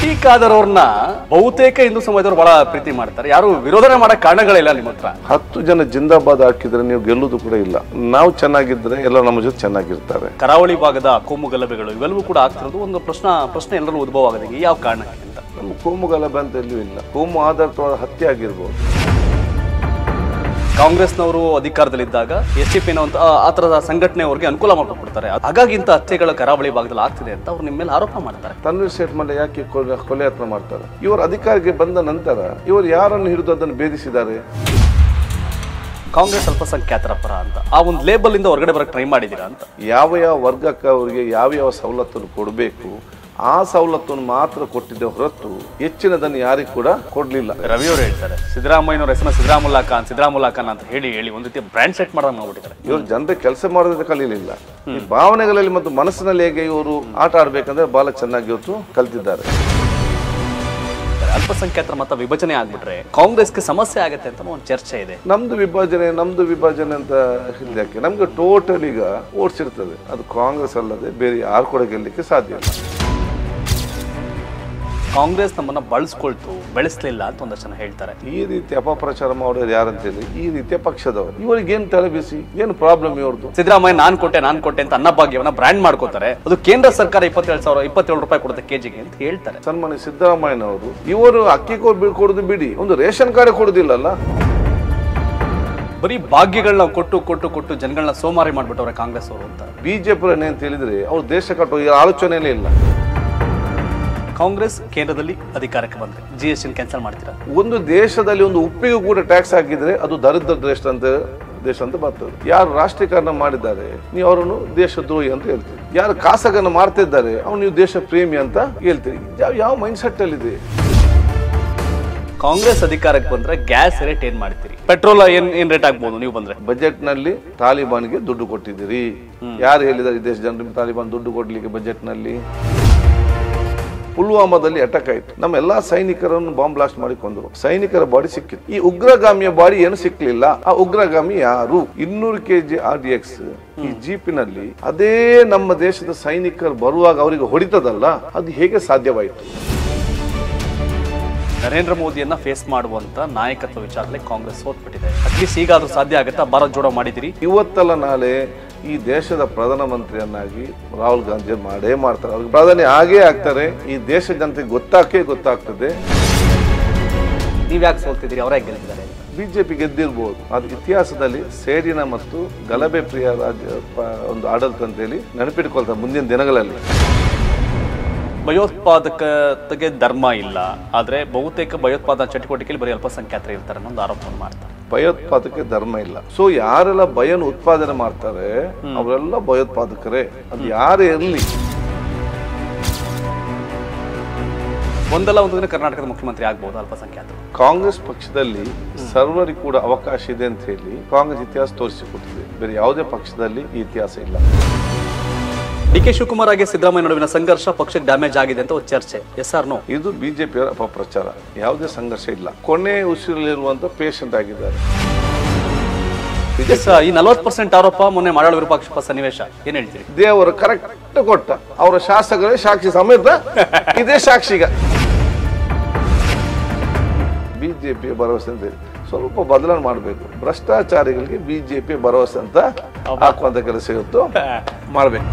T Khader ಅವ್ರನ್ನ ಬಹುತೇಕ ಹಿಂದೂ ಸಮಾಜದವ್ರು ಬಹಳ ಪ್ರೀತಿ ಮಾಡ್ತಾರೆ ಯಾರು ವಿರೋಧನೆ ಮಾಡಕ್ ಕಾರಣಗಳಿಲ್ಲ ನಿಮ್ಮ ಹತ್ರ ಹತ್ತು ಜನ ಜಿಂದಾಬಾದ್ ಹಾಕಿದ್ರೆ ನೀವು ಗೆಲ್ಲುವುದು ಕೂಡ ಇಲ್ಲ ನಾವು ಚೆನ್ನಾಗಿದ್ರೆ ಎಲ್ಲ ನಮ್ಮ ಜೊತೆ ಚೆನ್ನಾಗಿರ್ತಾರೆ ಕರಾವಳಿ ಭಾಗದ ಕೋಮು ಗಲಭೆಗಳು ಇವೆಲ್ಲವೂ ಕೂಡ ಆಗ್ತಿರೋದು ಒಂದು ಪ್ರಶ್ನೆ ಪ್ರಶ್ನೆ ಎಲ್ಲರೂ ಉದ್ಭವ ಆಗಿದೆ ಯಾವ ಕಾರಣಕ್ಕೆ ಅಂತ ನಮ್ಮ ಕೋಮು ಗಲಭೆ ಅಂತ ಎಲ್ಲೂ ಇಲ್ಲ ಕೋಮು ಆಧಾರಿತವಾದ ಹತ್ಯೆ ಆಗಿರ್ಬೋದು ಕಾಂಗ್ರೆಸ್ನವರು ಅಧಿಕಾರದಲ್ಲಿದ್ದಾಗ ಎಸ್ ಡಿ ಪಿ ಆ ತರದ ಸಂಘಟನೆ ಅವ್ರಿಗೆ ಅನುಕೂಲ ಮಾಡಿಕೊಡ್ತಾರೆ ಹಾಗಾಗಿ ಇಂಥ ಹತ್ಯೆಗಳ ಕರಾವಳಿ ಭಾಗದಲ್ಲಿ ಆಗ್ತಿದೆ ಅಂತ ಅವ್ರು ನಿಮ್ಮ ಮೇಲೆ ಆರೋಪ ಮಾಡ್ತಾರೆ ತನ್ವೀರ್ ಸೇಠ್ ಮೇಲೆ ಯಾಕೆ ಕೊಲೆ ಕೊಲೆ ಯತ್ನ ಮಾಡ್ತಾರೆ ಇವರು ಅಧಿಕಾರಕ್ಕೆ ಬಂದ ನಂತರ ಇವರು ಯಾರನ್ನು ಹಿಡಿದು ಅದನ್ನು ಭೇದಿಸಿದ್ದಾರೆ ಕಾಂಗ್ರೆಸ್ ಅಲ್ಪಸಂಖ್ಯಾತರ ಪರ ಅಂತ ಆ ಒಂದು ಲೇಬಲ್ ಇಂದ ಹೊರಗಡೆ ಬರಕ್ ಟ್ರೈ ಮಾಡಿದೀರಾ ಅಂತ ಯಾವ ಯಾವ ವರ್ಗಕ್ಕೆ ಅವರಿಗೆ ಯಾವ ಯಾವ ಸವಲತ್ತನ್ನು ಕೊಡಬೇಕು ಆ ಸವಲತ್ತನ್ನು ಮಾತ್ರ ಕೊಟ್ಟಿದ್ದೆ ಹೊರತು ಹೆಚ್ಚಿನದನ್ನು ಯಾರಿಗೂ ಕೂಡ ಕೊಡಲಿಲ್ಲ ರವಿ ಅವರು ಹೇಳ್ತಾರೆ ಸಿದ್ದರಾಮಯ್ಯನವ್ರ ಹೆಸರು ಸಿದ್ದರಾಮುಲ್ಲಾ ಖಾನ್ ಸಿದ್ದರಾಮುಲ್ಲಾ ಖಾನ್ ಅಂತ ಹೇಳಿ ಹೇಳಿ ಒಂದು ರೀತಿ ಬ್ರ್ಯಾಂಡ್ ಸೆಟ್ ಮಾಡೋದು ಮಾಡ್ಬಿಟ್ಟಿದ್ದಾರೆ ಇವರು ಜನರಿಗೆ ಕೆಲಸ ಮಾಡೋದಕ್ಕೆ ಕಲೀಲಿಲ್ಲ ಈ ಭಾವನೆಗಳಲ್ಲಿ ಮತ್ತು ಮನಸ್ಸಿನಲ್ಲಿ ಹೇಗೆ ಇವರು ಆಟ ಆಡ್ಬೇಕಂದ್ರೆ ಬಹಳ ಚೆನ್ನಾಗಿ ಇವತ್ತು ಕಲ್ತಿದ್ದಾರೆ ಅಲ್ಪಸಂಖ್ಯಾತರ ಮತ ವಿಭಜನೆ ಆಗ್ಬಿಟ್ರೆ ಕಾಂಗ್ರೆಸ್ಗೆ ಸಮಸ್ಯೆ ಆಗುತ್ತೆ ಅಂತ ಒಂದು ಚರ್ಚೆ ಇದೆ ನಮ್ದು ವಿಭಜನೆ ನಮ್ದು ವಿಭಜನೆ ಅಂತ ಯಾಕೆ ನಮ್ಗೆ ಟೋಟಲ್ ಈಗ ಓಡಿಸಿರ್ತದೆ ಅದು ಕಾಂಗ್ರೆಸ್ ಅಲ್ಲದೆ ಬೇರೆ ಯಾರು ಕೂಡ ಗೆಲ್ಲಲಿಕ್ಕೆ ಸಾಧ್ಯ ಇಲ್ಲ ಕಾಂಗ್ರೆಸ್ ನಮ್ಮನ್ನ ಬಳಸ್ಕೊಳ್ತು ಬೆಳೆಸ್ಲಿಲ್ಲ ಅಂತ ಒಂದಷ್ಟು ಜನ ಹೇಳ್ತಾರೆ ಈ ರೀತಿ ಅಪಪ್ರಚಾರ ಮಾಡೋರು ಯಾರಂತೇಳಿ ಈ ರೀತಿಯ ಪಕ್ಷದವರು ಇವರಿಗೆ ಏನು ತಲೆಬಿಸಿ ಏನು ಪ್ರಾಬ್ಲಮ್ ಇವ್ರದ್ದು ಸಿದ್ದರಾಮಯ್ಯ ನಾನ್ ಕೊಟ್ಟೆ ನಾನ್ ಕೊಟ್ಟೆ ಅಂತ ಅನ್ನಭಾಗ್ಯವನ್ನ ಬ್ರ್ಯಾಂಡ್ ಮಾಡ್ಕೋತಾರೆ ಅದು ಕೇಂದ್ರ ಸರ್ಕಾರ ಇಪ್ಪತ್ತೇಳು ಸಾವಿರ ಇಪ್ಪತ್ತೇಳು ರೂಪಾಯಿ ಕೊಡುತ್ತೆ ಕೆಜಿಗೆ ಅಂತ ಹೇಳ್ತಾರೆ ಸನ್ಮಾನ್ಯ ಸಿದ್ದರಾಮಯ್ಯನವರು ಇವರು ಅಕ್ಕಿ ಕೊಡ್ ಕೊಡುದು ಬಿಡಿ ಒಂದು ರೇಷನ್ ಕಾರ್ಡ್ ಕೊಡುದಿಲ್ಲಲ್ಲ ಬರೀ ಭಾಗ್ಯಗಳನ್ನ ಕೊಟ್ಟು ಕೊಟ್ಟು ಕೊಟ್ಟು ಜನಗಳನ್ನ ಸೋಮಾರಿ ಮಾಡ್ಬಿಟ್ಟವ್ರೆ ಕಾಂಗ್ರೆಸ್ ಅವರು ಅಂತ ಬಿಜೆಪಿ ಅಂತ ಹೇಳಿದ್ರೆ ಅವ್ರು ದೇಶ ಕಟ್ಟೋ ಈ ಆಲೋಚನೆಯೇ ಇಲ್ಲ ಕಾಂಗ್ರೆಸ್ ಕೇಂದ್ರದಲ್ಲಿ ಅಧಿಕಾರಕ್ಕೆ ಬಂದ್ರೆ ಜಿ ಎಸ್ ಟಿ ಕ್ಯಾನ್ಸಲ್ ಮಾಡ್ತೀರಾ ಒಂದು ದೇಶದಲ್ಲಿ ಒಂದು ಉಪ್ಪಿಗೂ ಕೂಡ ಟ್ಯಾಕ್ಸ್ ಹಾಕಿದ್ರೆ ಅದು ದರಿದ್ರ ದೇಶ ಅಂತ ದೇಶ ಅಂತ ಬರ್ತದೆ ಯಾರು ರಾಷ್ಟ್ರೀಕರಣ ಮಾಡಿದ್ದಾರೆ ನೀವು ಅವರನ್ನು ದೇಶದ್ರೋಹಿ ಅಂತ ಹೇಳ್ತೀರಿ ಯಾರು ಖಾಸಗನ್ನು ಮಾಡ್ತಿದ್ದಾರೆ ಅವ್ನು ನೀವು ದೇಶ ಪ್ರೇಮಿ ಅಂತ ಹೇಳ್ತೀರಿ ಯಾವ ಯಾವ ಮೈಂಡ್ ಸೆಟ್ ಅಲ್ಲಿ ಇದೆ ಕಾಂಗ್ರೆಸ್ ಅಧಿಕಾರಕ್ಕೆ ಬಂದ್ರೆ ಗ್ಯಾಸ್ ರೇಟ್ ಏನ್ ಮಾಡ್ತೀರಿ ಪೆಟ್ರೋಲ್ ಏನ್ ಏನ್ ರೇಟ್ ಆಗ್ಬೋದು ನೀವು ಬಂದ್ರೆ ಬಜೆಟ್ ನಲ್ಲಿ ತಾಲಿಬಾನ್ಗೆ ದುಡ್ಡು ಕೊಟ್ಟಿದ್ದೀರಿ ಯಾರು ಹೇಳಿದ್ದಾರೆ ಈ ದೇಶ ಜನರಿಗೆ ತಾಲಿಬಾನ್ ದುಡ್ಡು ಕೊಡ್ಲಿಕ್ಕೆ ಬಜೆಟ್ ನಲ್ಲಿ ಪುಲ್ವಾಮಾದಲ್ಲಿ ಅಟ್ಯಾಕ್ ಆಯ್ತು ನಮ್ಮ ಎಲ್ಲಾ ಸೈನಿಕರನ್ನು ಬಾಂಬ್ ಬ್ಲಾಸ್ಟ್ ಮಾಡಿ ಕೊಂದರು ಸೈನಿಕರ ಬಾಡಿ ಸಿಕ್ಕಿತ್ತು ಈ ಉಗ್ರಗಾಮಿಯ ಬಾಡಿ ಏನು ಸಿಕ್ಲಿಲ್ಲ ಆ ಉಗ್ರಗಾಮಿ ಯಾರು ಇನ್ನೂರು ಕೆಜಿ ಆರ್ ಡಿ ಎಕ್ಸ್ ಈ ಜೀಪಿನಲ್ಲಿ ಅದೇ ನಮ್ಮ ದೇಶದ ಸೈನಿಕರು ಬರುವಾಗ ಅವರಿಗೆ ಹೊಡಿತದಲ್ಲ ಅದು ಹೇಗೆ ಸಾಧ್ಯವಾಯಿತು ನರೇಂದ್ರ ಮೋದಿಯನ್ನ ಫೇಸ್ ಮಾಡುವಂತ ನಾಯಕತ್ವ ವಿಚಾರದಲ್ಲಿ ಕಾಂಗ್ರೆಸ್ ಸೋತ್ಬಿಟ್ಟಿದೆ ಅಟ್ಲೀಸ್ಟ್ ಈಗಾದ್ರೂ ಸಾಧ್ಯ ಆಗುತ್ತಾ ಭಾರತ್ ಜೋಡೋ ಮಾಡಿದಿರಿ ಇವತ್ತಲ್ಲ ನಾಳೆ ಈ ದೇಶದ ಪ್ರಧಾನಮಂತ್ರಿಯನ್ನಾಗಿ ರಾಹುಲ್ ಗಾಂಧಿ ಮಾಡೇ ಮಾಡ್ತಾರೆ ಅವ್ರಿಗೆ ಪ್ರಧಾನಿ ಆಗೇ ಆಗ್ತಾರೆ ಈ ದೇಶ ಜನತೆಗೆ ಗೊತ್ತಾಗೇ ಗೊತ್ತಾಗ್ತದೆ ನೀವ್ ಯಾಕೆ ಸೋಲ್ತಿದ್ದೀರಿ ಅವರೇ ಗೆಲ್ಲಿದ್ದಾರೆ ಬಿಜೆಪಿ ಗೆದ್ದಿರ್ಬೋದು ಅದು ಇತಿಹಾಸದಲ್ಲಿ ಸೇಡಿನ ಮತ್ತು ಗಲಭೆ ಪ್ರಿಯ ರಾಜ್ಯ ಪ- ಒಂದು ಆಡಳಿತ ಅಂತೇಳಿ ನೆನಪಿಟ್ಕೊಳ್ತಾರೆ ಮುಂದಿನ ದಿನಗಳಲ್ಲಿ ಭಯೋತ್ಪಾದಕತೆಗೆ ಧರ್ಮ ಇಲ್ಲ ಆದ್ರೆ ಬಹುತೇಕ ಭಯೋತ್ಪಾದನಾ ಚಟುವಟಿಕೆಯಲ್ಲಿ ಬರೀ ಅಲ್ಪಸಂಖ್ಯಾತರು ಇರ್ತಾರೆ ಅನ್ನೋ ಒಂದು ಆರೋಪವನ್ನು ಮಾಡ್ತಾರೆ ಭಯೋತ್ಪಾದಕ್ಕೆ ಧರ್ಮ ಇಲ್ಲ ಸೊ ಯಾರೆಲ್ಲ ಭಯನ ಉತ್ಪಾದನೆ ಮಾಡ್ತಾರೆ ಅವರೆಲ್ಲ ಭಯೋತ್ಪಾದಕರೇ ಅದು ಯಾರೇ ಇರಲಿ ಒಂದಲ್ಲ ಒಂದು ದಿನ ಕರ್ನಾಟಕದ ಮುಖ್ಯಮಂತ್ರಿ ಆಗ್ಬಹುದು ಅಲ್ಪಸಂಖ್ಯಾತರು ಕಾಂಗ್ರೆಸ್ ಪಕ್ಷದಲ್ಲಿ ಸರ್ವರಿಗೂ ಕೂಡ ಅವಕಾಶ ಇದೆ ಅಂತ ಹೇಳಿ ಕಾಂಗ್ರೆಸ್ ಇತಿಹಾಸ ತೋರಿಸಿಕೊಟ್ಟಿದೆ ಬೇರೆ ಯಾವುದೇ ಪಕ್ಷದಲ್ಲಿ ಈ ಇತಿಹಾಸ ಇಲ್ಲ ಡಿ ಕೆ ಶಿವಕುಮಾರ್ ಹಾಗೆ ಸಿದ್ದರಾಮಯ್ಯ ನಡುವಿನ ಸಂಘರ್ಷ ಪಕ್ಷಕ್ಕೆ ಡ್ಯಾಮೇಜ್ ಆಗಿದೆ ಅಂತ ಒಂದು ಚರ್ಚೆ ಎಸ್ ಆರ್ ನೋ ಇದು ಬಿಜೆಪಿಯವರ ಅಪಪ್ರಚಾರ ಯಾವುದೇ ಸಂಘರ್ಷ ಇಲ್ಲ ಕೊನೆ ಉಸಿರಲ್ಲಿರುವಂತ ಪೇಷಂಟ್ ಆಗಿದ್ದಾರೆ ಎಸ್ ಈ ನಲವತ್ತು ಪರ್ಸೆಂಟ್ ಆರೋಪ ಮೊನ್ನೆ ಮಾಡಾಳ ವಿರೂಪಾಕ್ಷಪ್ಪ ಸನ್ನಿವೇಶ ಏನ್ ಹೇಳ್ತೀರಿ ದೇವರು ಕರೆಕ್ಟ್ ಕೊಟ್ಟ ಅವರ ಶಾಸಕರೇ ಸಾಕ್ಷಿ ಸಮೇತ ಇದೇ ಸಾಕ್ಷಿಗ ಬಿಜೆಪಿ ಭರವಸೆ ಅಂತ ಹೇಳಿ ಸ್ವಲ್ಪ ಬದಲಾವಣೆ ಮಾಡಬೇಕು ಭ್ರಷ್ಟಾಚಾರಿಗಳಿಗೆ ಬಿಜೆಪಿ ಭರವಸೆ ಅಂತ ಹಾಕುವಂತ ಕೆಲಸ ಇವತ್ತು ಮಾಡಬೇಕು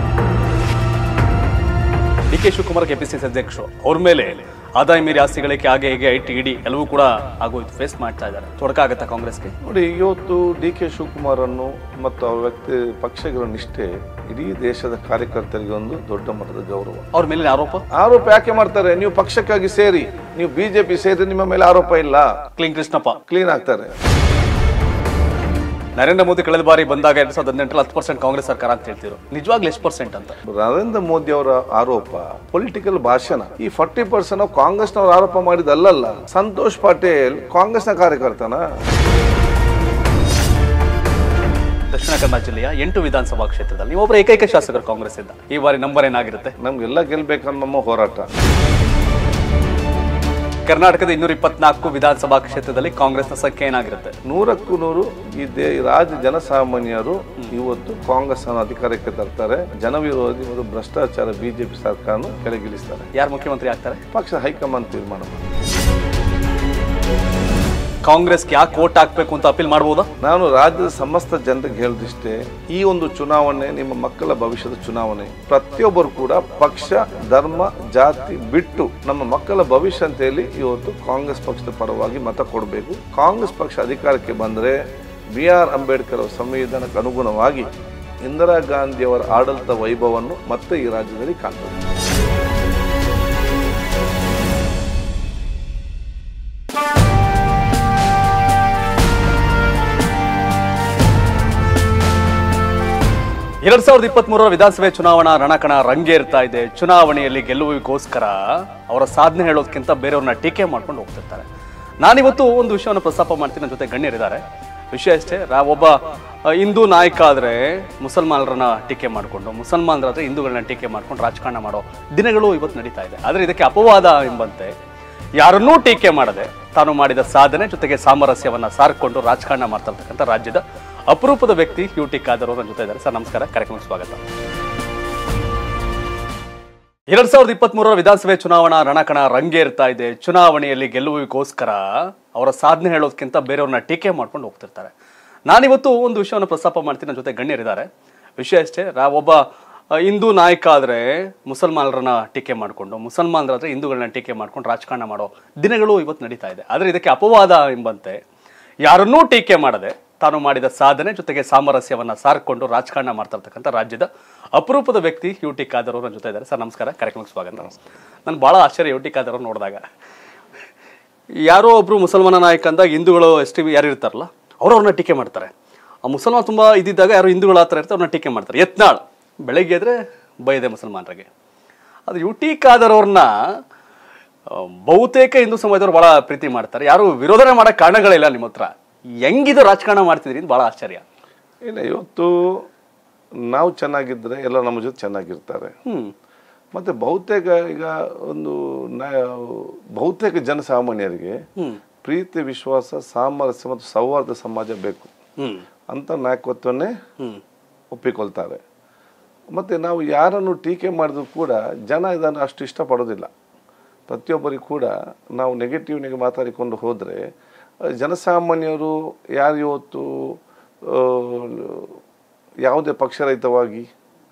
ಡಿ ಕೆ ಶಿವಕುಮಾರ್ ಕೆಪಿಸಿಸಿ ಅಧ್ಯಕ್ಷರು ಅವ್ರ ಮೇಲೆ ಆದಾಯ ಮೀರಿ ಆಸ್ತಿ ಗಳಿಕೆ ಹಾಗೆ ಹೀಗೆ ಐ ಟಿ ಇಡಿ ಎಲ್ಲವೂ ಕೂಡ ಆಗೋಯ್ತು ಫೇಸ್ ಮಾಡ್ತಾ ಇದ್ದಾರೆ ತೊಡಕ ಆಗತ್ತಾ ಕಾಂಗ್ರೆಸ್ಗೆ ನೋಡಿ ಇವತ್ತು ಡಿ ಕೆ ಶಿವಕುಮಾರ್ ಅನ್ನು ಮತ್ತು ಅವರ ವ್ಯಕ್ತಿ ಪಕ್ಷಗಳ ನಿಷ್ಠೆ ಇಡೀ ದೇಶದ ಕಾರ್ಯಕರ್ತರಿಗೆ ಒಂದು ದೊಡ್ಡ ಮಟ್ಟದ ಗೌರವ ಅವ್ರ ಮೇಲಿನ ಆರೋಪ ಆರೋಪ ಯಾಕೆ ಮಾಡ್ತಾರೆ ನೀವು ಪಕ್ಷಕ್ಕಾಗಿ ಸೇರಿ ನೀವು ಬಿಜೆಪಿ ಸೇರಿ ನಿಮ್ಮ ಮೇಲೆ ಆರೋಪ ಇಲ್ಲ ಕ್ಲೀನ್ ಕೃಷ್ಣಪ್ಪ ಕ್ಲೀನ್ ಆಗ್ತಾರೆ ನರೇಂದ್ರ ಮೋದಿ ಕಳೆದ ಬಾರಿ ಬಂದಾಗ ಎರಡ್ ಸಾವಿರದ ಹದಿನೆಂಟರಲ್ಲಿ ಹತ್ತು ಪರ್ಸೆಂಟ್ ಕಾಂಗ್ರೆಸ್ ಸರ್ಕಾರ ಅಂತ ಹೇಳ್ತಿದ್ರು ನಿಜವಾಗ್ಲೂ ಎಷ್ಟು ಪರ್ಸೆಂಟ್ ಅಂತ ನರೇಂದ್ರ ಮೋದಿ ಅವರ ಆರೋಪ ಪೊಲಿಟಿಕಲ್ ಭಾಷಣ ಈ ಫಾರ್ಟಿ ಪರ್ಸೆಂಟ್ ಕಾಂಗ್ರೆಸ್ನವರು ಆರೋಪ ಮಾಡಿದಲ್ಲಲ್ಲ ಸಂತೋಷ್ ಪಾಟೇಲ್ ಕಾಂಗ್ರೆಸ್ನ ಕಾರ್ಯಕರ್ತನ ದಕ್ಷಿಣ ಕನ್ನಡ ಜಿಲ್ಲೆಯ ಎಂಟು ವಿಧಾನಸಭಾ ಕ್ಷೇತ್ರದಲ್ಲಿ ನೀವು ಒಬ್ಬರ ಏಕೈಕ ಶಾಸಕರು ಕಾಂಗ್ರೆಸ್ ಇಂದ ಈ ಬಾರಿ ನಂಬರ್ ಏನಾಗಿರುತ್ತೆ ನಮ್ಗೆಲ್ಲ ಗೆಲ್ಬೇಕನ್ನೋ ನಮ್ಮ ಹೋರಾಟ ಕರ್ನಾಟಕದ ಇನ್ನೂರ ಇಪ್ಪತ್ನಾಲ್ಕು ವಿಧಾನಸಭಾ ಕ್ಷೇತ್ರದಲ್ಲಿ ಕಾಂಗ್ರೆಸ್ನ ಸಂಖ್ಯೆ ಏನಾಗಿರುತ್ತೆ ನೂರಕ್ಕೂ ನೂರು ಈ ದೇ ರಾಜ್ಯ ಜನಸಾಮಾನ್ಯರು ಇವತ್ತು ಕಾಂಗ್ರೆಸ್ ಅನ್ನು ಅಧಿಕಾರಕ್ಕೆ ತರ್ತಾರೆ ಜನವಿರೋಧಿ ಮತ್ತು ಭ್ರಷ್ಟಾಚಾರ ಬಿಜೆಪಿ ಸರ್ಕಾರನು ಕೆಳಗಿಳಿಸ್ತಾರೆ ಯಾರು ಮುಖ್ಯಮಂತ್ರಿ ಆಗ್ತಾರೆ ಪಕ್ಷ ಹೈಕಮಾಂಡ್ ತೀರ್ಮಾನ ಮಾಡಿ ಕಾಂಗ್ರೆಸ್ಗೆ ಯಾಕೆ ವೋಟ್ ಹಾಕ್ಬೇಕು ಅಂತ ಅಪೀಲ್ ಮಾಡ್ಬೋದಾ ನಾನು ರಾಜ್ಯದ ಸಮಸ್ತ ಜನರಿಗೆ ಹೇಳಿದಿಷ್ಟೇ ಈ ಒಂದು ಚುನಾವಣೆ ನಿಮ್ಮ ಮಕ್ಕಳ ಭವಿಷ್ಯದ ಚುನಾವಣೆ ಪ್ರತಿಯೊಬ್ಬರು ಕೂಡ ಪಕ್ಷ ಧರ್ಮ ಜಾತಿ ಬಿಟ್ಟು ನಮ್ಮ ಮಕ್ಕಳ ಭವಿಷ್ಯ ಅಂತ ಹೇಳಿ ಇವತ್ತು ಕಾಂಗ್ರೆಸ್ ಪಕ್ಷದ ಪರವಾಗಿ ಮತ ಕೊಡಬೇಕು ಕಾಂಗ್ರೆಸ್ ಪಕ್ಷ ಅಧಿಕಾರಕ್ಕೆ ಬಂದರೆ ಬಿ ಆರ್ ಅಂಬೇಡ್ಕರ್ ಅವರ ಸಂವಿಧಾನಕ್ಕೆ ಅನುಗುಣವಾಗಿ ಇಂದಿರಾ ಗಾಂಧಿಯವರ ಆಡಳಿತ ವೈಭವವನ್ನು ಮತ್ತೆ ಈ ರಾಜ್ಯದಲ್ಲಿ ಕಾಣ್ತದೆ ಎರಡ್ ಸಾವಿರದ ಇಪ್ಪತ್ತ್ ಮೂರರ ವಿಧಾನಸಭೆ ಚುನಾವಣಾ ರಣಕಣ ರಂಗೇರ್ತಾ ಇದೆ ಚುನಾವಣೆಯಲ್ಲಿ ಗೆಲ್ಲುವಿಗೋಸ್ಕರ ಅವರ ಸಾಧನೆ ಹೇಳೋದಕ್ಕಿಂತ ಬೇರೆಯವ್ರನ್ನ ಟೀಕೆ ಮಾಡ್ಕೊಂಡು ಹೋಗ್ತಿರ್ತಾರೆ ನಾನಿವತ್ತು ಒಂದು ವಿಷಯವನ್ನು ಪ್ರಸ್ತಾಪ ಮಾಡ್ತೀನಿ ನನ್ನ ಜೊತೆ ಗಣ್ಯರಿದ್ದಾರೆ ವಿಷಯ ಅಷ್ಟೇ ರಾ- ಒಬ್ಬ ಅ, ಹಿಂದೂ ನಾಯಕ ಆದ್ರೆ ಮುಸಲ್ಮಾನರನ್ನ ಟೀಕೆ ಮಾಡಿಕೊಂಡು ಮುಸಲ್ಮಾನರಾದ್ರೆ ಹಿಂದೂಗಳನ್ನ ಟೀಕೆ ಮಾಡ್ಕೊಂಡು ರಾಜಕಾರಣ ಮಾಡೋ ದಿನಗಳು ಇವತ್ತು ನಡೀತಾ ಇದೆ ಆದ್ರೆ ಇದಕ್ಕೆ ಅಪವಾದ ಎಂಬಂತೆ ಯಾರನ್ನೂ ಟೀಕೆ ಮಾಡದೆ ತಾನು ಮಾಡಿದ ಸಾಧನೆ ಜೊತೆಗೆ ಸಾಮರಸ್ಯವನ್ನ ಸಾರ್ಕೊಂಡು ರಾಜಕಾರಣ ಮಾಡ್ತಾ ಇರ್ತಕ್ಕಂಥ ರಾಜ್ಯದ ಅಪರೂಪದ ವ್ಯಕ್ತಿ ಯು ಟಿ ಖಾದರ್ ಅವರು ನನ್ನ ಜೊತೆ ಇದ್ದಾರೆ ಸರ್ ನಮಸ್ಕಾರ ಕಾರ್ಯಕ್ರಮಕ್ಕೆ ಸ್ವಾಗತ ಎರಡ್ ಸಾವಿರದ ಇಪ್ಪತ್ತ್ ಮೂರರ ವಿಧಾನಸಭೆ ಚುನಾವಣಾ ರಣಕಣ ರಂಗೇರ್ತಾ ಇದೆ ಚುನಾವಣೆಯಲ್ಲಿ ಗೆಲ್ಲುವಿಗೋಸ್ಕರ ಅವರ ಸಾಧನೆ ಹೇಳೋದಕ್ಕಿಂತ ಬೇರೆಯವ್ರನ್ನ ಟೀಕೆ ಮಾಡ್ಕೊಂಡು ಹೋಗ್ತಿರ್ತಾರೆ ನಾನಿವತ್ತು ಒಂದು ವಿಷಯವನ್ನು ಪ್ರಸ್ತಾಪ ಮಾಡ್ತೀನಿ ನನ್ನ ಜೊತೆ ಗಣ್ಯರಿದ್ದಾರೆ ವಿಷಯ ಅಷ್ಟೇ ರಾ- ಒಬ್ಬ ಅ, ಹಿಂದೂ ನಾಯಕ ಆದ್ರೆ ಮುಸಲ್ಮಾನರನ್ನ ಟೀಕೆ ಮಾಡಿಕೊಂಡು ಮುಸಲ್ಮಾನರಾದ್ರೆ ಹಿಂದೂಗಳನ್ನ ಟೀಕೆ ಮಾಡ್ಕೊಂಡು ರಾಜಕಾರಣ ಮಾಡೋ ದಿನಗಳು ಇವತ್ತು ನಡೀತಾ ಇದೆ ಆದ್ರೆ ಇದಕ್ಕೆ ಅಪವಾದ ಎಂಬಂತೆ ಯಾರನ್ನೂ ಟೀಕೆ ಮಾಡದೆ ತಾನು ಮಾಡಿದ ಸಾಧನೆ ಜೊತೆಗೆ ಸಾಮರಸ್ಯವನ್ನ ಸಾರ್ಕೊಂಡು ರಾಜಕಾರಣ ಮಾಡ್ತಾ ಇರ್ತಕ್ಕಂಥ ರಾಜ್ಯದ ಅಪರೂಪದ ವ್ಯಕ್ತಿ ಯು ಟಿ ಖಾದರ್ ಅವರು ನನ್ನ ಜೊತೆ ಇದ್ದಾರೆ ಸರ್ ನಮಸ್ಕಾರ ಕಾರ್ಯಕ್ರಮಕ್ಕೆ ಸ್ವಾಗತ ನನ್ಗೆ ಬಹಳ ಆಶ್ಚರ್ಯ ಯು ಟಿ ಖಾದರ್ ಅವ್ರು ನೋಡಿದಾಗ ಯಾರೋ ಒಬ್ರು ಮುಸಲ್ಮಾನ ನಾಯಕ ಅಂದಾಗ ಹಿಂದೂಗಳು ಎಷ್ಟು ಯಾರು ಇರ್ತಾರಲ್ಲ ಅವ್ರು ಅವ್ರನ್ನ ಟೀಕೆ ಮಾಡ್ತಾರೆ ಆ ಮುಸಲ್ಮಾನ ತುಂಬಾ ಇದ್ದಿದ್ದಾಗ ಯಾರು ಹಿಂದೂಗಳ ಹತ್ರ ಇರ್ತಾರೆ ಅವ್ರನ್ನ ಟೀಕೆ ಮಾಡ್ತಾರೆ ಯತ್ನಾಳ್ ಬೆಳಗ್ಗೆ ಎದ್ರೆ ಬೈದೆ ಮುಸಲ್ಮಾನರಿಗೆ ಅದು ಯು ಟಿ ಖಾದರ್ ಅವ್ರನ್ನ ಆ, ಬಹುತೇಕ ಹಿಂದೂ ಸಮಾಜದವ್ರು ಬಹಳ ಪ್ರೀತಿ ಮಾಡ್ತಾರೆ ಯಾರು ವಿರೋಧನೆ ಮಾಡೋ ಕಾರಣಗಳಿಲ್ಲ ನಿಮ್ಮ ಹತ್ರ ಹೆಂಗಿದು ರಾಜಕಾರಣ ಮಾಡ್ತಿದ್ರಿ ಅಂತ ಬಹಳ ಆಶ್ಚರ್ಯ ಇಲ್ಲ ಇವತ್ತು ನಾವು ಚೆನ್ನಾಗಿದ್ದರೆ ಎಲ್ಲ ನಮ್ಮ ಜೊತೆ ಚೆನ್ನಾಗಿರ್ತಾರೆ ಹ್ಮ್ ಮತ್ತೆ ಬಹುತೇಕ ಈಗ ಒಂದು ನ- ಬಹುತೇಕ ಜನಸಾಮಾನ್ಯರಿಗೆ ಹ್ಮ್ ಪ್ರೀತಿ ವಿಶ್ವಾಸ ಸಾಮರಸ್ಯ ಮತ್ತು ಸೌಹಾರ್ದ ಸಮಾಜ ಬೇಕು ಹ್ಮ್ ಅಂತ ನಾಯಕತ್ವನ್ನೇ ಹ್ಮ್ ಒಪ್ಪಿಕೊಳ್ತಾರೆ ಮತ್ತು ನಾವು ಯಾರನ್ನು ಟೀಕೆ ಮಾಡಿದ್ರು ಕೂಡ ಜನ ಇದನ್ನು ಅಷ್ಟು ಇಷ್ಟಪಡೋದಿಲ್ಲ ಪ್ರತಿಯೊಬ್ಬರಿಗೂ ಕೂಡ ನಾವು ನೆಗೆಟಿವ್ನಿಗೆ ಮಾತಾಡಿಕೊಂಡು ಹೋದರೆ ಜನಸಾಮಾನ್ಯರು ಯಾರು ಇವತ್ತು ಆ, ಯಾವುದೇ ಪಕ್ಷರಹಿತವಾಗಿ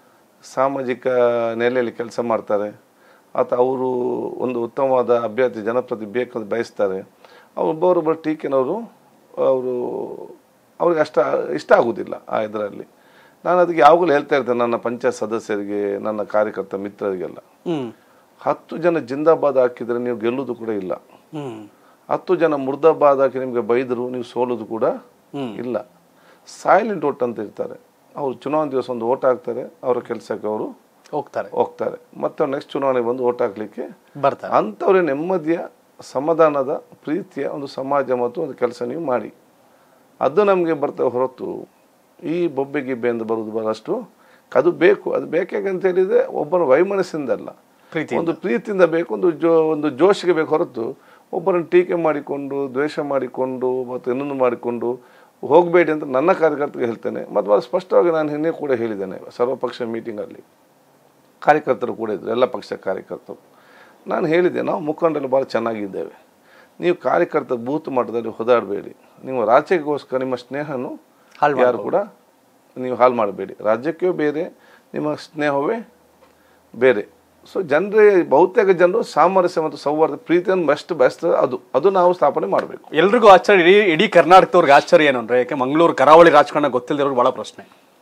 ಸಾಮಾಜಿಕ ನೆಲೆಯಲ್ಲಿ ಕೆಲಸ ಮಾಡ್ತಾರೆ ಅಥವಾ ಅವರು ಒಂದು ಉತ್ತಮವಾದ ಅಭ್ಯರ್ಥಿ ಜನಪ್ರತಿ ಬೇಕಂತ ಬಯಸ್ತಾರೆ ಒಬ್ಬರೊಬ್ಬರ ಟೀಕೆನವರು ಅವರು ಅವ್ರಿಗೆ ಅಷ್ಟ ಇಷ್ಟ ಆಗುವುದಿಲ್ಲ ಆ ಇದರಲ್ಲಿ ನಾನು ಅದಕ್ಕೆ ಯಾವಾಗಲೂ ಹೇಳ್ತಾ ಇರ್ತೇನೆ ನನ್ನ ಪಂಚಾಯತ್ ಸದಸ್ಯರಿಗೆ ನನ್ನ ಕಾರ್ಯಕರ್ತ ಮಿತ್ರರಿಗೆಲ್ಲ ಹ್ಮ್ ಹತ್ತು ಜನ ಜಿಂದಾಬಾದ್ ಹಾಕಿದರೆ ನೀವು ಗೆಲ್ಲುವುದು ಕೂಡ ಇಲ್ಲ ಹ್ಮ್ ಹತ್ತು ಜನ ಮುರ್ದಾಬಾದ್ ಹಾಕಿ ನಿಮಗೆ ಬೈದರು ನೀವು ಸೋಲೋದು ಕೂಡ ಹ್ಮ್. ಇಲ್ಲ ಸೈಲೆಂಟ್ ಓಟ್ ಅಂತ ಇರ್ತಾರೆ ಅವರು ಚುನಾವಣೆ ದಿವಸ ಒಂದು ಓಟ್ ಹಾಕ್ತಾರೆ ಅವರ ಕೆಲಸಕ್ಕೆ ಅವರು ಹೋಗ್ತಾರೆ ಹೋಗ್ತಾರೆ ಮತ್ತೆ ನೆಕ್ಸ್ಟ್ ಚುನಾವಣೆ ಬಂದು ಓಟ್ ಹಾಕ್ಲಿಕ್ಕೆ ಬರ್ತಾರೆ ಅಂಥವ್ರ ನೆಮ್ಮದಿಯ ಸಮಾಧಾನದ ಪ್ರೀತಿಯ ಒಂದು ಸಮಾಜ ಮತ್ತು ಒಂದು ಕೆಲಸ ನೀವು ಮಾಡಿ ಅದು ನಮಗೆ ಬರ್ತವೆ ಹೊರತು ಈ ಬೊಬ್ಬೆ ಗಿಬ್ಬೆ ಅಂತ ಬರುವುದು ಬಹಳಷ್ಟು ಅದು ಬೇಕು ಅದು ಬೇಕಾಗಂತ ಹೇಳಿದ್ರೆ ಒಬ್ಬರ ವೈಮನಸ್ಸಿಂದಲ್ಲ ಪ್ರೀತಿ ಒಂದು ಪ್ರೀತಿಯಿಂದ ಬೇಕು ಒಂದು ಜೋ ಒಂದು ಜೋಶಿಗೆ ಬೇಕು ಹೊರತು ಒಬ್ಬರನ್ನು ಟೀಕೆ ಮಾಡಿಕೊಂಡು ದ್ವೇಷ ಮಾಡಿಕೊಂಡು ಮತ್ತು ಇನ್ನೊಂದು ಮಾಡಿಕೊಂಡು ಹೋಗಬೇಡಿ ಅಂತ ನನ್ನ ಕಾರ್ಯಕರ್ತರಿಗೆ ಹೇಳ್ತೇನೆ ಮತ್ತು ಭಾಳ ಸ್ಪಷ್ಟವಾಗಿ ನಾನು ಹಿಂದೆ ಕೂಡ ಹೇಳಿದ್ದೇನೆ ಸರ್ವಪಕ್ಷ ಮೀಟಿಂಗಲ್ಲಿ ಕಾರ್ಯಕರ್ತರು ಕೂಡ ಇದ್ದರು ಎಲ್ಲ ಪಕ್ಷ ಕಾರ್ಯಕರ್ತರು ನಾನು ಹೇಳಿದ್ದೆ ನಾವು ಮುಖಂಡರು ಭಾಳ ಚೆನ್ನಾಗಿದ್ದೇವೆ ನೀವು ಕಾರ್ಯಕರ್ತ ಬೂತ್ ಮಟ್ಟದಲ್ಲಿ ಹೊದಾಡಬೇಡಿ ನೀವು ರಾಜ್ಯಕ್ಕೋಸ್ಕರ ನಿಮ್ಮ ಸ್ನೇಹನು ಹಾಳ್ ಯಾರು ಕೂಡ ನೀವು ಹಾಳು ಮಾಡಬೇಡಿ ರಾಜ್ಯಕ್ಕೆ ಬೇರೆ ನಿಮ್ಮ ಸ್ನೇಹವೇ ಬೇರೆ ಸೊ ಜನರೇ ಬಹುತೇಕ ಜನರು ಸಾಮರಸ್ಯ ಮತ್ತು ಸೌಹಾರ್ದ ಪ್ರೀತಿಯನ್ನು ಬೆಸ್ಟ್ ಬೆಸ್ಟ್ ಅದು ಅದು ನಾವು ಸ್ಥಾಪನೆ ಮಾಡಬೇಕು ಎಲ್ರಿಗೂ ಆಶ್ಚರ್ಯ ಇಡೀ ಇಡೀ ಕರ್ನಾಟಕದವ್ರಿಗೆ ಆಶ್ಚರ್ಯ ಏನು ಅಂದ್ರೆ ಯಾಕೆ ಮಂಗಳೂರು ಕರಾವಳಿ ರಾಜಕಾರಣ ಗೊತ್ತಿಲ್ಲದಿರೋರು ಬಹಳ ಪ್ರಶ್ನೆ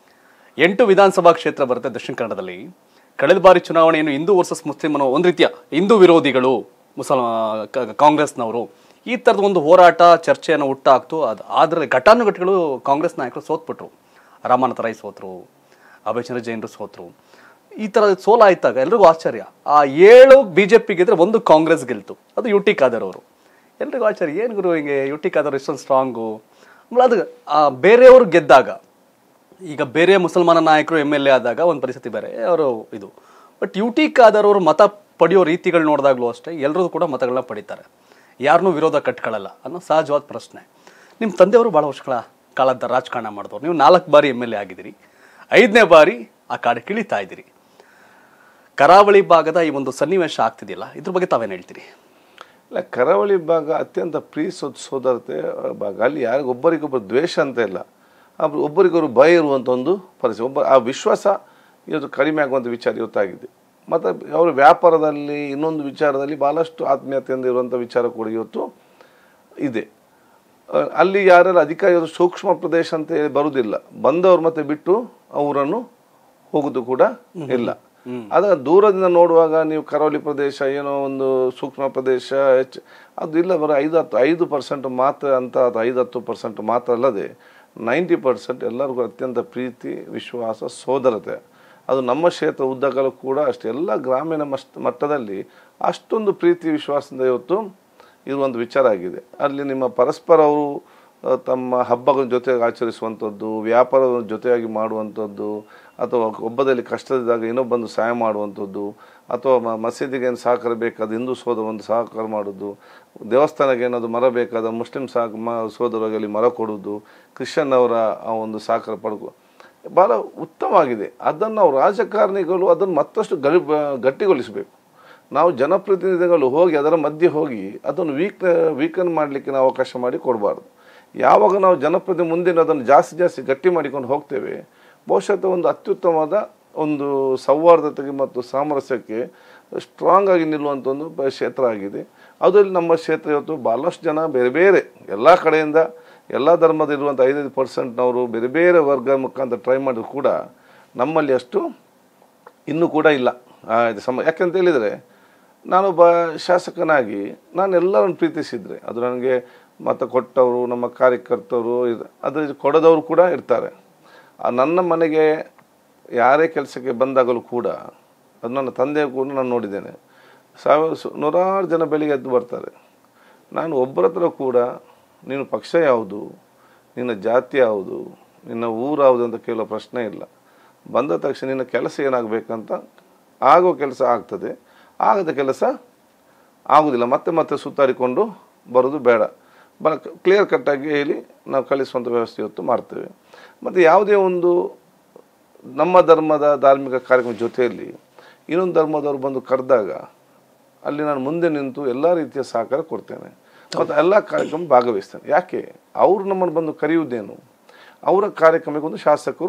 ಎಂಟು ವಿಧಾನಸಭಾ ಕ್ಷೇತ್ರ ಬರುತ್ತೆ ದಕ್ಷಿಣ ಕನ್ನಡದಲ್ಲಿ ಕಳೆದ ಬಾರಿ ಚುನಾವಣೆ ಏನು ಹಿಂದೂ ವರ್ಸಸ್ ಮುಸ್ಲಿಂ ಅನ್ನೋ ಒಂದು ರೀತಿಯ ಹಿಂದೂ ವಿರೋಧಿಗಳು ಮುಸಲ್ ಕ- ಕಾಂಗ್ರೆಸ್ನವರು ಈ ಥರದ ಒಂದು ಹೋರಾಟ ಚರ್ಚೆಯನ್ನು ಹುಟ್ಟಾಕ್ತು ಅದು ಆದರೆ ಘಟಾನುಘಟಿಗಳು ಕಾಂಗ್ರೆಸ್ ನಾಯಕರು ಸೋತ್ಬಿಟ್ರು ರಾಮನಾಥ ರೈ ಸೋತ್ರು ಅಭಯಚಂದ್ರ ಜೈನರು ಸೋತ್ರು ಈ ಥರ ಸೋಲಾಯ್ತಾಗ ಎಲ್ರಿಗೂ ಆಶ್ಚರ್ಯ ಆ ಏಳು ಬಿ ಜೆ ಪಿ ಗೆದ್ರೆ ಒಂದು ಕಾಂಗ್ರೆಸ್ ಗೆಲ್ತು ಅದು ಯು ಟಿ ಖಾದರ್ ಅವರು ಎಲ್ರಿಗೂ ಆಶ್ಚರ್ಯ ಏನು ಗುರು ಹಿಂಗೆ ಯು ಟಿ ಖಾದರ್ ಇಷ್ಟೊಂದು ಸ್ಟ್ರಾಂಗು ಆಮೇಲೆ ಅದು ಆ ಬೇರೆಯವರು ಗೆದ್ದಾಗ ಈಗ ಬೇರೆ ಮುಸಲ್ಮಾನ ನಾಯಕರು ಎಮ್ ಎಲ್ ಎ ಆದಾಗ ಒಂದು ಪರಿಸ್ಥಿತಿ ಬೇರೆ ಅವರು ಇದು ಬಟ್ ಯು ಟಿ ಖಾದರ್ ಅವರು ಮತ ಪಡೆಯೋ ರೀತಿಗಳು ನೋಡಿದಾಗಲೂ ಅಷ್ಟೇ ಎಲ್ಲರೂ ಕೂಡ ಮತಗಳನ್ನ ಪಡಿತಾರೆ ಯಾರನ್ನೂ ವಿರೋಧ ಕಟ್ಕೊಳ್ಳಲ್ಲ ಅನ್ನೋ ಸಹಜವಾದ ಪ್ರಶ್ನೆ ನಿಮ್ಮ ತಂದೆಯವರು ಭಾಳ ವರ್ಷಗಳ ಕಾಲದ ರಾಜಕಾರಣ ಮಾಡಿದವರು ನೀವು ನಾಲ್ಕು ಬಾರಿ ಎಮ್ ಎಲ್ ಎ ಆಗಿದ್ದೀರಿ ಐದನೇ ಬಾರಿ ಆ ಕಾಡು ಕಿಳಿತಾ ಇದ್ದೀರಿ ಕರಾವಳಿ ಭಾಗದ ಈ ಒಂದು ಸನ್ನಿವೇಶ ಆಗ್ತಿದೆಯಲ್ಲ ಇದ್ರ ಬಗ್ಗೆ ತಾವೇನು ಹೇಳ್ತೀರಿ ಇಲ್ಲ ಕರಾವಳಿ ಭಾಗ ಅತ್ಯಂತ ಪ್ರೀತಿ ಸೋದರತೆ ಭಾಗ ಅಲ್ಲಿ ಯಾರಿಗೂ ಒಬ್ಬರಿಗೊಬ್ಬರು ದ್ವೇಷ ಅಂತ ಇಲ್ಲ ಆ ಒಬ್ಬರಿಗೊಬ್ಬರು ಭಯ ಇರುವಂಥ ಒಂದು ಪರಿಸ್ಥಿತಿ ಒಬ್ಬ ಆ ವಿಶ್ವಾಸ ಇವತ್ತು ಕಡಿಮೆ ಆಗುವಂಥ ವಿಚಾರ ಇವತ್ತಾಗಿದೆ ಮತ್ತು ಅವರ ವ್ಯಾಪಾರದಲ್ಲಿ ಇನ್ನೊಂದು ವಿಚಾರದಲ್ಲಿ ಭಾಳಷ್ಟು ಆತ್ಮೀಯತೆಯಿಂದ ಇರುವಂಥ ವಿಚಾರ ಕೂಡ ಇವತ್ತು ಇದೆ ಆ, ಅಲ್ಲಿ ಯಾರೆಲ್ಲ ಅಧಿಕಾರಿಗಳು ಸೂಕ್ಷ್ಮ ಪ್ರದೇಶ ಅಂತ ಹೇಳಿ ಬರುವುದಿಲ್ಲ ಬಂದವರು ಮತ್ತೆ ಬಿಟ್ಟು ಅವರನ್ನು ಹೋಗುದು ಕೂಡ ಇಲ್ಲ ಅದ ದೂರದಿಂದ ನೋಡುವಾಗ ನೀವು ಕರಾವಳಿ ಪ್ರದೇಶ ಏನೋ ಒಂದು ಸೂಕ್ಷ್ಮ ಪ್ರದೇಶ ಹೆಚ್ಚು ಅದು ಇಲ್ಲ ಬರೋ ಐದು ಹತ್ತು ಐದು ಪರ್ಸೆಂಟ್ ಮಾತ್ರ ಅಂತ ಅದು ಐದು ಹತ್ತು ಪರ್ಸೆಂಟ್ ಮಾತ್ರ ಅಲ್ಲದೆ ನೈಂಟಿ ಪರ್ಸೆಂಟ್ ಎಲ್ಲರಿಗೂ ಅತ್ಯಂತ ಪ್ರೀತಿ ವಿಶ್ವಾಸ ಸೋದರತೆ ಅದು ನಮ್ಮ ಕ್ಷೇತ್ರ ಉದ್ದಗಲೂ ಕೂಡ ಅಷ್ಟೇ ಎಲ್ಲ ಗ್ರಾಮೀಣ ಮಸ್ಟ್ ಮಟ್ಟದಲ್ಲಿ ಅಷ್ಟೊಂದು ಪ್ರೀತಿ ವಿಶ್ವಾಸದಿಂದ ಇವತ್ತು ಇರುವಂಥ ವಿಚಾರ ಆಗಿದೆ ಅಲ್ಲಿ ನಿಮ್ಮ ಪರಸ್ಪರ ಅವರು ಆ, ತಮ್ಮ ಹಬ್ಬಗಳ ಜೊತೆಗೆ ಆಚರಿಸುವಂಥದ್ದು ವ್ಯಾಪಾರದ ಜೊತೆಯಾಗಿ ಮಾಡುವಂಥದ್ದು ಅಥವಾ ಒಬ್ಬದಲ್ಲಿ ಕಷ್ಟದಿದ್ದಾಗ ಇನ್ನೊಬ್ಬಂದು ಸಹಾಯ ಮಾಡುವಂಥದ್ದು ಅಥವಾ ಮ- ಮಸೀದಿಗೆ ಏನು ಸಹಕಾರ ಬೇಕಾದ ಹಿಂದೂ ಸೋದರ ಒಂದು ಸಹಕಾರ ಮಾಡೋದು ದೇವಸ್ಥಾನಕ್ಕೆ ಏನಾದರೂ ಮರ ಬೇಕಾದ ಮುಸ್ಲಿಂ ಸಹ ಮ ಸೋದರರಲ್ಲಿ ಮರ ಕೊಡೋದು ಕ್ರಿಶ್ಚಿಯನ್ ಅವರ ಆ ಒಂದು ಸಹಕಾರ ಪಡ್ಕೊ ಭಾಳ ಉತ್ತಮವಾಗಿದೆ ಅದನ್ನು ನಾವು ರಾಜಕಾರಣಿಗಳು ಅದನ್ನು ಮತ್ತಷ್ಟು ಗರಿ ಗಟ್ಟಿಗೊಳಿಸಬೇಕು ನಾವು ಜನಪ್ರತಿನಿಧಿಗಳು ಹೋಗಿ ಅದರ ಮಧ್ಯೆ ಹೋಗಿ ಅದನ್ನು ವೀಕ್ ವೀಕನ್ ಮಾಡಲಿಕ್ಕೆ ನಾವು ಅವಕಾಶ ಮಾಡಿ ಕೊಡಬಾರ್ದು ಯಾವಾಗ ನಾವು ಜನಪ್ರತಿನಿಧಿ ಮುಂದಿನ ಅದನ್ನು ಜಾಸ್ತಿ ಜಾಸ್ತಿ ಗಟ್ಟಿ ಮಾಡಿಕೊಂಡು ಹೋಗ್ತೇವೆ ಬಹುಶಃ ಒಂದು ಅತ್ಯುತ್ತಮವಾದ ಒಂದು ಸೌಹಾರ್ದತೆಗೆ ಮತ್ತು ಸಾಮರಸ್ಯಕ್ಕೆ ಸ್ಟ್ರಾಂಗ್ ಆಗಿ ನಿಲ್ಲುವಂಥ ಒಂದು ಬ- ಕ್ಷೇತ್ರ ಆಗಿದೆ ಅದರಲ್ಲಿ ನಮ್ಮ ಕ್ಷೇತ್ರ ಇವತ್ತು ಭಾಳಷ್ಟು ಜನ ಬೇರೆ ಬೇರೆ ಎಲ್ಲ ಕಡೆಯಿಂದ ಎಲ್ಲ ಧರ್ಮದ ಇರುವಂಥ ಐದೈದು ಪರ್ಸೆಂಟ್ನವರು ಬೇರೆ ಬೇರೆ ವರ್ಗ ಮುಖಾಂತರ ಟ್ರೈ ಮಾಡಿದ್ರು ಕೂಡ ನಮ್ಮಲ್ಲಿ ಅಷ್ಟು ಇನ್ನೂ ಕೂಡ ಇಲ್ಲ ಆ, ಇದು ಸಮ ಯಾಕಂತ ಹೇಳಿದರೆ ನಾನೊಬ್ಬ ಶಾಸಕನಾಗಿ ನಾನು ಎಲ್ಲರನ್ನು ಪ್ರೀತಿಸಿದ್ರೆ ಅದು ನನಗೆ ಮತ ಕೊಟ್ಟವರು ನಮ್ಮ ಕಾರ್ಯಕರ್ತರು ಇದು- ಅದ್ರ ಕೊಡದವರು ಕೂಡ ಇರ್ತಾರೆ ಆ ನನ್ನ ಮನೆಗೆ ಯಾರೇ ಕೆಲಸಕ್ಕೆ ಬಂದಾಗಲೂ ಕೂಡ ಅದು ನನ್ನ ತಂದೆ ಕೂಡ ನಾನು ನೋಡಿದ್ದೇನೆ ಸಾವಿರ ಸು- ನೂರಾರು ಜನ ಬೆಳಿಗ್ಗೆ ಎದ್ದು ಬರ್ತಾರೆ ನಾನು ಒಬ್ಬರ ಹತ್ರ ಕೂಡ ನೀನು ಪಕ್ಷ ಯಾವುದು ನಿನ್ನ ಜಾತಿ ಯಾವುದು ನಿನ್ನ ಊರು ಯಾವುದು ಅಂತ ಕೇಳೋ ಪ್ರಶ್ನೆ ಇಲ್ಲ ಬಂದ ತಕ್ಷಣ ನಿನ್ನ ಕೆಲಸ ಏನಾಗಬೇಕಂತ ಆಗೋ ಕೆಲಸ ಆಗ್ತದೆ ಆಗದ ಕೆಲಸ ಆಗುವುದಿಲ್ಲ ಮತ್ತೆ ಮತ್ತೆ ಸುತ್ತಾಡಿಕೊಂಡು ಬರೋದು ಬೇಡ ಬಲ ಕ್ಲಿಯರ್ ಕಟ್ಟಾಗಿ ಹೇಳಿ ನಾವು ಕಳಿಸುವಂಥ ವ್ಯವಸ್ಥೆ ಇವತ್ತು ಮಾಡ್ತೇವೆ ಮತ್ತು ಯಾವುದೇ ಒಂದು ನಮ್ಮ ಧರ್ಮದ ಧಾರ್ಮಿಕ ಕಾರ್ಯಕ್ರಮ ಜೊತೆಯಲ್ಲಿ ಇನ್ನೊಂದು ಧರ್ಮದವರು ಬಂದು ಕರೆದಾಗ ಅಲ್ಲಿ ನಾನು ಮುಂದೆ ನಿಂತು ಎಲ್ಲ ರೀತಿಯ ಸಹಕಾರ ಕೊಡ್ತೇನೆ ಮತ್ತು ಎಲ್ಲ ಕಾರ್ಯಕ್ರಮ ಭಾಗವಹಿಸ್ತೇನೆ ಯಾಕೆ ಅವರು ನಮ್ಮನ್ನು ಬಂದು ಕರೆಯುವುದೇನು ಅವರ ಕಾರ್ಯಕ್ರಮಕ್ಕೆ ಒಂದು ಶಾಸಕರು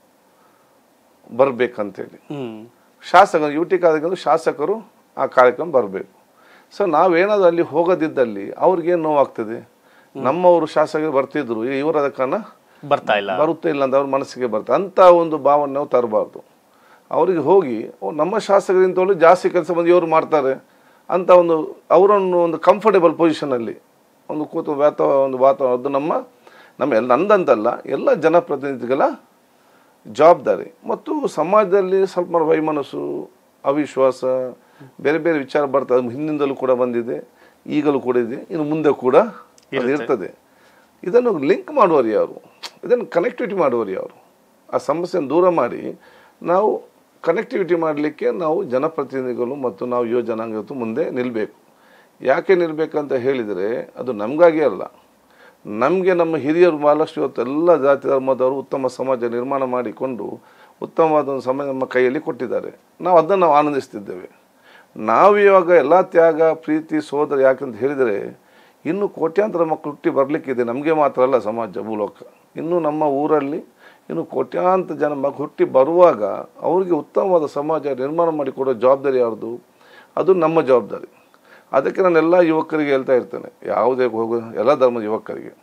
ಬರಬೇಕಂತೇಳಿ ಹ್ಮ್ ಶಾಸಕರು ಯು ಟಿ ಕಾರ್ಯಕ್ರಮ ಶಾಸಕರು ಆ ಕಾರ್ಯಕ್ರಮ ಬರಬೇಕು ಸೊ ನಾವೇನಾದರೂ ಅಲ್ಲಿ ಹೋಗದಿದ್ದಲ್ಲಿ ಅವ್ರಿಗೇನು ನೋವಾಗ್ತದೆ ನಮ್ಮವರು ಶಾಸಕರು ಬರ್ತಿದ್ರು ಇವರು ಅದಕ್ಕನ್ನ ಬರ್ತಾ ಇಲ್ಲ ಬರುತ್ತೆ ಇಲ್ಲ ಅಂತ ಅವ್ರ ಮನಸ್ಸಿಗೆ ಬರುತ್ತೆ ಅಂತ ಒಂದು ಭಾವನೆ ನಾವು ತರಬಾರ್ದು ಅವರಿಗೆ ಹೋಗಿ ಓ, ನಮ್ಮ ಶಾಸಕರಿಂತಲೂ ಜಾಸ್ತಿ ಕೆಲಸ ಬಂದು ಇವರು ಮಾಡ್ತಾರೆ ಅಂತ ಒಂದು ಅವರನ್ನು ಒಂದು ಕಂಫರ್ಟೇಬಲ್ ಪೊಸಿಷನಲ್ಲಿ ಒಂದು ಕೂತು ವಾತಾವ ಒಂದು ವಾತಾವರಣ ಅದು ನಮ್ಮ ನಮ್ಮ ಎಲ್ಲ ನಂದಂತಲ್ಲ ಎಲ್ಲ ಜನಪ್ರತಿನಿಧಿಗಳ ಜವಾಬ್ದಾರಿ ಮತ್ತು ಸಮಾಜದಲ್ಲಿ ಸ್ವಲ್ಪ ವೈಮನಸ್ಸು ಅವಿಶ್ವಾಸ ಬೇರೆ ಬೇರೆ ವಿಚಾರ ಬರ್ತದೆ ಅದು ಹಿಂದಿಂದಲೂ ಕೂಡ ಬಂದಿದೆ ಈಗಲೂ ಕೂಡ ಇದೆ ಇನ್ನು ಮುಂದೆ ಕೂಡ ಅದು ಇರ್ತದೆ ಇದನ್ನು ಲಿಂಕ್ ಮಾಡುವವರು ಯಾರು ಇದನ್ನು ಕನೆಕ್ಟಿವಿಟಿ ಮಾಡುವವರು ಯಾರು ಆ ಸಮಸ್ಯೆಯನ್ನು ದೂರ ಮಾಡಿ ನಾವು ಕನೆಕ್ಟಿವಿಟಿ ಮಾಡಲಿಕ್ಕೆ ನಾವು ಜನಪ್ರತಿನಿಧಿಗಳು ಮತ್ತು ನಾವು ಯುವ ಜನಾಂಗ ಇವತ್ತು ಮುಂದೆ ನಿಲ್ಲಬೇಕು ಯಾಕೆ ನಿಲ್ಲಬೇಕಂತ ಹೇಳಿದರೆ ಅದು ನಮಗಾಗಿ ಅಲ್ಲ ನಮಗೆ ನಮ್ಮ ಹಿರಿಯರು ಭಾಳಷ್ಟು ಇವತ್ತು ಎಲ್ಲ ಜಾತಿ ಧರ್ಮದವರು ಉತ್ತಮ ಸಮಾಜ ನಿರ್ಮಾಣ ಮಾಡಿಕೊಂಡು ಉತ್ತಮವಾದ ಒಂದು ಸಮಾಜ ನಮ್ಮ ಕೈಯಲ್ಲಿ ಕೊಟ್ಟಿದ್ದಾರೆ ನಾವು ಅದನ್ನು ನಾವು ಆನಂದಿಸ್ತಿದ್ದೇವೆ ನಾವು ಇವಾಗ ಎಲ್ಲ ತ್ಯಾಗ ಪ್ರೀತಿ ಸೋದರ ಯಾಕಂತ ಹೇಳಿದರೆ ಇನ್ನು ಕೋಟ್ಯಾಂತರ ಮಕ್ಕಳು ಹುಟ್ಟಿ ಬರಲಿಕ್ಕಿದೆ ನಮಗೆ ಮಾತ್ರ ಅಲ್ಲ ಸಮಾಜ ಭೂಲೋಕ ಇನ್ನು ನಮ್ಮ ಊರಲ್ಲಿ ಇನ್ನು ಕೋಟ್ಯಾಂತರ ಜನ ಮಗ ಹುಟ್ಟಿ ಬರುವಾಗ ಅವರಿಗೆ ಉತ್ತಮವಾದ ಸಮಾಜ ನಿರ್ಮಾಣ ಮಾಡಿಕೊಡೋ ಜವಾಬ್ದಾರಿ ಯಾರ್ದು ಅದು ನಮ್ಮ ಜವಾಬ್ದಾರಿ ಅದಕ್ಕೆ ನಾನು ಎಲ್ಲ ಯುವಕರಿಗೆ ಹೇಳ್ತಾ ಇರ್ತೇನೆ ಯಾವುದೇ ಹೋಗೋ ಎಲ್ಲ ಧರ್ಮದ ಯುವಕರಿಗೆ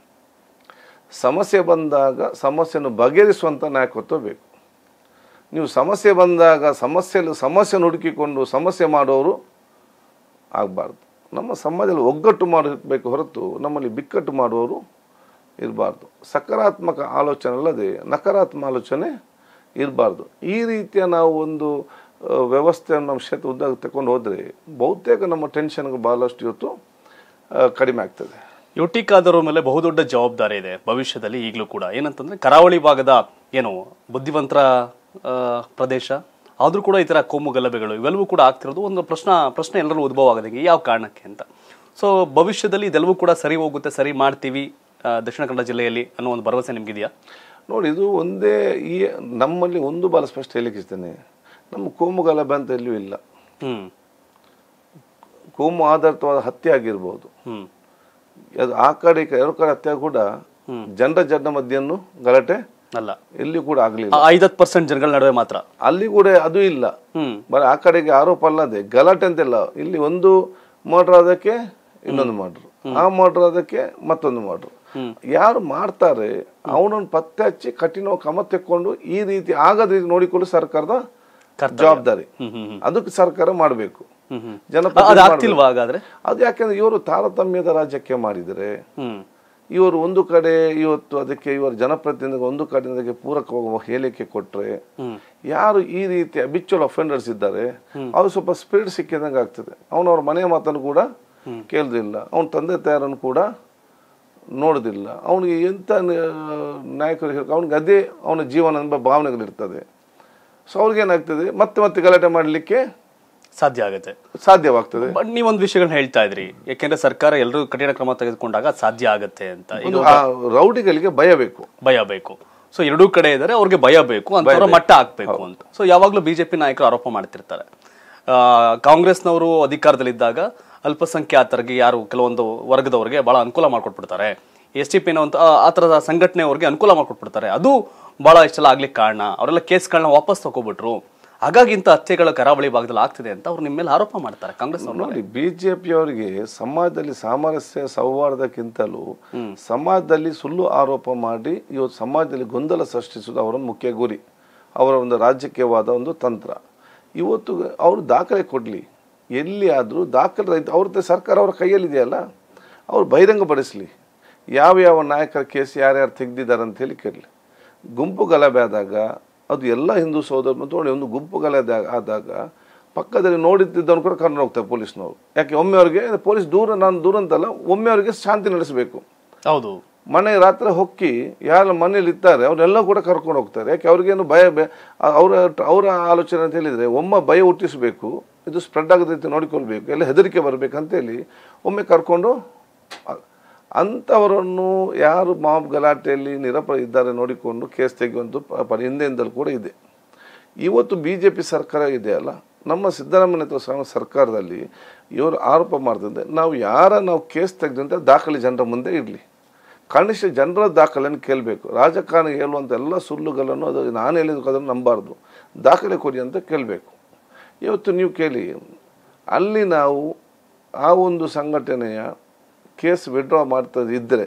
ಸಮಸ್ಯೆ ಬಂದಾಗ ಸಮಸ್ಯೆಯನ್ನು ಬಗೆಹರಿಸುವಂಥ ನಾಯಕತ್ವ ಬೇಕು ನೀವು ಸಮಸ್ಯೆ ಬಂದಾಗ ಸಮಸ್ಯೆಯಲ್ಲಿ ಸಮಸ್ಯೆಯನ್ನು ಹುಡುಕಿಕೊಂಡು ಸಮಸ್ಯೆ ಮಾಡೋರು ಆಗಬಾರ್ದು ನಮ್ಮ ಸಮಾಜದಲ್ಲಿ ಒಗ್ಗಟ್ಟು ಮಾಡಬೇಕು ಹೊರತು ನಮ್ಮಲ್ಲಿ ಬಿಕ್ಕಟ್ಟು ಮಾಡುವವರು ಇರಬಾರ್ದು ಸಕಾರಾತ್ಮಕ ಆಲೋಚನೆ ಅಲ್ಲದೆ ನಕಾರಾತ್ಮಕ ಆಲೋಚನೆ ಇರಬಾರ್ದು ಈ ರೀತಿಯ ನಾವು ಒಂದು ಆ, ವ್ಯವಸ್ಥೆಯನ್ನು ನಮ್ಮ ಕ್ಷೇತ್ರ ಉದ್ದಾಗ ತಗೊಂಡು ಹೋದರೆ ಬಹುತೇಕ ನಮ್ಮ ಟೆನ್ಷನ್ಗೆ ಭಾಳಷ್ಟು ಇವತ್ತು ಆ, ಕಡಿಮೆ ಆಗ್ತದೆ ಯುಟಿಕಾದವ್ರ ಮೇಲೆ ಬಹುದೊಡ್ಡ ಜವಾಬ್ದಾರಿ ಇದೆ ಭವಿಷ್ಯದಲ್ಲಿ ಈಗಲೂ ಕೂಡ ಏನಂತಂದ್ರೆ ಕರಾವಳಿ ಭಾಗದ ಏನು ಬುದ್ಧಿವಂತರ ಆ, ಪ್ರದೇಶ ಆದ್ರೂ ಕೂಡ ಈ ತರ ಕೋಮು ಗಲಭೆಗಳು ಇವೆಲ್ಲವೂ ಕೂಡ ಆಗ್ತಿರೋದು ಒಂದು ಪ್ರಶ್ನ ಪ್ರಶ್ನೆ ಎಲ್ಲರೂ ಉದ್ಭವ ಆಗದಂಗೆ ಯಾವ ಕಾರಣಕ್ಕೆ ಅಂತ ಸೊ ಭವಿಷ್ಯದಲ್ಲಿ ಇದೆಲ್ಲವೂ ಕೂಡ ಸರಿ ಹೋಗುತ್ತೆ ಸರಿ ಮಾಡ್ತೀವಿ ಆ, ದಕ್ಷಿಣ ಕನ್ನಡ ಜಿಲ್ಲೆಯಲ್ಲಿ ಅನ್ನೋ ಒಂದು ಭರವಸೆ ನಿಮ್ಗಿದೆಯಾ ನೋಡಿ ಇದು ಒಂದೇ ಈ ನಮ್ಮಲ್ಲಿ ಒಂದು ಬಾಲ ಸ್ಪಷ್ಟ ಹೇಳಿಕ್ಕೆ ಇರ್ತೇನೆ ನಮ್ಮ ಕೋಮು ಗಲಭೆ ಅಂತ ಎಲ್ಲಿಯೂ ಇಲ್ಲ ಹ್ಮ್ ಕೋಮು ಆಧಾರಿತವಾದ ಹತ್ಯೆ ಆಗಿರ್ಬೋದು ಹ್ಮ್ ಅದು ಆ ಕಡೆ ಈ ಕಡೆ ಎರಡು ಕಡೆ ಹತ್ಯೆ ಕೂಡ ಜನರ ಜನರ ಮಧ್ಯೆಯನ್ನು ಗಲಾಟೆ ಅಲ್ಲ ಎಲ್ಲಿಯೂ ಕೂಡ ಆಗಲಿಲ್ಲ ಆ ಐದತ್ತು ಪರ್ಸೆಂಟ್ ಜನಗಳ ನಡುವೆ ಮಾತ್ರ ಅಲ್ಲಿ ಕೂಡ ಅದು ಇಲ್ಲ ಹ್ಮ್ ಬರೀ ಆ ಕಡೆಗೆ ಆರೋಪ ಅಲ್ಲದೆ ಗಲಾಟೆ ಅಂತಿಲ್ಲ ಇಲ್ಲಿ ಒಂದು ಮರ್ಡರ್ ಆದಕ್ಕೆ ಇನ್ನೊಂದು ಮರ್ಡರ್ ಆ ಮರ್ಡರ್ ಆದಕ್ಕೆ ಮತ್ತೊಂದು ಮರ್ಡರ್ ಯಾರು ಮಾಡ್ತಾರೆ ಅವನನ್ನು ಪತ್ತೆ ಹಚ್ಚಿ ಕಠಿಣ ಕ್ರಮ ತೆಕ್ಕೊಂಡು ಈ ರೀತಿ ಆಗದ ರೀತಿ ನೋಡಿಕೊಳ್ಳು ಸರ್ಕಾರದ ಕರ್ತವ್ಯ. ಜವಾಬ್ದಾರಿ ಹ್ಮ್ ಹ್ಮ್ ಹ್ಮ್ ಅದಕ್ಕೆ ಸರ್ಕಾರ ಮಾಡಬೇಕು ಹ್ಮ್ ಹ್ಮ್ ಜನಪ್ರತಿನಿಧಿ ಅದು ಆಗ್ತಿಲ್ವಾ ಹಾಗಾದ್ರೆ ಅದು ಯಾಕೆಂದ್ರೆ ಇವರು ತಾರತಮ್ಯದ ರಾಜ್ಯಕ್ಕೆ ಮಾಡಿದರೆ ಹ್ಮ್ ಇವರು ಒಂದು ಕಡೆ ಇವತ್ತು ಅದಕ್ಕೆ ಇವರ ಜನಪ್ರತಿನಿಧಿಗಳು ಒಂದು ಕಡೆ ಅದಕ್ಕೆ ಪೂರಕವಾಗುವ ಹೇಳಿಕೆ ಕೊಟ್ರೆ ಹ್ಮ್ ಯಾರು ಈ ರೀತಿ ಅಬಿಚುವಲ್ ಅಫೆಂಡರ್ಸ್ ಇದ್ದಾರೆ ಅವ್ರು ಸ್ವಲ್ಪ ಸ್ಪಿರಿಟ್ ಸಿಕ್ಕಿದಂಗೆ ಆಗ್ತದೆ ಅವನವ್ರ ಮನೆ ಮಾತನ್ನು ಕೂಡ ಕೇಳುದಿಲ್ಲ ಅವನ ತಂದೆ ತಾಯರನ್ನು ಕೂಡ ನೋಡುದಿಲ್ಲ ಅವನಿಗೆ ಎಂತ ನ- ನಾಯಕರು ಹೇಳ್- ಅವನಿಗೆ ಅದೇ ಅವನ ಜೀವನ ಎಂಬ ಭಾವನೆಗಳಿರ್ತದೆ ಸೊ ಅವ್ರಿಗೇನಾಗ್ತದೆ ಮತ್ತೆ ಮತ್ತೆ ಗಲಾಟೆ ಮಾಡಲಿಕ್ಕೆ ಸಾಧ್ಯ ಆಗುತ್ತೆ ಸಾಧ್ಯವಾಗ್ತದೆ ಬಟ್ ನೀವೊಂದು ವಿಷಯಗಳನ್ನ ಹೇಳ್ತಾ ಇದ್ರಿ ಯಾಕೆಂದ್ರೆ ಸರ್ಕಾರ ಎಲ್ಲರೂ ಕಠಿಣ ಕ್ರಮ ತೆಗೆದುಕೊಂಡಾಗ ಅದ್ ಸಾಧ್ಯ ಆಗತ್ತೆ ಅಂತ ಈಗ ಒಂದು ಆ ರೌಡಿಗಳಿಗೆ ಭಯ ಬೇಕು ಭಯ ಬೇಕು ಸೊ ಎರಡೂ ಕಡೆ ಇದ್ದಾರೆ ಅವ್ರಿಗೆ ಭಯ ಬೇಕು ಅಂತವರ ಮಟ್ಟ ಹಾಕ್ಬೇಕು ಅಂತ ಸೊ ಯಾವಾಗ್ಲೂ ಬಿಜೆಪಿ ನಾಯಕರು ಆರೋಪ ಮಾಡ್ತಿರ್ತಾರೆ ಆ, ಕಾಂಗ್ರೆಸ್ನವರು ಅಧಿಕಾರದಲ್ಲಿದ್ದಾಗ ಅಲ್ಪಸಂಖ್ಯಾತರಿಗೆ ಯಾರು ಕೆಲವೊಂದು ವರ್ಗದವರಿಗೆ ಬಹಳ ಅನುಕೂಲ ಮಾಡ್ಕೊಟ್ಬಿಡ್ತಾರೆ ಎಸ್ ಟಿ ಪಿನ ಆ ಥರದ ಸಂಘಟನೆಯವ್ರಿಗೆ ಅನುಕೂಲ ಮಾಡ್ಕೊಟ್ಬಿಡ್ತಾರೆ ಅದು ಬಹಳ ಇಷ್ಟೆಲ್ಲ ಆಗ್ಲಿಕ್ಕೆ ಕಾರಣ ಅವರೆಲ್ಲ ಕೇಸ್ಗಳನ್ನ ವಾಪಸ್ ತಗೋಬಿಟ್ರು ಹಾಗಾಗಿ ಇಂಥ ಹತ್ಯೆಗಳ ಕರಾವಳಿ ಭಾಗದಲ್ಲಿ ಆಗ್ತಿದೆ ಅಂತ ಅವ್ರು ನಿಮ್ಮ ಮೇಲೆ ಆರೋಪ ಮಾಡ್ತಾರೆ ಕಾಂಗ್ರೆಸ್ ಅವರು ನೋಡಿ ಬಿಜೆಪಿ ಅವರಿಗೆ ಸಮಾಜದಲ್ಲಿ ಸಾಮರಸ್ಯ ಸೌಹಾರ್ದಕ್ಕಿಂತಲೂ ಸಮಾಜದಲ್ಲಿ ಸುಳ್ಳು ಆರೋಪ ಮಾಡಿ ಇವತ್ತು ಸಮಾಜದಲ್ಲಿ ಗೊಂದಲ ಸೃಷ್ಟಿಸುವುದು ಅವರ ಮುಖ್ಯ ಗುರಿ ಅವರ ಒಂದು ರಾಜಕೀಯವಾದ ಒಂದು ತಂತ್ರ ಇವತ್ತು ಅವರು ದಾಖಲೆ ಕೊಡಲಿ ಎಲ್ಲಿ ಆದರೂ ದಾಖಲೆ ರಹಿತ ಅವ್ರ ಸರ್ಕಾರ ಅವರ ಕೈಯಲ್ಲಿದೆಯಲ್ಲ ಅವ್ರು ಬಹಿರಂಗಪಡಿಸಲಿ ಯಾವ ಯಾವ ನಾಯಕರ ಕೇಸ್ ಯಾರ್ಯಾರು ತೆಗೆದಿದ್ದಾರೆ ಅಂತ ಹೇಳಿ ಕೇಳಲಿ ಗುಂಪು ಗಲಭೆ ಆದಾಗ ಅದು ಎಲ್ಲ ಹಿಂದೂ ಸಹೋದರ ಮತ್ತು ನೋಡಿ ಒಂದು ಗುಂಪು ಗಲಭೆ ಆದ- ಆದಾಗ ಪಕ್ಕದಲ್ಲಿ ನೋಡುತ್ತಿದ್ದವನು ಕೂಡ ಕರ್ಕೊಂಡು ಹೋಗ್ತಾರೆ ಪೊಲೀಸ್ನವರು ಯಾಕೆ ಒಮ್ಮೆ ಅವ್ರಿಗೆ ಪೊಲೀಸ್ ದೂರ ನಾನು ದೂರ ಅಂತಲ್ಲ ಒಮ್ಮೆ ಅವರಿಗೆ ಶಾಂತಿ ನಡೆಸಬೇಕು ಹೌದು ಮನೆ ರಾತ್ರಿ ಹೊಕ್ಕಿ ಯಾರು ಮನೇಲಿ ಇರ್ತಾರೆ ಅವರೆಲ್ಲ ಕೂಡ ಕರ್ಕೊಂಡು ಹೋಗ್ತಾರೆ ಯಾಕೆ ಅವ್ರಿಗೇನು ಭಯ ಬೆ- ಅವರ ಅವರ ಆಲೋಚನೆ ಅಂತ ಹೇಳಿದರೆ ಒಮ್ಮೆ ಭಯ ಹುಟ್ಟಿಸಬೇಕು ಇದು ಸ್ಪ್ರೆಡ್ ಆಗದ ರೀತಿ ನೋಡಿಕೊಳ್ಬೇಕು ಎಲ್ಲ ಹೆದರಿಕೆ ಬರಬೇಕಂತೇಳಿ ಒಮ್ಮೆ ಕರ್ಕೊಂಡು ಅ- ಅಂಥವರನ್ನು ಯಾರು ಮಾಬ್ ಗಲಾಟೆಯಲ್ಲಿ ನಿರಪ ಇದ್ದಾರೆ ನೋಡಿಕೊಂಡು ಕೇಸ್ ತೆಗೆಯುವಂಥ ಪ- ಪ- ಹಿಂದೆಯಿಂದಲೂ ಕೂಡ ಇದೆ ಇವತ್ತು ಬಿ ಜೆ ಪಿ ಸರ್ಕಾರ ಇದೆಯಲ್ಲ ನಮ್ಮ ಸಿದ್ದರಾಮಯ್ಯ ನೇತೃತ್ವ ಸರ್ಕಾರದಲ್ಲಿ ಇವರು ಆರೋಪ ಮಾಡ್ತಿದ್ದೆ ನಾವು ಯಾರ ನಾವು ಕೇಸ್ ತೆಗೆದಂತೆ ದಾಖಲೆ ಜನರ ಮುಂದೆ ಇರಲಿ ಕನಿಷ್ಠ ಜನರ ದಾಖಲೆಯನ್ನು ಕೇಳಬೇಕು ರಾಜಕಾರಣಿ ಹೇಳುವಂಥ ಎಲ್ಲ ಸುಳ್ಳುಗಳನ್ನು ಅದು ನಾನು ಹೇಳಿದ ಅದನ್ನು ನಂಬಾರ್ದು ದಾಖಲೆ ಕೊಡಿ ಅಂತ ಕೇಳಬೇಕು ಇವತ್ತು ನೀವು ಕೇಳಿ ಅಲ್ಲಿ ನಾವು ಆ ಒಂದು ಸಂಘಟನೆಯ ಕೇಸ್ ವಿಡ್ರಾ ಮಾಡ್ತಾ ಇದ್ದರೆ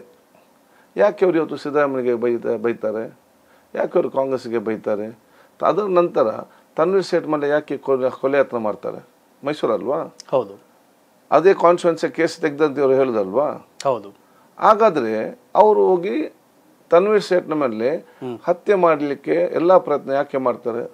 ಯಾಕೆ ಅವ್ರು ಇವತ್ತು ಸಿದ್ದರಾಮಯ್ಯಗೆ ಬೈತ ಬೈತಾರೆ ಯಾಕೆ ಅವರು ಕಾಂಗ್ರೆಸ್ಗೆ ಬೈತಾರೆ ಅದರ ನಂತರ ತನ್ವೀರ್ ಸೇಠ್ ಮೇಲೆ ಯಾಕೆ ಕೊಲೆ ಕೊಲೆ ಯತ್ನ ಮಾಡ್ತಾರೆ ಮೈಸೂರಲ್ವಾ ಹೌದು ಅದೇ ಕಾನ್ಸ್ಟಿಟ್ಯೂನ್ಸಿ ಕೇಸ್ ತೆಗೆದಂತೆ ಇವರು ಹೇಳುದಲ್ವಾ ಹೌದು ಹಾಗಾದ್ರೆ ಅವರು ಹೋಗಿ ತನ್ವೀರ್ ಸೇಠ್ನ ಮೇಲೆ ಹತ್ಯೆ ಮಾಡಲಿಕ್ಕೆ ಎಲ್ಲ ಪ್ರಯತ್ನ ಯಾಕೆ ಮಾಡ್ತಾರೆ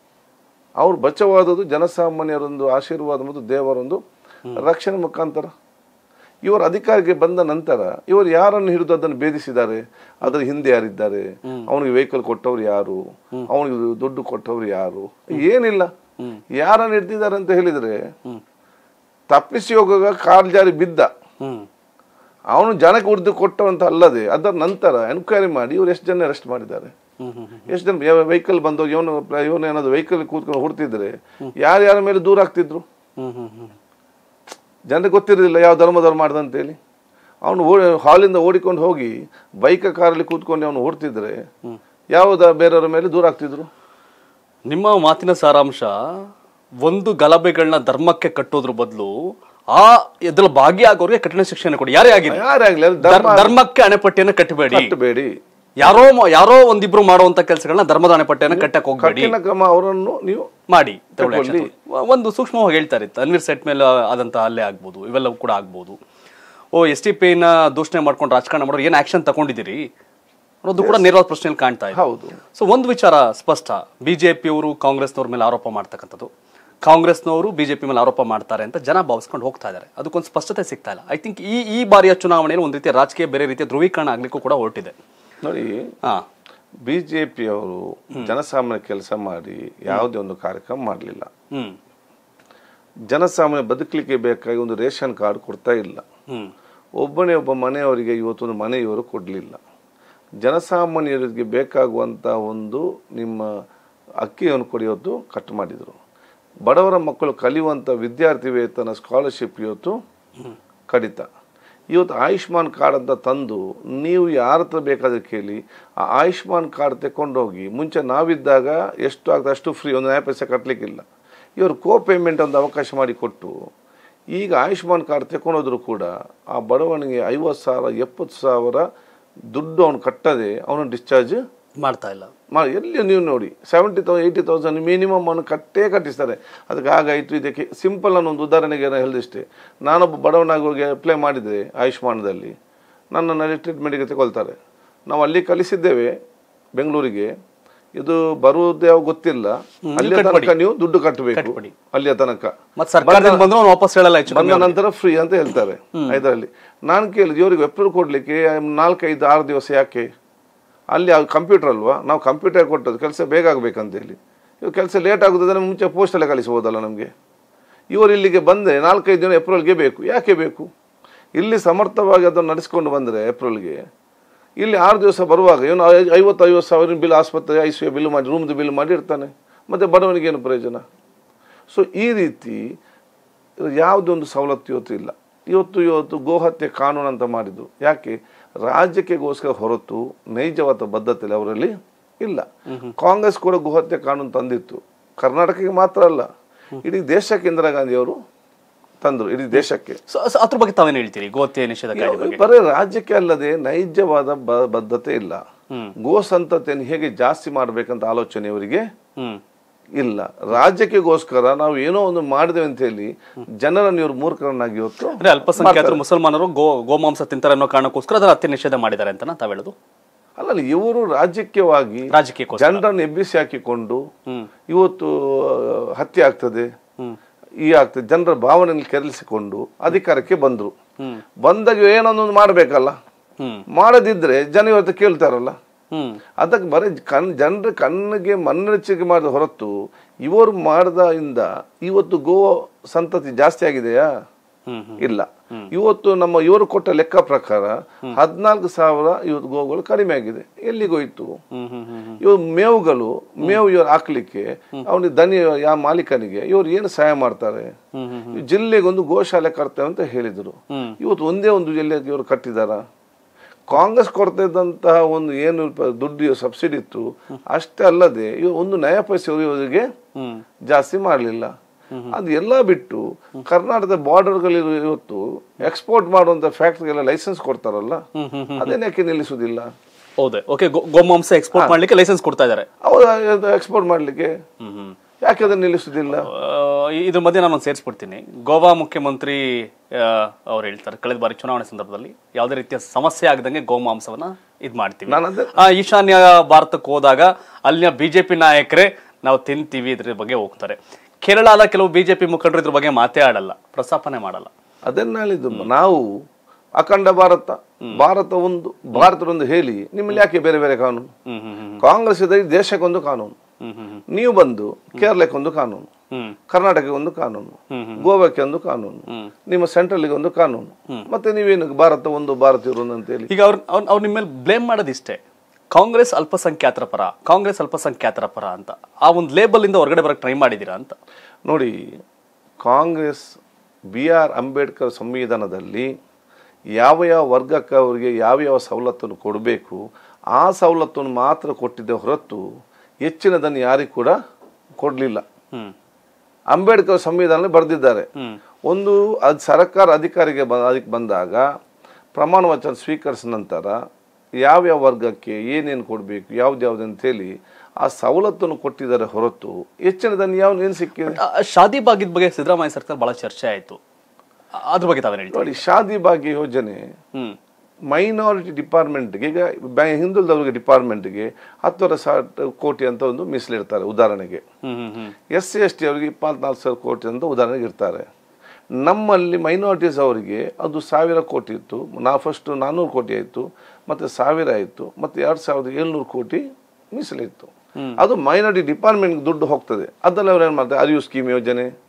ಅವ್ರು ಬಚಾವಾದದ್ದು ಜನಸಾಮಾನ್ಯರೊಂದು ಆಶೀರ್ವಾದ ಮತ್ತು ದೇವರೊಂದು ರಕ್ಷಣೆ ಮುಖಾಂತರ ಇವರು ಅಧಿಕಾರಕ್ಕೆ ಬಂದ ನಂತರ ಇವರು ಯಾರನ್ನು ಹಿಡಿದು ಅದನ್ನು ಭೇದಿಸಿದ್ದಾರೆ ಅದರ ಹಿಂದೆ ಯಾರಿದ್ದಾರೆ ಅವನಿಗೆ ವೆಹಿಕಲ್ ಕೊಟ್ಟವ್ರು ಯಾರು ಅವನಿಗೆ ದುಡ್ಡು ಕೊಟ್ಟವ್ರು ಯಾರು ಏನಿಲ್ಲ ಯಾರನ್ನು ಹಿಡ್ದಿದ್ದಾರೆ ಅಂತ ಹೇಳಿದ್ರೆ ತಪ್ಪಿಸಿ ಹೋಗುವಾಗ ಕಾಲ್ ಜಾರಿ ಬಿದ್ದ ಹ್ಮ್ ಅವನು ಜನಕ್ಕೆ ಉರ್ದು ಕೊಟ್ಟವಂತ ಅಲ್ಲದೆ ಅದರ ನಂತರ ಎನ್ಕ್ವೈರಿ ಮಾಡಿ ಇವ್ರು ಎಷ್ಟು ಜನ ಅರೆಸ್ಟ್ ಮಾಡಿದ್ದಾರೆ ಹ್ಮ್ ಹ್ಮ್ ಹ್ಮ್ ಎಷ್ಟು ಜನ ವೆಹಿಕಲ್ ಬಂದು ಇವನು ಇವನು ಏನಾದ್ರು ವೆಹಿಕಲ್ ಕೂತ್ಕೊಂಡು ಹುಡ್ತಿದ್ರೆ ಯಾರ್ಯಾರ ಮೇಲೆ ದೂರ ಆಗ್ತಿದ್ರು ಹ್ಮ್ ಹ್ಮ್ ಹ್ಮ್ ಜನರಿಗೆ ಗೊತ್ತಿರೋದಿಲ್ಲ ಯಾವ ಧರ್ಮದವ್ರು ಮಾಡ್ದಂತೇಳಿ ಅವನು ಓ ಹಾಲಿಂದ ಓಡಿಕೊಂಡು ಹೋಗಿ ಬೈಕ್ ಕಾರಲ್ಲಿ ಕೂತ್ಕೊಂಡು ಅವನು ಓಡ್ತಿದ್ರೆ ಯಾವ್ದ ಬೇರೆಯವ್ರ ಮೇಲೆ ದೂರ ಆಗ್ತಿದ್ರು ನಿಮ್ಮ ಮಾತಿನ ಸಾರಾಂಶ ಒಂದು ಗಲಭೆಗಳನ್ನ ಧರ್ಮಕ್ಕೆ ಕಟ್ಟೋದ್ರ ಬದಲು ಆ ಇದ್ರಲ್ಲಿ ಭಾಗಿಯಾಗೋರಿಗೆ ಕಠಿಣ ಶಿಕ್ಷಣ ಕೊಡಿ ಯಾರೇ ಆಗಿರಲಿ ಯಾರೇ ಆಗ್ಲಿ ಅದು ಧರ್ಮ ಧರ್- ಧರ್ಮಕ್ಕೆ ಅಣೆಪಟ್ಟಿಯನ್ನ ಕಟ್ಟಬೇಡಿ ಕಟ್ಟಬೇಡಿ ಯಾರೋ ಮ- ಯಾರೋ ಒಂದಿಬ್ರು ಮಾಡುವಂತ ಕೆಲಸಗಳನ್ನ ಧರ್ಮದ ಅಣೆಪಟ್ಟಿಯನ್ನ ಕಟ್ಟಕ್ ಹೋಗ್ಬೇಡಿ ಕಠಿಣ ಕ್ರಮ ಅವರನ್ನು ನೀವು ಮಾಡಿ ತಗೊಳ್ಳಿ ತಗೊಳ್ಳಿ. action. ಒ- ಒಂದು ಸೂಕ್ಷ್ಮವಾಗಿ ಹೇಳ್ತಾರೆ ತನ್ವೀರ್ ಸೆಟ್ ಮೇಲೆ ಆದಂತ ಹಲ್ಲೆ ಆಗ್ಬೋದು ಇವೆಲ್ಲವೂ ಕೂಡ ಆಗ್ಬೋದು ಓ ಎಸ್ ಟಿ ಪಿನ ದೂಷಣೆ ಮಾಡ್ಕೊಂಡು ರಾಜಕಾರಣ ಮಾಡೋರು ಏನ್ ಆಕ್ಷನ್ ತಗೊಂಡಿದ್ದೀರಿ ಅನ್ನೋದು ಕೂಡ ನೇರವಾದ ಪ್ರಶ್ನೆಯಲ್ಲಿ ಕಾಣ್ತಾ ಇದೆ ಹೌದು ಸೊ ಒಂದು ವಿಚಾರ ಸ್ಪಷ್ಟ ಬಿಜೆಪಿಯವರು ಕಾಂಗ್ರೆಸ್ನವ್ರ ಮೇಲೆ ಆರೋಪ ಮಾಡ್ತಕ್ಕಂಥದ್ದು ಕಾಂಗ್ರೆಸ್ನವರು ಬಿಜೆಪಿ ಮೇಲೆ ಆರೋಪ ಮಾಡ್ತಾರೆ ಅಂತ ಜನ ಭಾವಿಸ್ಕೊಂಡು ಹೋಗ್ತಾ ಇದ್ದಾರೆ ಅದಕ್ಕೊಂದು ಸ್ಪಷ್ಟತೆ ಸಿಗ್ತಾ ಇಲ್ಲ ಐ ಥಿಂಕ್ ಈ ಈ ಬಾರಿಯ ಚುನಾವಣೆಯಲ್ಲಿ ಒಂದು ರೀತಿಯ ರಾಜಕೀಯ ಬೇರೆ ರೀತಿಯ ಧ್ರುವೀಕರಣ ಆಗ್ಲಿಕ್ಕೂ ಕೂಡ ಹೊರಟಿದೆ ನೋಡಿ ಹಾ ಬಿಜೆಪಿ ಅವರು ಜನಸಾಮಾನ್ಯ ಕೆಲಸ ಮಾಡಿ ಯಾವುದೇ ಒಂದು ಕಾರ್ಯಕ್ರಮ ಮಾಡಲಿಲ್ಲ ಹ್ಮ್ ಜನಸಾಮಾನ್ಯ ಬದುಕಲಿಕ್ಕೆ ಬೇಕಾಗಿ ಒಂದು ರೇಷನ್ ಕಾರ್ಡ್ ಕೊಡ್ತಾ ಇಲ್ಲ ಹ್ಮ್ ಒಬ್ಬನೇ ಒಬ್ಬ ಮನೆಯವರಿಗೆ ಇವತ್ತೊಂದು ಮನೆ ಇವರು ಕೊಡಲಿಲ್ಲ ಜನಸಾಮಾನ್ಯರಿಗೆ ಬೇಕಾಗುವಂಥ ಒಂದು ನಿಮ್ಮ ಅಕ್ಕಿಯನ್ನು ಕೊಡಿಯೋದು ಕಟ್ ಮಾಡಿದರು ಬಡವರ ಮಕ್ಕಳು ಕಲಿಯುವಂಥ ವಿದ್ಯಾರ್ಥಿ ವೇತನ ಸ್ಕಾಲರ್ಶಿಪ್ ಇವತ್ತು ಕಡಿತ ಇವತ್ತು ಆಯುಷ್ಮಾನ್ ಕಾರ್ಡ್ ಅಂತ ತಂದು ನೀವು ಯಾರ ಹತ್ರ ಬೇಕಾದ್ರೆ ಕೇಳಿ ಆ ಆಯುಷ್ಮಾನ್ ಕಾರ್ಡ್ ತಗೊಂಡೋಗಿ ಮುಂಚೆ ನಾವಿದ್ದಾಗ ಎಷ್ಟು ಆಗ್ತದೆ ಅಷ್ಟು ಫ್ರೀ ಒಂದು ನ್ಯಾಯ ಪೈಸೆ ಕಟ್ಟಲಿಕ್ಕಿಲ್ಲ ಇವರು ಕೋ ಪೇಮೆಂಟ್ ಒಂದು ಅವಕಾಶ ಮಾಡಿಕೊಟ್ಟು ಈಗ ಆಯುಷ್ಮಾನ್ ಕಾರ್ಡ್ ತಗೊಂಡೋದ್ರು ಕೂಡ ಆ ಬಡವನಿಗೆ ಐವತ್ತು ಸಾವಿರ ಎಪ್ಪತ್ತು ಸಾವಿರ ದುಡ್ಡು ಅವನು ಕಟ್ಟದೆ ಅವನು ಡಿಸ್ಚಾರ್ಜ್ ಮಾಡ್ತಾ ಇಲ್ಲ ಮಾ ಎಲ್ಲಿ ನೀವು ನೋಡಿ seventy thousand eighty thousand minimum ಅನ್ನು ಕಟ್ಟೇ ಕಟ್ಟಿಸ್ತಾರೆ ಅದಕ್ಕೆ ಹಾಗಾಯಿತು ಇದಕ್ಕೆ ಸಿಂಪಲ್ ಅನ್ನೋ ಒಂದು ಉದಾಹರಣೆಗೆ ನಾನು ಹೇಳಿದಷ್ಟೇ ನಾನೊಬ್ಬ ಬಡವನಾಗಿ ಹೋಗಿ ಅಪ್ಲೈ ಮಾಡಿದರೆ ಆಯುಷ್ಮಾನದಲ್ಲಿ ನನ್ನನ್ನು ಟ್ರೀಟ್ಮೆಂಟ್ಗೆ ತಗೊಳ್ತಾರೆ ನಾವು ಅಲ್ಲಿ ಕಲಿಸಿದ್ದೇವೆ ಬೆಂಗಳೂರಿಗೆ ಇದು ಬರುವುದು ಯಾವ ಗೊತ್ತಿಲ್ಲ ಅಲ್ಲಿಯ ತನಕ ನೀವು ದುಡ್ಡು ಕಟ್ಟಬೇಕು ಕಟ್ಬಿಡಿ. ಅಲ್ಲಿಯ ತನಕ ಮತ್ತೆ ಸರ್ಕಾರದಿಂದ ಬಂದ್ರು ಅವ್ನು ವಾಪಸ್ ಹೇಳಲ್ಲ ಹೆಚ್ಚು ಬಂದ ನಂತರ ಫ್ರೀ ಅಂತ ಹೇಳ್ತಾರೆ ಇದರಲ್ಲಿ ನಾನು ಕೇಳಿದೆ ಇವರಿಗೆ ವೆಪ್ರಲ್ ಕೊಡ್ಲಿಕ್ಕೆ ನಾಲ್ಕೈದು ಆರು ದಿವಸ ಯಾಕೆ ಅಲ್ಲಿ ಕಂಪ್ಯೂಟರ್ ಅಲ್ವಾ ನಾವು ಕಂಪ್ಯೂಟರ್ ಕೊಟ್ಟದ್ದು ಕೆಲಸ ಬೇಗ ಆಗ್ಬೇಕಂತ ಹೇಳಿ ಇವಾಗ ಕೆಲಸ ಲೇಟ್ ಆಗುತ್ತದೆ ಮುಂಚೆ ಪೋಸ್ಟಲ್ಲೇ ಕಳಿಸ್ಬೋದಲ್ಲ ನಮಗೆ ಇವರು ಇಲ್ಲಿಗೆ ಬಂದರೆ ನಾಲ್ಕೈದು ದಿನ ಏಪ್ರಿಲ್ಗೆ ಬೇಕು ಯಾಕೆ ಬೇಕು ಇಲ್ಲಿ ಸಮರ್ಥವಾಗಿ ಅದನ್ನು ನಡೆಸ್ಕೊಂಡು ಬಂದರೆ ಏಪ್ರಿಲ್ಗೆ ಇಲ್ಲಿ ಆರು ದಿವಸ ಬರುವಾಗ ಇವನು ಐ- ಐವತ್ತು ಐವತ್ತು ಸಾವಿರ ಬಿಲ್ ಆಸ್ಪತ್ರೆ ಐ ಸಿ ಯು ಬಿಲ್ ಮಾಡಿ ರೂಮ್ದು ಬಿಲ್ ಮಾಡಿ ಇರ್ತಾನೆ ಮತ್ತು ಬಡವನಿಗೆ ಏನು ಪ್ರಯೋಜನ ಸೊ ಈ ರೀತಿ ಯಾವುದೊಂದು ಸವಲತ್ತು ಇವತ್ತು ಇಲ್ಲ ಇವತ್ತು ಇವತ್ತು ಗೋಹತ್ಯೆ ಕಾನೂನು ಅಂತ ಮಾಡಿದ್ದು ಯಾಕೆ ರಾಜ್ಯಕ್ಕೆಗೋಸ್ಕರ ಹೊರತು ನೈಜವಾದ ಬದ್ಧತೆ ಅವರಲ್ಲಿ ಇಲ್ಲ ಕಾಂಗ್ರೆಸ್ ಕೂಡ ಗೋಹತ್ಯೆ ಕಾನೂನು ತಂದಿತ್ತು ಕರ್ನಾಟಕಕ್ಕೆ ಮಾತ್ರ ಅಲ್ಲ ಇಡೀ ದೇಶಕ್ಕೆ ಇಂದಿರಾ ಗಾಂಧಿ ಅವರು ತಂದರು ಇಡೀ ದೇಶಕ್ಕೆ ಸೊ ಸೊ ಅದ್ರ ಬಗ್ಗೆ ತಾವೇನು ಹೇಳ್ತೀರಿ ಗೋಹತ್ಯೆ ನಿಷೇಧ ಕಾಯ್ದೆ ಬಗ್ಗೆ ಬರೀ ರಾಜ್ಯಕ್ಕೆ ಅಲ್ಲದೆ ನೈಜವಾದ ಬ- ಬದ್ಧತೆ ಇಲ್ಲ ಹ್ಮ್. ಗೋ ಸಂತತಿಯನ್ನು ಹೇಗೆ ಜಾಸ್ತಿ ಮಾಡಬೇಕಂತ ಆಲೋಚನೆ ಇವರಿಗೆ ಹ್ಮ್ ಇಲ್ಲ ರಾಜ್ಯಕ್ಕೆಗೋಸ್ಕರ ನಾವು ಏನೋ ಒಂದು ಮಾಡಿದೇವೆ ಅಂತ ಹೇಳಿ ಜನರನ್ನು ಇವರು ಮೂರ್ಖರನ್ನಾಗಿ ಇವತ್ತು ಅಂದ್ರೆ ಅಲ್ಪಸಂಖ್ಯಾತರು ಮುಸಲ್ಮಾನರು ಗೋ ಗೋಮಾಂಸ ತಿಂತಾರೆ ಅನ್ನೋ ಕಾರಣಕ್ಕೋಸ್ಕರ ಅದನ್ನ ಹತ್ಯೆ ನಿಷೇಧ ಮಾಡಿದ್ದಾರೆ ಅಂತ ತಾವ್ ಹೇಳೋದು ಅಲ್ಲಲ್ಲ ಇವರು ರಾಜಕೀಯವಾಗಿ ರಾಜಕೀಯಕ್ಕೋಸ್ಕರ ಜನರನ್ನು ಎಬ್ಬಿಸಿ ಹಾಕಿಕೊಂಡು ಹ್ಮ್ ಇವತ್ತು ಆ, ಹತ್ಯೆ ಆಗ್ತದೆ ಹ್ಮ್ ಈ ಆಗ್ತದೆ ಜನರ ಭಾವನೆಯನ್ನು ಕೆರಳಿಸಿಕೊಂಡು ಅಧಿಕಾರಕ್ಕೆ ಬಂದರು ಹ್ಮ್ ಬಂದಾಗ ಏನೊಂದೊಂದು ಮಾಡಬೇಕಲ್ಲ ಹ್ಮ್ ಮಾಡದಿದ್ರೆ ಜನ ಇವತ್ತು ಕೇಳ್ತಾರಲ್ಲ ಹ್ಮ್ ಅದಕ್ಕೆ ಬರೀ ಕಣ್ ಜನರ ಕಣ್ಣಿಗೆ ಮನ್ನರಿಚಿಕೆ ಮಾಡಿದ ಹೊರತು ಇವರು ಮಾಡಿದ ಇಂದ ಇವತ್ತು ಗೋ ಸಂತತಿ ಜಾಸ್ತಿ ಆಗಿದೆಯಾ ಹ್ಮ್ ಹ್ಮ್ ಇಲ್ಲ ಇವತ್ತು ನಮ್ಮ ಇವರು ಕೊಟ್ಟ ಲೆಕ್ಕ ಪ್ರಕಾರ ಹದಿನಾಲ್ಕು ಸಾವಿರ ಇವತ್ತು ಗೋಗಳು ಕಡಿಮೆ ಆಗಿದೆ ಎಲ್ಲಿಗೋಯ್ತು ಹ್ಮ್ ಹ್ಮ್ ಹ್ಮ್ ಹ್ಮ್ ಇವ್ರು ಮೇವುಗಳು ಮೇವು ಇವ್ರು ಹಾಕ್ಲಿಕ್ಕೆ ಅವನಿಗೆ ದನಿ ಯಾವ ಮಾಲೀಕನಿಗೆ ಇವ್ರು ಏನು ಸಹಾಯ ಮಾಡ್ತಾರೆ ಹ್ಮ್ ಹ್ಮ್ ಈ ಜಿಲ್ಲೆಗೊಂದು ಗೋಶಾಲೆ ಕರ್ತೇವೆ ಅಂತ ಹೇಳಿದರು ಹ್ಮ್. ಇವತ್ತು ಒಂದೇ ಒಂದು ಜಿಲ್ಲೆಗೆ ಇವರು ಕಟ್ಟಿದಾರ ಕಾಂಗ್ರೆಸ್ ಕೊಡ್ತಾ ಇದ್ದಂತಹ ಒಂದು ಏನು ಪ- ದುಡ್ಡು ಸಬ್ಸಿಡಿ ಇತ್ತು ಅಷ್ಟೇ ಅಲ್ಲದೆ ಇವ ಒಂದು ನಯ ಪೈಸೆ ಇವರಿಗೆ ಹ್ಮ್ ಜಾಸ್ತಿ ಮಾಡಲಿಲ್ಲ ಅದು ಎಲ್ಲ ಬಿಟ್ಟು ಕರ್ನಾಟಕದ ಬಾರ್ಡರ್ಗಳಿರೋ ಇವತ್ತು ಎಕ್ಸ್ಪೋರ್ಟ್ ಮಾಡುವಂತ ಫ್ಯಾಕ್ಟ್ರಿಗೆಲ್ಲ ಲೈಸೆನ್ಸ್ ಕೊಡ್ತಾರಲ್ಲ ಹ್ಮ್ ಹ್ಮ್ ಅದೇನಕ್ಕೆ ನಿಲ್ಲಿಸುವುದಿಲ್ಲ ಹೌದೇ ಓಕೆ ಗೋಮಾಂಸ ಎಕ್ಸ್ಪೋರ್ಟ್ ಮಾಡ್ಲಿಕ್ಕೆ ಲೈಸೆನ್ಸ್ ಕೊಡ್ತಾ ಇದ್ದಾರೆ ಅವರು ಎಕ್ಸ್ಪೋರ್ಟ್ ಮಾಡಲಿಕ್ಕೆ ಹ್ಮ್ ಹ್ಮ್ ಯಾಕೆ ಅದನ್ನು ನಿಲ್ಲಿಸುವುದಿಲ್ಲ ಆ, ಇದ್ರ ಮಧ್ಯೆ ನಾನು ಸೇರಿಸ್ಬಿಡ್ತೀನಿ ಗೋವಾ ಮುಖ್ಯಮಂತ್ರಿ ಅವ್ರು ಹೇಳ್ತಾರೆ ಕಳೆದ ಬಾರಿ ಚುನಾವಣೆ ಸಂದರ್ಭದಲ್ಲಿ ಯಾವುದೇ ರೀತಿಯ ಸಮಸ್ಯೆ ಆಗದಂಗೆ ಗೋಮಾಂಸವನ್ನ ಇದ್ ಮಾಡ್ತೀವಿ ನಾನು ಅದೇ ಆ, ಈಶಾನ್ಯ ಭಾರತಕ್ಕೆ ಹೋದಾಗ ಅಲ್ಲಿನ ಬಿಜೆಪಿ ನಾಯಕರೇ ನಾವು ತಿಂತೀವಿ ಇದ್ರ ಬಗ್ಗೆ ಹೋಗ್ತಾರೆ ಕೇರಳದ ಕೆಲವು ಬಿಜೆಪಿ ಮುಖಂಡರು ಇದ್ರ ಬಗ್ಗೆ ಮಾತೇ ಆಡಲ್ಲ ಪ್ರಸ್ತಾಪನೆ ಮಾಡಲ್ಲ ಅದನ್ನ ಹೇಳಿದ್ದು ನಾವು ಅಖಂಡ ಭಾರತ ಭಾರತ ಒಂದು ಭಾರತದೊಂದು ಹೇಳಿ ನಿಮ್ಮಲ್ಲಿ ಯಾಕೆ ಬೇರೆ ಬೇರೆ ಕಾನೂನು ಹ್ಮ್ ಹ್ಮ್ ಹ್ಮ್ ಕಾಂಗ್ರೆಸ್ ಇದ್ದರೆ ದೇಶಕ್ಕೊಂದು ಕಾನೂನು ಹ್ಮ್ ಹ್ಮ್ ಹ್ಮ್ ನೀವು ಬಂದು ಕೇರಳಕ್ಕೊಂದು ಕಾನೂನು ಹ್ಮ್ ಕರ್ನಾಟಕಕ್ಕೆ ಒಂದು ಕಾನೂನು ಹ್ಮ್ ಗೋವಾಕ್ಕೆ ಒಂದು ಕಾನೂನು ಹ್ಮ್. ನಿಮ್ಮ ಸೆಂಟ್ರಲ್ಗೆ ಒಂದು ಕಾನೂನು ಮತ್ತೆ ನೀವೇನು ಭಾರತ ಒಂದು ಭಾರತೀಯರು ಒಂದು ಅಂತೇಳಿ ಈಗ ಅವ್ರ ಅವ್ರ ಅವ್ರ ನಿಮ್ಮ ಮೇಲೆ ಬ್ಲೇಮ್ ಮಾಡೋದಿಷ್ಟೇ ಕಾಂಗ್ರೆಸ್ ಅಲ್ಪಸಂಖ್ಯಾತರ ಪರ ಕಾಂಗ್ರೆಸ್ ಅಲ್ಪಸಂಖ್ಯಾತರ ಪರ ಅಂತ ಆ ಒಂದು ಲೇಬಲ್ ಇಂದ ಹೊರಗಡೆ ಬರಕ್ ಟ್ರೈ ಮಾಡಿದೀರಾ ಅಂತ ನೋಡಿ ಕಾಂಗ್ರೆಸ್ ಬಿ ಆರ್ ಅಂಬೇಡ್ಕರ್ ಸಂವಿಧಾನದಲ್ಲಿ ಯಾವ ಯಾವ ವರ್ಗಕ್ಕೆ ಅವರಿಗೆ ಯಾವ ಯಾವ ಸವಲತ್ತನ್ನು ಕೊಡಬೇಕು ಆ ಸವಲತ್ತನ್ನು ಮಾತ್ರ ಕೊಟ್ಟಿದ್ದೆ ಹೊರತು ಹೆಚ್ಚಿನದನ್ನು ಯಾರಿಗೂ ಕೂಡ ಕೊಡಲಿಲ್ಲ ಹ್ಮ್ ಅಂಬೇಡ್ಕರ್ ಸಂವಿಧಾನದಲ್ಲಿ ಬರೆದಿದ್ದಾರೆ ಹ್ಮ್ ಒಂದು ಅದು ಸರ್ಕಾರ ಅಧಿಕಾರಿಗೆ ಬ ಅದಕ್ಕೆ ಬಂದಾಗ ಪ್ರಮಾಣ ವಚನ ಸ್ವೀಕರಿಸಿದ ನಂತರ ಯಾವ್ಯಾವ ವರ್ಗಕ್ಕೆ ಏನೇನು ಕೊಡಬೇಕು ಯಾವ್ದು ಯಾವ್ದು ಅಂತೇಳಿ ಆ ಸವಲತ್ತನ್ನು ಕೊಟ್ಟಿದ್ದಾರೆ ಹೊರತು ಹೆಚ್ಚಿನದನ್ನು ಯಾವ ಏನು ಸಿಕ್ಕಿದೆ ಆ, ಶಾದಿ ಭಾಗ್ಯದ ಬಗ್ಗೆ ಸಿದ್ದರಾಮಯ್ಯ ಸರ್ಕಾರ ಬಹಳ ಚರ್ಚೆ ಆಯ್ತು ಆ- ಅದ್ರ ಬಗ್ಗೆ ತಾವೇನು ಹೇಳ್ತೀವಿ ನೋಡಿ ಶಾದಿ ಭಾಗ್ಯ ಯೋಜನೆ ಹ್ಮ್ ಮೈನಾರಿಟಿ ಡಿಪಾರ್ಟ್ಮೆಂಟ್ಗೆ ಈಗ ಬ್ಯಾ ಹಿಂದುಳಿದವರಿಗೆ ಡಿಪಾರ್ಟ್ಮೆಂಟ್ಗೆ ಹತ್ತುವರೆ ಸಾವಿರ ಕೋಟಿ ಅಂತ ಒಂದು ಮೀಸಲಿಡ್ತಾರೆ ಉದಾಹರಣೆಗೆ ಹ್ಮ್ ಹ್ಮ್ ಹ್ಮ್ ಎಸ್ ಸಿ ಎಸ್ ಟಿ ಅವರಿಗೆ ಇಪ್ಪತ್ನಾಲ್ಕು ಸಾವಿರ ಕೋಟಿ ಅಂತ ಉದಾಹರಣೆಗೆ ಇರ್ತಾರೆ ನಮ್ಮಲ್ಲಿ ಮೈನಾರಿಟೀಸ್ ಅವರಿಗೆ ಅದು ಸಾವಿರ ಕೋಟಿ ಇತ್ತು ನಾ ಫಸ್ಟು ನಾನ್ನೂರು ಕೋಟಿ ಆಯಿತು ಮತ್ತು ಸಾವಿರ ಆಯಿತು ಮತ್ತು ಎರಡು ಸಾವಿರದ ಏಳ್ನೂರು ಕೋಟಿ ಮೀಸಲಿತ್ತು ಅದು ಮೈನಾರಿಟಿ ಡಿಪಾರ್ಟ್ಮೆಂಟ್ಗೆ ದುಡ್ಡು ಹೋಗ್ತದೆ ಅದರಲ್ಲಿ ಅವ್ರು ಏನು ಮಾಡ್ತಾರೆ ಅರಿವು ಸ್ಕೀಮ್ ಯೋಜನೆ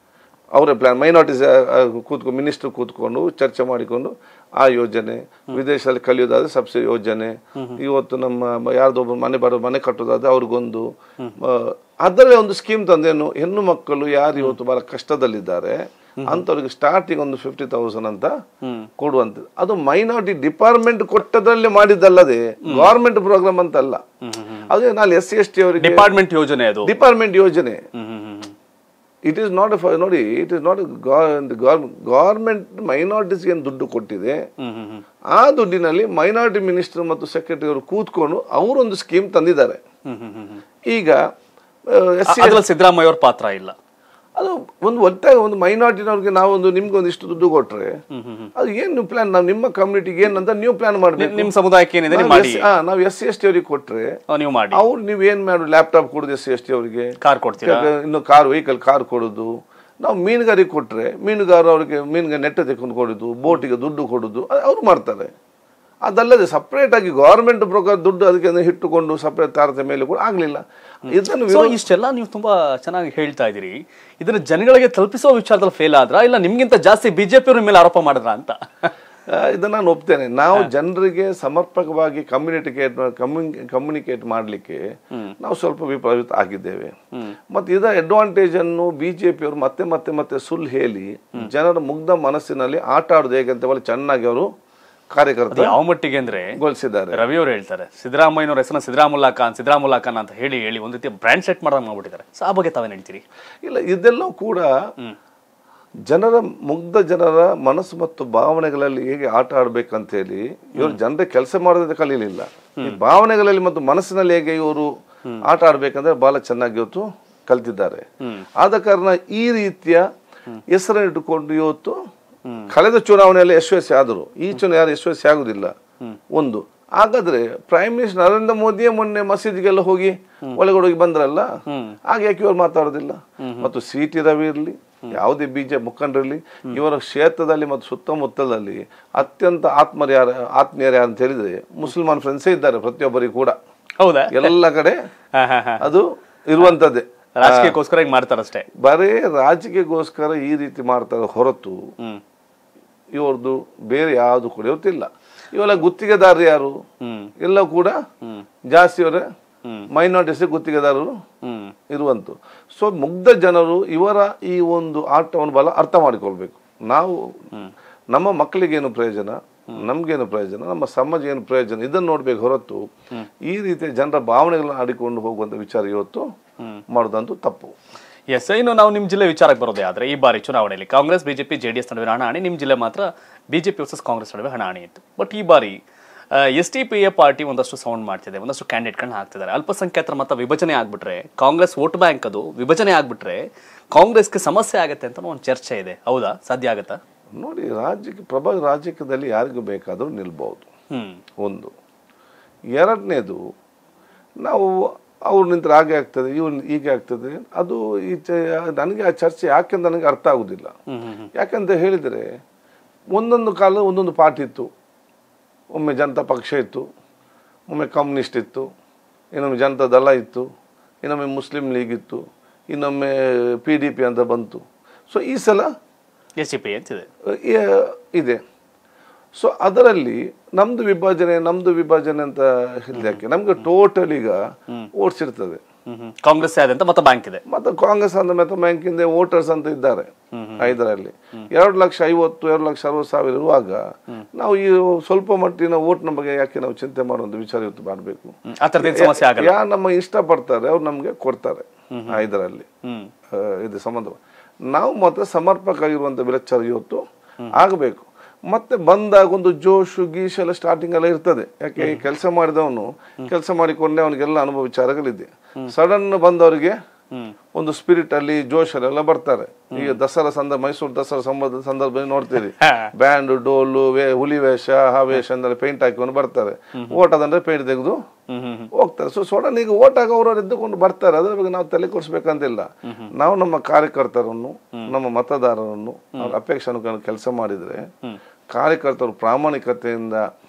ಅವರೇ ಪ್ಲಾನ್ ಮೈನಾರಿಟೀಸ್ ಕೂತ್ಕೊಂಡು ಮಿನಿಸ್ಟರ್ ಕೂತ್ಕೊಂಡು ಚರ್ಚೆ ಮಾಡಿಕೊಂಡು ಆ ಯೋಜನೆ ವಿದೇಶದಲ್ಲಿ ಕಲಿಯೋದಾದ್ರೆ ಸಬ್ಸಿಡಿ ಯೋಜನೆ ಇವತ್ತು ನಮ್ಮ ಮ- ಯಾರ್ದೊಬ್ಬರು ಮನೆ ಬರೋ ಮನೆ ಕಟ್ಟೋದಾದ್ರೆ ಅವ್ರಿಗೊಂದು ಆ, ಅದರಲ್ಲೇ ಒಂದು ಸ್ಕೀಮ್ ತಂದೇನು ಹೆಣ್ಣು ಮಕ್ಕಳು ಯಾರು ಇವತ್ತು ಬಹಳ ಕಷ್ಟದಲ್ಲಿದ್ದಾರೆ ಅಂಥವ್ರಿಗೆ ಸ್ಟಾರ್ಟಿಂಗ್ ಒಂದು ಫಿಫ್ಟಿ ತೌಸಂಡ್ ಅಂತ ಕೊಡುವಂಥದ್ದು ಅದು ಮೈನಾರಿಟಿ ಡಿಪಾರ್ಟ್ಮೆಂಟ್ ಕೊಟ್ಟದ್ರಲ್ಲಿ ಮಾಡಿದ್ದಲ್ಲದೆ ಗವರ್ಮೆಂಟ್ ಪ್ರೋಗ್ರಾಮ್ ಅಂತ ಅಲ್ಲ ಅದೇ ನಾನು ಎಸ್ ಸಿ ಎಸ್ ಟಿ ಅವರಿಗೆ ಡಿಪಾರ್ಟ್ಮೆಂಟ್ ಯೋಜನೆ ಅದು ಡಿಪಾರ್ಟ್ಮೆಂಟ್ ಯೋಜನೆ ಹ್ಮ್, ಹ್ಮ್, ಹ್ಮ್, ಹ್ಮ್. ಇಟ್ ಈಸ್ ನಾಟ್ ನೋಡಿ it is not government minorities ಏನು ದುಡ್ಡು ಕೊಟ್ಟಿದೆ ಹ್ಮ್, ಹ್ಮ್, ಹ್ಮ್. ಆ ದುಡ್ಡಿನಲ್ಲಿ ಮೈನಾರಿಟಿ ಮಿನಿಸ್ಟರ್ ಮತ್ತು ಸೆಕ್ರೆಟರಿ ಅವರು ಕೂತ್ಕೊಂಡು ಅವರೊಂದು ಸ್ಕೀಮ್ ತಂದಿದ್ದಾರೆ ಹ್ಮ್, ಹ್ಮ್, ಹ್ಮ್, ಹ್ಮ್. ಈಗ ಎಸ್ ಸಿ ಅದ್ರಲ್ಲಿ ಸಿದ್ದರಾಮಯ್ಯ ಅವ್ರ ಪಾತ್ರ ಇಲ್ಲ ಅದು ಒಂದು ಒಟ್ಟಾಗಿ ಒಂದು ಮೈನಾರಿಟಿನವ್ರಿಗೆ ನಾವೊಂದು ನಿಮ್ಗೆ ಒಂದಿಷ್ಟು ದುಡ್ಡು ಕೊಟ್ರೆ ಅದು ಏನು ನೀವು ಪ್ಲಾನ್ ನಾವು ನಿಮ್ಮ ಕಮ್ಯುನಿಟಿಗೆ ಏನಂತ ನೀವು ಪ್ಲಾನ್ ಮಾಡಬೇಕು ನಿಮ್ ಸಮುದಾಯಕ್ಕೆ ಏನಿದೆ ನೀವು ಮಾಡಿ ನಾವು ಎಸ್ ಸಿ ಎಸ್ ಟಿ ಅವ್ರಿಗೆ ಕೊಟ್ರೆ ಆ, ನೀವು ಮಾಡಿ ಅವ್ರು ನೀವು ಏನ್ ಮಾಡಿ ಲ್ಯಾಪ್ಟಾಪ್ ಕೊಡೋದು ಎಸ್ ಸಿ ಎಸ್ ಟಿ ಅವರಿಗೆ ಕಾರ್ ಕೊಡ್ತೀರಾ ಇನ್ನು ಕಾರ್ ವೆಹಿಕಲ್ ಕಾರ್ ಕೊಡೋದು ನಾವು ಮೀನುಗಾರಿಗೆ ಕೊಟ್ರೆ ಮೀನುಗಾರ ಅವರಿಗೆ ಮೀನಿಗೆ ನೆಟ್ಟ ತೆಗೆದು ಕೊಡೋದು ಬೋಟಿಗೆ ದುಡ್ಡು ಕೊಡೋದು ಅದ್ ಅವ್ರು ಮಾಡ್ತಾರೆ ಅದಲ್ಲದೆ ಸಪ್ರೇಟ್ ಆಗಿ ಗವರ್ಮೆಂಟ್ ಪ್ರಕಾರ ದುಡ್ಡು ಅದಕ್ಕೆ ಇಟ್ಟುಕೊಂಡು ಸಪ್ರೇಟ್ ತಾರತೆ ಮೇಲೆ ಕೂಡ ಆಗ್ಲಿಲ್ಲ ಇದನ್ನು ಸೊ ಇಷ್ಟೆಲ್ಲ ನೀವು ತುಂಬಾ ಚೆನ್ನಾಗಿ ಹೇಳ್ತಾ ಇದೀರಿ ಇದನ್ನ ಜನಗಳಿಗೆ ತಲುಪಿಸೋ ವಿಚಾರದಲ್ಲಿ ಫೇಲ್ ಆದ್ರ ಇಲ್ಲ ನಿಮ್ಗಿಂತ ಜಾಸ್ತಿ ಬಿಜೆಪಿ ಅವ್ರ ಮೇಲೆ ಆರೋಪ ಮಾಡಿದ್ರ ಅಂತ ಆ, ಇದನ್ನ ನಾನು ಒಪ್ತೇನೆ ನಾವು ಜನರಿಗೆ ಸಮರ್ಪಕವಾಗಿ ಕಮ್ಯುನಿಕೇಟ್ ಕಮ್ಯುನಿಕೇಟ್ ಮಾಡಲಿಕ್ಕೆ ನಾವು ಸ್ವಲ್ಪ ವಿಪರೀತ ಆಗಿದ್ದೇವೆ ಮತ್ತೆ ಇದರ ಅಡ್ವಾಂಟೇಜ್ ಅನ್ನು ಬಿಜೆಪಿ ಅವರು ಮತ್ತೆ ಮತ್ತೆ ಮತ್ತೆ ಸುಳ್ಳು ಹೇಳಿ ಜನರ ಮುಗ್ಧ ಮನಸ್ಸಿನಲ್ಲಿ ಆಟ ಆಡೋದು ಹೇಗೆ ಅಂತ ಒಳ್ಳೆ ಚೆನ್ನಾಗಿ ಅವರು ಅದು ಕಾರ್ಯಕರ್ತರು ಯಾವ ಮಟ್ಟಿಗೆ ಅಂದ್ರೆ ಗೊಳಿಸಿದ್ದಾರೆ ರವಿ ಅವರು ಹೇಳ್ತಾರೆ ಸಿದ್ದರಾಮಯ್ಯನವ್ರ ಹೆಸರನ್ನ ಸಿದ್ದರಾಮುಲ್ಲಾ ಖಾನ್ ಸಿದ್ದರಾಮುಲ್ಲಾ ಖಾನ್ ಅಂತ ಹೇಳಿ ಹೇಳಿ ಒಂದ್ ರೀತಿ ಬ್ರ್ಯಾಂಡ್ ಸೆಟ್ ಮಾಡೋದು ಮಾಡ್ಬಿಟ್ಟಿದ್ದಾರೆ ಸೊ ಆ ಬಗ್ಗೆ ತಾವೇನ್ ಹೇಳ್ತೀರಿ ಇಲ್ಲ ಇದೆಲ್ಲ ಕೂಡ ಜನರ ಮುಗ್ಧ ಜನರ ಮನಸ್ಸು ಮತ್ತು ಭಾವನೆಗಳಲ್ಲಿ ಹೇಗೆ ಆಟ ಆಡ್ಬೇಕಂತ ಹೇಳಿ ಇವರು ಜನರ ಕೆಲಸ ಮಾಡೋದೇ ಕಲೀಲಿಲ್ಲ ಈ ಭಾವನೆಗಳಲ್ಲಿ ಮತ್ತು ಮನಸ್ಸಿನಲ್ಲಿ ಹೇಗೆ ಇವರು ಆಟ ಆಡ್ಬೇಕಂದ್ರೆ ಬಹಳ ಚೆನ್ನಾಗಿ ಇವತ್ತು ಕಲ್ತಿದ್ದಾರೆ ಆದ ಕಾರಣ ಈ ರೀತಿಯ ಹೆಸರನ್ನು ಇಟ್ಟುಕೊಂಡು ಇವತ್ತು ಕಳೆದ ಚುನಾವಣೆಯಲ್ಲಿ ಯಶಸ್ವಿ ಆದರು ಈ ಚುನಾವಣೆ ಯಾರು ಯಶಸ್ವಿ ಆಗುದಿಲ್ಲ ಒಂದು ಹಾಗಾದ್ರೆ ಪ್ರೈಮ್ ಮಿನಿಸ್ಟರ್ ನರೇಂದ್ರ ಮೋದಿಯೇ ಮೊನ್ನೆ ಮಸೀದಿಗೆಲ್ಲ ಹೋಗಿ ಒಳಗಡೆ ಹೋಗಿ ಬಂದ್ರಲ್ಲ ಹಾಗೆ ಯಾಕೆ ಇವರು ಮಾತಾಡೋದಿಲ್ಲ ಮತ್ತು ಸಿ ಟಿ ರವಿ ಇರಲಿ ಯಾವುದೇ ಬಿಜೆ ಮುಖಂಡರಿರಲಿ ಇವರ ಕ್ಷೇತ್ರದಲ್ಲಿ ಮತ್ತು ಸುತ್ತಮುತ್ತಲಲ್ಲಿ ಅತ್ಯಂತ ಆತ್ಮರು ಯಾರು ಆತ್ಮೀಯರು ಯಾರು ಅಂತ ಹೇಳಿದ್ರೆ ಮುಸಲ್ಮಾನ್ ಫ್ರೆಂಡ್ಸೇ ಇದ್ದಾರೆ ಪ್ರತಿಯೊಬ್ಬರಿಗೂ ಕೂಡ ಹೌದಾ ಎಲ್ಲ ಕಡೆ ಹಾ, ಹಾ, ಹಾ. ಅದು ಇರುವಂತದ್ದೇ ರಾಜಕೀಯಕ್ಕೋಸ್ಕರ ಹಿಂಗ್ ಮಾಡ್ತಾರಷ್ಟೇ ಬರೇ ರಾಜಕೀಯಕ್ಕೋಸ್ಕರ ಈ ರೀತಿ ಮಾಡ್ತಾರೆ ಹೊರತು ಹ್ಮ್ ಇವ್ರದ್ದು ಬೇರೆ ಯಾವುದು ಕೂಡ ಇವತ್ತಿಲ್ಲ ಇವೆಲ್ಲ ಗುತ್ತಿಗೆದಾರರು ಯಾರು ಹ್ಮ್ ಎಲ್ಲ ಕೂಡ ಹ್ಮ್ ಜಾಸ್ತಿ ಅವರೇ ಹ್ಮ್ ಮೈನಾರಿಟೀಸ್ ಗುತ್ತಿಗೆದಾರರು ಹ್ಮ್ ಇರುವಂತು ಸೊ ಮುಗ್ಧ ಜನರು ಇವರ ಈ ಒಂದು ಆಟವನ್ನು ಬಲ ಅರ್ಥ ಮಾಡಿಕೊಳ್ಬೇಕು ನಾವು ನಮ್ಮ ಮಕ್ಕಳಿಗೇನು ಪ್ರಯೋಜನ ನಮ್ಗೇನು ಪ್ರಯೋಜನ ನಮ್ಮ ಸಮಾಜ ಏನು ಪ್ರಯೋಜನ ಇದನ್ನು ನೋಡ್ಬೇಕು ಹೊರತು ಈ ರೀತಿಯ ಜನರ ಭಾವನೆಗಳನ್ನ ಆಡಿಕೊಂಡು ಹೋಗುವಂತ ವಿಚಾರ ಇವತ್ತು ಮಾಡೋದಂತೂ ತಪ್ಪು ಎಸ್ ಇನ್ನು ನಾವು ನಿಮ್ಮ ಜಿಲ್ಲೆ ವಿಚಾರಕ್ಕೆ ಬರೋದೇ ಆದ್ರೆ ಈ ಬಾರಿ ಚುನಾವಣೆಯಲ್ಲಿ ಕಾಂಗ್ರೆಸ್ ಬಿಜೆಪಿ ಜೆಡಿಎಸ್ ನಡುವೆ ಹಣಾಹಣಿ ನಿಮ್ಮ ಜಿಲ್ಲೆ ಮಾತ್ರ ಬಿಜೆಪಿ ವರ್ಸಸ್ ಕಾಂಗ್ರೆಸ್ ನಡುವೆ ಹಣಾಹಣಿ ಇತ್ತು ಬಟ್ ಈ ಬಾರಿ S T P A party ಒಂದಷ್ಟು ಸೌಂಡ್ ಮಾಡ್ತಿದೆ ಒಂದಷ್ಟು ಕ್ಯಾಂಡಿಡೇಟ್ಗಳನ್ನ ಹಾಕ್ತಿದ್ದಾರೆ ಅಲ್ಪಸಂಖ್ಯಾತರ ಮತ ವಿಭಜನೆ ಆಗ್ಬಿಟ್ರೆ ಕಾಂಗ್ರೆಸ್ ವೋಟ್ ಬ್ಯಾಂಕ್ ಅದು ವಿಭಜನೆ ಆಗ್ಬಿಟ್ರೆ ಕಾಂಗ್ರೆಸ್ಗೆ ಸಮಸ್ಯೆ ಆಗುತ್ತೆ ಅಂತ ಒಂದು ಚರ್ಚೆ ಇದೆ ಹೌದಾ ಸಾಧ್ಯ ಆಗತ್ತಾ ನೋಡಿ ರಾಜ್ಯಕ್ಕೆ ಪ್ರಭಾ ರಾಜ್ಯದಲ್ಲಿ ಯಾರಿಗೂ ಬೇಕಾದರೂ ನಿಲ್ಬಹುದು ಹ್ಮ್ ಒಂದು ಎರಡನೇದು ನಾವು ಅವ್ರು ನಿಂತರೆ ಹಾಗೆ ಆಗ್ತದೆ ಇವ್ರು ಹೀಗೆ ಆಗ್ತದೆ ಅದು ಈ ಚ- ನನಗೆ ಆ ಚರ್ಚೆ ಯಾಕೆಂತ ನನಗೆ ಅರ್ಥ ಆಗುದಿಲ್ಲ ಹ್ಮ್ ಹ್ಮ್ ಯಾಕಂತ ಹೇಳಿದರೆ ಒಂದೊಂದು ಕಾಲ ಒಂದೊಂದು ಪಾರ್ಟಿ ಇತ್ತು ಒಮ್ಮೆ ಜನತಾ ಪಕ್ಷ ಇತ್ತು ಒಮ್ಮೆ ಕಮ್ಯುನಿಸ್ಟ್ ಇತ್ತು ಇನ್ನೊಮ್ಮೆ ಜನತಾ ದಳ ಇತ್ತು ಇನ್ನೊಮ್ಮೆ ಮುಸ್ಲಿಂ ಲೀಗ್ ಇತ್ತು ಇನ್ನೊಮ್ಮೆ ಪಿ ಡಿ ಪಿ ಅಂತ ಬಂತು ಸೊ ಈ ಸಲ ಎಸ್ ಟಿ ಪಿ ಅಂತಿದೆ ಅಹ್, ಇದೆ ಸೊ ಅದರಲ್ಲಿ ನಮ್ದು ವಿಭಜನೆ ನಮ್ದು ವಿಭಜನೆ ಅಂತ ಹೇಳಿದಕ್ಕೆ ನಮ್ಗೆ ಟೋಟಲ್ ಈಗ ಓಟ್ಸ್ ಇರ್ತದೆ ಹ್ಮ್ ಹ್ಮ್ ಕಾಂಗ್ರೆಸ್ ಆದಂತ ಮತ ಬ್ಯಾಂಕ್ ಇದೆ ಮತ್ತೆ ಕಾಂಗ್ರೆಸ್ ಅಂತ ಮತ್ತೆ ಬ್ಯಾಂಕಿಂದ ವೋಟರ್ಸ್ ಅಂತ ಇದ್ದಾರೆ ಐದರಲ್ಲಿ ಎರಡು ಲಕ್ಷ ಐವತ್ತು ಎರಡು ಲಕ್ಷ ಅರವತ್ತು ಸಾವಿರ ಇರುವಾಗ ನಾವು ಈ ಸ್ವಲ್ಪ ಮಟ್ಟಿನ ವೋಟ್ನ ಬಗ್ಗೆ ಯಾಕೆ ನಾವು ಚಿಂತೆ ಮಾಡುವಂತ ವಿಚಾರ ಇವತ್ತು ಮಾಡಬೇಕು ಹ್ಮ್. ಆ ಥರದ್ದೇನು ಸಮಸ್ಯೆ ಆಗಲ್ಲ ಯಾರು ನಮ್ಮ ಇಷ್ಟಪಡ್ತಾರೆ ಅವ್ರು ನಮಗೆ ಕೊಡ್ತಾರೆ ಐದರಲ್ಲಿ ಹ್ಮ್ ಅಹ್, ಇದು ಸಂಬಂಧ ನಾವು ಮಾತ್ರ ಸಮರ್ಪಕ ಆಗಿರುವಂತ ವಿಚಾರ ಇವತ್ತು ಆಗಬೇಕು ಮತ್ತೆ ಬಂದಾಗ ಒಂದು ಜೋಶು ಗೀಶ್ ಎಲ್ಲ ಸ್ಟಾರ್ಟಿಂಗ್ ಎಲ್ಲ ಇರ್ತದೆ ಯಾಕೆ ಕೆಲಸ ಮಾಡಿದವನು ಕೆಲಸ ಮಾಡಿಕೊಂಡೆ ಅವನಿಗೆಲ್ಲ ಅನುಭವ ವಿಚಾರಗಳಿದೆ ಸಡನ್ ಬಂದವರಿಗೆ ಹ್ಮ್ ಒಂದು ಸ್ಪಿರಿಟ್ ಅಲ್ಲಿ ಜೋಶ್ ಎಲ್ಲ ಬರ್ತಾರೆ ಈಗ ದಸರಾ ಸಂದರ್ಭ ಮೈಸೂರು ದಸರಾ ಸಂಬಂಧ ಸಂದರ್ಭದಲ್ಲಿ ನೋಡ್ತೀರಿ ಹಾ. ಬ್ಯಾಂಡ್ ಡೋಲು ವೇ ಹುಲಿ ವೇಷ ಆ ವೇಷ ಅಂದ್ರೆ ಪೇಂಟ್ ಹಾಕಿಕೊಂಡು ಬರ್ತಾರೆ ಓಟ್ ಅದಂದ್ರೆ ಪೇಂಟ್ ತೆಗೆದು ಹ್ಮ್ ಹ್ಮ್ ಹೋಗ್ತಾರೆ ಸೊ ಸಡನ್ ಈಗ ಓಟ್ ಆಗ ಅವರು ಎದ್ದುಕೊಂಡು ಬರ್ತಾರೆ ಅದ್ರ ಬಗ್ಗೆ ನಾವು ತಲೆ ಕೊಡಿಸ್ಬೇಕಂತಿಲ್ಲ ನಾವು ನಮ್ಮ ಕಾರ್ಯಕರ್ತರನ್ನು ನಮ್ಮ ಮತದಾರರನ್ನು ಅವ್ರ ಅಪೇಕ್ಷೆ ಅನುಕೂಲ ಕೆಲಸ ಮಾಡಿದ್ರೆ ಕಾರ್ಯಕರ್ತರು ಪ್ರಾಮಾಣಿಕತೆಯಿಂದ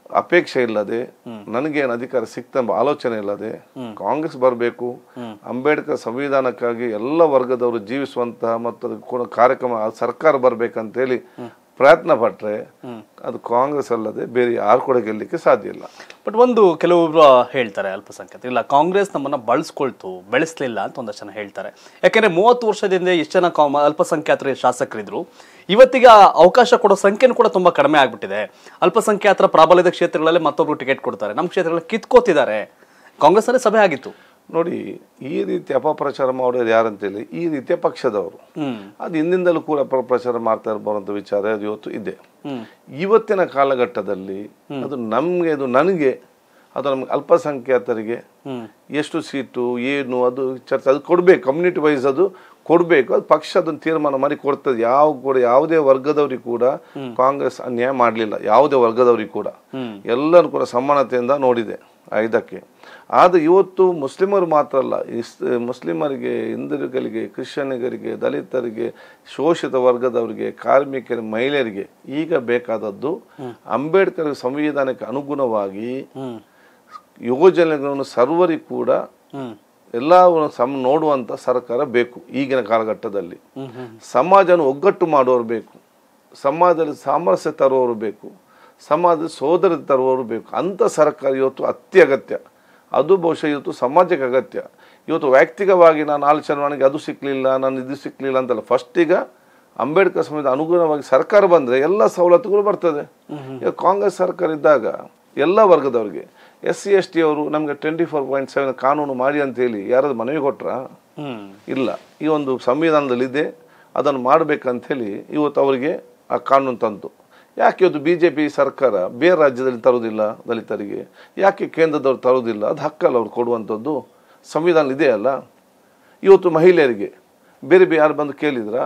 ಅಪೇಕ್ಷೆ ಇಲ್ಲದೆ ನನಗೇನು ಅಧಿಕಾರ ಸಿಕ್ತೆಂಬ ಆಲೋಚನೆ ಇಲ್ಲದೆ ಕಾಂಗ್ರೆಸ್ ಬರಬೇಕು ಅಂಬೇಡ್ಕರ್ ಸಂವಿಧಾನಕ್ಕಾಗಿ ಎಲ್ಲ ವರ್ಗದವರು ಜೀವಿಸುವಂತಹ ಮತ್ತು ಅದಕ್ಕೆ ಕೂಡ ಕಾರ್ಯಕ್ರಮ ಆ ಸರ್ಕಾರ ಬರ್ಬೇಕಂತೇಳಿ ಪ್ರಯತ್ನ ಪಟ್ರೆ ಅದು ಕಾಂಗ್ರೆಸ್ ಅಲ್ಲದೆ ಬೇರೆ ಯಾರು ಕೂಡ ಗೆಲ್ಲಲಿಕ್ಕೆ ಸಾಧ್ಯ ಇಲ್ಲ ಬಟ್ ಒಂದು ಕೆಲವೊಬ್ರು ಹೇಳ್ತಾರೆ ಅಲ್ಪಸಂಖ್ಯಾತರು ಇಲ್ಲ ಕಾಂಗ್ರೆಸ್ ನಮ್ಮನ್ನ ಬಳಸ್ಕೊಳ್ತು ಬೆಳೆಸಲಿಲ್ಲ ಅಂತ ಒಂದಷ್ಟು ಜನ ಹೇಳ್ತಾರೆ ಯಾಕೆಂದ್ರೆ ಮೂವತ್ತು ವರ್ಷದಿಂದ ಎಷ್ಟು ಜನ ಕಾಮ- ಅಲ್ಪಸಂಖ್ಯಾತರು ಶಾಸಕರಿದ್ರು ಇವತ್ತಿಗೆ ಆ ಅವಕಾಶ ಕೊಡೋ ಸಂಖ್ಯೆನೂ ಕೂಡ ತುಂಬಾ ಕಡಿಮೆ ಆಗ್ಬಿಟ್ಟಿದೆ ಅಲ್ಪಸಂಖ್ಯಾತರ ಪ್ರಾಬಲ್ಯದ ಕ್ಷೇತ್ರಗಳಲ್ಲಿ ಮತ್ತೊಬ್ರು ಟಿಕೆಟ್ ಕೊಡ್ತಾರೆ ನಮ್ಮ ಕ್ಷೇತ್ರಗಳಲ್ಲಿ ಕಿತ್ಕೋತಿದ್ದಾರೆ ಕಾಂಗ್ರೆಸ್ ಅಲ್ಲಿ ಸಭೆ ಆಗಿತ್ತು ನೋಡಿ ಈ ರೀತಿ ಅಪಪ್ರಚಾರ ಮಾಡೋರು ಯಾರಂತೇಳಿ ಈ ರೀತಿಯ ಪಕ್ಷದವರು ಹ್ಮ್ ಅದು ಹಿಂದಿಂದಲೂ ಕೂಡ ಅಪಪ್ರಚಾರ ಮಾಡ್ತಾ ಇರಬಾರಂತ ವಿಚಾರ ಅದು ಇವತ್ತು ಇದೆ ಇವತ್ತಿನ ಕಾಲಘಟ್ಟದಲ್ಲಿ ಅದು ನಮ್ಗೆ ಅದು ನನಗೆ ಅದು ನಮ್ಗೆ ಅಲ್ಪಸಂಖ್ಯಾತರಿಗೆ ಎಷ್ಟು ಸೀಟು ಏನು ಅದು ಚರ್ಚೆ ಅದು ಕೊಡ್ಬೇಕು ಕಮ್ಯುನಿಟಿ ವೈಸ್ ಅದು ಕೊಡ್ಬೇಕು ಅದು ಪಕ್ಷ ಅದನ್ನು ತೀರ್ಮಾನ ಮಾಡಿ ಕೊಡ್ತದೆ ಯಾವ ಕೂಡ ಯಾವುದೇ ವರ್ಗದವ್ರಿಗೆ ಕೂಡ ಕಾಂಗ್ರೆಸ್ ಅನ್ಯಾಯ ಮಾಡಲಿಲ್ಲ ಯಾವುದೇ ವರ್ಗದವ್ರಿಗೆ ಕೂಡ ಎಲ್ಲರೂ ಕೂಡ ಸಮಾನತೆಯಿಂದ ನೋಡಿದೆ ಆ ಇದಕ್ಕೆ ಆದ್ರೆ ಇವತ್ತು ಮುಸ್ಲಿಮರು ಮಾತ್ರ ಅಲ್ಲ ಇಸ್ ಮುಸ್ಲಿಮರಿಗೆ ಹಿಂದುಳಿಗಳಿಗೆ ಕ್ರಿಶ್ಚಿಯನಿಗರಿಗೆ ದಲಿತರಿಗೆ ಶೋಷಿತ ವರ್ಗದವರಿಗೆ ಕಾರ್ಮಿಕರ ಮಹಿಳೆಯರಿಗೆ ಈಗ ಬೇಕಾದದ್ದು ಅಂಬೇಡ್ಕರ್ ಸಂವಿಧಾನಕ್ಕೆ ಅನುಗುಣವಾಗಿ ಹ್ಮ್ ಯೋಜನೆಗಳನ್ನು ಸರ್ವರಿಗೂ ಕೂಡ ಹ್ಮ್ ಎಲ್ಲವನ್ನು ಸಮ ನೋಡುವಂತ ಸರ್ಕಾರ ಬೇಕು ಈಗಿನ ಕಾಲಘಟ್ಟದಲ್ಲಿ ಹ್ಮ್ ಹ್ಮ್ ಸಮಾಜನ ಒಗ್ಗಟ್ಟು ಮಾಡುವವರು ಬೇಕು ಸಮಾಜದಲ್ಲಿ ಸಾಮರಸ್ಯ ತರುವವರು ಬೇಕು ಸಮಾಜದ ಸೋದರ ತರುವವರು ಬೇಕು ಅಂಥ ಸರ್ಕಾರ ಇವತ್ತು ಅತ್ಯಗತ್ಯ ಅದು ಬಹುಶಃ ಇವತ್ತು ಸಮಾಜಕ್ಕೆ ಅಗತ್ಯ ಇವತ್ತು ವೈಯಕ್ತಿಕವಾಗಿ ನಾನು ಆಲೋಚನೆ ನನಗೆ ಅದು ಸಿಕ್ಕಲಿಲ್ಲ ನಾನು ಇದು ಸಿಕ್ಕಲಿಲ್ಲ ಅಂತಲ್ಲ ಫಸ್ಟ್ ಈಗ ಅಂಬೇಡ್ಕರ್ ಸಂವಿಧಾನ ಅನುಗುಣವಾಗಿ ಸರ್ಕಾರ ಬಂದರೆ ಎಲ್ಲ ಸವಲತ್ತುಗಳು ಬರ್ತದೆ ಈಗ ಕಾಂಗ್ರೆಸ್ ಸರ್ಕಾರ ಇದ್ದಾಗ ಎಲ್ಲ ವರ್ಗದವರಿಗೆ ಎಸ್ ಸಿ ಎಸ್ ಟಿ ಅವರು ನಮಗೆ ಟ್ವೆಂಟಿ ಫೋರ್ ಪಾಯಿಂಟ್ ಸೆವೆನ್ ಕಾನೂನು ಮಾಡಿ ಅಂತೇಳಿ ಯಾರಾದ್ರು ಮನವಿ ಕೊಟ್ರಾ ಹ್ಮ್ ಇಲ್ಲ ಈ ಒಂದು ಸಂವಿಧಾನದಲ್ಲಿದೆ ಅದನ್ನು ಮಾಡಬೇಕಂಥೇಳಿ ಇವತ್ತು ಅವರಿಗೆ ಆ ಕಾನೂನು ತಂತು ಯಾಕೆ ಇವತ್ತು ಬಿ ಜೆ ಪಿ ಸರ್ಕಾರ ಬೇರೆ ರಾಜ್ಯದಲ್ಲಿ ತರುವುದಿಲ್ಲ ದಲಿತರಿಗೆ ಯಾಕೆ ಕೇಂದ್ರದವ್ರು ತರುವುದಿಲ್ಲ ಅದು ಹಕ್ಕಲ್ಲ ಅವ್ರು ಕೊಡುವಂಥದ್ದು ಸಂವಿಧಾನ ಇದೆಯಲ್ಲ ಇವತ್ತು ಮಹಿಳೆಯರಿಗೆ ಬೇರೆ ಬೇರೆ ಯಾರು ಬಂದು ಕೇಳಿದ್ರಾ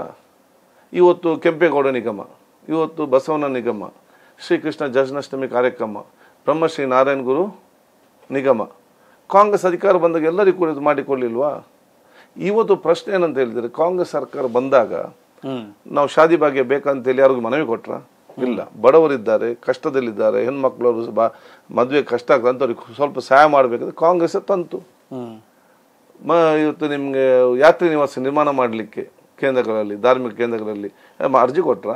ಇವತ್ತು ಕೆಂಪೇಗೌಡ ನಿಗಮ ಇವತ್ತು ಬಸವನ ನಿಗಮ ಶ್ರೀಕೃಷ್ಣ ಜನ್ಮಾಷ್ಟಮಿ ಕಾರ್ಯಕ್ರಮ ಬ್ರಹ್ಮಶ್ರೀ ನಾರಾಯಣ ಗುರು ನಿಗಮ ಕಾಂಗ್ರೆಸ್ ಅಧಿಕಾರ ಬಂದಾಗ ಎಲ್ಲರಿಗೂ ಕೂಡ ಇದು ಮಾಡಿಕೊಳ್ಳಿಲ್ವಾ ಇವತ್ತು ಪ್ರಶ್ನೆ ಏನಂತ ಹೇಳಿದರೆ ಕಾಂಗ್ರೆಸ್ ಸರ್ಕಾರ ಬಂದಾಗ ಹ್ಮ್ ನಾವು ಶಾದಿ ಭಾಗ್ಯ ಬೇಕಂತೇಳಿ ಯಾರಿಗೂ ಮನವಿ ಕೊಟ್ರ ಇಲ್ಲ ಬಡವರಿದ್ದಾರೆ ಕಷ್ಟದಲ್ಲಿದ್ದಾರೆ ಹೆಣ್ಮಕ್ಳವರು ಬಾ ಮದುವೆ ಕಷ್ಟ ಆಗ್ತದೆ ಅಂಥವ್ರಿಗೆ ಸ್ವಲ್ಪ ಸಹಾಯ ಮಾಡಬೇಕಂದ್ರೆ ಕಾಂಗ್ರೆಸ್ ತಂತು ಹ್ಮ್ ಮ ಇವತ್ತು ನಿಮಗೆ ಯಾತ್ರಿ ನಿವಾಸ ನಿರ್ಮಾಣ ಮಾಡಲಿಕ್ಕೆ ಕೇಂದ್ರಗಳಲ್ಲಿ ಧಾರ್ಮಿಕ ಕೇಂದ್ರಗಳಲ್ಲಿ ಏ, ಮ- ಅರ್ಜಿ ಕೊಟ್ರಾ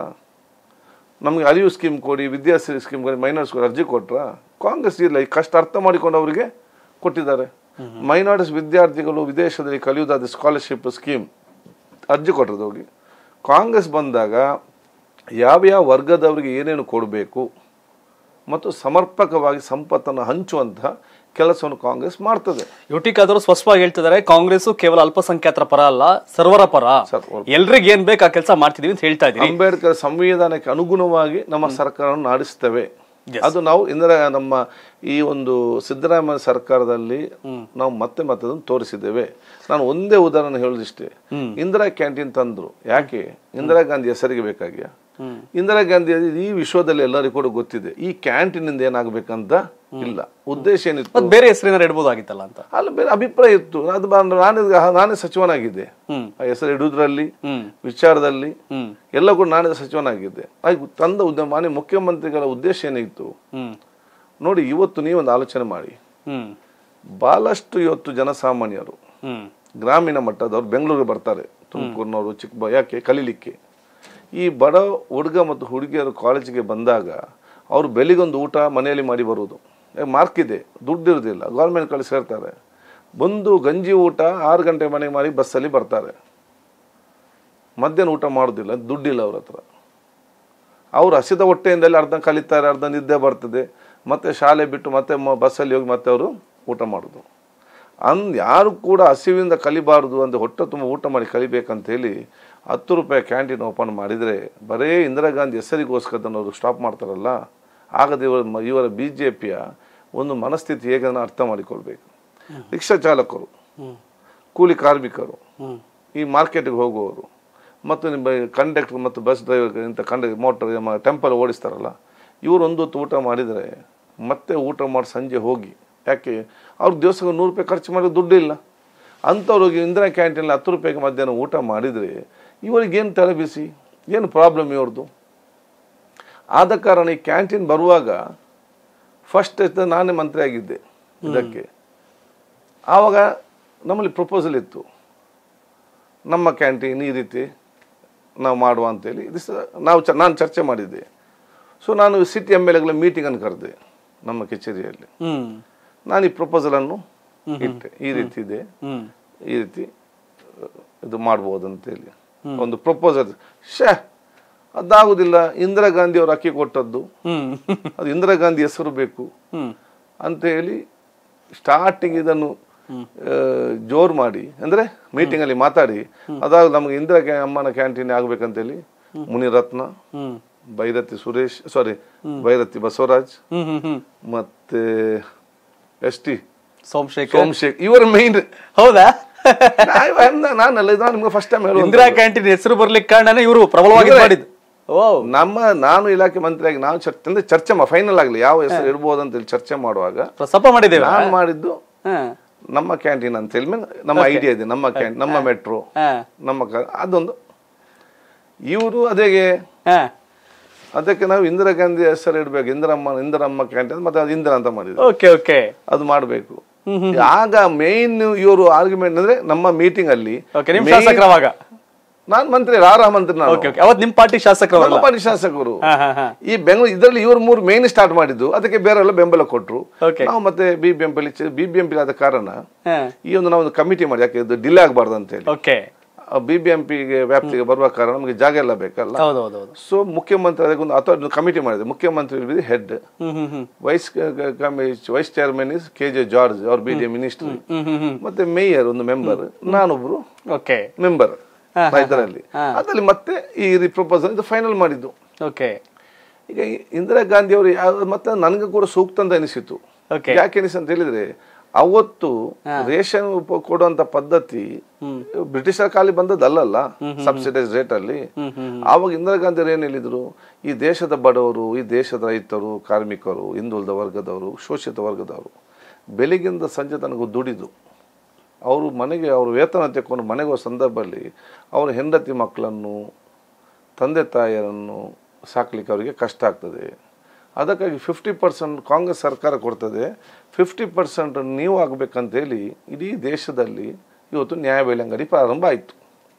ನಮಗೆ ಅರಿವು ಸ್ಕೀಮ್ ಕೊಡಿ ವಿದ್ಯಾಶ್ರೀ ಸ್ಕೀಮ್ ಕೊಡಿ ಮೈನಾರ್ಸ್ ಕೊಡಿ ಅರ್ಜಿ ಕೊಟ್ರಾ ಕಾಂಗ್ರೆಸ್ ಇಲ್ಲ ಈ ಕಷ್ಟ ಅರ್ಥ ಮಾಡಿಕೊಂಡು ಅವರಿಗೆ ಕೊಟ್ಟಿದ್ದಾರೆ ಮೈನಾರಿಟೀಸ್ ವಿದ್ಯಾರ್ಥಿಗಳು ವಿದೇಶದಲ್ಲಿ ಕಲಿಯುವುದಾದ ಸ್ಕಾಲರ್ಶಿಪ್ ಸ್ಕೀಮ್ ಅರ್ಜಿ ಕೊಟ್ಟದ್ದು ಹೋಗಿ ಕಾಂಗ್ರೆಸ್ ಬಂದಾಗ ಯಾವ್ಯಾವ ವರ್ಗದವರಿಗೆ ಏನೇನು ಕೊಡಬೇಕು ಮತ್ತು ಸಮರ್ಪಕವಾಗಿ ಸಂಪತ್ತನ್ನು ಹಂಚುವಂತಹ ಕೆಲಸವನ್ನು ಕಾಂಗ್ರೆಸ್ ಮಾಡ್ತದೆ ಯು ಟಿ ಖಾದರ್ ಸ್ಪಷ್ಟವಾಗಿ ಹೇಳ್ತಿದ್ದಾರೆ ಕಾಂಗ್ರೆಸ್ ಕೇವಲ ಅಲ್ಪಸಂಖ್ಯಾತರ ಪರ ಅಲ್ಲ ಸರ್ವರ ಪರ ಸರ್ವರ ಎಲ್ರಿಗ್ ಏನ್ ಬೇಕು ಆ ಕೆಲಸ ಮಾಡ್ತಿದೀವಿ ಅಂತ ಹೇಳ್ತಾ ಇದೀರಿ ಅಂಬೇಡ್ಕರ್ ಸಂವಿಧಾನಕ್ಕೆ ಅನುಗುಣವಾಗಿ ನಮ್ಮ ಸರ್ಕಾರವನ್ನು ನಡೆಸ್ತೇವೆ Yes. ಅದು ನಾವು ಇಂದಿರಾ ನಮ್ಮ ಈ ಒಂದು ಸಿದ್ದರಾಮಯ್ಯ ಸರ್ಕಾರದಲ್ಲಿ ನಾವು ಮತ್ತೆ ಮತ್ತೆ ಅದನ್ನು ತೋರಿಸಿದ್ದೇವೆ ನಾನು ಒಂದೇ ಉದಾಹರಣೆ ಹೇಳುದಿಷ್ಟೇ ಇಂದಿರಾ ಕ್ಯಾಂಟೀನ್ ತಂದ್ರು ಯಾಕೆ ಇಂದಿರಾ ಗಾಂಧಿ ಹೆಸರಿಗೆ ಬೇಕಾಗ್ಯ ಇಂದಿರಾ ಗಾಂಧಿ ಈ ವಿಶ್ವದಲ್ಲಿ ಎಲ್ಲರಿಗೂ ಕೂಡ ಗೊತ್ತಿದೆ ಈ ಕ್ಯಾಂಟೀನ್ ಇಂದ ಏನಾಗಬೇಕಂತ ಇಲ್ಲ ಉದ್ದೇಶ ಏನಿತ್ತು ಮತ್ ಬೇರೆ ಹೆಸರೇನಾರು ಇಡ್ಬೋದಾಗಿತ್ತಲ್ಲ ಅಂತ ಅಲ್ಲಿ ಬೇರೆ ಅಭಿಪ್ರಾಯ ಇತ್ತು ಅದು ಬಾ- ನಾನೇ ನಾನೇ ಸಚಿವನಾಗಿದ್ದೆ ಹ್ಮ್ ಆ ಹೆಸರು ಇಡುವುದರಲ್ಲಿ ಹ್ಮ್ ವಿಚಾರದಲ್ಲಿ ಹ್ಮ್ ಎಲ್ಲ ಕೂಡ ನಾನೇ ಸಚಿವನಾಗಿದ್ದೆ ಆಗ ತಂದ ಉದ್ಯಮ ಮಾನ್ಯ ಮುಖ್ಯಮಂತ್ರಿಗಳ ಉದ್ದೇಶ ಏನಿತ್ತು ಹ್ಮ್ ನೋಡಿ ಇವತ್ತು ನೀವೊಂದು ಆಲೋಚನೆ ಮಾಡಿ ಹ್ಮ್ ಬಹಳಷ್ಟು ಇವತ್ತು ಜನಸಾಮಾನ್ಯರು ಹ್ಮ್ ಗ್ರಾಮೀಣ ಮಟ್ಟದವ್ರು ಬೆಂಗಳೂರಿಗೆ ಬರ್ತಾರೆ ತುಮಕೂರಿನವರು ಚಿಕ್ಕ ಯಾಕೆ ಕಲೀಲಿಕ್ಕೆ ಈ ಬಡ ಹುಡುಗ ಮತ್ತು ಹುಡುಗಿಯರು ಕಾಲೇಜಿಗೆ ಬಂದಾಗ ಅವರು ಬೆಳಿಗೊಂದು ಊಟ ಮನೆಯಲ್ಲಿ ಮಾಡಿ ಬರುವುದು ಮಾರ್ಕ್ ಇದೆ ದುಡ್ಡು ಇರೋದಿಲ್ಲ ಗೌರ್ಮೆಂಟ್ ಕಳಿಸಿ ಸೇರ್ತಾರೆ ಬಂದು ಗಂಜಿ ಊಟ ಆರು ಗಂಟೆ ಮನೆಗೆ ಮಾಡಿ ಬಸ್ಸಲ್ಲಿ ಬರ್ತಾರೆ ಮಧ್ಯಾಹ್ನ ಊಟ ಮಾಡೋದಿಲ್ಲ ದುಡ್ಡಿಲ್ಲ ಅವ್ರ ಹತ್ರ ಅವ್ರು ಹಸಿದ ಹೊಟ್ಟೆಯಿಂದಲೇ ಅರ್ಧ ಕಲಿತಾರೆ ಅರ್ಧ ನಿದ್ದೆ ಬರ್ತದೆ ಮತ್ತೆ ಶಾಲೆ ಬಿಟ್ಟು ಮತ್ತೆ ಮ- ಬಸ್ಸಲ್ಲಿ ಹೋಗಿ ಮತ್ತೆ ಅವರು ಊಟ ಮಾಡೋದು ಅನ್ ಯಾರು ಕೂಡ ಹಸಿವಿಂದ ಕಲಿಬಾರ್ದು ಅಂದ್ರೆ ಹೊಟ್ಟೆ ತುಂಬ ಊಟ ಮಾಡಿ ಕಲಿಬೇಕಂತ ಹೇಳಿ ಹತ್ತು ರೂಪಾಯಿ ಕ್ಯಾಂಟೀನ್ ಓಪನ್ ಮಾಡಿದರೆ ಬರೇ ಇಂದಿರಾ ಗಾಂಧಿ ಹೆಸರಿಗೋಸ್ಕರ ಅವರು ಸ್ಟಾಪ್ ಮಾಡ್ತಾರಲ್ಲ ಆಗದ ಇವರ ಮ- ಇವರ ಬಿ ಜೆ ಪಿಯ ಒಂದು ಮನಸ್ಥಿತಿ ಹೇಗೆ ಅದನ್ನ ಅರ್ಥ ಮಾಡಿಕೊಳ್ಬೇಕು ರಿಕ್ಷಾ ಚಾಲಕರು ಹ್ಮ್ ಕೂಲಿ ಕಾರ್ಮಿಕರು ಹ್ಮ್ ಈ ಮಾರ್ಕೆಟ್ಗೆ ಹೋಗುವವರು ಮತ್ತು ನಿಮ್ಮ ಕಂಡಕ್ಟರ್ ಮತ್ತು ಬಸ್ ಡ್ರೈವರ್ ಇಂಥ ಕಂಡ ಮೋಟರ್ ಟೆಂಪಲ್ ಓಡಿಸ್ತಾರಲ್ಲ ಇವರು ಒಂದು ಹೊತ್ತು ಊಟ ಮಾಡಿದರೆ ಮತ್ತೆ ಊಟ ಮಾಡಿ ಸಂಜೆ ಹೋಗಿ ಯಾಕೆ ಅವ್ರಿಗೆ ದಿವಸಕ್ಕೆ ನೂರು ರೂಪಾಯಿ ಖರ್ಚು ಮಾಡಿ ದುಡ್ಡು ಇಲ್ಲ ಅಂಥವ್ರಿಗೆ ಇಂದಿರಾ ಕ್ಯಾಂಟೀನಲ್ಲಿ ಹತ್ತು ರೂಪಾಯಿಗೆ ಮಧ್ಯಾಹ್ನ ಊಟ ಮಾಡಿದರೆ ಇವರಿಗೇನು ತಲೆ ಬಿಸಿ ಏನು ಪ್ರಾಬ್ಲಮ್ ಇವ್ರದ್ದು ಆದ ಕಾರಣ ಈ ಕ್ಯಾಂಟೀನ್ ಬರುವಾಗ ಫಸ್ಟ್ ನಾನೇ ಮಂತ್ರಿ ಆಗಿದ್ದೆ ಇದಕ್ಕೆ ಆವಾಗ ನಮ್ಮಲ್ಲಿ ಪ್ರಪೋಸಲ್ ಇತ್ತು ನಮ್ಮ ಕ್ಯಾಂಟೀನ್ ಈ ರೀತಿ ನಾವು ಮಾಡುವ ಅಂತೇಳಿ ಇದು ಸ- ನಾವು ಚ ನಾನು ಚರ್ಚೆ ಮಾಡಿದ್ದೆ ಸೊ ನಾನು ಸಿಟಿ ಎಮ್ ಎಲ್ ಎಗಳ ಮೀಟಿಂಗನ್ನು ಕರೆದೆ ನಮ್ಮ ಕಚೇರಿಯಲ್ಲಿ ಹ್ಮ್ ನಾನು ಈ ಪ್ರಪೋಸಲನ್ನು ಇಟ್ಟೆ ಈ ರೀತಿ ಇದೆ ಹ್ಮ್ ಈ ರೀತಿ ಅಹ್, ಇದು ಮಾಡ್ಬೋದು ಅಂತೇಳಿ ಒಂದು ಪ್ರಪೋಸಲ್ ಶೇ ಅದಾಗುದಿಲ್ಲ ಇಂದಿರಾ ಗಾಂಧಿ ಅವರು ಅಕ್ಕಿ ಕೊಟ್ಟದ್ದು ಹ್ಮ್ ಅದು ಇಂದಿರಾ ಗಾಂಧಿ ಹೆಸರು ಬೇಕು ಹ್ಮ್ ಅಂತ ಹೇಳಿ ಸ್ಟಾರ್ಟಿಂಗ್ ಇದನ್ನು ಆ, ಜೋರ್ ಮಾಡಿ ಅಂದ್ರೆ ಮೀಟಿಂಗ್ ಅಲ್ಲಿ ಮಾತಾಡಿ ಅದಾಗ ನಮಗೆ ಇಂದಿರಾ ಕ್ಯಾ- ಅಮ್ಮನ ಕ್ಯಾಂಟೀನ್ ಆಗ್ಬೇಕಂತೇಳಿ ಮುನಿರತ್ನ ಹ್ಮ್ ಬೈರತಿ ಸುರೇಶ್ ಸಾರಿ ಬೈರತಿ ಬಸವರಾಜ್ ಹ್ಮ್ ಹ್ಮ್ ಹ್ಮ್ ಮತ್ತೆ ಎಸ್ ಟಿ ಸೋಮಶೇಖರ್ ಸೋಮಶೇಖ್ ಇವರ ಮೈನ್ ಹೌದಾ ನಾನಲ್ಲ ಇದು ನಿಮ್ಗೆ ಫಸ್ಟ್ ಟೈಮ್ ಹೇಳುವ ಇಂದಿರಾ ಕ್ಯಾಂಟೀನ್ ಹೆಸರು ಬರ್ಲಿಕ್ಕೆ ಕಾರಣನೇ ಇವರು ಪ್ರಬಲವಾಗಿ ಇವ್ರೇ. ಮಾಡಿದ್ದು ಓ ನಮ್ಮ ನಾನು ಇಲಾಖೆ ಮಂತ್ರಿಯಾಗಿ ನಾವು ಚರ್ಚೆ ಅಂದ್ರೆ ಚರ್ಚೆ ಫೈನಲ್ ಆಗಲಿ ಯಾವ ಹೆಸರು ಇಡ್ಬೋದು ಅಂತ ಹೇಳಿ ಚರ್ಚೆ ಮಾಡುವಾಗ ಪ್ರಸ್ತಾಪ ಮಾಡಿದ್ದೇವೆ ನಾನು ಮಾಡಿದ್ದು ಹಾ ನಮ್ಮ ಕ್ಯಾಂಟೀನ್ ಅಂತ ಹೇಳಿ ಮೇಲೆ ನಮ್ಮ ಐಡಿಯಾ ಇದೆ ನಮ್ಮ ಕ್ಯಾಂಟೀನ್ ನಮ್ಮ ಮೆಟ್ರೋ ಹಾ ನಮ್ಮ ಕ- ಅದೊಂದು ಇವರು ಅದೇಗೆ ಹಾ ಅದಕ್ಕೆ ನಾವು ಇಂದಿರಾ ಗಾಂಧಿ ಹೆಸರು ಇಡಬೇಕು ಇಂದಿರಮ್ಮ ಇಂದಿರಮ್ಮ ಕ್ಯಾಂಟೀನ್ ಮತ್ತೆ ಅದು ಇಂದಿರಾ ಅಂತ ಮಾಡಿದ್ರು ಓಕೆ ಓಕೆ ಅದು ಮಾಡಬೇಕು ಆಗ ಮೇನ್ ಇವರು ಆರ್ಗ್ಯುಮೆಂಟ್ ಅಂದ್ರೆ ನಮ್ಮ ಮೀಟಿಂಗ್ ಅಲ್ಲಿ ಓಕೆ ನಿಮ್ main- ಶಾಸಕರವಾಗ ನಾನ್ ಮಂತ್ರಿ ರಾರ ಮಂತ್ರಿ ನಾನು ಓಕೆ ಓಕೆ ಅವತ್ ನಿಮ್ ಪಾರ್ಟಿ ನಮ್ಮ ಶಾಸಕರವಲ್ಲ ಪಾರ್ಟಿ ಶಾಸಕರು ಹಾ ಹಾ ಹಾ ಈ ಬೆಂಗಳೂರು ಇದರಲ್ಲಿ ಇವರು ಮೂರು ಮೇನ್ ಸ್ಟಾರ್ಟ್ ಮಾಡಿದ್ದು ಅದಕ್ಕೆ ಬೇರೆಲ್ಲ ಬೆಂಬಲ ಕೊಟ್ಟರು Okay. ನಾವು ಮತ್ತೆ B B M P B B M P ಆದ ಕಾರಣ ಹಾ ಈ ಒಂದು ನಾವು ಒಂದು ಕಮಿಟಿ ಮಾಡಿ ಯಾಕೆ ಇದು ಡಿಲೇ ಆಗಬಾರ್ದು ಅಂತ ಹೇಳಿ ಓಕೆ ಬಿ ಬಿ ಎಂ ಪಿಗೆ ವ್ಯಾಪ್ತಿಗೆ ಬರುವ ಕಾರಣ ನಮಗೆ ಜಾಗ ಎಲ್ಲ ಬೇಕಲ್ಲ ಹೌದು ಹೌದು ಹೌದು ಸೊ ಮುಖ್ಯಮಂತ್ರಿ ಅದಕ್ಕೆ ಒಂದು ಅಥವಾ ಕಮಿಟಿ ಮಾಡಿದೆ ಮುಖ್ಯಮಂತ್ರಿ ಹೆಡ್ ಹ್ಮ್ ಹ್ಮ್ ಹ್ಮ್ vice vice chairman is K J George ಅವ್ರ ಬಿ ಡಿ ಮಿನಿಸ್ಟ್ರಿ ಹ್ಮ್ ಹ್ಮ್ ಹ್ಮ್ ಮತ್ತೆ ಮೇಯರ್ ಒಂದು ಮೆಂಬರ್ ನಾನೊಬ್ರು ಓಕೆ ಮೆಂಬರ್ ಇದರಲ್ಲಿ ಅದರಲ್ಲಿ ಮತ್ತೆ ಈ ಪ್ರಪೋಸಲ್ ಇದು ಫೈನಲ್ ಮಾಡಿದ್ದು ಓಕೆ ಈಗ ಈ ಇಂದಿರಾ ಗಾಂಧಿ ಅವರು ಯಾವ ಮತ್ತೆ ನನಗೆ ಕೂಡ ಸೂಕ್ತ ಅಂತ ಅನಿಸಿತು ಓಕೆ ಯಾಕೆ ಅನಿಸ್ತು ಅಂತ ಹೇಳಿದ್ರೆ ಅವತ್ತು ರೇಷನ್ ಉಪ- ಕೊಡುವಂತ ಪದ್ಧತಿ ಬ್ರಿಟಿಷರ ಕಾಲಿ ಬಂದದ್ದಲ್ಲ ಸಬ್ಸಿಡೈಸ್ ರೇಟ್ ಅಲ್ಲಿ ಆವಾಗ ಇಂದಿರಾ ಗಾಂಧಿ ಅವರು ಏನ್ ಹೇಳಿದ್ರು ಈ ದೇಶದ ಬಡವರು ಈ ದೇಶದ ರೈತರು ಕಾರ್ಮಿಕರು ಹಿಂದುಳಿದ ವರ್ಗದವರು ಶೋಷಿತ ವರ್ಗದವರು ಬೆಳಿಗ್ಗಿಂದ ಸಂಜೆ ತನಕ ದುಡಿದು ಅವರು ಮನೆಗೆ ಅವರು ವೇತನ ತೆಕ್ಕೊಂಡು ಮನೆಗೆ ಹೋಗೋ ಸಂದರ್ಭದಲ್ಲಿ ಅವರ ಹೆಂಡತಿ ಮಕ್ಕಳನ್ನು ತಂದೆ ತಾಯಿಯರನ್ನು ಸಾಕ್ಲಿಕ್ಕೆ ಅವರಿಗೆ ಕಷ್ಟ ಆಗ್ತದೆ ಅದಕ್ಕಾಗಿ ಫಿಫ್ಟಿ ಪರ್ಸೆಂಟ್ ಕಾಂಗ್ರೆಸ್ ಸರ್ಕಾರ ಕೊಡ್ತದೆ ಫಿಫ್ಟಿ ಪರ್ಸೆಂಟ್ ನೀವು ಆಗಬೇಕಂತೇಳಿ ಇಡೀ ದೇಶದಲ್ಲಿ ಇವತ್ತು ನ್ಯಾಯಬೆಲೆ ಅಂಗಡಿ ಪ್ರಾರಂಭ ಆಯಿತು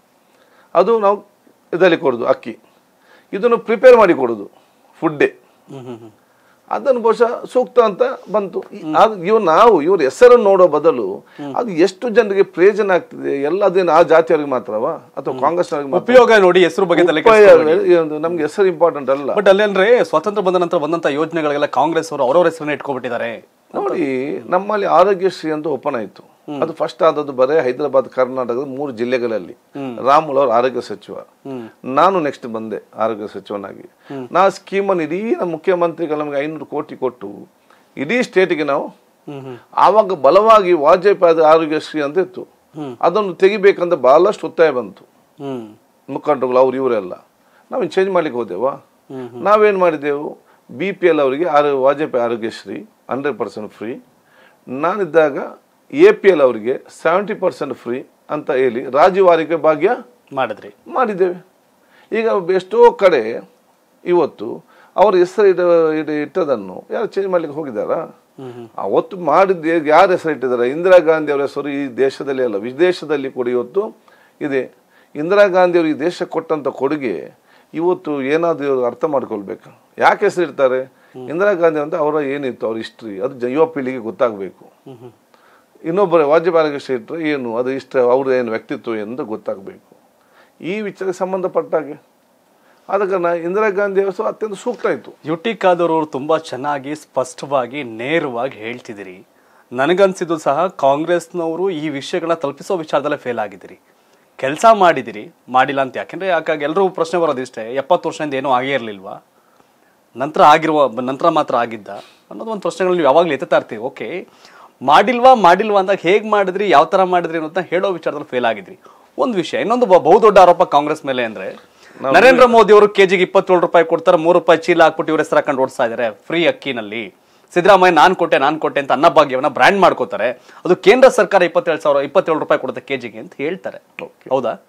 ಅದು ನಾವು ಇದರಲ್ಲಿ ಕೊಡೋದು ಅಕ್ಕಿ ಇದನ್ನು ಪ್ರಿಪೇರ್ ಮಾಡಿ ಕೊಡೋದು ಫುಡ್ಡೇ ಹ್ಮ್ ಹ್ಮ್ ಹ್ಮ್ ಅದನ್ನು ಬಹುಶಃ ಸೂಕ್ತ ಅಂತ ಬಂತು ಈ- ಅದು ಇವ್ ನಾವು ಇವ್ರ ಹೆಸರನ್ನು ನೋಡೋ ಬದಲು ಅದು ಎಷ್ಟು ಜನರಿಗೆ ಪ್ರಯೋಜನ ಆಗ್ತದೆ ಎಲ್ಲ ಅದೇನು ಆ ಜಾತಿಯವರಿಗೆ ಮಾತ್ರವಾ ಅಥವಾ ಕಾಂಗ್ರೆಸ್ನವ್ರಿಗೆ ಮಾತ್ರ ಉಪಯೋಗ ನೋಡಿ ಹೆಸರು ಬಗ್ಗೆ ತಲೆ ನಮ್ಗೆ ಹೆಸರು ಇಂಪಾರ್ಟೆಂಟ್ ಅಲ್ಲ ಬಟ್ ಅಲ್ಲಿ ಅಂದ್ರೆ ಸ್ವಾತಂತ್ರ್ಯ ಬಂದ ನಂತರ ಬಂದಂತ ಯೋಜನೆಗಳಿಗೆಲ್ಲ ಕಾಂಗ್ರೆಸ್ ಅವರು ಅವ್ರವ್ರ ಹೆಸರನ್ನ ಇಟ್ಕೊಬಿಟ್ಟಿದ್ದಾರೆ ನೋಡಿ ನಮ್ಮಲ್ಲಿ ಆರೋಗ್ಯಶ್ರೀ ಅಂತ ಓಪನ್ ಆಯ್ತು ಅದು ಫಸ್ಟ್ ಆದದ್ದು ಬರೇ ಹೈದರಾಬಾದ್ ಕರ್ನಾಟಕದ ಮೂರು ಜಿಲ್ಲೆಗಳಲ್ಲಿ ರಾಮುಲ್ ಅವರು ಆರೋಗ್ಯ ಸಚಿವ ನಾನು ನೆಕ್ಸ್ಟ್ ಬಂದೆ ಆರೋಗ್ಯ ಸಚಿವನಾಗಿ ನಾ ಸ್ಕೀಮನ್ನು ಇಡೀ ನಮ್ಮ ಮುಖ್ಯಮಂತ್ರಿಗಳು ನಮಗೆ ಐನೂರು ಕೋಟಿ ಕೊಟ್ಟು ಇಡೀ ಸ್ಟೇಟಿಗೆ ನಾವು ಹ್ಮ್ ಹ್ಮ್ ಆವಾಗ ಬಲವಾಗಿ ವಾಜಪೇಯಿ ಆರೋಗ್ಯಶ್ರೀ ಅಂತ ಇತ್ತು ಅದನ್ನು ತೆಗಿಬೇಕಂತ ಬಹಳಷ್ಟು ಒತ್ತಾಯ ಬಂತು ಹ್ಮ್ ಮುಖಂಡರುಗಳು ಅವ್ರು ಇವರೆಲ್ಲ ನಾವು ಚೇಂಜ್ ಮಾಡ್ಲಿಕ್ಕೆ ಹೋದೆವಾ ನಾವೇನು ಮಾಡಿದೆವು ಬಿ ಪಿ ಎಲ್ ಅವರಿಗೆ ಆರೋ Vajpayee Arogyashree hundred percent free ನಾನಿದ್ದಾಗ ಎ ಪಿ ಎಲ್ ಅವರಿಗೆ ಸೆವೆಂಟಿ ಪರ್ಸೆಂಟ್ ಫ್ರೀ ಅಂತ ಹೇಳಿ ರಾಜೀವ್ ಆರೋಗ್ಯ ಭಾಗ್ಯ ಮಾಡಿದ್ರಿ ಮಾಡಿದ್ದೇವೆ ಈಗ ಎಷ್ಟೋ ಕಡೆ ಇವತ್ತು ಅವ್ರ ಹೆಸರು ಇಡ ಇಡ- ಇಟ್ಟದನ್ನು ಯಾರು ಚೇಂಜ್ ಮಾಡ್ಲಿಕ್ಕೆ ಹೋಗಿದ್ದಾರಾ ಅವತ್ತು ಮಾಡಿದ್ದು ಯಾರ ಹೆಸರು ಇಟ್ಟಿದ್ದಾರೆ ಇಂದಿರಾ ಗಾಂಧಿ ಅವರ ಹೆಸರು ಈ ದೇಶದಲ್ಲಿ ಅಲ್ಲ ವಿದೇಶದಲ್ಲಿ ಕೂಡ ಇವತ್ತು ಇದೆ ಇಂದಿರಾ ಗಾಂಧಿ ಅವರು ಈ ದೇಶಕ್ಕೆ ಕೊಟ್ಟಂತ ಕೊಡುಗೆ ಇವತ್ತು ಏನಾದರೂ ಇವ್ರು ಅರ್ಥ ಮಾಡ್ಕೊಳ್ಬೇಕು ಯಾಕೆ ಹೆಸರು ಇಡ್ತಾರೆ ಇಂದಿರಾ ಗಾಂಧಿ ಅಂತ ಅವರ ಏನಿತ್ತು ಅವ್ರ ಹಿಸ್ಟ್ರಿ ಅದು ಜ- ಯುವ ಪೀಳಿಗೆ ಗೊತ್ತಾಗಬೇಕು ಇನ್ನೊಬ್ಬರ ವಾಜಪೇಯಿ ಆರೋಗ್ಯ ಇಟ್ಟರೆ ಏನು ಅದು ಇಷ್ಟ ಅವ್ರ ಏನು ವ್ಯಕ್ತಿತ್ವ ಎಂದು ಗೊತ್ತಾಗಬೇಕು ಈ ವಿಚಾರಕ್ಕೆ ಸಂಬಂಧಪಟ್ಟಾಗೆ ಆದ ಕಾರಣ ಇಂದಿರಾ ಗಾಂಧಿ ಅವರು ಸಹ ಅತ್ಯಂತ ಸೂಕ್ತ ಆಯಿತು ಯು ಟಿ ಖಾದರ್ ಅವರು ತುಂಬಾ ಚೆನ್ನಾಗಿ ಸ್ಪಷ್ಟವಾಗಿ ನೇರವಾಗಿ ಹೇಳ್ತಿದ್ದೀರಿ ನನಗನ್ಸಿದ್ದು ಸಹ ಕಾಂಗ್ರೆಸ್ನವರು ಈ ವಿಷಯಗಳನ್ನ ತಲುಪಿಸೋ ವಿಚಾರದಲ್ಲೇ ಫೇಲ್ ಆಗಿದ್ದೀರಿ ಕೆಲಸ ಮಾಡಿದಿರಿ ಮಾಡಿಲ್ಲ ಅಂತ ಯಾಕೆಂದ್ರೆ ಯಾಕಾಗ ಎಲ್ಲರೂ ಪ್ರಶ್ನೆ ಬರೋದಿಷ್ಟೇ ಎಪ್ಪತ್ತು ವರ್ಷದಿಂದ ಏನೂ ಆಗೇ ಇರಲಿಲ್ವಾ ನಂತರ ಆಗಿರುವ ನಂತರ ಮಾತ್ರ ಆಗಿದ್ದ ಅನ್ನೋದು ಒಂದು ಪ್ರಶ್ನೆಗಳು ನೀವು ಯಾವಾಗಲೂ ಎತ್ತಾ ಇರ್ತೀವಿ ಓಕೆ ಮಾಡಿಲ್ವಾ ಮಾಡಿಲ್ವಾ ಅಂದಾಗ ಹೇಗೆ ಮಾಡಿದ್ರಿ ಯಾವ ಥರ ಮಾಡಿದ್ರಿ ಅನ್ನೋದನ್ನ ಹೇಳೋ ವಿಚಾರದಲ್ಲಿ ಫೇಲ್ ಆಗಿದ್ರಿ ಒಂದು ವಿಷಯ ಇನ್ನೊಂದು ಬ- ಬಹುದೊಡ್ಡ ಆರೋಪ ಕಾಂಗ್ರೆಸ್ ಮೇಲೆ ಅಂದ್ರೆ ನರೇಂದ್ರ ಮೋದಿ ಅವರು ಕೆಜಿಗೆ ಇಪ್ಪತ್ತೇಳು ರೂಪಾಯಿ ಕೊಡ್ತಾರೆ ಮೂರು ರೂಪಾಯಿ ಚೀಲ ಹಾಕ್ಬಿಟ್ಟು ಇವ್ರ ಹೆಸರು ಹಾಕೊಂಡು ಓಡಿಸ್ತಾ ಇದ್ದಾರೆ ಫ್ರೀ ಅಕ್ಕಿನಲ್ಲಿ ಸಿದ್ದರಾಮಯ್ಯ ನಾನ್ ಕೊಟ್ಟೆ ನಾನ್ ಕೊಟ್ಟೆ ಅಂತ ಅನ್ನಭಾಗ್ಯವನ್ನ ಬ್ರ್ಯಾಂಡ್ ಮಾಡ್ಕೋತಾರೆ ಅದು ಕೇಂದ್ರ ಸರ್ಕಾರ ಇಪ್ಪತ್ತೇಳು ಸಾವಿರ ಇಪ್ಪತ್ತೇಳು ರೂಪಾಯಿ ಕೊಡುತ್ತೆ ಕೆಜಿಗೆ ಅಂತ ಹೇಳ್ತಾರೆ ಹೌದಾ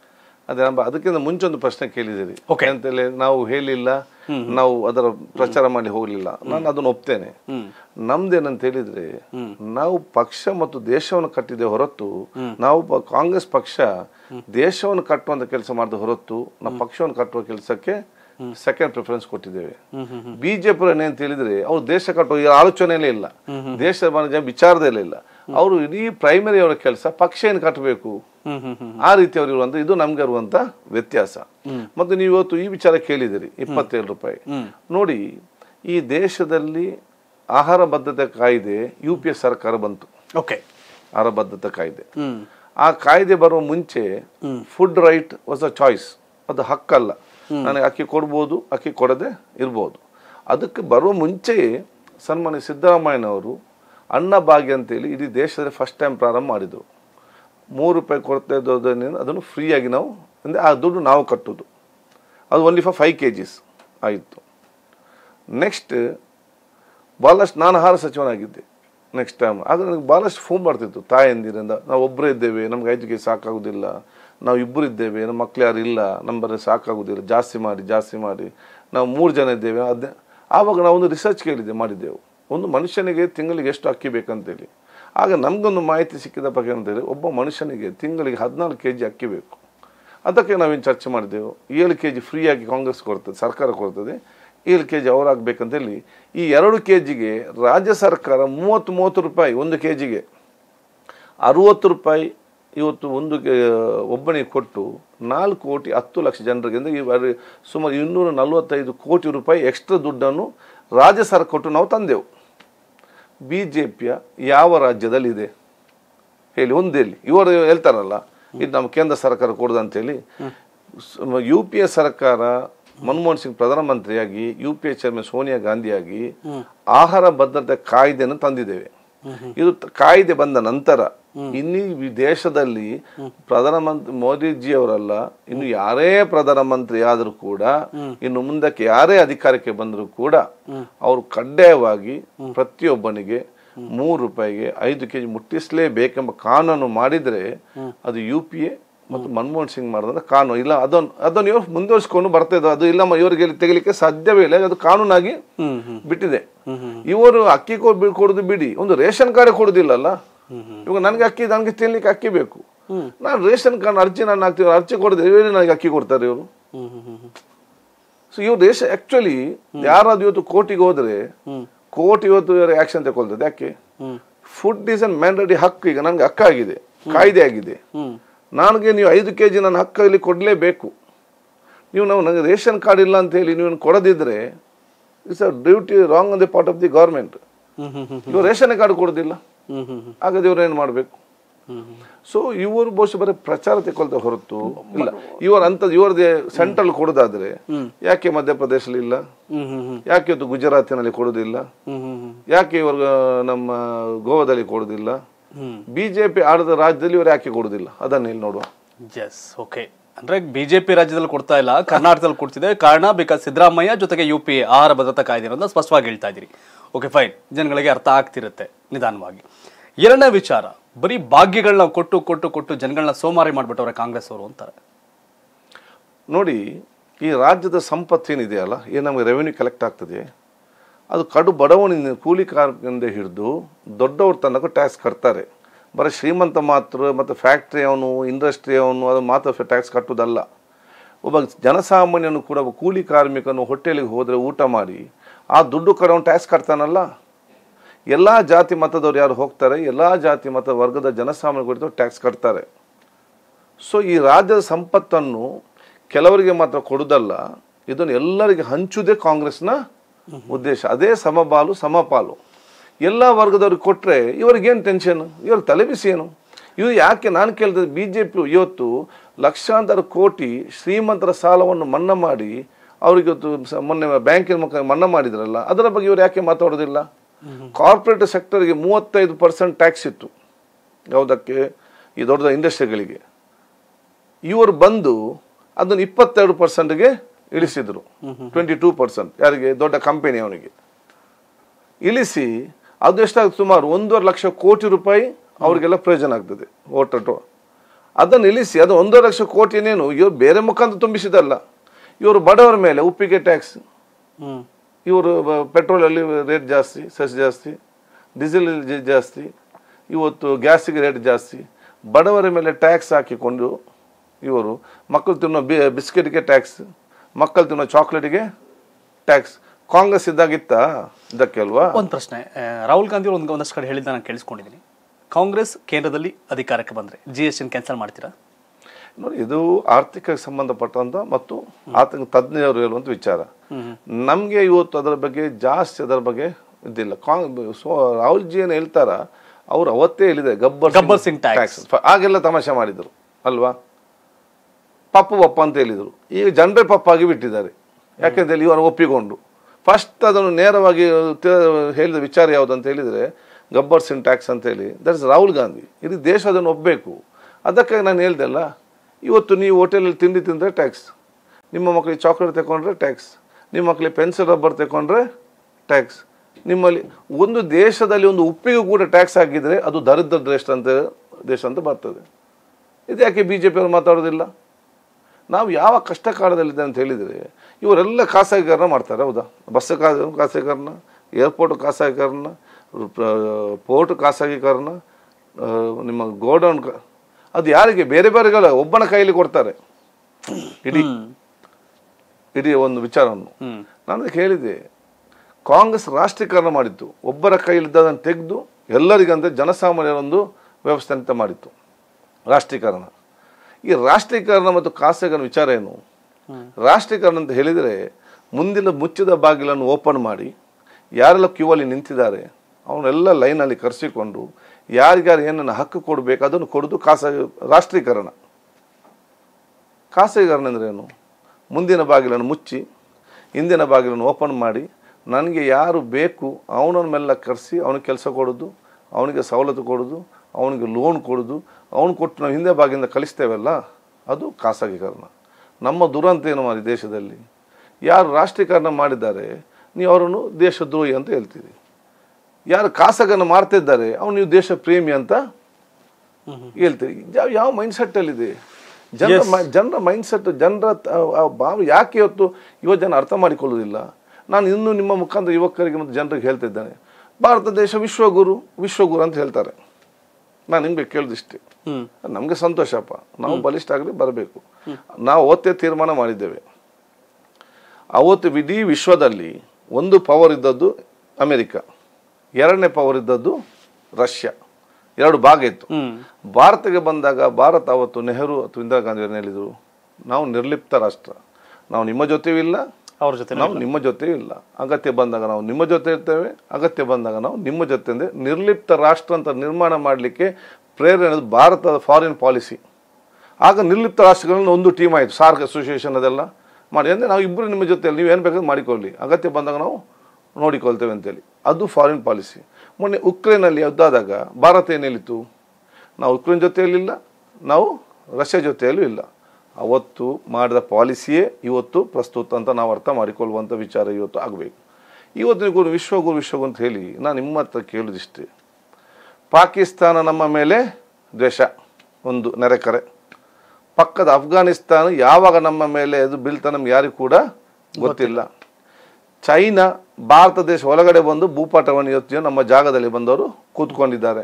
ಅದೇ ನಮ್ಮ ಅದಕ್ಕಿಂತ ಮುಂಚೆ ಒಂದು ಪ್ರಶ್ನೆ ಕೇಳಿದಿರಿ Okay. ಅಂತೇಳಿ ನಾವು ಹೇಳಿಲ್ಲ ನಾವು ಅದರ ಪ್ರಚಾರ ಮಾಡಿ ಹೋಗ್ಲಿಲ್ಲ ನಾನು ಅದನ್ನು ಒಪ್ತೇನೆ ನಮ್ದೇನಂತ ಹೇಳಿದ್ರೆ ನಾವು ಪಕ್ಷ ಮತ್ತು ದೇಶವನ್ನು ಕಟ್ಟಿದೆ ಹೊರತು ನಾವು ಪ- ಕಾಂಗ್ರೆಸ್ ಪಕ್ಷ ದೇಶವನ್ನು ಕಟ್ಟುವಂತ ಕೆಲಸ ಮಾಡಿದ ಹೊರತು ನಾವು ಪಕ್ಷವನ್ನು ಕಟ್ಟುವ ಕೆಲಸಕ್ಕೆ ಸೆಕೆಂಡ್ ಪ್ರಿಫರೆನ್ಸ್ ಕೊಟ್ಟಿದ್ದೇವೆ ಬಿಜೆಪಿ ಏನಂತ ಹೇಳಿದ್ರೆ ಅವ್ರು ದೇಶ ಕಟ್ಟುವ ಈ ಆಲೋಚನೆಯಲ್ಲೇ ಇಲ್ಲ ದೇಶ ಮನೆ ವಿಚಾರದಲ್ಲೇ ಇಲ್ಲ ಅವರು ಇಡೀ ಪ್ರೈಮರಿ ಅವರ ಕೆಲಸ ಪಕ್ಷ ಏನು ಕಟ್ಟಬೇಕು ಹ್ಮ್ ಹ್ಮ್ ಹ್ಮ್ ಆ ರೀತಿ ಅವರು ಇರುವಂತ ಇದು ನಮ್ಗೆ ಇರುವಂತ ವ್ಯತ್ಯಾಸ ಮತ್ತು ನೀವು ಇವತ್ತು ಈ ವಿಚಾರ ಕೇಳಿದಿರಿ ಇಪ್ಪತ್ತೇಳು ರೂಪಾಯಿ ನೋಡಿ ಈ ದೇಶದಲ್ಲಿ ಆಹಾರ ಬದ್ಧತೆ ಕಾಯ್ದೆ ಯು ಪಿ ಎ ಸರ್ಕಾರ ಬಂತು ಓಕೆ ಆಹಾರ ಬದ್ಧತೆ ಕಾಯ್ದೆ ಹ್ಮ್ ಆ ಕಾಯ್ದೆ ಬರುವ ಮುಂಚೆ food right was a choice ಅದು ಹಕ್ಕಲ್ಲ ನನಗೆ ಅಕ್ಕಿ ಕೊಡ್ಬೋದು ಅಕ್ಕಿ ಕೊಡದೆ ಇರ್ಬೋದು ಅದಕ್ಕೆ ಬರುವ ಮುಂಚೆಯೇ ಸನ್ಮಾನ್ಯ ಸಿದ್ದರಾಮಯ್ಯನವರು ಅನ್ನ ಭಾಗ್ಯ ಅಂತೇಳಿ ಇಡೀ ದೇಶದಲ್ಲಿ ಫಸ್ಟ್ ಟೈಮ್ ಪ್ರಾರಂಭ ಮಾಡಿದರು ಮೂರು ರೂಪಾಯಿ ಕೊಡ್ತಾ ಇದ್ದೋದರಿಂದ ಅದನ್ನು ಫ್ರೀಯಾಗಿ ನಾವು ಅಂದರೆ ಆ ದುಡ್ಡು ನಾವು ಕಟ್ಟೋದು ಅದು only for five K Gs ಆಯಿತು ನೆಕ್ಸ್ಟ್ ಭಾಳಷ್ಟು ನಾನು ಆಹಾರ ಸಚಿವನಾಗಿದ್ದೆ ನೆಕ್ಸ್ಟ್ ಟೈಮ್ ಆಗ ನನಗೆ ಭಾಳಷ್ಟು ಫೋನ್ ಬರ್ತಿತ್ತು ತಾಯಂದಿರಿಂದ ನಾವು ಒಬ್ಬರೇ ಇದ್ದೇವೆ ನಮ್ಗೆ ಐದು ಕೆ ಸಾಕಾಗೋದಿಲ್ಲ ನಾವು ಇಬ್ಬರು ಇದ್ದೇವೆ ನಮ್ಮ ಮಕ್ಳು ಯಾರು ಇಲ್ಲ ನಮ್ಮ ಬರೀ ಸಾಕಾಗೋದಿಲ್ಲ ಜಾಸ್ತಿ ಮಾಡಿ ಜಾಸ್ತಿ ಮಾಡಿ ನಾವು ಮೂರು ಜನ ಇದ್ದೇವೆ ಅದೇ ಆವಾಗ ನಾವು ಒಂದು ರಿಸರ್ಚ್ ಕೇಳಿದ್ದೆ ಮಾಡಿದ್ದೆವು ಒಂದು ಮನುಷ್ಯನಿಗೆ ತಿಂಗಳಿಗೆ ಎಷ್ಟು ಅಕ್ಕಿ ಬೇಕಂತೇಳಿ ಆಗ ನಮಗೊಂದು ಮಾಹಿತಿ ಸಿಕ್ಕಿದ ಬಗ್ಗೆ ಅಂತೇಳಿ ಒಬ್ಬ ಮನುಷ್ಯನಿಗೆ ತಿಂಗಳಿಗೆ ಹದಿನಾಲ್ಕು ಕೆ ಜಿ ಅಕ್ಕಿ ಬೇಕು ಅದಕ್ಕೆ ನಾವೇನು ಚರ್ಚೆ ಮಾಡಿದೆವು ಏಳು ಕೆ ಜಿ ಫ್ರೀಯಾಗಿ ಕಾಂಗ್ರೆಸ್ ಕೊಡ್ತದೆ ಸರ್ಕಾರ ಕೊಡ್ತದೆ ಏಳು ಕೆ ಜಿ ಅವರಾಗಬೇಕಂತೇಳಿ ಈ ಎರಡು ಕೆ ಜಿಗೆ ರಾಜ್ಯ ಸರ್ಕಾರ ಮೂವತ್ತು ಮೂವತ್ತು ರೂಪಾಯಿ ಒಂದು ಕೆ ಜಿಗೆ ಅರುವತ್ತು ರೂಪಾಯಿ ಇವತ್ತು ಒಂದು ಕೆ- ಒಬ್ಬನಿಗೆ ಕೊಟ್ಟು ನಾಲ್ಕು ಕೋಟಿ ಹತ್ತು ಲಕ್ಷ ಜನರಿಗೆ ಅಂದರೆ ಇವರು ಸುಮಾರು ಇನ್ನೂರ ನಲವತ್ತೈದು ಕೋಟಿ ರೂಪಾಯಿ ಎಕ್ಸ್ಟ್ರಾ ದುಡ್ಡನ್ನು ರಾಜ್ಯ ಸರ್ಕಾರ ಕೊಟ್ಟು ನಾವು ತಂದೆವು ಬಿ ಜೆ ಪಿಯ ಯಾವ ರಾಜ್ಯದಲ್ಲಿದೆ ಹೇಳಿ ಒಂದೇಲಿ ಇವರು ಹೇಳ್ತಾರಲ್ಲ ಇದು ನಮ್ಮ ಕೇಂದ್ರ ಸರ್ಕಾರ ಕೊಡುದು ಅಂತೇಳಿ ಯು ಪಿ ಎ ಸರ್ಕಾರ ಮನಮೋಹನ್ ಸಿಂಗ್ ಪ್ರಧಾನಮಂತ್ರಿಯಾಗಿ U P A chairman Sonia ಗಾಂಧಿಯಾಗಿ ಆಹಾರ ಭದ್ರತೆ ಕಾಯ್ದೆಯನ್ನು ತಂದಿದ್ದೇವೆ ಇದು ತ- ಕಾಯ್ದೆ ಬಂದ ನಂತರ ಇನ್ನೀ ಈ ದೇಶದಲ್ಲಿ ಪ್ರಧಾನಮಂತ್ರಿ ಮೋದಿಜಿ ಅವರಲ್ಲ ಇನ್ನು ಯಾರೇ ಪ್ರಧಾನಮಂತ್ರಿ ಆದರೂ ಕೂಡ ಇನ್ನು ಮುಂದಕ್ಕೆ ಯಾರೇ ಅಧಿಕಾರಕ್ಕೆ ಬಂದರೂ ಕೂಡ ಅವರು ಕಡ್ಡಾಯವಾಗಿ ಪ್ರತಿಯೊಬ್ಬನಿಗೆ ಮೂರು ರೂಪಾಯಿಗೆ ಐದು ಕೆ ಜಿ ಮುಟ್ಟಿಸಲೇಬೇಕೆಂಬ ಕಾನೂನು ಮಾಡಿದರೆ ಅದು ಯು ಪಿ ಎ ಮತ್ತು ಮನಮೋಹನ್ ಸಿಂಗ್ ಮಾಡಿದಂಥ ಕಾನೂನು ಇಲ್ಲ ಅದನ್ನು ಅದನ್ನು ಇವರು ಮುಂದುವರಿಸಿಕೊಂಡು ಬರ್ತಾ ಇದ್ದಾರೆ ಅದು ಇಲ್ಲ ಮ- ಇವರಿಗೆ ತೆಗಿಲಿಕ್ಕೆ ಸಾಧ್ಯವೇ ಇಲ್ಲ ಅದು ಕಾನೂನಾಗಿ ಬಿಟ್ಟಿದೆ ಇವರು ಅಕ್ಕಿ ಕೊ- ಬಿ- ಕೊಡುದು ಬಿಡಿ ಒಂದು ರೇಷನ್ ಕಾರ್ಡ್ ಕೊಡುದಿಲ್ಲಲ್ಲ ಇವಾಗ ನನಗೆ ಅಕ್ಕಿ ನನಗೆ ತಿನ್ಲಿಕ್ಕೆ ಅಕ್ಕಿ ಬೇಕು ನಾನು ರೇಷನ್ ಕಾರ್ಡ್ ಅರ್ಜಿ ನಾನು ಹಾಕ್ತೀವಿ ಅರ್ಜಿ ಕೊಡದೆ ಹೇಳಿ ನನಗೆ ಅಕ್ಕಿ ಕೊಡ್ತಾರೆ ಇವರು ಹ್ಮ್ ಹ್ಮ್ ಹ್ಮ್ ಸೊ ಇವ್ರು ದೇಶ ಆಕ್ಚುಲಿ ಯಾರಾದ್ರೂ ಇವತ್ತು ಕೋರ್ಟಿಗೆ ಹೋದ್ರೆ ಕೋರ್ಟ್ ಇವತ್ತು ಆಕ್ಷನ್ ತಗೊಳ್ತದೆ ಯಾಕೆ ಫುಡ್ ಇಸ್ ಅನ್ ಮ್ಯಾಂಡೇಟರಿ ಹಕ್ಕು ಈಗ ನನಗೆ ಹಕ್ಕ ಆಗಿದೆ ಕಾಯ್ದೆ ಆಗಿದೆ ನನಗೆ ನೀವು ಐದು ಕೆ ಜಿ ನನ್ನ ಹಕ್ಕಲ್ಲಿ ಕೊಡಲೇಬೇಕು ನೀವು ನಾವು ನನಗೆ ರೇಷನ್ ಕಾರ್ಡ್ ಇಲ್ಲ ಅಂತ ಹೇಳಿ ನೀವು ಕೊಡದಿದ್ರೆ it's a duty wrong on the part of the government ಹ್ಮ್ ಹ್ಮ್ ಹ್ಮ್ ಇವರು ರೇಷನ್ ಕಾರ್ಡ್ ಕೊಡೋದಿಲ್ಲ ಹ್ಮ್ ಹ್ಮ್ ಹ್ಮ್ ಹಾಗಾದ್ರೆ ಇವ್ರು ಏನು ಮಾಡಬೇಕು ಸೊ ಇವರು ಬಹುಶಃ ಬರೀ ಪ್ರಚಾರ ತಗೊಳ್ತಾ ಹೊರತು ಇಲ್ಲ ಇವರು ಅಂತ ಇವ್ರದೇ ಸೆಂಟ್ರಲ್ ಕೊಡೋದಾದ್ರೆ ಯಾಕೆ ಮಧ್ಯಪ್ರದೇಶದಲ್ಲಿ ಇಲ್ಲ ಹ್ಮ್ ಹ್ಮ್ ಹ್ಮ್ ಯಾಕೆ ಇವತ್ತು ಗುಜರಾತಿನಲ್ಲಿ ಕೊಡೋದಿಲ್ಲ ಹ್ಮ್ ಹ್ಮ್ ಹ್ಮ್ ಯಾಕೆ ಇವರು ನಮ್ಮ ಗೋವಾದಲ್ಲಿ ಕೊಡೋದಿಲ್ಲ ಹ್ಮ್ ಬಿಜೆಪಿ ಆಡದ ರಾಜ್ಯದಲ್ಲಿ ಇವರು ಯಾಕೆ ಕೊಡೋದಿಲ್ಲ ಅದನ್ನ ಇಲ್ಲಿ ನೋಡುವ ಎಸ್ ಓಕೆ ಅಂದ್ರೆ ಬಿಜೆಪಿ ರಾಜ್ಯದಲ್ಲಿ ಕೊಡ್ತಾ ಇಲ್ಲ ಕರ್ನಾಟಕದಲ್ಲಿ ಕೊಡ್ತಿದೆ ಕಾರಣ ಬಿಕಾಸ್ ಸಿದ್ದರಾಮಯ್ಯ ಜೊತೆಗೆ ಯು ಪಿ ಆಹಾರ ಭದ್ರತಾ ಕಾಯ್ದೆ ಅನ್ನೋದನ್ನ ಸ್ಪಷ್ಟವಾಗಿ ಹೇಳ್ತಾ ಇದ್ದೀರಿ ಓಕೆ ಫೈನ್ ಜನಗಳಿಗೆ ಅರ್ಥ ಆಗ್ತಿರುತ್ತೆ ನಿಧಾನವಾಗಿ ಎರಡನೇ ವಿಚಾರ ಬರೀ ಭಾಗ್ಯಗಳನ್ನ ಕೊಟ್ಟು ಕೊಟ್ಟು ಕೊಟ್ಟು ಜನಗಳನ್ನ ಸೋಮಾರಿ ಮಾಡ್ಬಿಟ್ಟವ್ರೆ ಕಾಂಗ್ರೆಸ್ ಅವರು ಅಂತಾರೆ ನೋಡಿ ಈ ರಾಜ್ಯದ ಸಂಪತ್ತು ಏನಿದೆಯಲ್ಲ ಏನು ನಮಗೆ ರೆವೆನ್ಯೂ ಕಲೆಕ್ಟ್ ಆಗ್ತದೆ ಅದು ಕಡು ಬಡವನಿಂದ ಕೂಲಿ ಕಾರ್ಮಿಕರಿಂದ ಹಿಡಿದು ದೊಡ್ಡವ್ರ ತನಕ ಟ್ಯಾಕ್ಸ್ ಕಟ್ತಾರೆ ಬರೀ ಶ್ರೀಮಂತ ಮಾತ್ರ ಮತ್ತು ಫ್ಯಾಕ್ಟ್ರಿ ಅವನು ಇಂಡಸ್ಟ್ರಿ ಅವನು ಅದು ಮಾತ್ರ ಟ್ಯಾಕ್ಸ್ ಕಟ್ಟುವುದಲ್ಲ ಒಬ್ಬ ಜನಸಾಮಾನ್ಯನು ಕೂಡ ಒಬ್ಬ ಕೂಲಿ ಕಾರ್ಮಿಕನು ಹೋಟೆಲಿಗೆ ಹೋದರೆ ಊಟ ಮಾಡಿ ಆ ದುಡ್ಡು ಕಡೆ ಅವನು ಟ್ಯಾಕ್ಸ್ ಕಟ್ತಾನಲ್ಲ ಎಲ್ಲ ಜಾತಿ ಮತದವ್ರು ಯಾರು ಹೋಗ್ತಾರೆ ಎಲ್ಲ ಜಾತಿ ಮತ ವರ್ಗದ ಜನಸಾಮಾನ್ಯ ಕುರಿತು ಟ್ಯಾಕ್ಸ್ ಕಟ್ತಾರೆ ಸೊ ಈ ರಾಜ್ಯದ ಸಂಪತ್ತನ್ನು ಕೆಲವರಿಗೆ ಮಾತ್ರ ಕೊಡುವುದಲ್ಲ ಇದನ್ನು ಎಲ್ಲರಿಗೆ ಹಂಚುವುದೇ ಕಾಂಗ್ರೆಸ್ನ ಉದ್ದೇಶ ಅದೇ ಸಮಬಾಲು ಸಮಪಾಲು ಎಲ್ಲ ವರ್ಗದವ್ರಿಗೆ ಕೊಟ್ಟರೆ ಇವ್ರಿಗೇನು ಟೆನ್ಷನ್ ಇವ್ರ ತಲೆಬಿಸಿ ಏನು ಇವು ಯಾಕೆ ನಾನು ಕೇಳಿದ್ರೆ ಬಿ ಜೆ ಪಿ ಇವತ್ತು ಲಕ್ಷಾಂತರ ಕೋಟಿ ಶ್ರೀಮಂತರ ಸಾಲವನ್ನು ಮನ್ನಾ ಮಾಡಿ ಅವ್ರಿಗೆ ಇವತ್ತು ಸ- ಮೊನ್ನೆ ಬ್ಯಾಂಕಿನ ಮುಖ ಮನ್ನಾ ಮಾಡಿದ್ರಲ್ಲ ಅದರ ಬಗ್ಗೆ ಇವ್ರು ಯಾಕೆ ಮಾತಾಡೋದಿಲ್ಲ ಕಾರ್ಪೊರೇಟ್ ಸೆಕ್ಟರ್ಗೆ ಮೂವತ್ತೈದು ಪರ್ಸೆಂಟ್ ಟ್ಯಾಕ್ಸ್ ಇತ್ತು ಯಾವುದಕ್ಕೆ ಈ ದೊಡ್ಡ ಇಂಡಸ್ಟ್ರಿಗಳಿಗೆ ಇವರು ಬಂದು ಅದನ್ನು ಇಪ್ಪತ್ತೆರಡು ಪರ್ಸೆಂಟ್ಗೆ ಇಳಿಸಿದ್ರು ಟ್ವೆಂಟಿ ಟೂ ಪರ್ಸೆಂಟ್ ಯಾರಿಗೆ ದೊಡ್ಡ ಕಂಪನಿ ಅವನಿಗೆ ಇಳಿಸಿ ಅದು ಎಷ್ಟಾಗುತ್ತೆ ಸುಮಾರು ಒಂದೂವರೆ ಲಕ್ಷ ಕೋಟಿ ರೂಪಾಯಿ ಅವರಿಗೆಲ್ಲ ಪ್ರಯೋಜನ ಆಗ್ತದೆ ಒಟ್ಟು ಅದನ್ನು ನಿಲ್ಲಿಸಿ ಅದು ಒಂದೂವರೆ ಲಕ್ಷ ಕೋಟಿನೇನು ಇವರು ಬೇರೆ ಮುಖಾಂತರ ತುಂಬಿಸಿದಲ್ಲ ಇವರು ಬಡವರ ಮೇಲೆ ಉಪ್ಪಿಗೆ ಟ್ಯಾಕ್ಸ್ ಹ್ಮ್ ಇವರು ಪೆಟ್ರೋಲಲ್ಲಿ ರೇಟ್ ಜಾಸ್ತಿ ಸೆಸ್ ಜಾಸ್ತಿ ಡೀಸೆಲ್ ಜ- ಜಾಸ್ತಿ ಇವತ್ತು ಗ್ಯಾಸಿಗೆ ರೇಟ್ ಜಾಸ್ತಿ ಬಡವರ ಮೇಲೆ ಟ್ಯಾಕ್ಸ್ ಹಾಕಿಕೊಂಡು ಇವರು ಮಕ್ಕಳು ತಿನ್ನೋ ಬಿ ಬಿಸ್ಕೆಟ್ಗೆ ಟ್ಯಾಕ್ಸ್ ಮಕ್ಕಳು ತಿನ್ನೋ ಚಾಕ್ಲೇಟ್ಗೆ ಟ್ಯಾಕ್ಸ್ ಕಾಂಗ್ರೆಸ್ ಇದ್ದಾಗಿತ್ತ ಇದಕ್ಕೆ ಅಲ್ವಾ ಒಂದು ಪ್ರಶ್ನೆ ಆ, ರಾಹುಲ್ ಗಾಂಧಿ ಅವರು ಒಂದು ಒಂದಷ್ಟು ಕಡೆ ಹೇಳಿದ್ದ ನಾನು ಕೇಳಿಸ್ಕೊಂಡಿದ್ದೀನಿ ಕಾಂಗ್ರೆಸ್ ಕೇಂದ್ರದಲ್ಲಿ ಅಧಿಕಾರಕ್ಕೆ ಬಂದ್ರೆ ಜಿ ಎಸ್ ಟಿ ಕ್ಯಾನ್ಸಲ್ ಮಾಡ್ತೀರಾ ನೋಡಿ ಇದು ಆರ್ಥಿಕ ಸಂಬಂಧಪಟ್ಟಂತ ಮತ್ತು ಆತಂಕ ತಜ್ಞರು ಹೇಳುವಂತ ವಿಚಾರ ನಮಗೆ ಇವತ್ತು ಅದರ ಬಗ್ಗೆ ಜಾಸ್ತಿ ಅದರ ಬಗ್ಗೆ ಇದಿಲ್ಲ ಕಾಂಗ್ ಸೊ ರಾಹುಲ್ ಜಿ ಏನು ಹೇಳ್ತಾರ ಅವ್ರು ಅವತ್ತೇ ಹೇಳಿದೆ ಗಬ್ಬರ್ ಗಬ್ಬರ್ ಸಿಂಗ್ tax. ಟ್ಯಾಕ್ಸ್ ಆಗೆಲ್ಲ ತಮಾಷೆ ಮಾಡಿದರು ಅಲ್ವಾ ಪಪ್ಪು ಪಪ್ಪ ಅಂತ ಹೇಳಿದರು ಈಗ ಜನರೇ ಪಪ್ಪಾಗಿ ಬಿಟ್ಟಿದ್ದಾರೆ ಯಾಕೆಂದ್ರೆ ಇವರು ಒಪ್ಪಿಕೊಂಡು ಫಸ್ಟ್ ಅದನ್ನು ನೇರವಾಗಿ ತ- ಹೇಳಿದ ವಿಚಾರ ಯಾವುದು ಅಂತ ಹೇಳಿದರೆ ಗಬ್ಬರ್ ಸಿಂಗ್ ಟ್ಯಾಕ್ಸ್ ಅಂತ ಹೇಳಿ ದಟ್ ಇಸ್ ರಾಹುಲ್ ಗಾಂಧಿ ಇಡೀ ದೇಶ ಅದನ್ನು ಒಪ್ಪಬೇಕು ಅದಕ್ಕಾಗಿ ನಾನು ಹೇಳ್ದಲ್ಲ ಇವತ್ತು ನೀವು ಹೋಟೆಲಲ್ಲಿ ತಿಂಡಿ ತಿಂದರೆ ಟ್ಯಾಕ್ಸ್ ನಿಮ್ಮ ಮಕ್ಕಳಿಗೆ ಚಾಕ್ಲೇಟ್ ತಗೊಂಡ್ರೆ ಟ್ಯಾಕ್ಸ್ ನಿಮ್ಮ ಮಕ್ಕಳಿಗೆ ಪೆನ್ಸಿಲ್ ರಬ್ಬರ್ ತಗೊಂಡ್ರೆ ಟ್ಯಾಕ್ಸ್ ನಿಮ್ಮಲ್ಲಿ ಒಂದು ದೇಶದಲ್ಲಿ ಒಂದು ಉಪ್ಪಿಗೂ ಕೂಡ ಟ್ಯಾಕ್ಸ್ ಹಾಕಿದರೆ ಅದು ದರಿದ್ರ ದೇಶ ಅಂತ ದೇಶ ಅಂತ ಬರ್ತದೆ ಇದು ಯಾಕೆ ಬಿ ಜೆ ಪಿಯವರು ಮಾತಾಡೋದಿಲ್ಲ ನಾವು ಯಾವ ಕಷ್ಟ ಕಾಲದಲ್ಲಿದೆ ಅಂತ ಹೇಳಿದರೆ ಇವರೆಲ್ಲ ಖಾಸಗೀಕರಣ ಮಾಡ್ತಾರೆ ಹೌದಾ ಬಸ್ ಖಾ ಖಾಸಗೀಕರಣ ಏರ್ಪೋರ್ಟ್ ಖಾಸಗೀಕರಣ ಪೋರ್ಟ್ ಖಾಸಗೀಕರಣ ಆ, ನಿಮ್ಮ ಗೋಡೌನ್ ಕ- ಅದು ಯಾರಿಗೆ ಬೇರೆ ಬೇರೆಗಳ ಒಬ್ಬನ ಕೈಯಲ್ಲಿ ಕೊಡ್ತಾರೆ ಇಡೀ ಇಡೀ ಒಂದು ವಿಚಾರವನ್ನು ಹ್ಮ್ ನಾನು ಅದಕ್ಕೆ ಹೇಳಿದೆ ಕಾಂಗ್ರೆಸ್ ರಾಷ್ಟ್ರೀಕರಣ ಮಾಡಿತ್ತು ಒಬ್ಬರ ಕೈಲಿದ್ದದನ್ನು ತೆಗೆದು ಎಲ್ಲರಿಗಂತೆ ಜನಸಾಮಾನ್ಯರ ಒಂದು ವ್ಯವಸ್ಥೆ ಅಂತ ಮಾಡಿತ್ತು ರಾಷ್ಟ್ರೀಕರಣ ಈ ರಾಷ್ಟ್ರೀಕರಣ ಮತ್ತು ಖಾಸಗೀಕರಣ ವಿಚಾರ ಏನು ರಾಷ್ಟ್ರೀಕರಣ ಅಂತ ಹೇಳಿದರೆ ಮುಂದಿನ ಮುಚ್ಚಿದ ಬಾಗಿಲನ್ನು ಓಪನ್ ಮಾಡಿ ಯಾರೆಲ್ಲ ಕ್ಯೂ ಅಲ್ಲಿ ನಿಂತಿದ್ದಾರೆ ಅವನ್ನೆಲ್ಲ ಲೈನಲ್ಲಿ ಕರೆಸಿಕೊಂಡು ಯಾರಿಗಾರು ಏನನ್ನು ಹಕ್ಕು ಕೊಡಬೇಕು ಅದನ್ನು ಕೊಡೋದು ಖಾಸಗಿ ರಾಷ್ಟ್ರೀಕರಣ ಖಾಸಗೀಕರಣ ಅಂದ್ರೆ ಏನು ಮುಂದಿನ ಬಾಗಿಲನ್ನು ಮುಚ್ಚಿ ಹಿಂದಿನ ಬಾಗಿಲನ್ನು ಓಪನ್ ಮಾಡಿ ನನಗೆ ಯಾರು ಬೇಕು ಅವನನ್ನ ಮೆಲ್ಲ ಕರೆಸಿ ಅವನಿಗೆ ಕೆಲಸ ಕೊಡೋದು ಅವನಿಗೆ ಸವಲತ್ತು ಕೊಡೋದು ಅವನಿಗೆ ಲೋನ್ ಕೊಡೋದು ಅವನು ಕೊಟ್ಟು ನಾವು ಹಿಂದೆ ಬಾಗಿಲಿಂದ ಕಲಿಸ್ತೇವಲ್ಲ ಅದು ಖಾಸಗೀಕರಣ ನಮ್ಮ ದುರಂತ ಏನು ಮಾಡಿ ದೇಶದಲ್ಲಿ ಯಾರು ರಾಷ್ಟ್ರೀಕರಣ ಮಾಡಿದ್ದಾರೆ ನೀವು ಅವರನ್ನು ದೇಶದ್ರೋಹಿ ಅಂತ ಹೇಳ್ತೀರಿ ಯಾರು ಖಾಸಗನ್ನು ಮಾಡ್ತಿದ್ದಾರೆ ಅವನು ನೀವು ದೇಶ ಪ್ರೇಮಿ ಅಂತ ಹೇಳ್ತೀರಿ ಯಾವ ಯಾವ ಮೈಂಡ್ಸೆಟ್ಟಲ್ಲಿದೆ ಜನರ ಮೈ- ಜನರ ಮೈಂಡ್ಸೆಟ್ ಜನರ ತ- ಆ ಭಾವ ಯಾಕೆ ಇವತ್ತು ಯುವ ಜನ ಅರ್ಥ ಮಾಡಿಕೊಳ್ಳುವುದಿಲ್ಲ ನಾನು ಇನ್ನೂ ನಿಮ್ಮ ಮುಖಾಂತರ ಯುವಕರಿಗೆ ಮತ್ತು ಜನರಿಗೆ ಹೇಳ್ತಿದ್ದೇನೆ ಭಾರತ ದೇಶ ವಿಶ್ವಗುರು ವಿಶ್ವಗುರು ಅಂತ ಹೇಳ್ತಾರೆ ನಾನು ನಿಮಗೆ ಕೇಳಿದಿಷ್ಟೇ ಹ್ಮ್ ನಮಗೆ ಸಂತೋಷಪ್ಪ ನಾವು ಬಲಿಷ್ಠ ಆಗಲಿ ಬರಬೇಕು ನಾವು ಅವತ್ತೇ ತೀರ್ಮಾನ ಮಾಡಿದ್ದೇವೆ ಅವತ್ತು ಇಡೀ ವಿಶ್ವದಲ್ಲಿ ಒಂದು ಪವರ್ ಇದ್ದದ್ದು ಅಮೆರಿಕ ಎರಡನೇ ಪವರ್ ಇದ್ದದ್ದು ರಷ್ಯಾ ಎರಡು ಭಾಗ ಇತ್ತು ಹ್ಮ್ ಭಾರತಕ್ಕೆ ಬಂದಾಗ ಭಾರತ ಅವತ್ತು ನೆಹರು ಅಥವಾ ಇಂದಿರಾ ಗಾಂಧಿ ಅವರು ಹೇಳಿದರು ನಾವು ನಿರ್ಲಿಪ್ತ ರಾಷ್ಟ್ರ ನಾವು ನಿಮ್ಮ ಜೊತೆಯೂ ಇಲ್ಲ ಅವ್ರ ಜೊತೆ ನಾವು ನಿಮ್ಮ ಜೊತೆ ಇಲ್ಲ ಅಗತ್ಯ ಬಂದಾಗ ನಾವು ನಿಮ್ಮ ಜೊತೆ ಇರ್ತೇವೆ ಅಗತ್ಯ ಬಂದಾಗ ನಾವು ನಿಮ್ಮ ಜೊತೆ ಅಂದರೆ ನಿರ್ಲಿಪ್ತ ರಾಷ್ಟ್ರ ಅಂತ ನಿರ್ಮಾಣ ಮಾಡಲಿಕ್ಕೆ ಪ್ರೇರಣೆ ಭಾರತದ ಫಾರಿನ್ ಪಾಲಿಸಿ ಆಗ ನಿರ್ಲಿಪ್ತ ರಾಷ್ಟ್ರಗಳನ್ನ ಒಂದು ಟೀಮ್ ಆಯಿತು ಸಾರ್ಕ್ ಅಸೋಸಿಯೇಷನ್ ಅದೆಲ್ಲ ಮಾಡಿ ಅಂದರೆ ನಾವು ಇಬ್ಬರು ನಿಮ್ಮ ಜೊತೆಯಲ್ಲಿ ನೀವು ಏನು ಬೇಕಾದ್ರೂ ಮಾಡಿಕೊಳ್ಳಿ ಅಗತ್ಯ ಬಂದಾಗ ನಾವು ನೋಡಿಕೊಳ್ತೇವೆ ಅಂತೇಳಿ ಅದು ಫಾರಿನ್ ಪಾಲಿಸಿ ಮೊನ್ನೆ ಉಕ್ರೇನಲ್ಲಿ ಯುದ್ಧಾದಾಗ ಭಾರತ ಏನು ಹೇಳಿತು ನಾವು ಉಕ್ರೇನ್ ಜೊತೆಯಲ್ಲಿಲ್ಲ ನಾವು ರಷ್ಯಾ ಜೊತೆಯಲ್ಲೂ ಇಲ್ಲ ಅವತ್ತು ಮಾಡಿದ ಪಾಲಿಸಿಯೇ ಇವತ್ತು ಪ್ರಸ್ತುತ ಅಂತ ನಾವು ಅರ್ಥ ಮಾಡಿಕೊಳ್ಳುವಂಥ ವಿಚಾರ ಇವತ್ತು ಆಗಬೇಕು ಇವತ್ತಿನ ಗುರು ವಿಶ್ವಗುರು ವಿಶ್ವಗುರು ಅಂತ ಹೇಳಿ ನಾನು ನಿಮ್ಮ ಹತ್ರ ಕೇಳೋದಿಷ್ಟೇ ಪಾಕಿಸ್ತಾನ ನಮ್ಮ ಮೇಲೆ ದ್ವೇಷ ಒಂದು ನೆರೆಕರೆ ಪಕ್ಕದ ಅಫ್ಘಾನಿಸ್ತಾನ ಯಾವಾಗ ನಮ್ಮ ಮೇಲೆ ಅದು ಬೀಳ್ತಾ ನಮ್ಗೆ ಯಾರಿಗೂ ಕೂಡ ಗೊತ್ತಿಲ್ಲ ಚೈನಾ ಭಾರತ ದೇಶ ಒಳಗಡೆ ಬಂದು ಭೂಪಾಟವನ್ನು ಇವತ್ತು ನಮ್ಮ ಜಾಗದಲ್ಲಿ ಬಂದವರು ಕೂತ್ಕೊಂಡಿದ್ದಾರೆ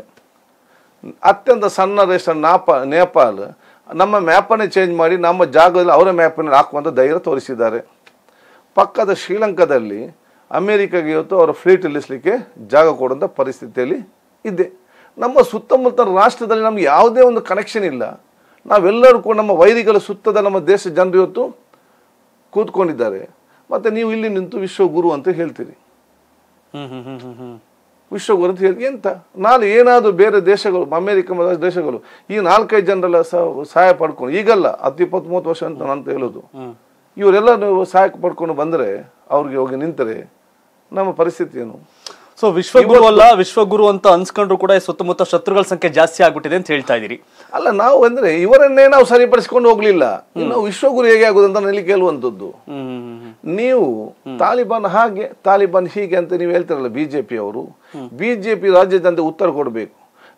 ಅತ್ಯಂತ ಸಣ್ಣ ದೇಶ ನಾಪ ನೇಪಾಲ್ ನಮ್ಮ ಮ್ಯಾಪನ್ನೇ ಚೇಂಜ್ ಮಾಡಿ ನಮ್ಮ ಜಾಗದಲ್ಲಿ ಅವರ ಮ್ಯಾಪನ್ನು ಹಾಕುವಂಥ ಧೈರ್ಯ ತೋರಿಸಿದ್ದಾರೆ ಪಕ್ಕದ ಶ್ರೀಲಂಕಾದಲ್ಲಿ ಅಮೇರಿಕಾಗೆ ಇವತ್ತು ಅವರ ಫ್ಲೀಟ್ ಇಳಿಸ್ಲಿಕ್ಕೆ ಜಾಗ ಕೊಡುವಂಥ ಪರಿಸ್ಥಿತಿಯಲ್ಲಿ ಇದೆ ನಮ್ಮ ಸುತ್ತಮುತ್ತ ರಾಷ್ಟ್ರದಲ್ಲಿ ನಮ್ಗೆ ಯಾವುದೇ ಒಂದು ಕನೆಕ್ಷನ್ ಇಲ್ಲ ನಾವೆಲ್ಲರೂ ಕೂಡ ನಮ್ಮ ವೈರಿಗಳ ಸುತ್ತದ ನಮ್ಮ ದೇಶ ಜನರು ಇವತ್ತು ಕೂತ್ಕೊಂಡಿದ್ದಾರೆ ಮತ್ತು ನೀವು ಇಲ್ಲಿ ನಿಂತು ವಿಶ್ವಗುರು ಅಂತ ಹೇಳ್ತೀರಿ ಹ್ಮ್ ಹ್ಮ್ ಹ್ಮ್ ಹ್ಮ್ ಹ್ಮ್ ವಿಶ್ವಗುರು ಅಂತ ಹೇಳಿ ಎಂತ ನಾಳೆ ಏನಾದರೂ ಬೇರೆ ದೇಶಗಳು ಅಮೆರಿಕ ಮೊದಲಾದ ದೇಶಗಳು ಈ ನಾಲ್ಕೈದು ಜನರೆಲ್ಲ ಸ- ಸಹಾಯ ಪಡ್ಕೊಂಡು ಈಗಲ್ಲ ಹತ್ತು ಇಪ್ಪತ್ತು ಮೂವತ್ತು ವರ್ಷ ಅಂತ ನಾನು ಹೇಳೋದು ಹ್ಮ್ ಇವರೆಲ್ಲ ನೀವು ಸಹಾಯ ಪಡ್ಕೊಂಡು ಬಂದರೆ ಅವ್ರಿಗೆ ಹೋಗಿ ನಿಂತರೆ ನಮ್ಮ ಪರಿಸ್ಥಿತಿ ಏನು ಸೊ ವಿಶ್ವಗುರು ಅಲ್ಲ ವಿಶ್ವಗುರು ಅಂತ ಅನ್ಸ್ಕೊಂಡ್ರು ಕೂಡ ಈ ಸುತ್ತಮುತ್ತ ಶತ್ರುಗಳ ಸಂಖ್ಯೆ ಜಾಸ್ತಿ ಆಗ್ಬಿಟ್ಟಿದೆ ಅಂತ ಹೇಳ್ತಾ ಇದೀರಿ ಅಲ್ಲ ನಾವು ಅಂದ್ರೆ ಇವರನ್ನೇ ನಾವು ಸರಿಪಡಿಸ್ಕೊಂಡು ಹೋಗ್ಲಿಲ್ಲ ಇನ್ನು ವಿಶ್ವಗುರು ಹೇಗೆ ಆಗುದು ಅಂತ ನನಗೆ ಕೇಳುವಂಥದ್ದು ಹ್ಮ್ ಹ್ಮ್ ಹ್ಮ್ ನೀವು ತಾಲಿಬಾನ್ ಹಾಗೆ ತಾಲಿಬಾನ್ ಹೀಗೆ ಅಂತ ನೀವು ಹೇಳ್ತಾರಲ್ಲ ಬಿಜೆಪಿ ಅವರು ಬಿಜೆಪಿ ರಾಜ್ಯಾದ್ಯಂತ ಉತ್ತರ ಕೊಡಬೇಕು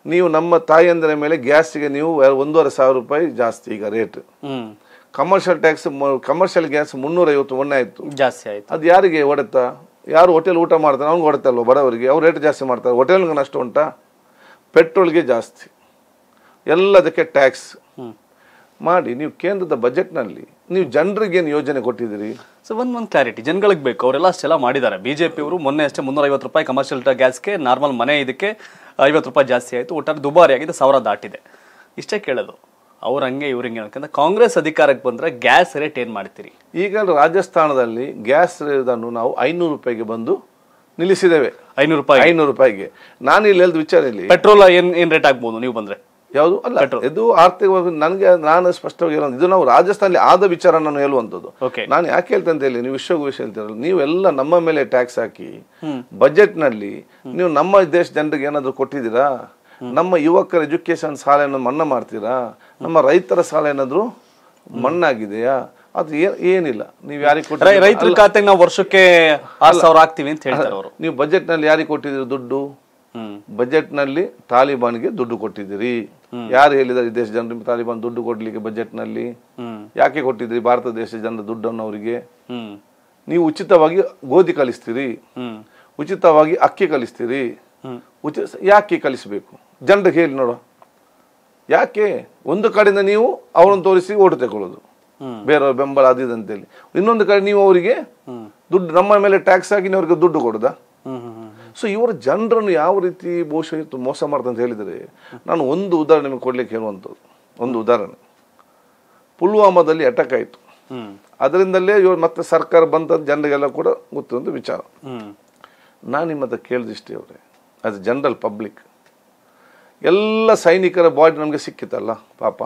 ನೀವು ನಮ್ಮ ತಾಯಿಯಂದಿರ ಮೇಲೆ ಗ್ಯಾಸಿಗೆ ನೀವು ಒಂದೂವರೆ ಸಾವಿರ ರೂಪಾಯಿ ಜಾಸ್ತಿ ಈಗ ರೇಟ್ ಹ್ಮ್ ಕಮರ್ಷಿಯಲ್ ಟ್ಯಾಕ್ಸ್ ಕಮರ್ಷಿಯಲ್ ಗ್ಯಾಸ್ ಮುನ್ನೂರೈವತ್ತು ಒಣ್ಣೆ ಆಯಿತು ಜಾಸ್ತಿ ಆಯ್ತು ಅದು ಯಾರಿಗೆ ಹೊಡೆತ ಯಾರು ಹೋಟೆಲ್ ಊಟ ಮಾಡ್ತಾರೆ ಅವ್ನಿಗೆ ಹೊಡೆತಲ್ವ ಬಡವರಿಗೆ ಅವ್ರು ರೇಟ್ ಜಾಸ್ತಿ ಮಾಡ್ತಾರೆ ಹೋಟೆಲ್ಗೆ ನಷ್ಟ ಉಂಟಾ ಪೆಟ್ರೋಲ್ಗೆ ಜಾಸ್ತಿ ಎಲ್ಲದಕ್ಕೆ ಟ್ಯಾಕ್ಸ್ ಹ್ಮ್ ಮಾಡಿ ನೀವು ಕೇಂದ್ರದ ಬಜೆಟ್ನಲ್ಲಿ ನೀವು ಜನರಿಗೆ ಏನು ಯೋಜನೆ ಕೊಟ್ಟಿದ್ದೀರಿ ಸೊ ಒಂದ್ ಒಂದು ಕ್ಲಾರಿಟಿ ಜನಗಳಿಗೆ ಬೇಕು ಅವರೆಲ್ಲ ಅಷ್ಟೆಲ್ಲ ಮಾಡಿದ್ದಾರೆ ಬಿಜೆಪಿ ಅವರು ಮೊನ್ನೆ ಅಷ್ಟೇ ಮುನ್ನೂರ ಐವತ್ತು ರೂಪಾಯಿ ಕಮರ್ಷಿಯಲ್ ಗ್ಯಾಸ್ಗೆ ನಾರ್ಮಲ್ ಮನೆ ಇದಕ್ಕೆ ಐವತ್ತು ರೂಪಾಯಿ ಜಾಸ್ತಿ ಆಯಿತು ಒಟ್ಟಾರೆ ದುಬಾರಿ ಆಗಿದೆ ಸಾವಿರ ದಾಟಿದೆ ಇಷ್ಟೇ ಕೇಳೋದು ಅವ್ರ ಹಂಗೆ ಇವ್ರ ಹಿಂಗೆ ಯಾಕಂದ್ರೆ ಕಾಂಗ್ರೆಸ್ ಅಧಿಕಾರಕ್ಕೆ ಬಂದ್ರೆ ಗ್ಯಾಸ್ ರೇಟ್ ಏನ್ ಮಾಡ್ತೀರಿ ಈಗ ರಾಜಸ್ಥಾನದಲ್ಲಿ ಗ್ಯಾಸ್ ಇದನ್ನು ನಾವು ಐನೂರು ರೂಪಾಯಿಗೆ ಬಂದು ನಿಲ್ಲಿಸಿದ್ದೇವೆ ಐನೂರು ರೂಪಾಯಿ ಐನೂರು ರೂಪಾಯಿಗೆ ನಾನು ಇಲ್ಲಿ ಹೇಳಿದ ವಿಚಾರ ಇಲ್ಲಿ ಪೆಟ್ರೋಲ್ ಏನ್ ಏನ್ ರೇಟ್ ಆಗ್ಬೋದು ನೀವು ಬಂದ್ರೆ ಯಾವುದು ಅಲ್ಲ ಇದು ಆರ್ಥಿಕವಾಗಿ ನನಗೆ ನಾನು ಸ್ಪಷ್ಟವಾಗಿ ಹೇಳೋದು ಇದು ನಾವು ರಾಜಸ್ಥಾನದಲ್ಲಿ ಆದ ವಿಚಾರ ನಾನು ಹೇಳುವಂಥದ್ದು ಓಕೆ ನಾನು ಯಾಕೆ ಹೇಳ್ತೇನೆ ಅಂತ ಹೇಳಿ ನೀವು ವಿಶ್ವ ವಿಷಯ ಹೇಳ್ತೀರಲ್ಲ ನೀವೆಲ್ಲ ನಮ್ಮ ಮೇಲೆ ಟ್ಯಾಕ್ಸ್ ಹಾಕಿ ಬಜೆಟ್ನಲ್ಲಿ ನೀವು ನಮ್ಮ ದೇಶ ಜನರಿಗೆ ಏನಾದರೂ ಕೊಟ್ಟಿದ್ದೀರಾ ನಮ್ಮ ಯುವಕರ ಎಜುಕೇಶನ್ ಸಾಲ ಏನಾದ್ರು ಮನ್ನಾ ಮಾಡ್ತೀರಾ ನಮ್ಮ ರೈತರ ಸಾಲ ಏನಾದರೂ ಮಣ್ಣಾಗಿದೆಯಾ ಅದು ಏನ್- ಏನಿಲ್ಲ ನೀವು ಯಾರಿಗೆ ರೈ- ಕೊಟ್ಟಿದ್ದೀರಾ ರೈತರ ಖಾತೆಗೆ ನಾವು ವರ್ಷಕ್ಕೆ ಆರ್ ಸಾವಿರ ಹಾಕ್ತಿವಿ ಅಂತ ಹೇಳ್ತಾರೆ ಅವರು ನೀವು ಬಜೆಟ್ನಲ್ಲಿ ಯಾರಿಗೆ ಕೊಟ್ಟಿದ್ದೀರಿ ದುಡ್ಡು ಹ್ಮ್ ಬಜೆಟ್ನಲ್ಲಿ ತಾಲಿಬಾನ್ಗೆ ದುಡ್ಡು ಕೊಟ್ಟಿದ್ದೀರಿ ಯಾರು ಹೇಳಿದ್ದಾರೆ ಈ ದೇಶ ಜನರಿಗೆ ತಾಲಿಬಾನ್ ದುಡ್ಡು ಕೊಡ್ಲಿಕ್ಕೆ ಬಜೆಟ್ನಲ್ಲಿ ಹ್ಮ್ ಯಾಕೆ ಕೊಟ್ಟಿದ್ರಿ ಭಾರತ ದೇಶ ಜನರ ದುಡ್ಡನ್ನು ಅವರಿಗೆ ಹ್ಮ್ ನೀವು ಉಚಿತವಾಗಿ ಗೋಧಿ ಕಲಿಸ್ತೀರಿ ಹ್ಮ್ ಉಚಿತವಾಗಿ ಅಕ್ಕಿ ಕಲಿಸ್ತೀರಿ ಹ್ಮ್ ಉಚಿತ ಯಾಕೆ ಕಲಿಸಬೇಕು ಜನರಿಗೆ ಹೇಳಿ ನೋಡು ಯಾಕೆ ಒಂದು ಕಡೆಯಿಂದ ನೀವು ಅವರನ್ನು ತೋರಿಸಿ ಓಟು ತಗೊಳ್ಳೋದು ಹ್ಮ್. ಬೇರೆಯವ್ರ ಬೆಂಬಲ ಅದು ಇದು ಅಂತೇಳಿ ಇನ್ನೊಂದು ಕಡೆ ನೀವು ಅವರಿಗೆ ಹ್ಮ್ ದುಡ್ಡು ನಮ್ಮ ಮೇಲೆ ಟ್ಯಾಕ್ಸ್ ಹಾಕಿ ನೀವು ಅವ್ರಿಗೆ ದುಡ್ಡು ಕೊಡೋದಾ ಹ್ಮ್ ಹ್ಮ್ ಹ್ಮ್ ಸೊ ಇವರ ಜನರನ್ನು ಯಾವ ರೀತಿ ಬಹುಶಃ ಇವತ್ತು ಮೋಸ ಮಾಡ್ತಾರೆ ಅಂತ ಹೇಳಿದರೆ ನಾನು ಒಂದು ಉದಾಹರಣೆ ನಿಮಗೆ ಕೊಡ್ಲಿಕ್ಕೆ ಹೇಳುವಂಥದ್ದು ಒಂದು ಉದಾಹರಣೆ ಪುಲ್ವಾಮಾದಲ್ಲಿ ಅಟ್ಯಾಕ್ ಆಯಿತು ಹ್ಮ್ ಅದರಿಂದಲೇ ಇವರು ಮತ್ತೆ ಸರ್ಕಾರ ಬಂದ ಜನರಿಗೆಲ್ಲ ಕೂಡ ಗೊತ್ತೊಂದು ವಿಚಾರ ಹ್ಮ್ ನಾನು ನಿಮ್ಮ ಹತ್ರ ಕೇಳಿದಿಷ್ಟೇ ಅವರೇ ಆಸ್ ಜನರಲ್ ಪಬ್ಲಿಕ್ ಎಲ್ಲ ಸೈನಿಕರ ಬಾಡಿ ನಮಗೆ ಸಿಕ್ಕಿತ್ತಲ್ಲ ಪಾಪ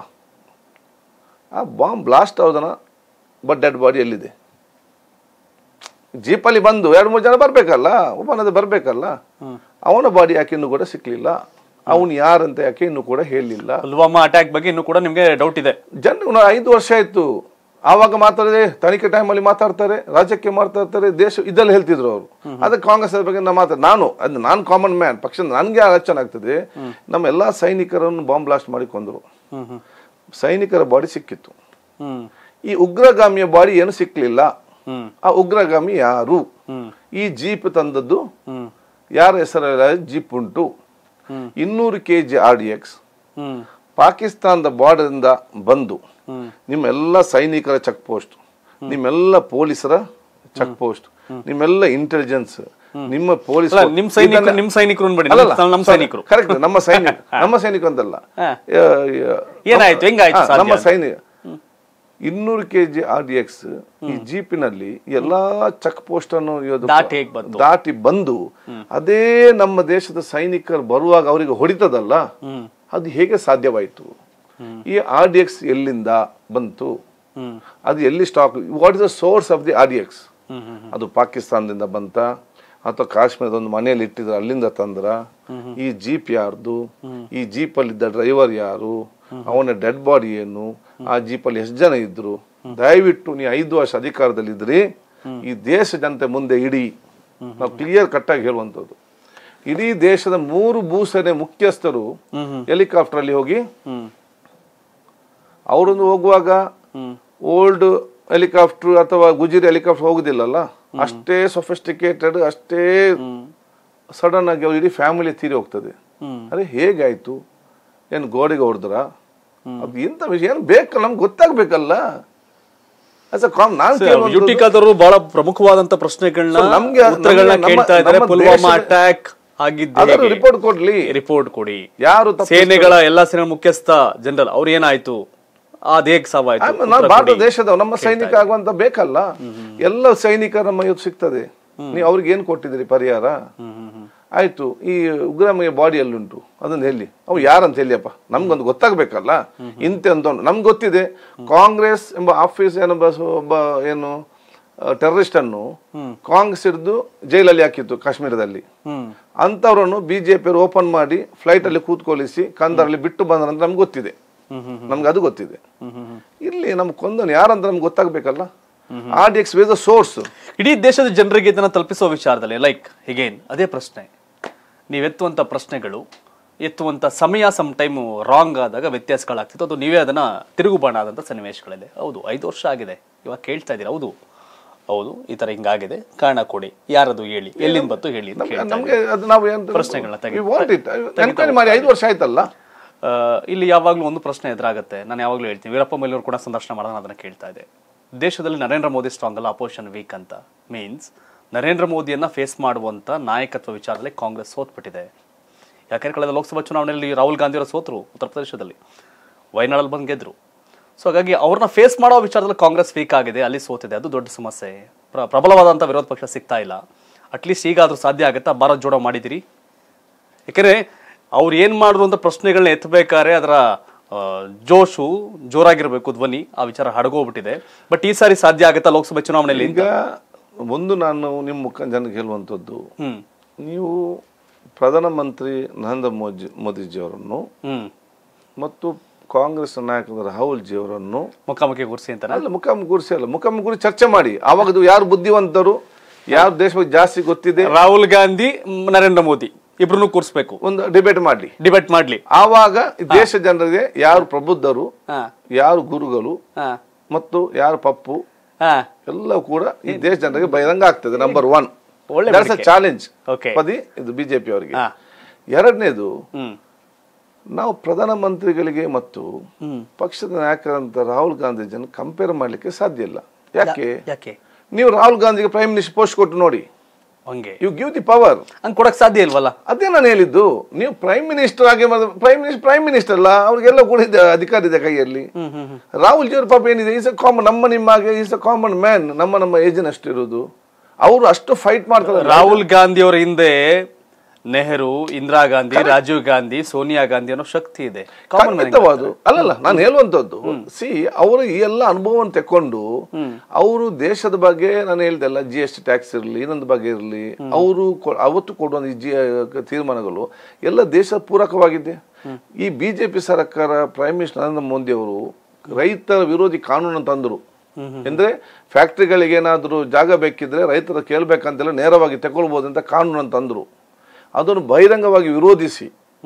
ಆ ಬಾಂಬ್ ಬ್ಲಾಸ್ಟ್ ಆಗೋದನ ಬಟ್ ಡೆಡ್ ಬಾಡಿ ಎಲ್ಲಿದೆ ಜೀಪಲ್ಲಿ ಬಂದು ಎರಡು ಮೂರು ಜನ ಬರಬೇಕಲ್ಲ ಒಬ್ಬನದು ಬರಬೇಕಲ್ಲ ಅವನ ಬಾಡಿ ಯಾಕೆ ಇನ್ನೂ ಕೂಡ ಸಿಕ್ಕಲಿಲ್ಲ ಅವನು ಯಾರಂತ ಯಾಕೆ ಇನ್ನೂ ಕೂಡ ಹೇಳಲಿಲ್ಲ ಪುಲ್ವಾಮಾ ಅಟ್ಯಾಕ್ ಬಗ್ಗೆ ಇನ್ನೂ ಕೂಡ ನಿಮ್ಗೆ ಡೌಟ್ ಇದೆ ಜನ ಐದು ವರ್ಷ ಆಯ್ತು ಆವಾಗ ಮಾತಾಡಿದೆ ತನಿಖೆ ಟೈಮಲ್ಲಿ ಮಾತಾಡ್ತಾರೆ ರಾಜ್ಯಕ್ಕೆ ಮಾತಾಡ್ತಾರೆ ದೇಶ ಇದೆಲ್ಲ ಹೇಳ್ತಿದ್ರು ಅವರು ಅದಕ್ಕೆ ಕಾಂಗ್ರೆಸ್ ಅದ್ರ ಬಗ್ಗೆ ನಾನು ಮಾತಾಡ ನಾನು ಅದು ನಾನು ಕಾಮನ್ ಮ್ಯಾನ್ ಪಕ್ಷ ನನಗೆ ಆಲೋಚನೆ ಆಗ್ತದೆ ನಮ್ಮ ಎಲ್ಲ ಸೈನಿಕರನ್ನು ಬಾಂಬ್ ಬ್ಲಾಸ್ಟ್ ಮಾಡಿ ಕೊಂದರು ಹ್ಮ್ ಹ್ಮ್ ಸೈನಿಕರ ಬಾಡಿ ಸಿಕ್ಕಿತ್ತು ಹ್ಮ್ ಈ ಉಗ್ರಗಾಮಿಯ ಬಾಡಿ ಏನು ಸಿಕ್ಕಲಿಲ್ಲ ಹ್ಮ್ ಆ ಉಗ್ರಗಾಮಿ ಯಾರು ಹ್ಮ್ ಈ ಜೀಪ್ ತಂದದ್ದು ಹ್ಮ್ ಯಾರ ಹೆಸರಲ್ಲಿ ಜೀಪ್ ಉಂಟು ಹ್ಮ್. ಇನ್ನೂರು K G R D X ಹ್ಮ್ ಪಾಕಿಸ್ತಾನದ ಬಾರ್ಡರಿಂದ ಬಂದು ಹ್ಮ್ ನಿಮ್ಮೆಲ್ಲ ಸೈನಿಕರ ಚೆಕ್ ಪೋಸ್ಟ್ ನಿಮ್ಮೆಲ್ಲ ಪೊಲೀಸರ ಚೆಕ್ ಪೋಸ್ಟ್ ನಿಮ್ಮೆಲ್ಲ ಇಂಟೆಲಿಜೆನ್ಸ್ ನಿಮ್ಮ ಪೊಲೀಸ್ ಅಲ್ಲ ನಿಮ್ ಸೈನಿಕರು ನಿಮ್ ಸೈನಿಕರು ಅನ್ಬೇಡಿ ನಮ್- ನಮ್ ಸೈನಿಕರು ಕರೆಕ್ಟ್ ನಮ್ಮ ಸೈನಿಕ ನಮ್ಮ ಸೈನಿಕ ಅಂತಲ್ಲ ಹಾ. ಆ, ಆ, ಏನಾಯ್ತು ಹೆಂಗಾಯ್ತು ಹಾ, ಸಾಧ್ಯ ನಮ್ಮ ಸೈನಿಕ ಇನ್ನೂರು K G R D X ಈ ಜೀಪಿನಲ್ಲಿ ಎಲ್ಲಾ ಚೆಕ್ ಪೋಸ್ಟ್ ಅನ್ನು ಇರೋದು ದಾಟಿ ಹೇಗ್ ಬಂತು? ದಾಟಿ ಬಂದು ಅದೇ ನಮ್ಮ ದೇಶದ ಸೈನಿಕರು ಬರುವಾಗ ಅವರಿಗೆ ಹೊಡಿತದಲ್ಲ ಹ್ಮ್ ಅದು ಹೇಗೆ ಸಾಧ್ಯವಾಯಿತು ಈ ಆರ್ ಡಿ ಎಕ್ಸ್ ಎಲ್ಲಿಂದ ಬಂತು ಹ್ಮ್ ಅದು ಎಲ್ಲಿ stock what is the source of the R D X ಹ್ಮ್ ಹ್ಮ್ ಅದು ಪಾಕಿಸ್ತಾನದಿಂದ ಬಂತ ಅಥವಾ ಕಾಶ್ಮೀರದ ಒಂದು ಮನೆಯಲ್ಲಿ ಇಟ್ಟಿದ್ರು ಅಲ್ಲಿಂದ ತಂದ್ರ ಈ ಜೀಪ್ ಯಾರ್ದು ಈ ಜೀಪಲ್ಲಿದ್ದ ಡ್ರೈವರ್ ಯಾರು ಅವನ ಡೆಡ್ ಬಾಡಿ ಏನು ಆ ಜೀಪಲ್ಲಿ ಎಷ್ಟು ಜನ ಇದ್ರು ದಯವಿಟ್ಟು ನೀವು ಐದು ವರ್ಷ ಅಧಿಕಾರದಲ್ಲಿದ್ರಿ ಈ ದೇಶ ಜನತೆ ಮುಂದೆ ಇಡಿ ನಾವು ಕ್ಲಿಯರ್ ಕಟ್ಟಾಗಿ ಹೇಳುವಂಥದ್ದು ಇಡೀ ದೇಶದ ಮೂರು ಭೂಸೇನೆ ಮುಖ್ಯಸ್ಥರು ಹೆಲಿಕಾಪ್ಟರ್ ಅಲ್ಲಿ ಹೋಗಿ ಹ್ಮ್ ಅವರೊಂದು ಹೋಗುವಾಗ ಹ್ಮ್ ಓಲ್ಡ್ ಹೆಲಿಕಾಪ್ಟರ್ ಅಥವಾ ಗುಜಿರಿ ಹೆಲಿಕಾಪ್ಟರ್ ಹೋಗುದಿಲ್ಲಲ್ಲ ಅಷ್ಟೇ ಸೊಫಿಸ್ಟಿಕೇಟೆಡ್ ಅಷ್ಟೇ ಸಡನ್ ಆಗಿ ಅವ್ರ ಇಡೀ ಫ್ಯಾಮಿಲಿ ತೀರಿ ಹೋಗ್ತದೆ ಹ್ಮ್ ಅರೆ ಹೇಗಾಯ್ತು ಏನು ಗೋಡೆಗೆ ಹೊಡೆದ್ರ ಅದು ಎಂತ ವಿಷಯ ಏನು ಬೇಕಲ್ಲ ನಮ್ಗೆ ಗೊತ್ತಾಗ್ಬೇಕಲ್ಲ ಅಸ ಕಾಮ್ ನಾನು ಕೇಳುವಂಥದ್ದು- ಯುಟಿಕಾದವರು ಬಹಳ ಪ್ರಮುಖವಾದಂತ ಪ್ರಶ್ನೆಗಳನ್ನ So, ನಮ್ಗೆ- ಉತ್ತರಗಳನ್ನ ನಮ್ಮ- ಕೇಳ್ತಾ ಇದ್ದಾರೆ ನಮ್ಮ ಪುಲ್ವಾಮಾ ದೇಶದ- ಅಟ್ಯಾಕ್ ಅದರ ಆಗಿದ್ದು ರಿಪೋರ್ಟ್ ಕೊಡ್ಲಿ ರಿಪೋರ್ಟ್ ಕೊಡಿ ಯಾರು ತಪ್ಪು ಸೇನೆಗಳ ಎಲ್ಲಾ ಸೇನೆ ಮುಖ್ಯಸ್ಥ ಜನರಲ್ ಅವ್ರು ಏನಾಯ್ತು ಅದ್ ಹೇಗ್ ಸಾವಾಯ್ತು ಆಮೇಲೆ ನಾನು ಭಾರತ ದೇಶದ ನಮ್ಮ ಸೈನಿಕ ಆಗುವಂತ ಬೇಕಲ್ಲ ಎಲ್ಲ ಸೈನಿಕ ನಮ್ಮ ಇವತ್ತು ಸಿಗ್ತದೆ ನೀವು ಅವ್ರಿಗೆ ಏನ್ ಕೊಟ್ಟಿದ್ದೀರಿ ಪರಿಹಾರ ಹ್ಮ್ ಹ್ಮ್ ಹ್ಮ್ ಆಯ್ತು ಈ ಉಗ್ರಮಿಯ ಬಾಡಿ ಎಲ್ಲಿಂಟು ಅದನ್ನ ಹೇಳಿ ಅವು ಯಾರಂತ ಹೇಳಿಯಪ್ಪ ನಮ್ಗೊಂದು ಗೊತ್ತಾಗ್ಬೇಕಲ್ಲ ಇಂತೆ ಅಂತ ಉಂಟು. ನಮ್ಗೆ ಗೊತ್ತಿದೆ ಕಾಂಗ್ರೆಸ್ ಎಂಬ ಆಫೀಸ್ ಏನೊಬ್ಬ ಸ- ಒಬ್ಬ ಏನು ಟೆರರಿಸ್ಟ್ ಅನ್ನು ಕಾಂಗ್ರೆಸ್ ಹಿಡಿದು ಜೈಲಲ್ಲಿ ಹಾಕಿತ್ತು ಕಾಶ್ಮೀರದಲ್ಲಿ ಹ್ಮ್ ಅಂಥವ್ರನ್ನು ಬಿಜೆಪಿ ಓಪನ್ ಮಾಡಿ ಫ್ಲೈಟ್ ಅಲ್ಲಿ ಕೂತ್ಕೊಳಿಸಿ ಕಂದರಲ್ಲಿ ಬಿಟ್ಟು ಬಂದ್ರಂತ ನಮ್ಗೆ ಗೊತ್ತಿದೆ ಹ್ಮ್ ಹ್ಮ್ ನಮ್ಗೆ ಅದು ಗೊತ್ತಿದೆ ಹ್ಮ್ ಹ್ಮ್ ಹ್ಮ್. ಇಲ್ಲಿ ನಮ್ಗೆ ಕೊಂದನು ಯಾರಂತ ನಮ್ಗೆ ಗೊತ್ತಾಗ್ಬೇಕಲ್ಲ R D X was source ಇಡೀ ದೇಶದ ಜನರಿಗೆ ಇದನ್ನ ತಲುಪಿಸುವ ವಿಚಾರದಲ್ಲಿ ಲೈಕ್ ಹಿಗೇನ್ ಅದೇ ಪ್ರಶ್ನೆ ನೀವೆತ್ತುವಂತ ಪ್ರಶ್ನೆಗಳು ಎತ್ತುವಂತ ಸಮಯ ಸಮ್ ಟೈಮ್ ರಾಂಗ್ ಆದಾಗ ವ್ಯತ್ಯಾಸಗಳಾಗ್ತಿತ್ತು ಅದು ನೀವೇ ಅದನ್ನ ತಿರುಗುಬಾಣ ಆದಂತ ಸನ್ನಿವೇಶಗಳಿದೆ ಹೌದು ಐದು ವರ್ಷ ಆಗಿದೆ ಇವಾಗ ಕೇಳ್ತಾ ಇದ್ದೀರಾ ಹೌದು ಹೌದು ಈ ತರ ಹಿಂಗಾಗಿದೆ ಕಾರಣ ಕೊಡಿ ಯಾರದು ಹೇಳಿ ಎಲ್ಲಿಂದ ಬಂತು ಹೇಳಿ ಅಂತ ಕೇಳ್ತಾ ನಮ್ಗೆ ಅದು ನಾವು ಏನು ಪ್ರಶ್ನೆಗಳನ್ನ ತೆಗೆ- ವಾಂಟ್ ಇಟ್ ಎನ್ಕ್ವೈರಿ ಮಾಡಿ ಐದು ವರ್ಷ ಆಯ್ತಲ್ಲ ಆ, ಇಲ್ಲಿ ಯಾವಾಗಲೂ ಒಂದು ಪ್ರಶ್ನೆ ಎದುರಾಗುತ್ತೆ ನಾನು ಯಾವಾಗಲೂ ಹೇಳ್ತೀನಿ ವೀರಪ್ಪ ಮೊಯ್ಲಿಯವರು ಕೂಡ ಸಂದರ್ಶನ ಮಾಡಿದಾಗ ನಾನು ಅದನ್ನ ಕೇಳ್ತಾ ಇದ್ದೆ ದೇಶದಲ್ಲಿ ನರೇಂದ್ರ ಮೋದಿ ಸ್ಟ್ರಾಂಗ್ ಅಲ್ಲ ಅಪೋಸಿಷನ್ ವೀಕ್ ಅಂತ ಮೀನ್ಸ್ ನರೇಂದ್ರ ಮೋದಿಯನ್ನ ಫೇಸ್ ಮಾಡುವಂತ ನಾಯಕತ್ವ ವಿಚಾರದಲ್ಲಿ ಕಾಂಗ್ರೆಸ್ ಸೋತ್ಬಿಟ್ಟಿದೆ ಯಾಕಂದ್ರೆ ಕಳೆದ ಲೋಕಸಭಾ ಚುನಾವಣೆಯಲ್ಲಿ ರಾಹುಲ್ ಗಾಂಧಿ ಅವರು ಸೋತರು ಉತ್ತರ ಪ್ರದೇಶದಲ್ಲಿ ವಯನಾಡಲ್ಲಿ ಬಂದು ಗೆದ್ರು ಸೊ ಹಾಗಾಗಿ ಅವ್ರನ್ನ ಫೇಸ್ ಮಾಡೋ ವಿಚಾರದಲ್ಲಿ ಕಾಂಗ್ರೆಸ್ ವೀಕ್ ಆಗಿದೆ ಅಲ್ಲಿ ಸೋತಿದೆ ಅದು ದೊಡ್ಡ ಸಮಸ್ಯೆ ಪ್ರ ಪ್ರಬಲವಾದಂಥ ವಿರೋಧ ಪಕ್ಷ ಸಿಗ್ತಾ ಇಲ್ಲ ಅಟ್ಲೀಸ್ಟ್ ಈಗಾದ್ರೂ ಸಾಧ್ಯ ಆಗುತ್ತಾ ಭಾರತ್ ಜೋಡೋ ಮಾಡಿದಿರಿ ಯಾಕಂದ್ರೆ ಅವ್ರು ಏನ್ ಮಾಡಿದ್ರು ಅಂತ ಪ್ರಶ್ನೆಗಳನ್ನ ಎತ್ತಬೇಕಾದ್ರೆ ಅದರ ಆ, ಜೋಶು ಜೋರಾಗಿರ್ಬೇಕು ಧ್ವನಿ ಆ ವಿಚಾರ ಹಡಗೋಗ್ಬಿಟ್ಟಿದೆ ಬಟ್ ಈ ಸಾರಿ ಸಾಧ್ಯ ಆಗುತ್ತಾ ಲೋಕಸಭೆ ಚುನಾವಣೆಯಲ್ಲಿ ಈಗ ಒಂದು ನಾನು ನಿಮ್ಮ ಮುಖ ಜನಕ್ಕೆ ಹೇಳುವಂಥದ್ದು ಹ್ಮ್ ನೀವು ಪ್ರಧಾನಮಂತ್ರಿ ನರೇಂದ್ರ ಮೋದಿ ಮೋದಿಜಿಯವರನ್ನು ಹ್ಮ್ ಮತ್ತು ಕಾಂಗ್ರೆಸ್ ನಾಯಕರಾದ ರಾಹುಲ್ ಜಿ ಅವರನ್ನು ಮುಖಾಮುಖಿ ಕೂರಿಸಿ ಅಂತಾನೆ ಅಲ್ಲ ಮುಖಾಮುಖಿ ಕೂರಿಸಿ ಅಲ್ಲ ಮುಖಾಮುಖಿ ಕೂರಿಸಿ ಚರ್ಚೆ ಮಾಡಿ ಆವಾಗ ಅದು ಯಾರು ಬುದ್ಧಿವಂತರು ಯಾರು ದೇಶ ಬಗ್ಗೆ ಜಾಸ್ತಿ ಗೊತ್ತಿದೆ ರಾಹುಲ್ ಗಾಂಧಿ ಮ್, ನರೇಂದ್ರ ಮೋದಿ ಇಬ್ರು ಕೂರಿಸ್ಬೇಕು ಒಂದು ಡಿಬೇಟ್ ಮಾಡಲಿ ಡಿಬೇಟ್ ಮಾಡ್ಲಿ ಆವಾಗ ಈ ದೇಶ ಜನರಿಗೆ ಯಾರು ಪ್ರಬುದ್ಧರು ಹಾ ಯಾರು ಗುರುಗಳು ಹಾ ಮತ್ತು ಯಾರು ಪಪ್ಪು ಹಾ ಎಲ್ಲವೂ ಕೂಡ ಈ ದೇಶ ಜನರಿಗೆ ಬಹಿರಂಗ ಆಗ್ತದೆ ನಂಬರ್ ಒನ್ ಒಳ್ಳೆ ಚಾಲೆಂಜ್ Okay. ಪದಿ ಇದು ಬಿಜೆಪಿ ಅವರಿಗೆ ಹಾ. ಎರಡನೇದು ಹ್ಮ್ ನಾವು ಪ್ರಧಾನಮಂತ್ರಿಗಳಿಗೆ ಮತ್ತು ಹ್ಮ್ ಪಕ್ಷದ ನಾಯಕರಂತ ರಾಹುಲ್ ಗಾಂಧಿಜಿಯನ್ನು ಕಂಪೇರ್ ಮಾಡ್ಲಿಕ್ಕೆ ಸಾಧ್ಯ ಇಲ್ಲ ಯಾಕೆ ಯಾಕೆ ನೀವು ರಾಹುಲ್ ಗಾಂಧಿಗೆ ಪ್ರೈಮ್ ಮಿನಿಸ್ಟರ್ ಪೋಸ್ಟ್ ಕೊಟ್ಟು ನೋಡಿ ಹಂಗೆ ಯು ಗಿವ್ ದಿ ಪವರ್ ಹಂಗ್ ಕೊಡಕ್ ಸಾಧ್ಯ ಇಲ್ವಲ್ಲ ಅದೇ ನಾನು ಹೇಳಿದ್ದು ನೀವು ಪ್ರೈಮ್ ಮಿನಿಸ್ಟರ್ ಆಗಿ ಪ್ರೈಮ್ ಮಿನಿಸ್ಟರ್ ಪ್ರೈಮ್ ಮಿನಿಸ್ಟರ್ ಅಲ್ಲ ಅವ್ರಿಗೆಲ್ಲ ಕೂಡ ಇದೆ ಅಧಿಕಾರ ಇದೆ ಕೈಯಲ್ಲಿ ಹ್ಮ್ ಹ್ಮ್ ಹ್ಮ್ ರಾಹುಲ್ ಜಿ ಅವ್ರ ಪಾಪ ಏನಿದೆ ಈಸ್ ಅ ಕಾಮನ್ ನಮ್ಮ ನಿಮ್ಮ ಹಾಗೆ ಈಸ್ ಅ ಕಾಮನ್ ಮ್ಯಾನ್ ನಮ್ಮ ನಮ್ಮ ಏಜಿನ ಅಷ್ಟು ಇರೋದು ಅವರು ಅಷ್ಟು ಫೈಟ್ ಮಾಡ್ತಾರೆ ರಾಹುಲ್ ಗಾಂಧಿ ಅವರ ಹಿಂದೆ ನೆಹರು ಇಂದಿರಾ ಗಾಂಧಿ ರಾಜೀವ್ ಗಾಂಧಿ ಸೋನಿಯಾ ಗಾಂಧಿ ಅನ್ನೋ ಶಕ್ತಿ ಇದೆ ಕಾಮನ್ ಖಂಡಿತವಾದು ಅಲ್ಲಲ್ಲ ನಾನು ಹೇಳುವಂತದ್ದು ಸಿ ಅವರು ಈ ಎಲ್ಲ ಅನುಭವವನ್ನು ತೆಕ್ಕೊಂಡು ಅವರು ದೇಶದ ಬಗ್ಗೆ ನಾನು ಹೇಳ್ದಲ್ಲ ಜಿ ಎಸ್ ಟಿ ಟ್ಯಾಕ್ಸ್ ಇರಲಿ ಇನ್ನೊಂದು ಬಗ್ಗೆ ಇರಲಿ ಅವರು ಅವತ್ತು ಕೊಡುವ ಈ ಜಿ ತೀರ್ಮಾನಗಳು ಎಲ್ಲ ದೇಶ ಪೂರಕವಾಗಿದೆ ಈ ಬಿಜೆಪಿ ಸರ್ಕಾರ ಪ್ರೈಮ್ ಮಿನಿಸ್ಟರ್ ನರೇಂದ್ರ ಮೋದಿ ಅವರು ರೈತರ ವಿರೋಧಿ ಕಾನೂನು ತಂದರು ಅಂದ್ರೆ ಫ್ಯಾಕ್ಟ್ರಿಗಳಿಗೆ ಏನಾದರೂ ಜಾಗ ಬೇಕಿದ್ರೆ ರೈತರ ಕೇಳ್ಬೇಕಂತೆಲ್ಲ ನೇರವಾಗಿ ತಗೊಳ್ಬೋದು ಅಂತ ಕಾನೂನು ತಂದರು ಅದನ್ನು ಬಹಿರಂಗವಾಗಿ ವಿರೋಧಿಸಿ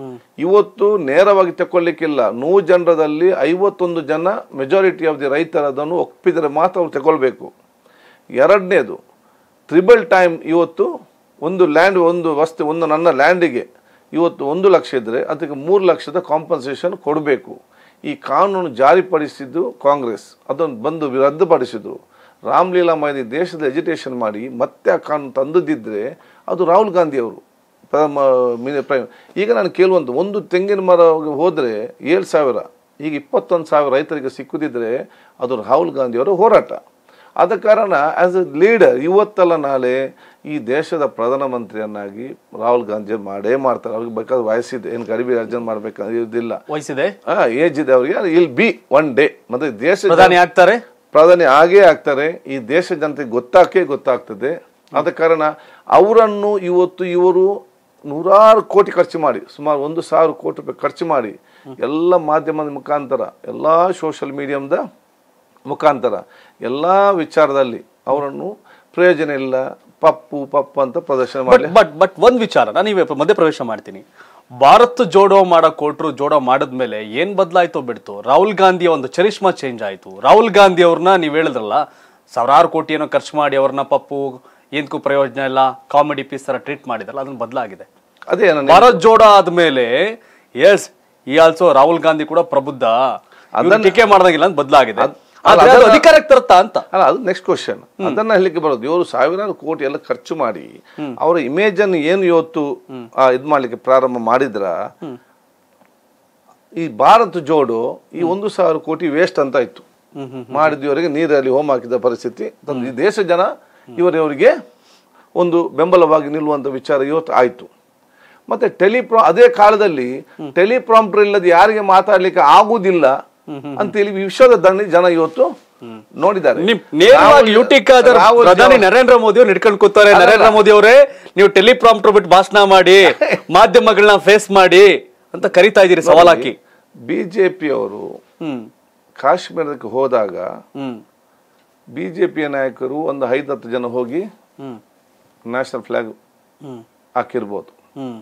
ಇವತ್ತು ನೇರವಾಗಿ ತಗೊಳ್ಲಿಕ್ಕಿಲ್ಲ ನೂರು ಜನರದಲ್ಲಿ ಐವತ್ತೊಂದು ಜನ ಮೆಜಾರಿಟಿ ಆಫ್ ದಿ ರೈತರು ಅದನ್ನು ಒಪ್ಪಿದರೆ ಮಾತ್ರ ಅವ್ರು ತಗೊಳ್ಬೇಕು ಎರಡನೇದು ತ್ರಿಬಲ್ ಟೈಮ್ ಇವತ್ತು ಒಂದು ಲ್ಯಾಂಡ್ ಒಂದು ವಸ್ತು ಒಂದು ನನ್ನ ಲ್ಯಾಂಡಿಗೆ ಇವತ್ತು ಒಂದು ಲಕ್ಷ ಇದ್ದರೆ ಅದಕ್ಕೆ ಮೂರು ಲಕ್ಷದ ಕಾಂಪನ್ಸೇಷನ್ ಕೊಡಬೇಕು ಈ ಕಾನೂನು ಜಾರಿಪಡಿಸಿದ್ದು ಕಾಂಗ್ರೆಸ್ ಅದನ್ನು ಬಂದು ರದ್ದುಪಡಿಸಿದ್ರು ರಾಮ್ಲೀಲಾ ಮೈದಿ ದೇಶದ ಎಜುಟೇಷನ್ ಮಾಡಿ ಮತ್ತೆ ಆ ಕಾನೂನು ತಂದದಿದ್ದರೆ ಅದು ರಾಹುಲ್ ಗಾಂಧಿ ಅವರು ಪ್ರಥಮ ಮಿನಿ ಪ್ರೈಮ್ ಈಗ ನಾನು ಕೇಳುವಂಥ ಒಂದು ತೆಂಗಿನ ಮರ ಹೋದರೆ ಏಳು ಸಾವಿರ ಈಗ ಇಪ್ಪತ್ತೊಂದು ಸಾವಿರ ರೈತರಿಗೆ ಸಿಕ್ಕುದಿದ್ರೆ ಅದು ರಾಹುಲ್ ಗಾಂಧಿಯವರ ಹೋರಾಟ ಆದ ಕಾರಣ ಆಸ್ ಎ ಲೀಡರ್ ಇವತ್ತಲ್ಲ ನಾಳೆ ಈ ದೇಶದ ಪ್ರಧಾನಮಂತ್ರಿಯನ್ನಾಗಿ ರಾಹುಲ್ ಗಾಂಧಿ ಮಾಡೇ ಮಾಡ್ತಾರೆ ಅವ್ರಿಗೆ ಬೇಕಾದ ವಯಸ್ಸಿದೆ ಏನು ಗರಿಬಿ ಅರ್ಜನ್ ಮಾಡ್ಬೇಕಂದ್ರೆ ಇದಿಲ್ಲ ವಹಿಸಿದೆ ಏಜ್ ಇದೆ ಅವರಿಗೆ ಇಲ್ ಬಿ ಒನ್ ಡೇ ಮತ್ತೆ ದೇಶ ಪ್ರಧಾನಿ ಆಗ್ತಾರೆ ಪ್ರಧಾನಿ ಆಗೇ ಆಗ್ತಾರೆ ಈ ದೇಶ ಜನತೆಗೆ ಗೊತ್ತಾಗೇ ಗೊತ್ತಾಗ್ತದೆ ಆದ ಕಾರಣ ಅವರನ್ನು ಇವತ್ತು ಇವರು ನೂರಾರು ಕೋಟಿ ಖರ್ಚು ಮಾಡಿ ಸುಮಾರು ಒಂದು ಸಾವಿರ ಕೋಟಿ ರೂಪಾಯಿ ಖರ್ಚು ಮಾಡಿ ಎಲ್ಲ ಮಾಧ್ಯಮದ ಮುಖಾಂತರ ಎಲ್ಲ ಸೋಷಿಯಲ್ ಮೀಡಿಯಮ್ದ ಮುಖಾಂತರ ಎಲ್ಲ ವಿಚಾರದಲ್ಲಿ ಅವರನ್ನು ಪ್ರಯೋಜನ ಇಲ್ಲ ಪಪ್ಪು ಪಪ್ಪು ಅಂತ ಪ್ರದರ್ಶನ ಬಟ್ ಮಾಡಿ ಬಟ್ ಬಟ್ ಒಂದ್ ವಿಚಾರ ನಾನು ಈಗ ಮಧ್ಯ ಪ್ರವೇಶ ಮಾಡ್ತೀನಿ ಭಾರತ್ ಜೋಡೋ ಮಾಡೋ ಕೊಟ್ರು ಜೋಡೋ ಮಾಡಿದ್ಮೇಲೆ ಏನ್ ಬದಲಾಯ್ತೋ ಬಿಡ್ತು ರಾಹುಲ್ ಗಾಂಧಿಯ ಒಂದು ಚರಿಷ್ಮಾ ಚೇಂಜ್ ಆಯ್ತು ರಾಹುಲ್ ಗಾಂಧಿ ಅವ್ರನ್ನ ನೀವ್ ಹೇಳಿದ್ರಲ್ಲ ಸಾವಿರಾರು ಕೋಟಿ ಏನೋ ಖರ್ಚು ಮಾಡಿ ಅವ್ರನ್ನ ಪಪ್ಪು ಏನ್ಕೂ ಪ್ರಯೋಜನ ಇಲ್ಲ ಕಾಮಿಡಿ ಪೀಸ್ ತರ ಟ್ರೀಟ್ ಮಾಡಿದ್ರಲ್ಲ ಅದನ್ನ ಬದಲಾಗಿದೆ ಅದೇ ನಾನು ಭಾರತ್ ಜೋಡೋ ಆದ್ಮೇಲೆ ಎಸ್ ಈ ಆಲ್ಸೋ ರಾಹುಲ್ ಗಾಂಧಿ ಕೂಡ ಪ್ರಬುದ್ಧ ಇವ್ರು ಟೀಕೆ ಮಾಡ್ದಂಗಿಲ್ಲ ಅಂತ ಬದಲಾಗಿದೆ ಆದ್ರೆ ಅದು ಅಧಿಕಾರಕ್ಕೆ ತರುತ್ತಾ ಅಂತ ಅಲ್ಲ ಅದು ನೆಕ್ಸ್ಟ್ ಕ್ವಶನ್ ಅದನ್ನ ಹೇಳಲಿಕ್ಕೆ ಬರೋದು ಇವರು ಸಾವಿರಾರು ಕೋಟಿ ಎಲ್ಲ ಖರ್ಚು ಮಾಡಿ ಅವರ ಇಮೇಜ್ ಅನ್ನು ಏನು ಇವತ್ತು ಆ, ಇದ್ ಮಾಡ್ಲಿಕ್ಕೆ ಪ್ರಾರಂಭ ಮಾಡಿದ್ರ ಈ ಭಾರತ್ ಜೋಡು ಈ ಒಂದು ಸಾವಿರ ಕೋಟಿ ವೇಸ್ಟ್ ಅಂತ ಇತ್ತು ಮಾಡಿದವರಿಗೆ ನೀರಲ್ಲಿ ಹೋಮ ಹಾಕಿದ ಪರಿಸ್ಥಿತಿ ತಂದು ಈ ದೇಶ ಜನ ಇವರವರಿಗೆ ಒಂದು ಬೆಂಬಲವಾಗಿ ನಿಲ್ಲುವಂತ ವಿಚಾರ ಇವತ್ತು ಆಯ್ತು ಮತ್ತೆ ಟೆಲಿಪ್ರಾ ಅದೇ ಕಾಲದಲ್ಲಿ ಟೆಲಿಪ್ರಾಂಪ್ಟರ್ ಇಲ್ಲದೆ ಯಾರಿಗೆ ಮಾತಾಡ್ಲಿಕ್ಕೆ ಆಗುವುದಿಲ್ಲ ಅಂತೇಳಿ ವಿಶ್ವದ ದಂಡಿ ಜನ ಇವತ್ತು ನೋಡಿದ್ದಾರೆ ನಿಮ್ ನೇರವಾಗಿ ರಾಹುಲ್- ಯುಟಿಕ್ ಆದ ರಾಹುಲ್ ಪ್ರಧಾನಿ ಜವ- ನರೇಂದ್ರ ಮೋದಿ ಅವ್ರು ಹಿಡ್ಕೊಂಡು ಕೂತಾರೆ ನರೇಂದ್ರ ಮೋದಿ ಅವರೇ ನೀವು ಟೆಲಿಪ್ರಾಂಪ್ಟರ್ ಬಿಟ್ಟು ಭಾಷಣ ಮಾಡಿ ಮಾಧ್ಯಮಗಳನ್ನ ಫೇಸ್ ಮಾಡಿ ಅಂತ ಕರಿತಾ ಇದೀರಿ ಸವಾಲ್ ಹಾಕಿ ಬಿಜೆಪಿ ಅವರು ಹ್ಮ್ ಕಾಶ್ಮೀರಕ್ಕೆ ಹೋದಾಗ ಹ್ಮ್ ಬಿಜೆಪಿಯ ನಾಯಕರು ಒಂದು ಐದು ಹತ್ತು ಜನ ಹೋಗಿ ಹ್ಮ್ ನ್ಯಾಷನಲ್ ಫ್ಲಾಗ್ ಹ್ಮ್ ಹಾಕಿರ್ಬೋದು ಹ್ಮ್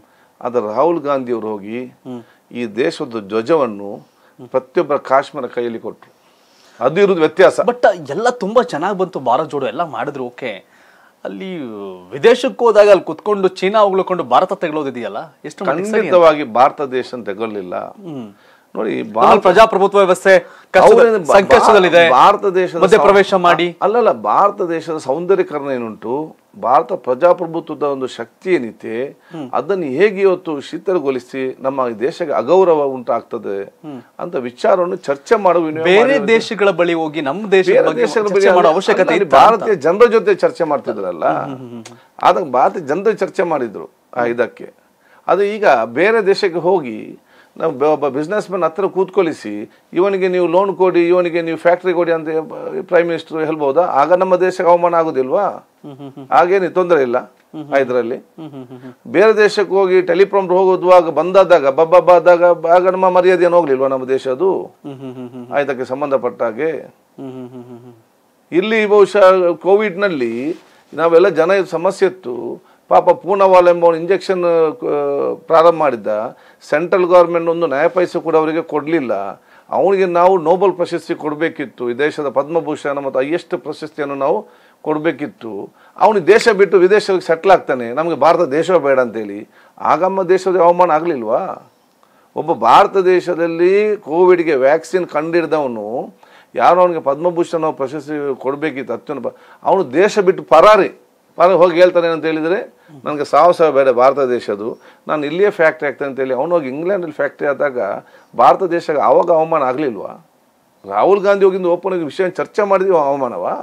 ಅದರ ರಾಹುಲ್ ಗಾಂಧಿ ಅವರು ಹೋಗಿ ಈ ದೇಶದ ಧ್ವಜವನ್ನು ಪ್ರತಿಯೊಬ್ಬರ ಕಾಶ್ಮೀರ ಕೈಯಲ್ಲಿ ಕೊಟ್ಟರು ಅದು ಇರೋದು ವ್ಯತ್ಯಾಸ ಬಟ್ ಎಲ್ಲ ತುಂಬಾ ಚೆನ್ನಾಗಿ ಬಂತು ಭಾರತ್ ಜೋಡೋ ಎಲ್ಲ ಮಾಡಿದ್ರು ಓಕೆ ಅಲ್ಲಿ ವಿದೇಶಕ್ಕೆ ಹೋದಾಗ ಅಲ್ಲಿ ಕುತ್ಕೊಂಡು ಚೀನಾ ಉಳ್ಕೊಂಡು ಭಾರತ ತೆಗಳೋದಿದೆಯಲ್ಲ ಎಷ್ಟು ಮಟ್ಟಿಗೆ ಸರಿ? ಖಂಡಿತವಾಗಿ ಭಾರತ ದೇಶ ತಗೊಳ್ಳಿಲ್ಲ ಹ್ಮ್. ನೋಡಿ ನಮ್ಮ ಪ್ರಜಾಪ್ರಭುತ್ವ ವ್ಯವಸ್ಥೆ ಕಷ್ಟದ- ಅವ್ರೇನು ಬಾ- ಸಂಕಷ್ಟದಲ್ಲಿದೆ ಭಾರತ ದೇಶದ ಮಧ್ಯ ಸೌ- ಪ್ರವೇಶ ಮಾಡಿ ಅಲ್ಲಲ್ಲ ಭಾರತ ದೇಶದ ಸೌಂದರ್ಯಕರಣ ಏನುಂಟು ಭಾರತ ಪ್ರಜಾಪ್ರಭುತ್ವದ ಒಂದು ಶಕ್ತಿ ಏನಿದೆ ಅದನ್ನು ಹೇಗೆ ಇವತ್ತು ಶಿಥಿಲಗೊಳಿಸಿ ನಮ್ಮ ದೇಶಕ್ಕೆ ಅಗೌರವ ಉಂಟಾಗ್ತದೆ ಅಂತ ವಿಚಾರವನ್ನು ಚರ್ಚೆ ಮಾಡುವ ವಿನಿಮಯ ಬೇರೆ ಮಾಡುವ- ದೇಶಗಳ ಬಳಿ ಹೋಗಿ ನಮ್ಮ ದೇಶದ ಬೇರೆ ಬಗ್ಗೆ ದೇಶಗಳ ಚರ್ಚೆ ಬಗ್ಗೆ ಮಾಡೋ ಅಲ್ಲ, ಅವಶ್ಯಕತೆ ಅಲ್ಲಿ ಇತ್ತಾ ಅಂತ? ಭಾರತೀಯ ಜನರ ಜೊತೆ ಚರ್ಚೆ ಮಾಡ್ತಿದ್ರಲ್ಲ ಆದಾಗ ಭಾರತೀಯ ಜನರ ಚರ್ಚೆ ಮಾಡಿದ್ರು ಆ ಇದಕ್ಕೆ ಅದು ಈಗ ಬೇರೆ ದೇಶಕ್ಕೆ ಹೋಗಿ ನಾವು ಬ- ಒಬ್ಬ ಬಿಸ್ನೆಸ್ ಮ್ಯಾನ್ ಹತ್ರ ಕೂತ್ಕೊಳಿಸಿ ಇವನಿಗೆ ನೀವು ಲೋನ್ ಕೊಡಿ ಇವನಿಗೆ ನೀವು ಫ್ಯಾಕ್ಟ್ರಿ ಕೊಡಿ ಅಂತ ಪ್ರೈಮ್ ಮಿನಿಸ್ಟರ್ ಹೇಳ್ಬೋದಾ ಆಗ ನಮ್ಮ ದೇಶಕ್ಕೆ ಅವಮಾನ ಆಗುದಿಲ್ವಾ ಹಾಗೇನು ತೊಂದರೆ ಇಲ್ಲ ಇದರಲ್ಲಿ ಬೇರೆ ದೇಶಕ್ಕೆ ಹೋಗಿ ಟೆಲಿಪ್ರಾಂಪ್ಟರ್ ಹೋಗೋದುವಾಗ ಬಂದಾದಾಗ ಬಬ್ಬಾದಾಗ ಆಗ ನಮ್ಮ ಮರ್ಯಾದೆ ಏನು ಹೋಗ್ಲಿಲ್ವಾ ನಮ್ಮ ದೇಶ ಅದು ಹ್ಮ್ ಹ್ಮ್ ಹ್ಮ್ ಹ್ಮ್ ಇದಕ್ಕೆ ಸಂಬಂಧಪಟ್ಟ ಹಾಗೆ ಹ್ಮ್ ಹ್ಮ್ ಹ್ಮ್ ಹ್ಮ್ ಹ್ಮ್. ಇಲ್ಲಿ ಬಹುಶಃ ಕೋವಿಡ್ನಲ್ಲಿ ನಾವೆಲ್ಲ ಜನ ಇದು ಸಮಸ್ಯೆ ಇತ್ತು ಪಾಪ ಪೂರ್ಣವಾಲ್ ಎಂಬ ಇಂಜೆಕ್ಷನ್ ಪ್ರಾರಂಭ ಮಾಡಿದ್ದ ಸೆಂಟ್ರಲ್ ಗೌರ್ಮೆಂಟ್ ಒಂದು ನ್ಯಾಯ ಪೈಸೆ ಕೂಡ ಅವರಿಗೆ ಕೊಡಲಿಲ್ಲ ಅವನಿಗೆ ನಾವು ನೋಬೆಲ್ ಪ್ರಶಸ್ತಿ ಕೊಡಬೇಕಿತ್ತು ಈ ದೇಶದ ಪದ್ಮಭೂಷಣ ಮತ್ತು ಹೈಯೆಸ್ಟ್ ಪ್ರಶಸ್ತಿಯನ್ನು ನಾವು ಕೊಡಬೇಕಿತ್ತು ಅವನಿಗೆ ದೇಶ ಬಿಟ್ಟು ವಿದೇಶಕ್ಕೆ ಸೆಟ್ಲ್ ಆಗ್ತಾನೆ ನಮಗೆ ಭಾರತ ದೇಶ ಬೇಡ ಅಂತೇಳಿ ಆಗಮ್ಮ ದೇಶದ ಅವಮಾನ ಆಗಲಿಲ್ವಾ ಒಬ್ಬ ಭಾರತ ದೇಶದಲ್ಲಿ ಕೋವಿಡ್ಗೆ ವ್ಯಾಕ್ಸಿನ್ ಕಂಡಿಡ್ದವನು ಯಾರೋ ಅವನಿಗೆ ಪದ್ಮಭೂಷಣ ಪ್ರಶಸ್ತಿ ಕೊಡಬೇಕಿತ್ತು ಅತ್ಯುನ್ನ ಅವನು ದೇಶ ಬಿಟ್ಟು ಪರಾರಿ ಪರ ಹೋಗಿ ಹೇಳ್ತಾನೆ ಅಂತ ಹೇಳಿದರೆ ನನಗೆ ಸಾವು ಸಾವು ಬೇಡ ಭಾರತ ದೇಶದ್ದು ನಾನು ಇಲ್ಲಿಯೇ ಫ್ಯಾಕ್ಟ್ರಿ ಆಗ್ತೇನೆ ಅಂತೇಳಿ ಅವನು ಹೋಗಿ ಇಂಗ್ಲೆಂಡಲ್ಲಿ ಫ್ಯಾಕ್ಟ್ರಿ ಆದಾಗ ಭಾರತ ದೇಶಕ್ಕೆ ಆವಾಗ ಅವಮಾನ ಆಗಲಿಲ್ವಾ ರಾಹುಲ್ ಗಾಂಧಿ ಹೋಗಿಂದ ಓಪನ್ ವಿಷಯ ಚರ್ಚೆ ಮಾಡಿದ್ವಿ ಅವಮಾನವಾ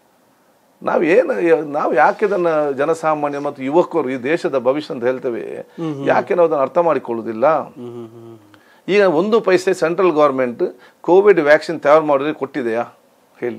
ನಾವು ಏನು ನಾವು ಯಾಕೆ ಇದನ್ನ ಜನಸಾಮಾನ್ಯ ಮತ್ತು ಯುವಕರು ಈ ದೇಶದ ಭವಿಷ್ಯ ಅಂತ ಹೇಳ್ತೇವೆ ಯಾಕೆ ನಾವು ಅದನ್ನು ಅರ್ಥ ಮಾಡಿಕೊಳ್ಳುವುದಿಲ್ಲ ಹ್ಮ್ ಹ್ಮ್ ಹ್ಮ್ ಈಗ ಒಂದು paise central government Covid vaccine ತಯಾರು ಮಾಡಿದ್ರೆ ಕೊಟ್ಟಿದೆಯಾ ಹೇಳಿ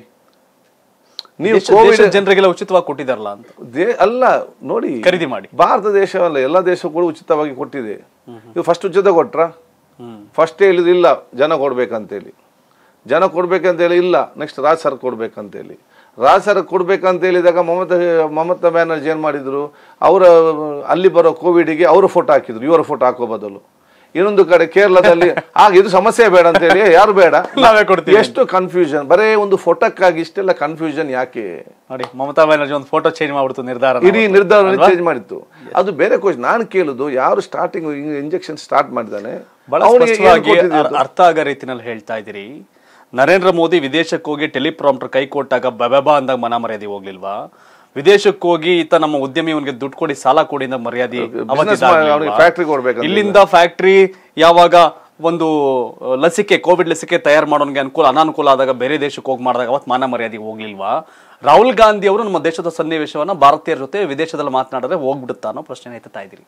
ನೀವು ದೇಶ- ಕೋವಿಡ್ ದೇಶದ ಜನರಿಗೆಲ್ಲ ಉಚಿತವಾಗಿ ಕೊಟ್ಟಿದಾರಲ್ಲ ಅಂತ ದೇ ಅಲ್ಲ ನೋಡಿ ಖರೀದಿ ಮಾಡಿ ಭಾರತ ದೇಶವಲ್ಲ ಎಲ್ಲ ದೇಶಕ್ಕೂ ಕೂಡ ಉಚಿತವಾಗಿ ಕೊಟ್ಟಿದೆ ಇದು ಫಸ್ಟ್ ಉಚಿತ ಕೊಟ್ರ ಹ್ಮ್ ಫಸ್ಟ್ ಹೇಳಿದ್ರು ಇಲ್ಲ ಜನ ಕೊಡ್ಬೇಕಂತೇಳಿ ಜನ ಕೊಡ್ಬೇಕಂತೇಳಿ ಇಲ್ಲ ನೆಕ್ಸ್ಟ್ ರಾಜ್ ಸರ್ ಕೊಡ್ಬೇಕಂತೇಳಿ ರಾಜ್ ಸರ್ ಕೊಡ್ಬೇಕಂತ ಹೇಳಿದಾಗ ಮಮತಾ ಮಮತಾ ಬ್ಯಾನರ್ಜಿ ಏನು ಮಾಡಿದ್ರು ಅವರ ಅಲ್ಲಿ ಬರೋ ಕೋವಿಡ್ಗೆ ಅವರ ಫೋಟೋ ಹಾಕಿದ್ರು ಇವರ ಫೋಟೋ ಹಾಕೋ ಬದಲು ಇನ್ನೊಂದು ಕಡೆ ಕೇರಳದಲ್ಲಿ ಆಗ ಇದು ಸಮಸ್ಯೆ ಬೇಡ ಅಂತೇಳಿ ಯಾರು ಬೇಡ ನಾವೇ ಕೊಡ್ತೀವಿ ಎಷ್ಟು ಕನ್ಫ್ಯೂಷನ್ ಬರೇ ಒಂದು ಫೋಟೋಕ್ಕಾಗಿ ಇಷ್ಟೆಲ್ಲ ಕನ್ಫ್ಯೂಷನ್ ಯಾಕೆ ನೋಡಿ ಮಮತಾ ಬ್ಯಾನರ್ಜಿ ಒಂದು ಫೋಟೋ ಚೇಂಜ್ ಮಾಡ್ಬಿಡ್ತು ನಿರ್ಧಾರ ಇಡೀ ನಿರ್ಧಾರ ಚೇಂಜ್ ಮಾಡಿತ್ತು ಅದು ಬೇರೆ ಕ್ವಶನ್ ನಾನು ಕೇಳುದು ಯಾರು ಸ್ಟಾರ್ಟಿಂಗ್ ಇಂಜೆಕ್ಷನ್ ಸ್ಟಾರ್ಟ್ ಮಾಡಿದಾನೆ ಬಹಳ ಅವನಿಗೆ ಏನ್ ಸ್ಪಷ್ಟವಾಗಿ ಕೊಟ್ಟಿದ್ದು? ಅರ್- ಅರ್ಥ ಆಗೋ ರೀತಿನಲ್ಲಿ ಹೇಳ್ತಾ ಇದ್ದೀರಿ ನರೇಂದ್ರ ಮೋದಿ ವಿದೇಶಕ್ಕೆ ಹೋಗಿ ಟೆಲಿಪ್ರಾಂಪ್ಟರ್ ಕೈ ಕೊಟ್ಟಾಗ ಬಬಬಾ ಅಂದಾಗ ಮನ ಮರ್ಯಾದೆ ಹೋಗ್ಲಿಲ್ವಾ ವಿದೇಶಕ್ಕೆ ಹೋಗಿ ಈತ ನಮ್ಮ ಉದ್ಯಮಿ ಅವನಿಗೆ ದುಡ್ಡು ಕೊಡಿ ಸಾಲ ಕೊಡಿ ಅಂತ ಮರ್ಯಾದೆ Business ಮಾಡಿ ಅವ್ನಿಗೆ factory ಕೊಡ್ಬೇಕಂತ ಇಲ್ಲಿಂದ ಫ್ಯಾಕ್ಟ್ರಿ ಯಾವಾಗ ಒಂದು ಅಹ್, ಲಸಿಕೆ ಕೋವಿಡ್ ಲಸಿಕೆ ತಯಾರು ಮಾಡೋನ್ಗೆ ಅನುಕೂಲ ಅನಾನುಕೂಲ ಆದಾಗ ಬೇರೆ ದೇಶಕ್ಕೆ ಹೋಗಿ ಮಾಡಿದಾಗ ಅವತ್ತು ಮಾನ ಮರ್ಯಾದೆ ಹೋಗ್ಲಿಲ್ವಾ ರಾಹುಲ್ ಗಾಂಧಿ ಅವರು ನಮ್ಮ ದೇಶದ ಸನ್ನಿವೇಶವನ್ನ ಭಾರತೀಯರ ಜೊತೆ ವಿದೇಶದಲ್ಲಿ ಮಾತನಾಡಿದ್ರೆ ಹೋಗ್ಬಿಡುತ್ತಾ ಅನ್ನೋ ಪ್ರಶ್ನೆ ಎತ್ತುತ್ತಾ ಇದ್ದೀರಿ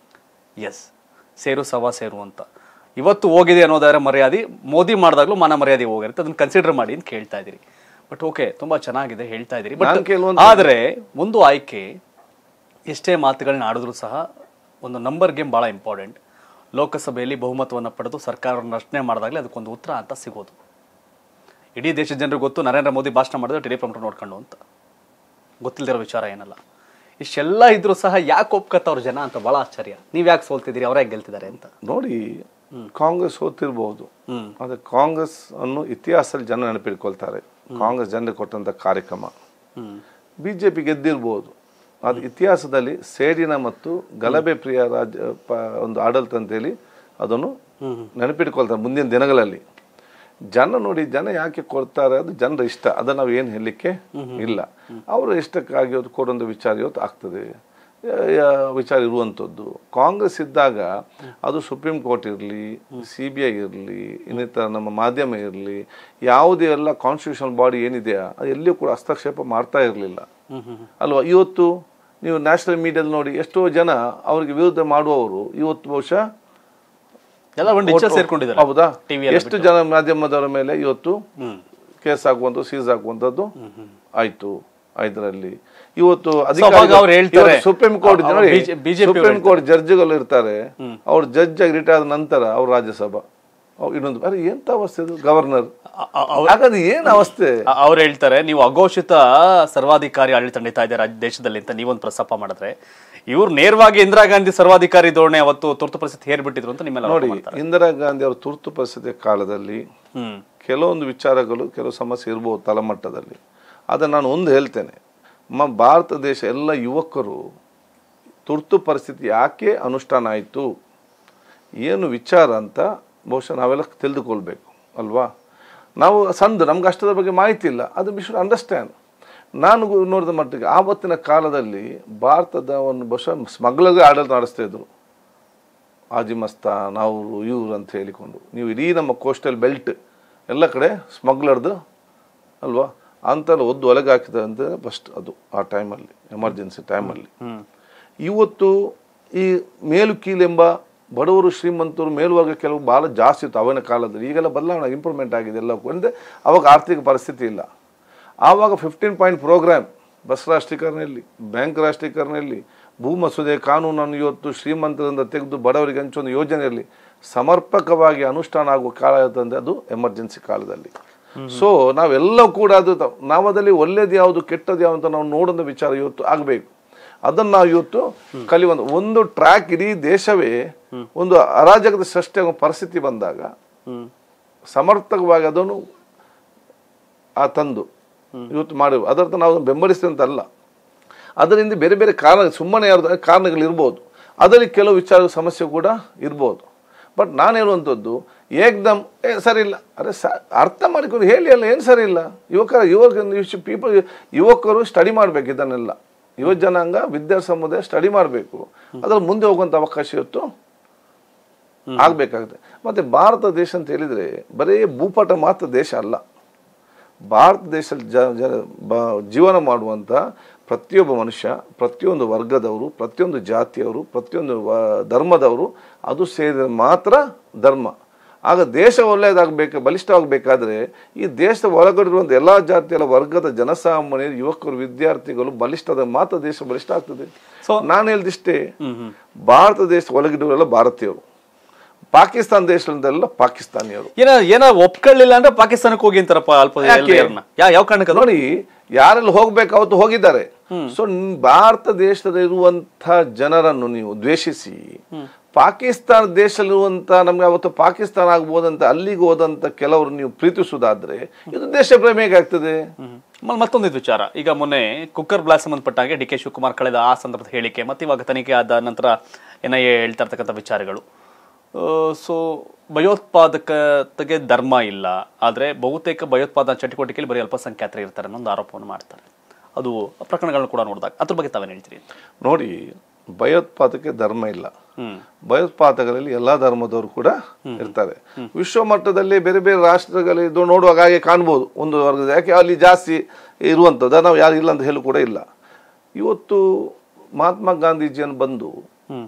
ಎಸ್ ಸೇರು ಸವಾ ಸೇರು ಅಂತ ಇವತ್ತು ಹೋಗಿದೆ ಅನ್ನೋದಾದ್ರೆ ಮರ್ಯಾದೆ ಮೋದಿ ಮಾಡಿದಾಗ್ಲೂ ಮಾನ ಮರ್ಯಾದೆ ಹೋಗಿರುತ್ತೆ ಅದನ್ನ ಕನ್ಸಿಡರ್ ಮಾಡಿ ಅಂತ ಕೇಳ್ತಾ ಇದ್ದೀರಿ ಬಟ್ ಓಕೆ ತುಂಬಾ ಚೆನ್ನಾಗಿದೆ ಹೇಳ್ತಾ ಇದ್ದೀರಿ ನಾನ್ ಬಟ್ ಕೆಲವೊಂದು- ಆದ್ರೆ ಒಂದು ಆಯ್ಕೆ ಎಷ್ಟೇ ಮಾತುಗಳನ್ನ ಆಡಿದ್ರು ಸಹ ಒಂದು ನಂಬರ್ ಗೇಮ್ ಬಹಳ ಇಂಪಾರ್ಟೆಂಟ್ ಲೋಕಸಭೆಯಲ್ಲಿ ಬಹುಮತವನ್ನು ಪಡೆದು ಸರ್ಕಾರವನ್ನು ರಚನೆ ಮಾಡಿದಾಗಲೇ ಅದಕ್ಕೊಂದು ಉತ್ತರ ಅಂತ ಸಿಗೋದು ಇಡೀ ದೇಶದ ಜನರಿಗೆ ಗೊತ್ತು ನರೇಂದ್ರ ಮೋದಿ ಭಾಷಣ ಮಾಡಿದ್ರೆ ಟೆಲಿಪ್ರಾಂಪ್ಟರ್ ನೋಡ್ಕೊಂಡು ಅಂತ ಗೊತ್ತಿಲ್ದಿರೋ ವಿಚಾರ ಏನಲ್ಲ ಇಷ್ಟೆಲ್ಲ ಇದ್ರೂ ಸಹ ಯಾಕೆ ಒಪ್ಕತ್ತವ್ರ ಜನ ಅಂತ ಬಹಳ ಆಶ್ಚರ್ಯ ನೀವ್ ಯಾಕೆ ಸೋಲ್ತಿದ್ದೀರಿ ಅವ್ರ ಯಾಕೆ ಗೆಲ್ತಿದ್ದಾರೆ ಅಂತ ನೋಡಿ ಕಾಂಗ್ರೆಸ್ ಓದ್ತಿರ್ಬಹುದು ಹ್ಮ್ ಆದ್ರೆ ಕಾಂಗ್ರೆಸ್ ಅನ್ನು ಇತಿಹಾಸದಲ್ಲಿ ಜನ ನೆನಪಿಟ್ಕೊಳ್ತಾರೆ ಕಾಂಗ್ರೆಸ್ ಜನರಿಗೆ ಕೊಟ್ಟಂತ ಕಾರ್ಯಕ್ರಮ ಹ್ಮ್ ಬಿಜೆಪಿ ಗೆದ್ದಿರ್ಬೋದು ಅದು ಇತಿಹಾಸದಲ್ಲಿ ಸೇಡಿನ ಮತ್ತು ಗಲಭೆ ಪ್ರಿಯ ರಾಜ್ಯ ಪ- ಒಂದು ಆಡಳಿತ ಅಂತೇಳಿ ಅದನ್ನು ನೆನಪಿಟ್ಕೊಳ್ತಾರೆ ಮುಂದಿನ ದಿನಗಳಲ್ಲಿ ಜನ ನೋಡಿ ಜನ ಯಾಕೆ ಕೊಡ್ತಾರೆ ಅದು ಜನರ ಇಷ್ಟ ಅದನ್ನು ನಾವು ಏನು ಹೇಳಲಿಕ್ಕೆ ಇಲ್ಲ ಅವರ ಇಷ್ಟಕ್ಕಾಗಿ ಅದು ಕೊಡೋಂಥ ವಿಚಾರ ಇವತ್ತು ಆಗ್ತದೆ ಯ- ಯ- ವಿಚಾರ ಇರುವಂಥದ್ದು ಕಾಂಗ್ರೆಸ್ ಇದ್ದಾಗ ಅದು ಸುಪ್ರೀಂ ಕೋರ್ಟ್ ಇರಲಿ ಸಿ ಬಿ ಐ ಇರಲಿ ಇನ್ನಿತರ ನಮ್ಮ ಮಾಧ್ಯಮ ಇರಲಿ ಯಾವುದೇ ಎಲ್ಲ ಕಾನ್ಸ್ಟಿಟ್ಯೂಷನಲ್ ಬಾಡಿ ಏನಿದೆಯಾ ಅದು ಎಲ್ಲಿಯೂ ಕೂಡ ಹಸ್ತಕ್ಷೇಪ ಮಾಡ್ತಾ ಇರಲಿಲ್ಲ ಹ್ಮ್ ಹ್ಮ್ ಅಲ್ವಾ ಇವತ್ತು ನೀವು ನ್ಯಾಷನಲ್ ಮೀಡಿಯಾದಲ್ಲಿ ನೋಡಿ ಎಷ್ಟೋ ಜನ ಅವರಿಗೆ ವಿರುದ್ಧ ಮಾಡುವವರು ಇವತ್ತು ಬಹುಶಃ ಎಲ್ಲ ಒಂದು ಇಚ್ಛೆ ಸೇರ್ಕೊಂಡಿದ್ದಾರೆ ಹೌದಾ TV ಎಷ್ಟು ಜನ ಮಾಧ್ಯಮದವರ ಮೇಲೆ ಇವತ್ತು ಹ್ಮ್ ಕೇಸ್ ಹಾಕುವಂತ ಸೀಸ್ ಹಾಕುವಂತದ್ದು ಆಯ್ತು ಇದರಲ್ಲಿ ಇವತ್ತು ಅವಾಗ ಅವ್ರು ಹೇಳ್ತಾರೆ, ಸುಪ್ರೀಂ ಕೋರ್ಟ್ ಅವ- ನೋಡಿ BJ- BJP ಅವ್ರು ಸುಪ್ರೀಂ ಕೋರ್ಟ್ ಜಡ್ಜ್ಗಳು ಇರ್ತಾರೆ ಅವ್ರು ಜಡ್ಜ್ ಆಗಿ ರಿಟೈರ್ ಆದ ನಂತರ ಅವ್ರು ರಾಜ್ಯಸಭಾ ಅವ್ರು ಇನ್ನೊಂದು ಅರೆ ಎಂತ ಅವಸ್ಥೆ ಇದು ಗವರ್ನರ್ ಅ- ಅ- ಹಾಗಾದ್ರೆ ಏನ್ ಅವಸ್ಥೆ ಅ- ಅವ್ರು ಹೇಳ್ತಾರೆ ನೀವು ಅಘೋಷಿತ ಸರ್ವಾಧಿಕಾರಿ ಆಡಳಿತ ನಡೀತಾ ಇದೆ ರಾಜ್ಯ ದೇಶದಲ್ಲಿ ಅಂತ ನೀವೊಂದು ಪ್ರಸ್ತಾಪ ಮಾಡಿದ್ರೆ ಇವ್ರು ನೇರವಾಗಿ ಇಂದಿರಾ ಗಾಂಧಿ ಸರ್ವಾಧಿಕಾರಿ ಧೋರಣೆ ಅವತ್ತು ತುರ್ತು ಪರಿಸ್ಥಿತಿ ಹೇರ್ಬಿಟ್ಟಿದ್ರು ಅಂತ ನಿಮ್ಮೆಲ್ಲ ನೋಡಿ ಇಂದಿರಾ ಗಾಂಧಿ ಅವರ ತುರ್ತು ಪರಿಸ್ಥಿತಿಯ ಕಾಲದಲ್ಲಿ ಹ್ಮ್ ಕೆಲವೊಂದು ವಿಚಾರಗಳು ಕೆಲವು ಸಮಸ್ಯೆ ಇರ್ಬೋದು ತಳಮಟ್ಟದಲ್ಲಿ ಆದರೆ ನಾನು ಒಂದು ಹೇಳ್ತೇನೆ ನಮ್ಮ ಭಾರತ ದೇಶ ಎಲ್ಲ ಯುವಕರು ತುರ್ತು ಪರಿಸ್ಥಿತಿ ಯಾಕೆ ಅನುಷ್ಠಾನ ಆಯಿತು ಏನು ವಿಚಾರ ಅಂತ ಬಹುಶಃ ನಾವೆಲ್ಲ ತಿಳಿದುಕೊಳ್ಬೇಕು ಅಲ್ವಾ ನಾವು ಸಂದು ನಮ್ಗೆ ಅಷ್ಟರ ಬಗ್ಗೆ ಮಾಹಿತಿ ಇಲ್ಲ ಅದು ವಿ ಶುಡ್ ಅಂಡರ್ಸ್ಟ್ಯಾಂಡ್ ನಾನು ಗು- ನೋಡಿದ ಮಟ್ಟಿಗೆ ಆವತ್ತಿನ ಕಾಲದಲ್ಲಿ ಭಾರತದ ಒಂದು ಬಹುಶಃ ಸ್ಮಗ್ಲರ್ಗೆ ಆಡಳಿತ ನಡೆಸ್ತಾ ಇದ್ರು ಆಜಿ ಮಸ್ತಾನ್ ಅವರು ಇವರು ಅಂತ ಹೇಳಿಕೊಂಡು ನೀವು ಇಡೀ ನಮ್ಮ ಕೋಸ್ಟಲ್ ಬೆಲ್ಟ್ ಎಲ್ಲ ಕಡೆ ಸ್ಮಗ್ಲರ್ದು ಅಲ್ವಾ ಅಂತೆಲ್ಲ ಒದ್ದು ಒಳಗೆ ಹಾಕಿದ ಅಂತ ಫಸ್ಟ್ ಅದು ಆ ಟೈಮಲ್ಲಿ ಎಮರ್ಜೆನ್ಸಿ ಟೈಮಲ್ಲಿ ಹ್ಮ್ ಇವತ್ತು ಈ ಮೇಲು ಕೀಲೆಂಬ ಬಡವರು ಶ್ರೀಮಂತರು ಮೇಲ್ವರ್ಗ ಕೆಲವು ಭಾಳ ಜಾಸ್ತಿ ಇತ್ತು ಅವನ ಕಾಲದಲ್ಲಿ ಈಗೆಲ್ಲ ಬದಲಾವಣೆ ಇಂಪ್ರೂವ್ಮೆಂಟ್ ಆಗಿದೆ ಎಲ್ಲ ಅಂದರೆ ಅವಾಗ ಆರ್ಥಿಕ ಪರಿಸ್ಥಿತಿ ಇಲ್ಲ ಆವಾಗ ಫಿಫ್ಟೀನ್ ಪಾಯಿಂಟ್ ಪ್ರೋಗ್ರಾಮ್ ಬಸ್ ರಾಷ್ಟ್ರೀಕರಣ ಇಲ್ಲಿ ಬ್ಯಾಂಕ್ ರಾಷ್ಟ್ರೀಕರಣ ಇಲ್ಲಿ ಭೂ ಮಸೂದೆ ಕಾನೂನನ್ನು ಇವತ್ತು ಶ್ರೀಮಂತರಿಂದ ತೆಗೆದು ಬಡವರಿಗೆ ಹಂಚೊಂದು ಯೋಜನೆಯಲ್ಲಿ ಸಮರ್ಪಕವಾಗಿ ಅನುಷ್ಠಾನ ಆಗುವ ಕಾಲ ಅಂತಂದ್ರೆ ಅದು ಎಮರ್ಜೆನ್ಸಿ ಕಾಲದಲ್ಲಿ ಸೊ ನಾವೆಲ್ಲ ಕೂಡ ಅದು ತ- ನಾವದಲ್ಲಿ ಒಳ್ಳೇದು ಯಾವುದು ಕೆಟ್ಟದ್ದು ಯಾವುದು ಅಂತ ನಾವು ನೋಡೋದ ವಿಚಾರ ಇವತ್ತು ಆಗಬೇಕು ಅದನ್ನು ನಾವು ಇವತ್ತು ಕಲಿಯುವಂತ ಒಂದು ಟ್ರ್ಯಾಕ್ ಇಡೀ ದೇಶವೇ ಒಂದು ಅರಾಜಕದ ಸೃಷ್ಟಿಯಾಗುವ ಪರಿಸ್ಥಿತಿ ಬಂದಾಗ ಹ್ಮ್ ಸಮರ್ಥಕವಾಗಿ ಅದನ್ನು ಆ ತಂದು ಇವತ್ತು ಮಾಡಿ ಅದರ್ಥ ನಾವು ಬೆಂಬಲಿಸ್ತೇವೆ ಅಂತ ಅಲ್ಲ ಅದರಿಂದ ಬೇರೆ ಬೇರೆ ಕಾರಣ ಸುಮ್ಮನೆ ಯಾರ್ದು ಕಾರಣಗಳು ಇರ್ಬೋದು ಅದರಲ್ಲಿ ಕೆಲವು ವಿಚಾರ ಸಮಸ್ಯೆ ಕೂಡ ಇರ್ಬೋದು ಬಟ್ ನಾನು ಹೇಳುವಂಥದ್ದು ಏಕ್ದಮ್ ಏ ಸರಿ ಇಲ್ಲ ಅರೆ ಸ ಅರ್ಥ ಮಾಡಿಕೊಂಡು ಹೇಳಿ ಅಲ್ಲ ಏನು ಸರಿ ಇಲ್ಲ ಯುವಕರ ಯುವಕ ಪೀಪಲ್ ಯುವಕರು ಸ್ಟಡಿ ಮಾಡಬೇಕು ಇದನ್ನೆಲ್ಲ ಯುವ ಜನಾಂಗ ವಿದ್ಯಾ ಸಮುದಾಯ ಸ್ಟಡಿ ಮಾಡಬೇಕು ಅದ್ರಲ್ಲಿ ಮುಂದೆ ಹೋಗುವಂಥ ಅವಕಾಶ ಇವತ್ತು ಆಗ್ಬೇಕಾಗುತ್ತೆ ಮತ್ತೆ ಭಾರತ ದೇಶ ಅಂತ ಹೇಳಿದ್ರೆ ಬರೀ ಭೂಪಟ ಮಾತ್ರ ದೇಶ ಅಲ್ಲ ಭಾರತ ದೇಶದಲ್ಲಿ ಜ ಜ ಬ- ಜೀವನ ಮಾಡುವಂಥ ಪ್ರತಿಯೊಬ್ಬ ಮನುಷ್ಯ ಪ್ರತಿಯೊಂದು ವರ್ಗದವರು ಪ್ರತಿಯೊಂದು ಜಾತಿಯವರು ಪ್ರತಿಯೊಂದು ವ- ಧರ್ಮದವರು ಅದು ಸೇರಿದರೆ ಮಾತ್ರ ಧರ್ಮ ಆಗ ದೇಶ ಒಳ್ಳೆಯದಾಗಬೇಕು ಬಲಿಷ್ಠವಾಗಬೇಕಾದ್ರೆ ಈ ದೇಶದ ಒಳಗಡಿರುವಂಥ ಎಲ್ಲ ಜಾತಿಯ ವರ್ಗದ ಜನಸಾಮಾನ್ಯರು ಯುವಕರು ವಿದ್ಯಾರ್ಥಿಗಳು ಬಲಿಷ್ಠದ ಮಾತ್ರ ದೇಶ ಬಲಿಷ್ಠ ಆಗ್ತದೆ ಸೊ ನಾನು ಹೇಳಿದಿಷ್ಟೇ ಹ್ಮ್ ಹ್ಮ್ ಭಾರತ ದೇಶ ಒಳಗಿಡುವರೆಲ್ಲ ಭಾರತೀಯರು ಪಾಕಿಸ್ತಾನ ದೇಶದಿಂದೆಲ್ಲ ಪಾಕಿಸ್ತಾನಿಯರು ಏನ ಏನ ಒಪ್ಕೊಳ್ಳಿಲ್ಲ ಅಂದ್ರೆ ಪಾಕಿಸ್ತಾನಕ್ಕೆ ಹೋಗಿ ಅಂತಾರಪ್ಪ ಅಲ್ಪ ಯಾಕೆ? ಎಲ್ರನ್ನ. ಯಾ- ಯಾವ ಕಾರಣಕ್ಕೆ ಅದು? ನೋಡಿ ಯಾರೆಲ್ಲ ಹೋಗ್ಬೇಕು ಅವತ್ತು ಹೋಗಿದ್ದಾರೆ ಸೊ ಭಾರತ ದೇಶದಲ್ಲಿ ಇರುವಂತ ಜನರನ್ನು ನೀವು ದ್ವೇಷಿಸಿ ಪಾಕಿಸ್ತಾನ ದೇಶದಲ್ಲಿರುವಂತ ನಮ್ಗೆ ಅವತ್ತು ಪಾಕಿಸ್ತಾನ ಆಗ್ಬೋದಂತ ಅಲ್ಲಿಗೆ ಹೋದಂತ ಕೆಲವರು ನೀವು ಪ್ರೀತಿಸುವುದಾದ್ರೆ ಇದು ದೇಶ ಪ್ರೇಮ ಹೇಗಾಗ್ತದೆ ಹ್ಮ್. ಮ- ಮತ್ತೊಂದು ಇದು ವಿಚಾರ ಈಗ ಮೊನ್ನೆ ಕುಕ್ಕರ್ ಬ್ಲಾಸ್ಟ್ ಸಂಬಂಧಪಟ್ಟ ಹಾಗೆ ಡಿ ಕೆ ಶಿವಕುಮಾರ್ ಕಳೆದ ಆ ಸಂದರ್ಭದ ಹೇಳಿಕೆ ಮತ್ತೆ ಇವಾಗ ತನಿಖೆ ಆದ ನಂತರ ಎನ್ ಐ ಎ ಹೇಳ್ತಾ ಇರ್ತಕ್ಕಂಥ ವಿಚಾರಗಳು ಸೊ ಭಯೋತ್ಪಾದಕತೆಗೆ ಧರ್ಮ ಇಲ್ಲ ಆದ್ರೆ ಬಹುತೇಕ ಭಯೋತ್ಪಾದನಾ ಚಟುವಟಿಕೆಯಲ್ಲಿ ಬರೀ ಅಲ್ಪಸಂಖ್ಯಾತರು ಇರ್ತಾರೆ ಅನ್ನೋ ಒಂದು ಆರೋಪವನ್ನು ಮಾಡ್ತಾರೆ ಅದು ಪ್ರಕರಣಗಳನ್ನ ಕೂಡ ನೋಡಿದಾಗ ಅದ್ರ ಬಗ್ಗೆ ತಾವೇನು ಹೇಳ್ತೀರಿ ನೋಡಿ ಭಯೋತ್ಪಾದಕ್ಕೆ ಧರ್ಮ ಇಲ್ಲ ಹ್ಮ್ ಭಯೋತ್ಪಾದಕರಲ್ಲಿ ಎಲ್ಲಾ ಧರ್ಮದವರು ಕೂಡ ಇರ್ತಾರೆ ವಿಶ್ವ ಮಟ್ಟದಲ್ಲಿ ಬೇರೆ ಬೇರೆ ರಾಷ್ಟ್ರಗಳಲ್ಲಿ ಇದು ನೋಡುವಾಗ ಹಾಗೆ ಕಾಣ್ಬೋದು ಒಂದು ವರ್ಗದ ಯಾಕೆ ಅಲ್ಲಿ ಜಾಸ್ತಿ ಇರುವಂಥದ್ದು ನಾವು ಯಾರು ಇಲ್ಲ ಅಂತ ಹೇಳು ಕೂಡ ಇಲ್ಲ ಇವತ್ತು ಮಹಾತ್ಮ ಗಾಂಧೀಜಿಯನ್ನು ಬಂದು ಹ್ಮ್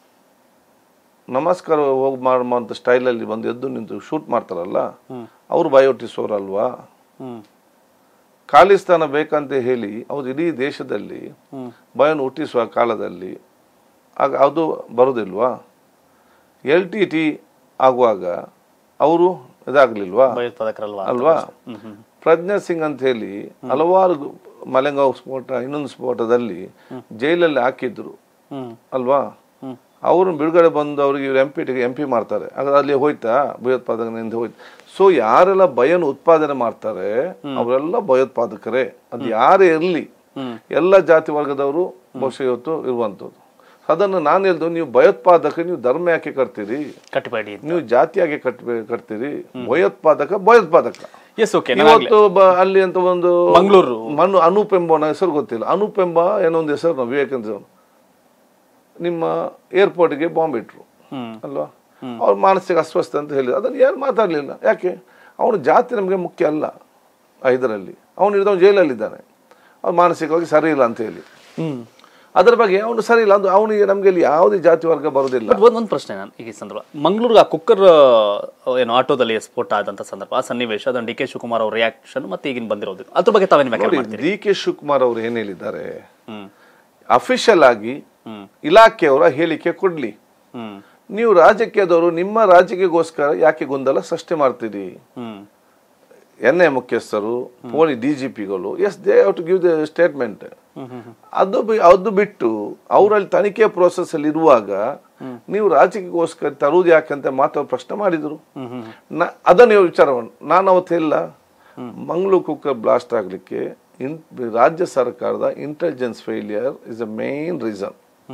ನಮಸ್ಕಾರ ಹೋಗಿ ಮಾಡುವಂಥ ಸ್ಟೈಲಲ್ಲಿ ಬಂದು ಎದ್ದು ನಿಂತು ಶೂಟ್ ಮಾಡ್ತಾರಲ್ಲ ಅವರು ಭಯೋಟಿಸೋರಲ್ವಾ ಹ್ಮ್ ಖಾಲಿಸ್ತಾನ ಬೇಕಂತ ಹೇಳಿ ಅವ್ರು ಇಡೀ ದೇಶದಲ್ಲಿ ಹ್ಮ್ ಭಯವನ್ನು ಹುಟ್ಟಿಸುವ ಕಾಲದಲ್ಲಿ ಆಗ ಅದು ಬರೋದಿಲ್ವಾ ಎಲ್ ಟಿ ಟಿ ಆಗುವಾಗ ಅವರು ಇದಾಗಲಿಲ್ವಾ ಭಯೋತ್ಪಾದಕರಲ್ವಾ ಅಲ್ವಾ ಹ್ಮ್ ಹ್ಮ್ ಪ್ರಜ್ಞಾ ಸಿಂಗ್ ಅಂತ ಹೇಳಿ ಹಲವಾರು ಗು- ಮಲೆಗಾಂವ್ ಸ್ಫೋಟ ಇನ್ನೊಂದು ಸ್ಫೋಟದಲ್ಲಿ ಜೈಲಲ್ಲಿ ಹಾಕಿದ್ರು ಹ್ಮ್ ಅಲ್ವಾ ಹ್ಮ್ ಅವ್ರನ್ನ ಬಿಡುಗಡೆ ಬಂದು ಅವ್ರಿಗೆ ಇವ್ರು ಎಂ ಪಿ ಎಂ ಪಿ ಮಾಡ್ತಾರೆ ಹಾಗಾದ್ರೆ ಅಲ್ಲಿ ಹೋಯ್ತಾ ಭಯೋತ್ಪಾದಕನಿಂದ ಹೋಯ್ತು ಸೊ ಯಾರೆಲ್ಲ ಭಯನ ಉತ್ಪಾದನೆ ಮಾಡ್ತಾರೆ ಅವರೆಲ್ಲ ಭಯೋತ್ಪಾದಕರೇ ಅದು ಯಾರೇ ಇರಲಿ ಹ್ಮ್ ಎಲ್ಲ ಜಾತಿ ವರ್ಗದವರು ಬಹುಶಃ ಇವತ್ತು ಇರುವಂಥದ್ದು ಅದನ್ನು ನಾನು ಹೇಳ್ದು ನೀವು ಭಯೋತ್ಪಾದಕ ನೀವು ಧರ್ಮ ಯಾಕೆ ಕಟ್ತೀರಿ ಕಟ್ಟಿಬೇಡಿ ನೀವು ಜಾತಿಯಾಗಿ ಕಟ್ಬೇ ಕಟ್ತೀರಿ ಭಯೋತ್ಪಾದಕ ಭಯೋತ್ಪಾದಕ ಎಸ್ ಓಕೆ ಇವತ್ತು ಬ- ಅಲ್ಲಿ ಅಂತ ಒಂದು ಮಂಗಳೂರು ಮನು ಅನೂಪ್ ಎಂಬ ಹೆಸರು ಗೊತ್ತಿಲ್ಲ ಅನೂಪ್ ಎಂಬ ಏನೋ ಒಂದು ಹೆಸರು ನಾವು ವಿವೇಕಾನಂದ ಅವ್ನು. ನಿಮ್ಮ ಏರ್ಪೋರ್ಟ್ಗೆ ಬಾಂಬ್ ಇಟ್ರು ಹ್ಮ್ ಅಲ್ವಾ ಅವ್ರ ಮಾನಸಿಕ ಅಸ್ವಸ್ಥ ಅಂತ ಹೇಳಿ ಅದನ್ನು ಯಾರು ಮಾತಾಡಲಿಲ್ಲ ಯಾಕೆ ಅವನು ಜಾತಿ ನಮಗೆ ಮುಖ್ಯ ಅಲ್ಲ ಆ ಇದರಲ್ಲಿ ಅವನು ಹಿಡಿದವನು ಜೈಲಲ್ಲಿದ್ದಾನೆ ಅವ್ನು ಮಾನಸಿಕವಾಗಿ ಸರಿ ಇಲ್ಲ ಅಂತ ಹೇಳಿ ಹ್ಮ್ ಅದರ ಬಗ್ಗೆ ಅವನು ಸರಿ ಇಲ್ಲ ಅದು ಅವನಿಗೆ ನಮಗೆ ಇಲ್ಲಿ ಯಾವುದೇ ಜಾತಿ ವರ್ಗ ಬರೋದಿಲ್ಲ ಬಟ್ ಒಂದ್ ಒಂದು ಪ್ರಶ್ನೆ ನಾನು ಈಗ ಈ ಸಂದರ್ಭ ಮಂಗಳೂರಿಗೆ ಆ ಕುಕ್ಕರ್ ಏನು ಆಟೋದಲ್ಲಿ ಸ್ಫೋಟ ಆದಂತ ಸಂದರ್ಭ ಆ ಸನ್ನಿವೇಶ ಅದನ್ನು ಡಿ ಕೆ ಶಿವಕುಮಾರ್ ಅವ್ರ ರಿಯಾಕ್ಷನ್ ಮತ್ತೆ ಈಗಿನ ಬಂದಿರೋದು ಅದ್ರ ಬಗ್ಗೆ ತಾವೇನು ವ್ಯಾಖ್ಯಾನ ಮಾಡ್ತೀರಿ ಡಿ ಕೆ ಶಿವಕುಮಾರ್ ಅವರು ಏನು ಹೇಳಿದ್ದಾರೆ ಹ್ಮ್ ಅಫಿಷಿಯಲ್ ಆಗಿ ಹ್ಮ್ ಇಲಾಖೆಯವರ ಹೇಳಿಕೆ ಕೊಡ್ಲಿ ಹ್ಮ್ ನೀವು ರಾಜಕೀಯದವರು ನಿಮ್ಮ ರಾಜಕೀಯಗೋಸ್ಕರ ಯಾಕೆ ಗೊಂದಲ ಸೃಷ್ಟಿ ಮಾಡ್ತೀರಿ ಹ್ಮ್ ಎನ್ ಐ ಮುಖ್ಯಸ್ಥರು ಪೊಲೀಸ್ ಡಿ ಜಿ ಪಿಗಳು yes they have to give the statement ಅದು ಬಿ- ಅದು ಬಿಟ್ಟು ಅವರಲ್ಲಿ ತನಿಖೆ ಪ್ರೋಸೆಸ್ ಅಲ್ಲಿ ಇರುವಾಗ ನೀವು ರಾಜಕೀಯಕ್ಕೋಸ್ಕರ ತರುವುದು ಯಾಕಂತ ಮಾತ್ರ ಪ್ರಶ್ನೆ ಮಾಡಿದ್ರು ನ- ಅದನ್ನ ನೀವು ವಿಚಾರ ಮಾಡಿ ನಾನು ಅವತ್ತು ಇಲ್ಲ ಮಂಗಳೂರು ಕುಕ್ಕರ್ ಬ್ಲಾಸ್ಟ್ ಆಗಲಿಕ್ಕೆ ಇನ್ ರಾಜ್ಯ ಸರ್ಕಾರದ intelligence failure is a main reason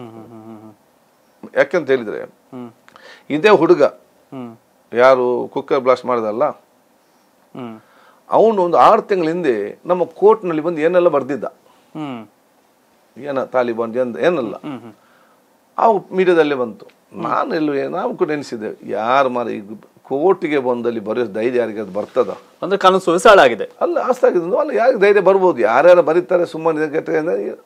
ಯಾಕಂತ ಹೇಳಿದ್ರೆ ಇದೇ ಹುಡುಗ ಯಾರು ಕುಕ್ಕರ್ ಬ್ಲಾಸ್ಟ್ ಮಾಡಿದಲ್ಲ ಅವನು ಒಂದು ಆರು ತಿಂಗಳ ಹಿಂದೆ ನಮ್ಮ ಕೋರ್ಟ್ನಲ್ಲಿ ಬಂದು ಏನೆಲ್ಲ ಬರ್ದಿದ್ದ ಏನ ತಾಲಿಬಾನ್ ಏನ್ ಏನಲ್ಲ ಆ ಮೀಡಿಯಾದಲ್ಲಿ ಬಂತು ನಾನು ಎಲ್ಲೂ ನಾವು ಕೂಡ ಎನಿಸಿದ್ದೇವೆ ಯಾರು ಮಾರ ಈಗ ಕೋರ್ಟಿಗೆ ಬಂದಲ್ಲಿ ಬರೆಯೋ ಧೈರ್ಯ ಯಾರಿಗೆ ಅದು ಬರ್ತದ ಅಂದ್ರೆ ಕಾನೂನು ಸುವಿಸಾಳ ಆಗಿದೆ ಅಲ್ಲ ಆಸ್ತಾಗಿದ್ದು ಅಲ್ಲ ಯಾರಿಗೆ ಧೈರ್ಯ ಬರ್ಬೋದು ಯಾರ್ಯಾರು ಬರೀತಾರೆ ಸುಮ್ಮನೆ ಕೆಟ್ಟ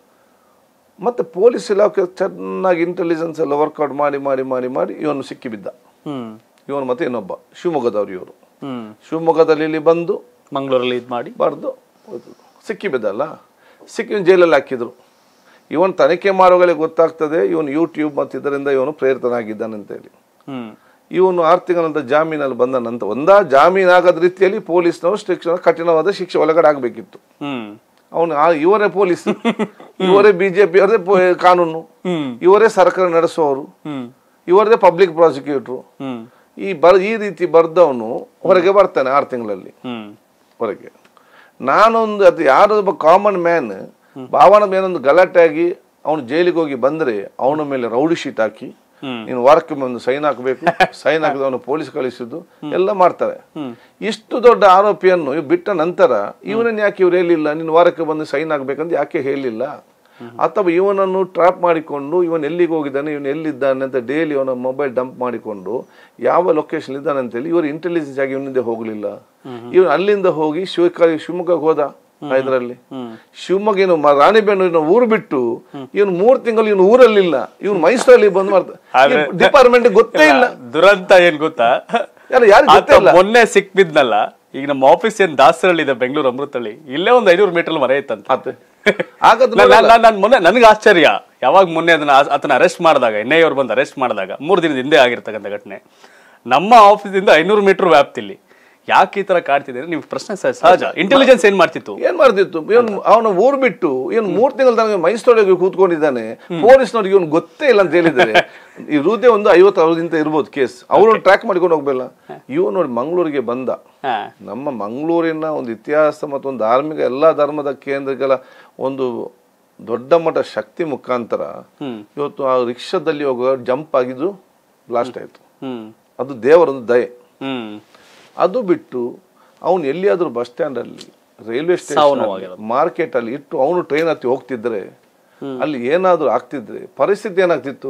ಮತ್ತೆ ಪೊಲೀಸ್ ಇಲಾಖೆ ಚೆನ್ನಾಗಿ ಇಂಟೆಲಿಜೆನ್ಸ್ ಎಲ್ಲ ವರ್ಕೌಟ್ ಮಾಡಿ ಮಾಡಿ ಮಾಡಿ ಮಾಡಿ ಇವನು ಸಿಕ್ಕಿಬಿದ್ದ ಹ್ಮ್ ಇವನು ಮತ್ತೆ ಇನ್ನೊಬ್ಬ ಶಿವಮೊಗ್ಗದವ್ರು ಇವರು ಹ್ಮ್ ಶಿವಮೊಗ್ಗದಲ್ಲಿ ಇಲ್ಲಿ ಬಂದು ಮಂಗಳೂರಲ್ಲಿ ಇದು ಮಾಡಿ ಬರೆದು ಸಿಕ್ಕಿಬಿದ್ದಲ್ಲ ಸಿಕ್ಕಿ ಇವನು ಜೈಲಲ್ಲಿ ಹಾಕಿದ್ರು ಇವನು ತನಿಖೆ ಮಾಡುವಾಗಲೇ ಗೊತ್ತಾಗ್ತದೆ ಇವನು ಯೂಟ್ಯೂಬ್ ಮತ್ತು ಇದರಿಂದ ಇವನು ಪ್ರೇರಿತನಾಗಿದ್ದಾನೆ ಅಂತೇಳಿ ಹ್ಮ್ ಇವನು ಆರು ತಿಂಗಳ ನಂತರ ಜಾಮೀನಲ್ಲಿ ಬಂದ ನಂತರ ಒಂದಾ ಜಾಮೀನು ಆಗದ ರೀತಿಯಲ್ಲಿ ಪೊಲೀಸ್ನವರು ಶಿಕ್ಷಣ ಕಠಿಣವಾದ ಶಿಕ್ಷೆ ಒಳಗಡೆ ಆಗಬೇಕಿತ್ತು ಹ್ಮ್ ಅವನು ಇವರೇ ಪೊಲೀಸ್ ಇವರೇ ಬಿಜೆಪಿ ಅವರೇ ಪೊ- ಕಾನೂನು ಹ್ಮ್ ಇವರೇ ಸರ್ಕಾರ ನಡೆಸುವವರು ಹ್ಮ್ ಇವರದೇ ಪಬ್ಲಿಕ್ ಪ್ರಾಸಿಕ್ಯೂಟ್ರು ಹ್ಮ್ ಈ ಬರ್ ಈ ರೀತಿ ಬರ್ದವನು ಹೊರಗೆ ಬರ್ತಾನೆ ಆರು ತಿಂಗಳಲ್ಲಿ ಹ್ಮ್ ಹೊರಗೆ ನಾನೊಂದು ಅದು ಯಾರೊಬ್ಬ ಕಾಮನ್ ಮ್ಯಾನ್ ಭಾವನ ಮೇಲೊಂದು ಗಲಾಟೆ ಆಗಿ ಅವನು ಜೈಲಿಗೆ ಹೋಗಿ ಬಂದ್ರೆ ಅವನ ಮೇಲೆ ರೌಡಿ ಶೀಟ್ ಹಾಕಿ ಹ್ಮ್. ನೀನು ವಾರಕ್ಕೆ ಒಂದು ಸೈನ್ ಹಾಕಬೇಕು ಸೈನ್ ಹಾಕಿದ ಅವನು ಪೊಲೀಸ್ ಕಳಿಸಿದ್ದು ಎಲ್ಲ ಮಾಡ್ತಾರೆ ಇಷ್ಟು ದೊಡ್ಡ ಆರೋಪಿಯನ್ನು ಇವ್ ಬಿಟ್ಟ ನಂತರ ಇವನನ್ನು ಯಾಕೆ ಇವ್ರು ಹೇಳಿಲ್ಲ ನೀನು ವಾರಕ್ಕೆ ಬಂದು ಸೈನ್ ಹಾಕ್ಬೇಕಂತ ಯಾಕೆ ಹೇಳಿಲ್ಲ ಅಥವಾ ಇವನನ್ನು ಟ್ರಾಪ್ ಮಾಡಿಕೊಂಡು ಇವನ್ ಎಲ್ಲಿಗೆ ಹೋಗಿದ್ದಾನೆ ಇವನು ಎಲ್ಲಿದ್ದಾನೆ ಅಂತ ಡೈಲಿ ಅವನ ಮೊಬೈಲ್ ಡಂಪ್ ಮಾಡಿಕೊಂಡು ಯಾವ ಲೊಕೇಶನ್ ಇದ್ದಾನೆ ಅಂತೇಳಿ ಇವರು ಇಂಟೆಲಿಜೆನ್ಸ್ ಆಗಿ ಇವನಿಂದ ಹೋಗಲಿಲ್ಲ ಇವನು ಅಲ್ಲಿಂದ ಹೋಗಿ ಶಿವ ಶಿವಮೊಗ್ಗಕ್ಕೆ ಹೋದ ಇದರಲ್ಲಿ ಶಿವಮೊಗ್ಗ ಏನು ಮ- ರಾಣಿಬೆನ್ನೂರಿನ ಊರು ಬಿಟ್ಟು ಇವನು ಮೂರ್ ತಿಂಗಳು ಇವನು ಊರಲ್ಲಿಲ್ಲ ಇವನು ಮೈಸೂರಲ್ಲಿ ಬಂದು ಮಾಡ್ತಾರೆ ಡಿಪಾರ್ಟ್ಮೆಂಟ್ ಗೊತ್ತೇ ಇಲ್ಲ ದುರಂತ ಏನ್ ಗೊತ್ತಾ ಯಾರು ಯಾರು ಗೊತ್ತೇ ಆತ ಇಲ್ಲ ಮೊನ್ನೆ ಸಿಕ್ಬಿದ್ನಲ್ಲ ಈಗ ನಮ್ಮ ಆಫೀಸ್ ಏನ್ ದಾಸರಳ್ಳಿ ಇದೆ ಬೆಂಗಳೂರು ಅಮೃತಹಳ್ಳಿ ಇಲ್ಲೇ ಒಂದ್ ಐನೂರು ಮೀಟರ್ ಮರ ಇತ್ತಂತ ಮತ್ತೆ ಆಗದ್ ನಾನ್- ನಾನ್- ನಾನ್- ನಾನ್ ಮೊನ್ನೆ ನನಗೆ ಆಶ್ಚರ್ಯ ಯಾವಾಗ ಮೊನ್ನೆ ಅದನ್ನ ಆ- ಆತನ ಅರೆಸ್ಟ್ ಮಾಡಿದಾಗ ಎನ್ ಐ ಅವ್ರು ಬಂದು ಅರೆಸ್ಟ್ ಮಾಡಿದಾಗ ಮೂರು ದಿನದ ಹಿಂದೆ ಆಗಿರ್ತಕ್ಕಂಥ ಘಟನೆ ನಮ್ಮ ಆಫೀಸಿಂದ ಐನೂರು ಮೀಟರ್ ವ್ಯಾಪ್ತಿಲಿ ಯಾಕೆ ಈ ತರ ಕಾಡ್ತಿದ್ದೀರಿ ನೀವು ಪ್ರಶ್ನೆ ಸಹ- ಸಹಜ ಇಂಟೆಲಿಜೆನ್ಸ್ ಏನ್ ಮಾಡ್ತಿತ್ತು ಏನ್ ಮಾಡ್ತಿತ್ತು ಇವನು ಅವನ ಊರ್ ಬಿಟ್ಟು ಇವನು ಮೂರ್ ತಿಂಗಳ ತನಕ ಮೈಸೂರಿಗೆ ಕೂತ್ಕೊಂಡಿದ್ದಾನೆ ಪೊಲೀಸ್ನವ್ರಿಗೆ ಇವನು ಗೊತ್ತೇ ಇಲ್ಲ ಅಂತ ಹೇಳಿದ್ದಾರೆ ಇರುವುದೇ ಒಂದು ಐವತ್ತು ಅವಧಿಂತ ಇರ್ಬೋದು ಕೇಸ್ ಅವ್ರನ್ನ ಟ್ರ್ಯಾಕ್ ಮಾಡ್ಕೊಂಡು ಹೋಗ್ಬೇಲ್ಲ ಇವ್ ನೋಡಿ ಮಂಗಳೂರಿಗೆ ಬಂದ ಹಾ ನಮ್ಮ ಮಂಗಳೂರಿನ ಒಂದು ಇತಿಹಾಸ ಮತ್ತು ಒಂದು ಧಾರ್ಮಿಕ ಎಲ್ಲಾ ಧರ್ಮದ ಕೇಂದ್ರಗಳ ಒಂದು ದೊಡ್ಡ ಮಟ್ಟ ಶಕ್ತಿ ಮುಖಾಂತರ ಇವತ್ತು ಆ ರಿಕ್ಷಾದಲ್ಲಿ ಹೋಗುವ ಜಂಪ್ ಆಗಿದ್ದು ಬ್ಲಾಸ್ಟ್ ಆಯ್ತು ಹ್ಮ್ ಅದು ದೇವರೊಂದು ದಯೆ ಹ್ಮ್ ಅದು ಬಿಟ್ಟು ಅವನು ಎಲ್ಲಿಯಾದ್ರೂ ಬಸ್ ಸ್ಟ್ಯಾಂಡ್ ಅಲ್ಲಿ ರೈಲ್ವೆ ಸಾವು ಸ್ಟೇಷನ್ ನೋವಾಗಿರೋದು. ಮಾರ್ಕೆಟ್ ಅಲ್ಲಿ ಇಟ್ಟು ಅವನು ಟ್ರೈನ್ ಹತ್ತಿ ಹೋಗ್ತಿದ್ರೆ ಅಲ್ಲಿ ಏನಾದ್ರೂ ಆಗ್ತಿದ್ರೆ ಪರಿಸ್ಥಿತಿ ಏನಾಗ್ತಿತ್ತು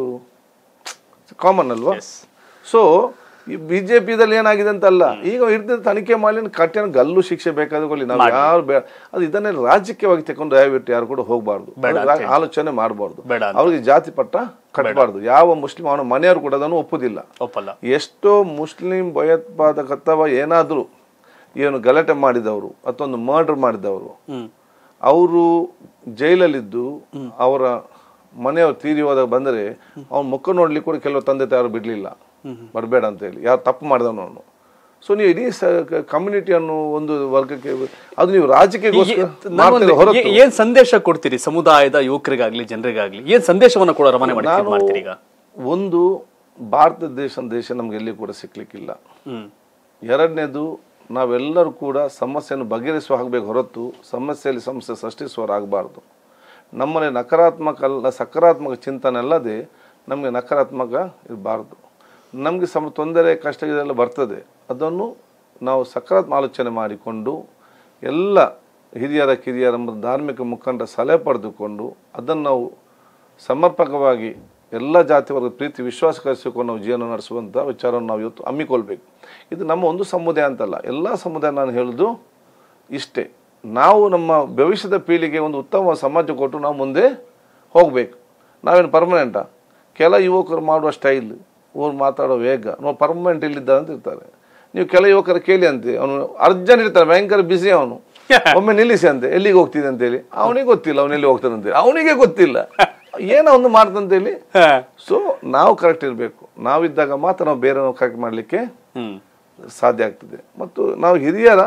ಕಾಮನ್ ಅಲ್ವಾ Yes. ಸೊ ಈ ಬಿಜೆಪಿದಲ್ಲಿ ಏನಾಗಿದೆ ಅಂತ ಅಲ್ಲ ಈಗ ಹಿಡಿದ ತನಿಖೆ ಮಾಡಿ ಕಠಿಣ ಗಲ್ಲು ಶಿಕ್ಷೆ ಬೇಕಾದ್ರೆ ನಾವು ಯಾರು ಬೇಡ ಅದು ಇದನ್ನೆಲ್ಲ ರಾಜಕೀಯವಾಗಿ ತಗೊಂಡು ದಯವಿಟ್ಟು ಯಾರು ಕೂಡ ಹೋಗಬಾರ್ದು ಆಲೋಚನೆ ಮಾಡಬಾರ್ದು ಬೇಡ ಅಂತ. ಅವ್ರಿಗೆ ಜಾತಿ ಪಟ್ಟ ಕಟ್ಟಬಾರ್ದು ಯಾವ ಮುಸ್ಲಿಂ ಅವನ ಮನೆಯವರು ಕೂಡ ಅದನ್ನು ಒಪ್ಪುದಿಲ್ಲ ಒಪ್ಪಲ್ಲ ಎಷ್ಟೋ ಮುಸ್ಲಿಂ ಭಯೋತ್ಪಾದಕ ಅಥವಾ ಏನಾದರೂ ಏನು ಗಲಾಟೆ ಮಾಡಿದವರು ಅಥವಾ ಒಂದು ಮರ್ಡರ್ ಮಾಡಿದವರು ಹ್ಮ್ ಅವರು ಜೈಲಲ್ಲಿದ್ದು ಅವರ ಮನೆಯವರು ತೀರಿ ಹೋದಾಗ ಬಂದರೆ ಅವ್ನ ಮುಖ ನೋಡ್ಲಿಕ್ಕೆ ಕೂಡ ಕೆಲವು ತಂದೆ ತಾಯರು ಬಿಡ್ಲಿಲ್ಲ ಬರಬೇಡ ಅಂತ ಹೇಳಿ ಯಾರು ತಪ್ಪು ಮಾಡಿದವನು ಅವನು ಸೊ ನೀವು ಇಡೀ ಕಮ್ಯುನಿಟಿಯನ್ನು ಒಂದು ವರ್ಗಕ್ಕೆ ಅದು ನೀವು ರಾಜಕೀಯಕ್ಕೋಸ್ಕರ ಮಾಡ್ತೀರ ಹೊರತು ಏ- ಏನ್ ಸಂದೇಶ ಕೊಡ್ತೀರಿ ಸಮುದಾಯದ ಯುವಕರಿಗಾಗ್ಲಿ ಜನರಿಗಾಗ್ಲಿ ಏನ್ ಸಂದೇಶವನ್ನ ಕೂಡ ರವಾನೆ ಮಾಡಿ ನಾನು ಮಾಡ್ತೀರಿ ಈಗ ಒಂದು ಭಾರತ ದೇಶ ದೇಶ ನಮ್ಗೆ ಎಲ್ಲಿ ಕೂಡ ಸಿಕ್ಲಿಕ್ಕಿಲ್ಲ ಹ್ಮ್ ಎರಡನೇದು ನಾವೆಲ್ಲರೂ ಕೂಡ ಸಮಸ್ಯೆಯನ್ನು ಬಗೆಹರಿಸುವ ಆಗಬೇಕು ಹೊರತು ಸಮಸ್ಯೆಯಲ್ಲಿ ಸಮಸ್ಯೆ ಸೃಷ್ಟಿಸುವರಾಗಬಾರ್ದು ನಮ್ಮಲ್ಲಿ ನಕಾರಾತ್ಮಕ ಅಲ್ಲ ಸಕಾರಾತ್ಮಕ ಚಿಂತನೆ ಅಲ್ಲದೆ ನಮಗೆ ನಕಾರಾತ್ಮಕ ಇರಬಾರ್ದು ನಮಗೆ ಸಮ ತೊಂದರೆ ಕಷ್ಟ ಇದೆಲ್ಲ ಬರ್ತದೆ ಅದನ್ನು ನಾವು ಸಕಾರಾತ್ಮಕ ಆಲೋಚನೆ ಮಾಡಿಕೊಂಡು ಎಲ್ಲ ಹಿರಿಯರ ಕಿರಿಯರ ಮತ್ತು ಧಾರ್ಮಿಕ ಮುಖಂಡರ ಸಲಹೆ ಪಡೆದುಕೊಂಡು ಅದನ್ನು ನಾವು ಸಮರ್ಪಕವಾಗಿ ಎಲ್ಲ ಜಾತಿ ವರ್ಗದ ಪ್ರೀತಿ ವಿಶ್ವಾಸ ಕಲಿಸಿಕೊಂಡು ನಾವು ಜೀವನ ನಡೆಸುವಂಥ ವಿಚಾರವನ್ನು ನಾವು ಇವತ್ತು ಹಮ್ಮಿಕೊಳ್ಬೇಕು ಇದು ನಮ್ಮ ಒಂದು ಸಮುದಾಯ ಅಂತಲ್ಲ ಎಲ್ಲ ಸಮುದಾಯ ನಾನು ಹೇಳೋದು ಇಷ್ಟೇ ನಾವು ನಮ್ಮ ಭವಿಷ್ಯದ ಪೀಳಿಗೆ ಒಂದು ಉತ್ತಮ ಸಮಾಜ ಕೊಟ್ಟು ನಾವು ಮುಂದೆ ಹೋಗಬೇಕು ನಾವೇನು ಪರ್ಮನೆಂಟಾ ಕೆಲ ಯುವಕರು ಮಾಡುವ ಸ್ಟೈಲ್ ಅವ್ರು ಮಾತಾಡೋ ವೇಗ ನಾವು ಪರ್ಮನೆಂಟ್ ಇಲ್ಲಿದ್ದ ಅಂತ ಇರ್ತಾರೆ ನೀವು ಕೆಲ ಯುವಕರು ಕೇಳಿ ಅಂತೆ ಅವನು ಅರ್ಜೆಂಟ್ ಇರ್ತಾನೆ ಭಯಂಕರ ಬಿಸಿ ಅವನು ಒಮ್ಮೆ ನಿಲ್ಲಿಸಿ ಅಂತೆ ಎಲ್ಲಿಗೆ ಹೋಗ್ತಿದೆ ಅಂತೇಳಿ ಅವನಿಗೆ ಗೊತ್ತಿಲ್ಲ ಅವನು ಎಲ್ಲಿ ಹೋಗ್ತಾನೆ ಅಂತೇಳಿ ಅವನಿಗೆ ಗೊತ್ತಿಲ್ಲ ಏನೋ ಒಂದು ಮಾಡ್ತಂತೇಳಿ ಹಾ. ಸೊ ನಾವು ಕರೆಕ್ಟ್ ಇರಬೇಕು ನಾವಿದ್ದಾಗ ಮಾತ್ರ ನಾವು ಬೇರೆ ಕರೆಕ್ಟ್ ಮಾಡಲಿಕ್ಕೆ ಹ್ಮ್ ಸಾಧ್ಯ ಆಗ್ತದೆ ಮತ್ತು ನಾವು ಹಿರಿಯರ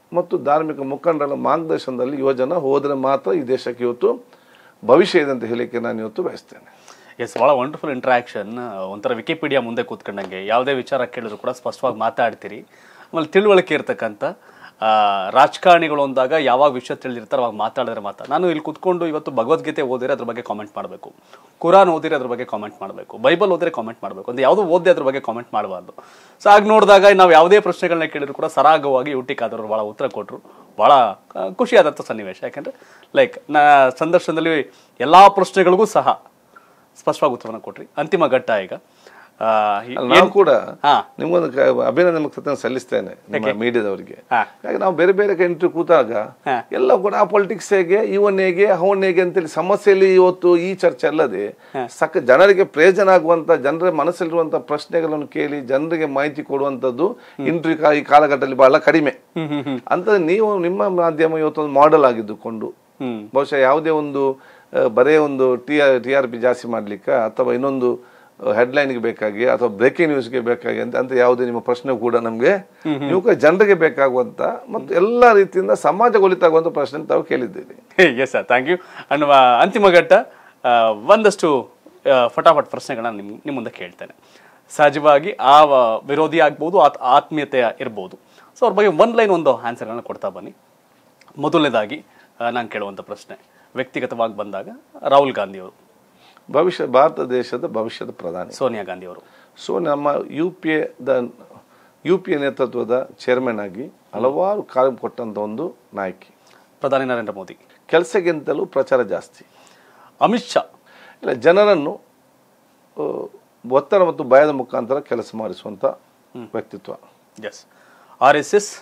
ಮತ್ತು ಧಾರ್ಮಿಕ ಮುಖಂಡರ ಮಾರ್ಗದರ್ಶನದಲ್ಲಿ ಯುವಜನ ಹೋದರೆ ಮಾತ್ರ ಈ ದೇಶಕ್ಕೆ ಇವತ್ತು ಭವಿಷ್ಯ ಇದೆ ಅಂತ ಹೇಳಿಕ್ಕೆ ನಾನು ಇವತ್ತು ಬಯಸ್ತೇನೆ ಎಸ್ ಭಾಳ ವಂಡರ್ಫುಲ್ ಇಂಟ್ರಾಕ್ಷನ್ ಒಂಥರ ವಿಕಿಪೀಡಿಯಾ ಮುಂದೆ ಕೂತ್ಕೊಂಡಂಗೆ ಯಾವುದೇ ವಿಚಾರ ಕೇಳಿದ್ರು ಕೂಡ ಸ್ಪಷ್ಟವಾಗಿ ಮಾತಾಡ್ತೀರಿ ಆಮೇಲೆ ತಿಳುವಳಿಕೆ ಇರ್ತಕ್ಕಂಥ ಆ, ರಾಜಕಾರಣಿಗಳು ಅಂದಾಗ ಯಾವಾಗ ವಿಷಯ ತಿಳಿದಿರ್ತಾರೆ ಅವಾಗ ಮಾತಾಡಿದ್ರೆ ಮಾತ್ರ ನಾನು ಇಲ್ಲಿ ಕೂತ್ಕೊಂಡು ಇವತ್ತು ಭಗವದ್ಗೀತೆ ಓದಿದ್ರೆ ಅದ್ರ ಬಗ್ಗೆ ಕಾಮೆಂಟ್ ಮಾಡಬೇಕು ಕುರಾನ್ ಓದಿದ್ರೆ ಅದ್ರ ಬಗ್ಗೆ ಕಾಮೆಂಟ್ ಮಾಡಬೇಕು ಬೈಬಲ್ ಓದಿದ್ರೆ ಕಾಮೆಂಟ್ ಮಾಡಬೇಕು ಒಂದು ಯಾವುದೋ ಓದಿ ಅದ್ರ ಬಗ್ಗೆ ಕಾಮೆಂಟ್ ಮಾಡಬಾರ್ದು ಸೊ ಆಗ ನೋಡಿದಾಗ ನಾವು ಯಾವುದೇ ಪ್ರಶ್ನೆಗಳನ್ನ ಕೇಳಿದ್ರು ಕೂಡ ಸರಾಗವಾಗಿ ಯುಟಿ ಕಾದವರು ಭಾಳ ಉತ್ತರ ಕೊಟ್ಟರು ಭಾಳ ಆ, ಖುಷಿಯಾದಂಥ ಸನ್ನಿವೇಶ ಯಾಕೆಂದರೆ ಲೈಕ್ ನಾ ಸಂದರ್ಶನದಲ್ಲಿ ಎಲ್ಲ ಪ್ರಶ್ನೆಗಳಿಗೂ ಸಹ ಸ್ಪಷ್ಟವಾಗಿ ಉತ್ತರವನ್ನು ಕೊಟ್ರಿ ಅಂತಿಮ ಘಟ್ಟ ಈಗ ಆ, ಈ- ಅಲ್ಲಿ ನಾವು ಕೂಡ ಹಾ. ನಿಮ್ಗೊಂದು ಕ- ಅಭಿನಂದನೆ ಕೃತಜ್ಞತೆ ಸಲ್ಲಿಸ್ತೇನೆ ನಿಮ್ಮ ಮೀಡಿಯಾದವರಿಗೆ ಹಾ. ಯಾಕೆ ನಾವು ಬೇರೆ ಬೇರೆ ಇಂಟರ್ವ್ಯೂ ಕೂತಾಗ ಹಾ. ಎಲ್ಲ ಕೂಡ ಆ ಪೊಲಿಟಿಕ್ಸ್ ಹೇಗೆ ಇವನ್ ಹೇಗೆ ಅವನ್ ಹೇಗೆ ಅಂತೇಳಿ ಸಮಸ್ಯೆಯಲ್ಲಿ ಇವತ್ತು ಈ ಚರ್ಚೆ ಅಲ್ಲದೆ ಸಕ ಜನರಿಗೆ ಪ್ರಯೋಜನ ಆಗುವಂತ ಜನರ ಮನಸ್ಸಲ್ಲಿರುವಂತ ಪ್ರಶ್ನೆಗಳನ್ನು ಕೇಳಿ ಜನರಿಗೆ ಮಾಹಿತಿ ಕೊಡುವಂತದ್ದು ಇಂಟರ್ವ್ಯೂ ಈ ಕಾಲಘಟ್ಟದಲ್ಲಿ ಬಹಳ ಕಡಿಮೆ ಹ್ಮ್ ಹ್ಮ್ ಹ್ಮ್ ಅಂತ ನೀವು ನಿಮ್ಮ ಮಾಧ್ಯಮ ಇವತ್ತೊಂದು ಮಾಡೆಲ್ ಆಗಿದ್ದುಕೊಂಡು ಹ್ಮ್ ಬಹುಶಃ ಯಾವುದೇ ಒಂದು ಆ, ಬರೇ ಒಂದು T R T R P ಜಾಸ್ತಿ ಮಾಡ್ಲಿಕ್ಕೆ ಅಥವಾ ಇನ್ನೊಂದು ಹೆಡ್ಲೈನ್ಗೆ ಬೇಕಾಗಿ ಅಥವಾ ಬ್ರೇಕಿಂಗ್ ನ್ಯೂಸ್ಗೆ ಬೇಕಾಗಿ ಅಂತ ಅಂತ ಯಾವುದೇ ನಿಮ್ಮ ಪ್ರಶ್ನೆ ಕೂಡ ನಮಗೆ ನೀವು ಕೂಡ ಜನರಿಗೆ ಬೇಕಾಗುವಂತ ಮತ್ತು ಎಲ್ಲ ರೀತಿಯಿಂದ ಸಮಾಜ ಒಳಿತಾಗುವಂತ ಪ್ರಶ್ನೆ ತಾವು ಕೇಳಿದ್ದೀರಿ yes sir thank you and ಅಂತಿಮ ಘಟ್ಟ ಆ, ಒಂದಷ್ಟು ಆ, ಫಟಾಫಟ್ ಪ್ರಶ್ನೆಗಳನ್ನ ನಿಮ್ ನಿಮ್ಮ ಮುಂದೆ ಕೇಳ್ತೇನೆ ಸಹಜವಾಗಿ ಆ ವ- ವಿರೋಧಿ ಆಗ್ಬೋದು ಆತ್ ಆತ್ಮೀಯತೆ ಇರ್ಬೋದು ಸೊ ಅವ್ರ ಬಗ್ಗೆ ಒಂದು ಲೈನ್ ಒಂದು ಆನ್ಸರ್ಗಳನ್ನ ಕೊಡ್ತಾ ಬನ್ನಿ ಮೊದಲನೇದಾಗಿ ನಾನು ಕೇಳುವಂಥ ಪ್ರಶ್ನೆ ವ್ಯಕ್ತಿಗತವಾಗಿ ಬಂದಾಗ ರಾಹುಲ್ ಗಾಂಧಿ ಅವರು ಭವಿಷ್ಯ ಭಾರತ ದೇಶದ ಭವಿಷ್ಯದ ಪ್ರಧಾನಿ ಸೋನಿಯಾ ಗಾಂಧಿ ಅವರು ಸೊ ನಮ್ಮ U P A the U P A ನೇತೃತ್ವದ ಚೇರ್ಮನ್ ಆಗಿ ಹಲವಾರು ಕಾರ್ಯ ಕೊಟ್ಟಂತ ಒಂದು ನಾಯಕಿ ಪ್ರಧಾನಿ ನರೇಂದ್ರ ಮೋದಿ ಕೆಲಸಕ್ಕಿಂತಲೂ ಪ್ರಚಾರ ಜಾಸ್ತಿ ಅಮಿತ್ ಶಾ ಇಲ್ಲ ಜನರನ್ನು ಆ, ಒತ್ತಡ ಮತ್ತು ಭಯದ ಮುಖಾಂತರ ಕೆಲಸ ಮಾಡಿಸುವಂಥ ವ್ಯಕ್ತಿತ್ವ ಎಸ್ ಆರ್ ಎಸ್ ಎಸ್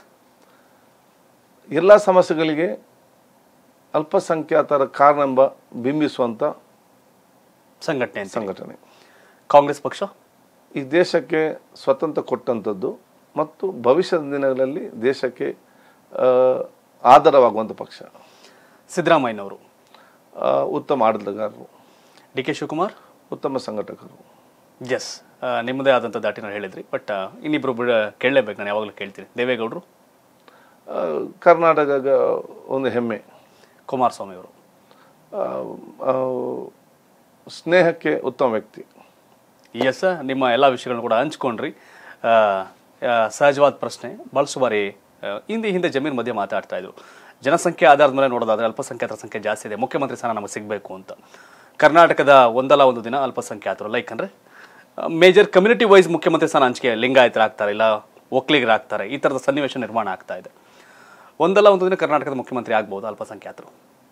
ಎಲ್ಲ ಸಮಸ್ಯೆಗಳಿಗೆ ಅಲ್ಪಸಂಖ್ಯಾತರ ಕಾರಣವೆಂಬ ಬಿಂಬಿಸುವಂಥ ಸಂಘಟನೆ ಅಂತ ಸಂಘಟನೆ ಕಾಂಗ್ರೆಸ್ ಪಕ್ಷ ಈ ದೇಶಕ್ಕೆ ಸ್ವತಂತ್ರ ಕೊಟ್ಟಂಥದ್ದು ಮತ್ತು ಭವಿಷ್ಯದ ದಿನಗಳಲ್ಲಿ ದೇಶಕ್ಕೆ ಆ, ಆಧಾರವಾಗುವಂಥ ಪಕ್ಷ ಸಿದ್ದರಾಮಯ್ಯನವರು ಆ, ಉತ್ತಮ ಆಡಳಿತಗಾರರು ಡಿ ಕೆ ಶಿವಕುಮಾರ್ ಉತ್ತಮ ಸಂಘಟಕರು ಎಸ್ ನಿಮ್ಮದೇ ಆದಂಥ ದಾಟಿನ ಹೇಳಿದ್ರಿ ಬಟ್ ಇನ್ನಿಬ್ರು ಬಿಡ ಕೇಳಲೇಬೇಕು ನಾನು ಯಾವಾಗಲೂ ಕೇಳ್ತೀನಿ ದೇವೇಗೌಡರು ಆ, ಕರ್ನಾಟಕ ಒಂದು ಹೆಮ್ಮೆ ಕುಮಾರಸ್ವಾಮಿ ಅವರು ಆ, ಆ, ಸ್ನೇಹಕ್ಕೆ ಉತ್ತಮ ವ್ಯಕ್ತಿ ಎಸ್ ನಿಮ್ಮ ಎಲ್ಲ ವಿಷಯಗಳನ್ನ ಕೂಡ ಹಂಚ್ಕೊಂಡ್ರಿ ಆ, ಆ, ಸಹಜವಾದ ಪ್ರಶ್ನೆ ಭಾಳ ಸುಮಾರಿ ಆ, ಹಿಂದೆ ಹಿಂದೆ ಜಮೀನ್ ಮಧ್ಯೆ ಮಾತಾಡ್ತಾ ಇದ್ರು ಜನಸಂಖ್ಯೆ ಆಧಾರದ ಮೇಲೆ ನೋಡೋದಾದ್ರೆ ಅಲ್ಪಸಂಖ್ಯಾತರ ಸಂಖ್ಯೆ ಜಾಸ್ತಿ ಇದೆ ಮುಖ್ಯಮಂತ್ರಿ ಸ್ಥಾನ ನಮಗೆ ಸಿಗಬೇಕು ಅಂತ ಕರ್ನಾಟಕದ ಒಂದಲ್ಲ ಒಂದು ದಿನ ಅಲ್ಪಸಂಖ್ಯಾತರು ಲೈಕ್ ಅಂದರೆ ಮೇಜರ್ ಕಮ್ಯುನಿಟಿ ವೈಸ್ ಮುಖ್ಯಮಂತ್ರಿ ಸ್ಥಾನ ಹಂಚಿಕೆ ಲಿಂಗಾಯತರಾಗ್ತಾರೆ ಇಲ್ಲ ಒಕ್ಕಲಿಗರಾಗ್ತಾರೆ ಈ ಥರದ ಸನ್ನಿವೇಶ ನಿರ್ಮಾಣ ಆಗ್ತಾ ಇದೆ ಒಂದಲ್ಲ ಒಂದು ದಿನ ಕರ್ನಾಟಕದ ಮುಖ್ಯಮಂತ್ರಿ ಆಗ್ಬೋದು ಅಲ್ಪಸಂಖ್ಯಾತರು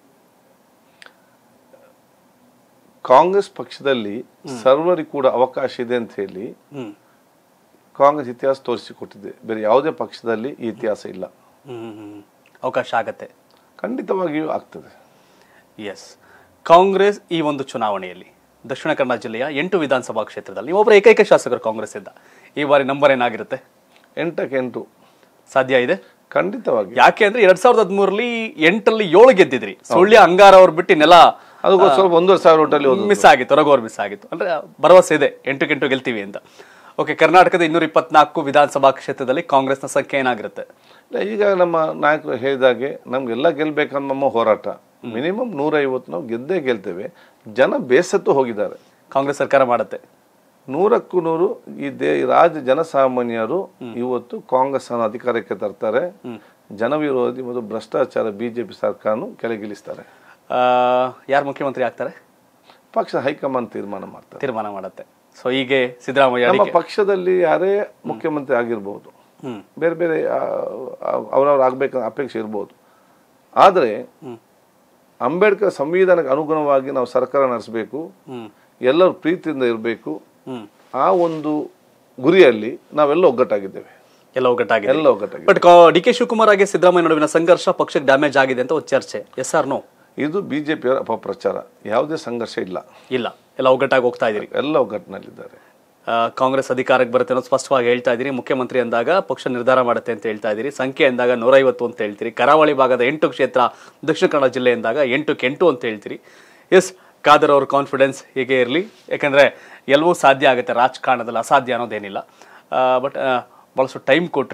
ಕಾಂಗ್ರೆಸ್ ಪಕ್ಷದಲ್ಲಿ ಸರ್ವರಿಗೂ ಕೂಡ ಅವಕಾಶ ಇದೆ ಅಂತ ಹೇಳಿ ಹ್ಮ್ ಕಾಂಗ್ರೆಸ್ ಇತಿಹಾಸ ತೋರಿಸಿಕೊಟ್ಟಿದೆ ಬೇರೆ ಯಾವುದೇ ಪಕ್ಷದಲ್ಲಿ ಈ ಇತಿಹಾಸ ಇಲ್ಲ ಹ್ಮ್ ಹ್ಮ್, ಹ್ಮ್. ಅವಕಾಶ ಆಗತ್ತೆ ಖಂಡಿತವಾಗಿಯೂ ಆಗ್ತದೆ ಎಸ್ ಕಾಂಗ್ರೆಸ್ ಈ ಒಂದು ಚುನಾವಣೆಯಲ್ಲಿ ದಕ್ಷಿಣ ಕನ್ನಡ ಜಿಲ್ಲೆಯ ಎಂಟು ವಿಧಾನಸಭಾ ಕ್ಷೇತ್ರದಲ್ಲಿ ನೀವೊಬ್ಬರು ಏಕೈಕ ಶಾಸಕರು ಕಾಂಗ್ರೆಸ್ ಇದ್ದ ಈ ಬಾರಿ ನಂಬರ್ ಏನಾಗಿರುತ್ತೆ ಎಂಟಕ್ಕೆ ಎಂಟು ಸಾಧ್ಯ ಇದೆ ಖಂಡಿತವಾಗಿ ಯಾಕೆ ಅಂದ್ರೆ ಎರಡ್ ಸಾವಿರದ ಹದಿಮೂರರಲ್ಲಿ ಎಂಟಲ್ಲಿ ಏಳು ಗೆದ್ದಿದ್ರಿ ಸುಳ್ಯ ಅಂಗಾರ ಅವ್ರು ಬಿಟ್ಟು ನೆಲ ಅದಕ್ಕೋಸ್ಕರ ಒಂದೂವರೆ ಸಾವಿರ ಓಟಲ್ಲಿ ಹೋದ್ರು ಮಿಸ್ ಆಗಿತ್ತು ರಘುವರ್ ಮಿಸ್ ಆಗಿತ್ತು ಅಂದ್ರೆ ಭರವಸೆ ಇದೆ ಎಂಟು ಎಂಟು ಗೆಲ್ತೀವಿ ಅಂತ ಓಕೆ ಕರ್ನಾಟಕದ ಇನ್ನೂರ ಇಪ್ಪತ್ನಾಲ್ಕು ವಿಧಾನಸಭಾ ಕ್ಷೇತ್ರದಲ್ಲಿ ಕಾಂಗ್ರೆಸ್ನ ಸಂಖ್ಯೆ ಏನಾಗಿರುತ್ತೆ ಇಲ್ಲ, ಈಗ ನಮ್ಮ ನಾಯಕರು ಹೇಳಿದಾಗೆ ನಮ್ಗೆಲ್ಲ ಗೆಲ್ಬೇಕನ್ನೋ ನಮ್ಮ ಹೋರಾಟ ಮಿನಿಮಮ್ ನೂರೈವತ್ತು ನಾವು ಗೆದ್ದೇ ಗೆಲ್ತೇವೆ ಜನ ಬೇಸತ್ತು ಹೋಗಿದ್ದಾರೆ ಕಾಂಗ್ರೆಸ್ ಸರ್ಕಾರ ಮಾಡುತ್ತೆ ನೂರಕ್ಕೂ ನೂರು ಈ ದೇ ರಾಜ್ಯ ಜನಸಾಮಾನ್ಯರು ಇವತ್ತು ಕಾಂಗ್ರೆಸ್ ಅನ್ನು ಅಧಿಕಾರಕ್ಕೆ ತರ್ತಾರೆ ಜನವಿರೋಧಿ ಮತ್ತು ಭ್ರಷ್ಟಾಚಾರ ಬಿಜೆಪಿ ಸರ್ಕಾರನು ಕೆಳಗಿಳಿಸ್ತಾರೆ ಯಾರು ಮುಖ್ಯಮಂತ್ರಿ ಆಗ್ತಾರೆ ಪಕ್ಷ ಹೈಕಮಾಂಡ್ ತೀರ್ಮಾನ ಮಾಡ್ತಾರೆ ತೀರ್ಮಾನ ಮಾಡುತ್ತೆ ಸೊ ಹೀಗೆ ಸಿದ್ದರಾಮಯ್ಯ ನಮ್ಮ ಅಡಿಕೆ- ಪಕ್ಷದಲ್ಲಿ ಯಾರೇ ಮುಖ್ಯಮಂತ್ರಿ ಆಗಿರ್ಬೋದು ಹ್ಮ್ ಬೇರೆ ಬೇರೆ ಅವರವ್ರು ಆಗ್ಬೇಕನ್ನೋ ಅಪೇಕ್ಷೆ ಇರ್ಬೋದು ಆದರೆ ಅಂಬೇಡ್ಕರ್ ಸಂವಿಧಾನಕ್ಕೆ ಅನುಗುಣವಾಗಿ ನಾವು ಸರ್ಕಾರ ನಡೆಸಬೇಕು ಹ್ಮ್ ಎಲ್ಲರೂ ಪ್ರೀತಿಯಿಂದ ಇರಬೇಕು ಹ್ಮ್ ಆ ಒಂದು ಗುರಿಯಲ್ಲಿ ನಾವೆಲ್ಲ ಒಗ್ಗಟ್ಟಾಗಿದ್ದೇವೆ ಎಲ್ಲ ಒಗ್ಗಟ್ಟಾಗಿದೆ ಎಲ್ಲ ಒಗ್ಗಟ್ಟಾಗಿದೆ ಬಟ್ ಡಿ ಕೆ ಶಿವಕುಮಾರ್ ಹಾಗೆ ಸಿದ್ದರಾಮಯ್ಯ ನಡುವಿನ ಸಂಘರ್ಷ ಪಕ್ಷಕ್ಕೆ ಡ್ಯಾಮೇಜ್ ಆಗಿದೆ ಅಂತ ಒಂದು ಚರ್ಚೆ ಎಸ್ ಆರ್ ನೋ ಇದು ಬಿಜೆಪಿಯವರ ಅಪಪ್ರಚಾರ ಯಾವುದೇ ಸಂಘರ್ಷ ಇಲ್ಲ ಇಲ್ಲ ಎಲ್ಲ ಒಗ್ಗಟ್ಟಾಗಿ ಹೋಗ್ತಾ ಇದ್ದೀರಿ ಎಲ್ಲ ಒಗ್ಗಟ್ಟಿನಲ್ಲಿದ್ದಾರೆ ಆ, ಕಾಂಗ್ರೆಸ್ ಅಧಿಕಾರಕ್ಕೆ ಬರುತ್ತೆ ಅನ್ನೋದು ಸ್ಪಷ್ಟವಾಗಿ ಹೇಳ್ತಾ ಇದ್ದೀರಿ ಮುಖ್ಯಮಂತ್ರಿ ಅಂದಾಗ ಪಕ್ಷ ನಿರ್ಧಾರ ಮಾಡುತ್ತೆ ಅಂತ ಹೇಳ್ತಾ ಇದ್ದೀರಿ ಸಂಖ್ಯೆ ಅಂದಾಗ ನೂರೈವತ್ತು ಅಂತ ಹೇಳ್ತೀರಿ ಕರಾವಳಿ ಭಾಗದ ಎಂಟು ಕ್ಷೇತ್ರ ದಕ್ಷಿಣ ಕನ್ನಡ ಜಿಲ್ಲೆ ಅಂದಾಗ ಎಂಟಕ್ಕೆ ಎಂಟು ಅಂತ ಹೇಳ್ತೀರಿ ಎಸ್ ಖಾದರ್ ಅವ್ರ ಕಾನ್ಫಿಡೆನ್ಸ್ ಹೀಗೆ ಇರಲಿ ಯಾಕಂದರೆ ಎಲ್ಲವೂ ಸಾಧ್ಯ ಆಗುತ್ತೆ ರಾಜಕಾರಣದಲ್ಲಿ ಅಸಾಧ್ಯ ಅನ್ನೋದೇನಿಲ್ಲ ಬಟ್ ಭಾಳಷ್ಟು ಟೈಮ್ ಕೊಟ್ರಿ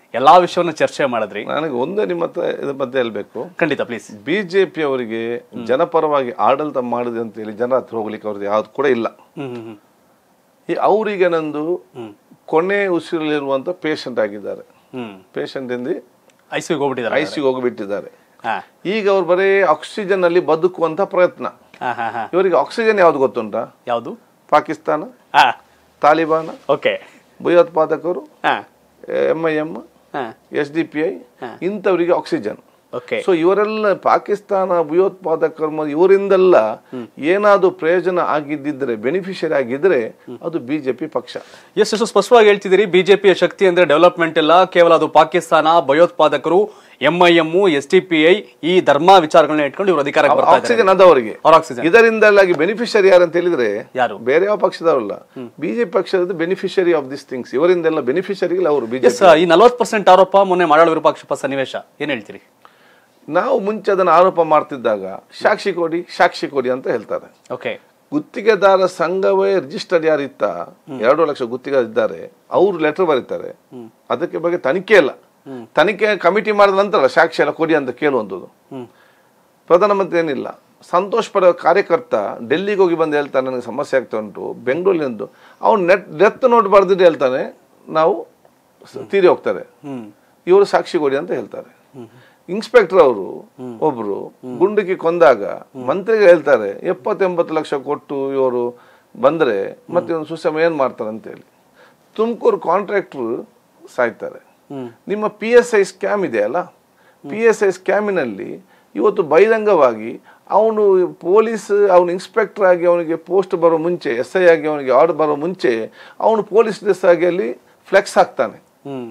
ಎಲ್ಲಾ ವಿಷಯವನ್ನ ಚರ್ಚೆ ಮಾಡಿದ್ರಿ ನನಗೆ ಒಂದೇ ನಿಮ್ಮ ಹತ್ರ ಇದ್ರ ಮಧ್ಯೆ ಹೇಳ್ಬೇಕು ಖಂಡಿತ ಪ್ಲೀಸ್ ಬಿಜೆಪಿ ಅವರಿಗೆ ಜನಪರವಾಗಿ ಆಡಳಿತ ಮಾಡಿದೆ ಅಂತ ಹೇಳಿ ಜನ ಹತ್ರ ಹೋಗ್ಲಿಕ್ಕೆ ಅವ್ರದ್ದು ಯಾವ್ದು ಕೂಡ ಇಲ್ಲ ಹ್ಮ್ ಹ್ಮ್ ಹ್ಮ್ ಈ ಅವರಿಗೆ ನಂದು ಕೊನೆ ಉಸಿರಲ್ಲಿರುವಂತ ಪೇಷಂಟ್ ಆಗಿದ್ದಾರೆ ಹ್ಮ್ ಪೇಷಂಟ್ ಇಂದ ಐ ಸಿ ಹೋಗ್ಬಿಟ್ಟಿದ್ದಾರೆ ಐ ಸಿ ಹೋಗಿಬಿಟ್ಟಿದ್ದಾರೆ ಹಾ ಈಗ ಅವ್ರು ಬರೀ ಆಕ್ಸಿಜನ್ ಅಲ್ಲಿ ಬದುಕುವಂತ ಪ್ರಯತ್ನ ಹಾ ಹಾ ಹಾ ಇವರಿಗೆ ಆಕ್ಸಿಜನ್ ಯಾವ್ದು ಗೊತ್ತುಂಟಾ ಯಾವುದು ಪಾಕಿಸ್ತಾನ ಹಾ ತಾಲಿಬಾನ್ ಓಕೆ ಭಯೋತ್ಪಾದಕರು ಹಾ ಎಂ ಐ ಎಂ ಹಾ ಎಸ್ ಡಿ ಪಿ ಐ ಇಂಥವರಿಗೆ ಆಕ್ಸಿಜನ್ ಓಕೆ ಸೊ ಇವರೆಲ್ಲ ಪಾಕಿಸ್ತಾನ ಭಯೋತ್ಪಾದಕರು ಮತ್ತು ಇವರಿಂದೆಲ್ಲ ಏನಾದ್ರು ಪ್ರಯೋಜನ ಆಗಿದ್ದಿದ್ರೆ ಬೆನಿಫಿಷರಿ ಆಗಿದ್ರೆ ಅದು ಬಿಜೆಪಿ ಪಕ್ಷ ಎಷ್ಟು ಎಷ್ಟು ಸ್ಪಷ್ಟವಾಗಿ ಹೇಳ್ತಿದ್ದೀರಿ ಬಿಜೆಪಿಯ ಶಕ್ತಿ ಅಂದ್ರೆ ಡೆವಲಪ್ಮೆಂಟ್ ಇಲ್ಲ ಕೇವಲ ಅದು ಪಾಕಿಸ್ತಾನ ಭಯೋತ್ಪಾದಕರು MIM S T P I ಈ ಧರ್ಮ ವಿಚಾರಗಳನ್ನ ಇಟ್ಕೊಂಡು ಇವರು ಅಧಿಕಾರಕ್ಕೆ ಬರ್ತಾ ಇದ್ದಾರೆ ಆಕ್ಸಿಜನ್ ಅದವರಿಗೆ ಅವ್ರ ಆಕ್ಸಿಜನ್ ಇದರಿಂದಲಾಗಿ ಬೆನಿಫಿಷರಿ ಯಾರು ಅಂತ ಹೇಳಿದ್ರೆ ಯಾರು ಬೇರೆ ಯಾವ ಪಕ್ಷದವರಲ್ಲ ಬಿಜೆಪಿ ಪಕ್ಷದ ಬೆನಿಫಿಷರಿ ಆಫ್ ದಿಸ್ ಥಿಂಗ್ಸ್ ಇವರಿಂದೆಲ್ಲ ಬೆನಿಫಿಷರಿಗಳು ಅವರು ಬಿಜೆಪಿ ಎಸ್ ಈ ನಲವತ್ತು ಪರ್ಸೆಂಟ್ ಆರೋಪ ಮೊನ್ನೆ ಮಾಡಾಳ ವಿರೂಪಾಕ್ಷ ಸನ್ನಿವೇಶ ಏನ್ ಹೇಳ್ತೀರಿ ನಾವು ಮುಂಚೆ ಅದನ್ನು ಆರೋಪ ಮಾಡ್ತಿದ್ದಾಗ ಸಾಕ್ಷಿ ಕೊಡಿ ಸಾಕ್ಷಿ ಕೊಡಿ ಅಂತ ಹೇಳ್ತಾರೆ ಓಕೆ ಗುತ್ತಿಗೆದಾರ ಸಂಘವೇ ರಿಜಿಸ್ಟರ್ ಯಾರಿತ್ತ ಎರಡು ಲಕ್ಷ ಗುತ್ತಿಗೆ ಇದ್ದಾರೆ ಅವರು ಲೆಟರ್ ಬರೀತಾರೆ ಅದಕ್ಕೆ ಬಗ್ಗೆ ತನಿಖೆ ಇಲ್ಲ ತನಿಖೆ ಕಮಿಟಿ ಮಾಡಿದ ನಂತರ ಸಾಕ್ಷಿ ಎಲ್ಲ ಕೊಡಿ ಅಂತ ಕೇಳುವಂಥದ್ದು ಹ್ಮ್ ಪ್ರಧಾನಮಂತ್ರಿ ಏನಿಲ್ಲ ಸಂತೋಷ್ ಪಡ ಕಾರ್ಯಕರ್ತ ಡೆಲ್ಲಿಗೆ ಹೋಗಿ ಬಂದು ಹೇಳ್ತಾನೆ ನನಗೆ ಸಮಸ್ಯೆ ಆಗ್ತಾ ಉಂಟು ಬೆಂಗಳೂರಿನಂದು ಅವ್ನು ನೆಟ್ ಡೆತ್ ನೋಟ್ ಬರೆದಿದ್ದು ಹೇಳ್ತಾನೆ ನಾವು ಸ- ತೀರಿ ಹೋಗ್ತಾರೆ ಹ್ಮ್ ಇವರು ಸಾಕ್ಷಿ ಕೊಡಿ ಅಂತ ಹೇಳ್ತಾರೆ ಇನ್ಸ್ಪೆಕ್ಟರ್ ಅವರು ಒಬ್ರು ಗುಂಡಿಗೆ ಕೊಂದಾಗ ಮಂತ್ರಿಗೆ ಹೇಳ್ತಾರೆ ಎಪ್ಪತ್ತೆಂಬತ್ತು ಲಕ್ಷ ಕೊಟ್ಟು ಇವರು ಬಂದ್ರೆ ಮತ್ತೆ ಒಂದು ಸುಸಮ ಏನ್ ಮಾಡ್ತಾರೆ ಅಂತ ಹೇಳಿ ತುಮಕೂರು ಕಾಂಟ್ರಾಕ್ಟರ್ ಸಾಯ್ತಾರೆ ಹ್ಮ್ ನಿಮ್ಮ ಪಿ ಎಸ್ ಐ ಸ್ಕ್ಯಾಮ್ ಇದೆಯಲ್ಲ ಪಿ ಎಸ್ ಐ ಸ್ಕ್ಯಾಮಿನಲ್ಲಿ ಇವತ್ತು ಬಹಿರಂಗವಾಗಿ ಅವನು ಪೊಲೀಸ್ ಅವನು ಇನ್ಸ್ಪೆಕ್ಟರ್ ಆಗಿ ಅವನಿಗೆ ಪೋಸ್ಟ್ ಬರೋ ಮುಂಚೆ ಎಸ್ ಐ ಆಗಿ ಅವನಿಗೆ ಆರ್ಡರ್ ಬರೋ ಮುಂಚೆ ಅವನು ಪೊಲೀಸ್ ಡ್ರೆಸ್ ಆಗಿ ಅಲ್ಲಿ ಫ್ಲೆಕ್ಸ್ ಹಾಕ್ತಾನೆ ಹ್ಮ್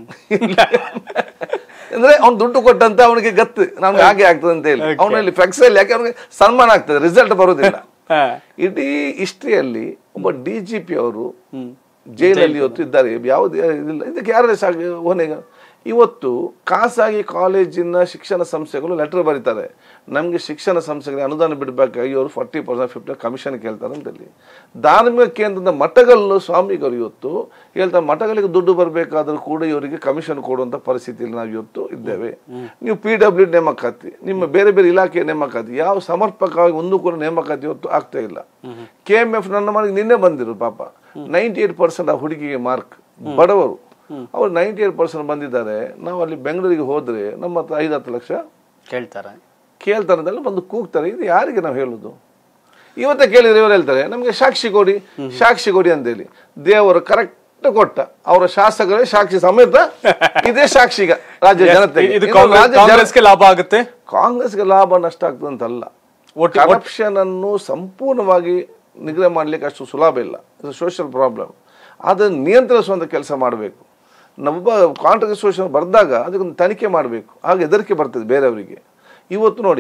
ಅಂದ್ರೆ ಅವ್ನು ದುಡ್ಡು ಕೊಟ್ಟಂತ ಅವನಿಗೆ ಗತ್ತು ನಮ್ಗೆ ಹಾಗೆ ಆಗ್ತದೆ ಅಂತ ಹೇಳಿ ಅವನಲ್ಲಿ ಫ್ಲೆಕ್ಸ್ ಅಲ್ಲಿ ಯಾಕೆ ಅವನಿಗೆ ಸನ್ಮಾನ ಆಗ್ತದೆ ರಿಸಲ್ಟ್ ಬರೋದಿಲ್ಲ ಹಾ ಇಡೀ ಹಿಸ್ಟ್ರಿಯಲ್ಲಿ ಒಬ್ಬ ಡಿ ಜಿ ಪಿ ಅವರು ಜೈಲಲ್ಲಿ ಇವತ್ತು ಇದ್ದಾರೆ ಯಾವುದೇ ಇದಿಲ್ಲ ಇದಕ್ಕೆ ಯಾರ ಹೊಣೆಗ ಇವತ್ತು ಖಾಸಗಿ ಕಾಲೇಜಿನ ಶಿಕ್ಷಣ ಸಂಸ್ಥೆಗಳು ಲೆಟರ್ ಬರೀತಾರೆ ನಮಗೆ ಶಿಕ್ಷಣ ಸಂಸ್ಥೆಗಳಿಗೆ ಅನುದಾನ ಬಿಡಬೇಕಾಗಿ ಇವರು ಫಾರ್ಟಿ ಪರ್ಸೆಂಟ್ ಫಿಫ್ಟಿ ಕಮಿಷನ್ ಕೇಳ್ತಾರೆ ಅಂತೇಳಿ ಧಾರ್ಮಿಕ ಕೇಂದ್ರದ ಮಠಗಲ್ಲು ಸ್ವಾಮಿಗಳು ಇವತ್ತು ಹೇಳ್ತಾರೆ ಮಠಗಳಿಗೆ ದುಡ್ಡು ಬರಬೇಕಾದ್ರೂ ಕೂಡ ಇವರಿಗೆ ಕಮಿಷನ್ ಕೊಡುವಂತ ಪರಿಸ್ಥಿತಿಯಲ್ಲಿ ನಾವು ಇವತ್ತು ಇದ್ದೇವೆ ನೀವು ಪಿ ಡಬ್ಲ್ಯೂ ನೇಮಕಾತಿ ನಿಮ್ಮ ಬೇರೆ ಬೇರೆ ಇಲಾಖೆ ನೇಮಕಾತಿ ಯಾವ ಸಮರ್ಪಕವಾಗಿ ಒಂದು ಕೂಡ ನೇಮಕಾತಿ ಇವತ್ತು ಆಗ್ತಾ ಇಲ್ಲ ಕೆ ಎಂ ಎಫ್ ನನ್ನ ಮನೆಗೆ ನಿನ್ನೆ ಬಂದಿರು ಪಾಪ ನೈಂಟಿ ಏಟ್ ಪರ್ಸೆಂಟ್ ಆ ಹುಡುಗಿಗೆ ಮಾರ್ಕ್ ಬಡವರು ಅವ್ರು ನೈಂಟಿ ಏಟ್ ಪರ್ಸೆಂಟ್ ಬಂದಿದ್ದಾರೆ ನಾವು ಅಲ್ಲಿ ಬೆಂಗಳೂರಿಗೆ ಹೋದ್ರೆ ನಮ್ಮ ಹತ್ರ ಐದು ಹತ್ತು ಲಕ್ಷ ಕೇಳ್ತಾರೆ ಕೇಳ್ತಾರೆ ಅಂತೆಲ್ಲ ಬಂದು ಕೂಗ್ತಾರೆ ಇದು ಯಾರಿಗೆ ನಾವು ಹೇಳುದು ಇವತ್ತೇ ಕೇಳಿದ್ರೆ ಇವರು ಹೇಳ್ತಾರೆ ನಮಗೆ ಸಾಕ್ಷಿ ಕೊಡಿ ಸಾಕ್ಷಿ ಕೊಡಿ ಅಂತೇಳಿ ದೇವರು ಕರೆಕ್ಟ್ ಕೊಟ್ಟ ಅವರ ಶಾಸಕರೇ ಸಾಕ್ಷಿ ಸಮೇತ ಇದೇ ಸಾಕ್ಷಿಗ ರಾಜ್ಯ ಜನತೆಗೆ ಇದು ಇನ್ನು ಕಾಂಗ್ರೆಸ್- ರಾಜ್ಯ ಜನ- ಕಾಂಗ್ರೆಸ್ಗೆ ಲಾಭ ಆಗುತ್ತೆ ಕಾಂಗ್ರೆಸ್ಗೆ ಲಾಭ ನಷ್ಟ ಆಗ್ತದೆ ಅಂತಲ್ಲ ಒಟ್ಟು- ಕರಪ್ಷನ್ ಅನ್ನು ಸಂಪೂರ್ಣವಾಗಿ ನಿಗ್ರಹ ಮಾಡ್ಲಿಕ್ಕೆ ಅಷ್ಟು ಸುಲಭ ಇಲ್ಲ ಸೋಷಿಯಲ್ ಪ್ರಾಬ್ಲಮ್ ಅದನ್ನು ನಿಯಂತ್ರಿಸುವಂತ ಕೆಲಸ ಮಾಡಬೇಕು ನಮ್ಮೊಬ್ಬ ಕಾಂಟ್ರಾಕ್ಟ್ ಸೋಷನ್ ಬರೆದಾಗ ಅದಕ್ಕೊಂದು ತನಿಖೆ ಮಾಡಬೇಕು ಆಗ ಹೆದರಿಕೆ ಬರ್ತದೆ ಬೇರೆಯವರಿಗೆ ಇವತ್ತು ನೋಡಿ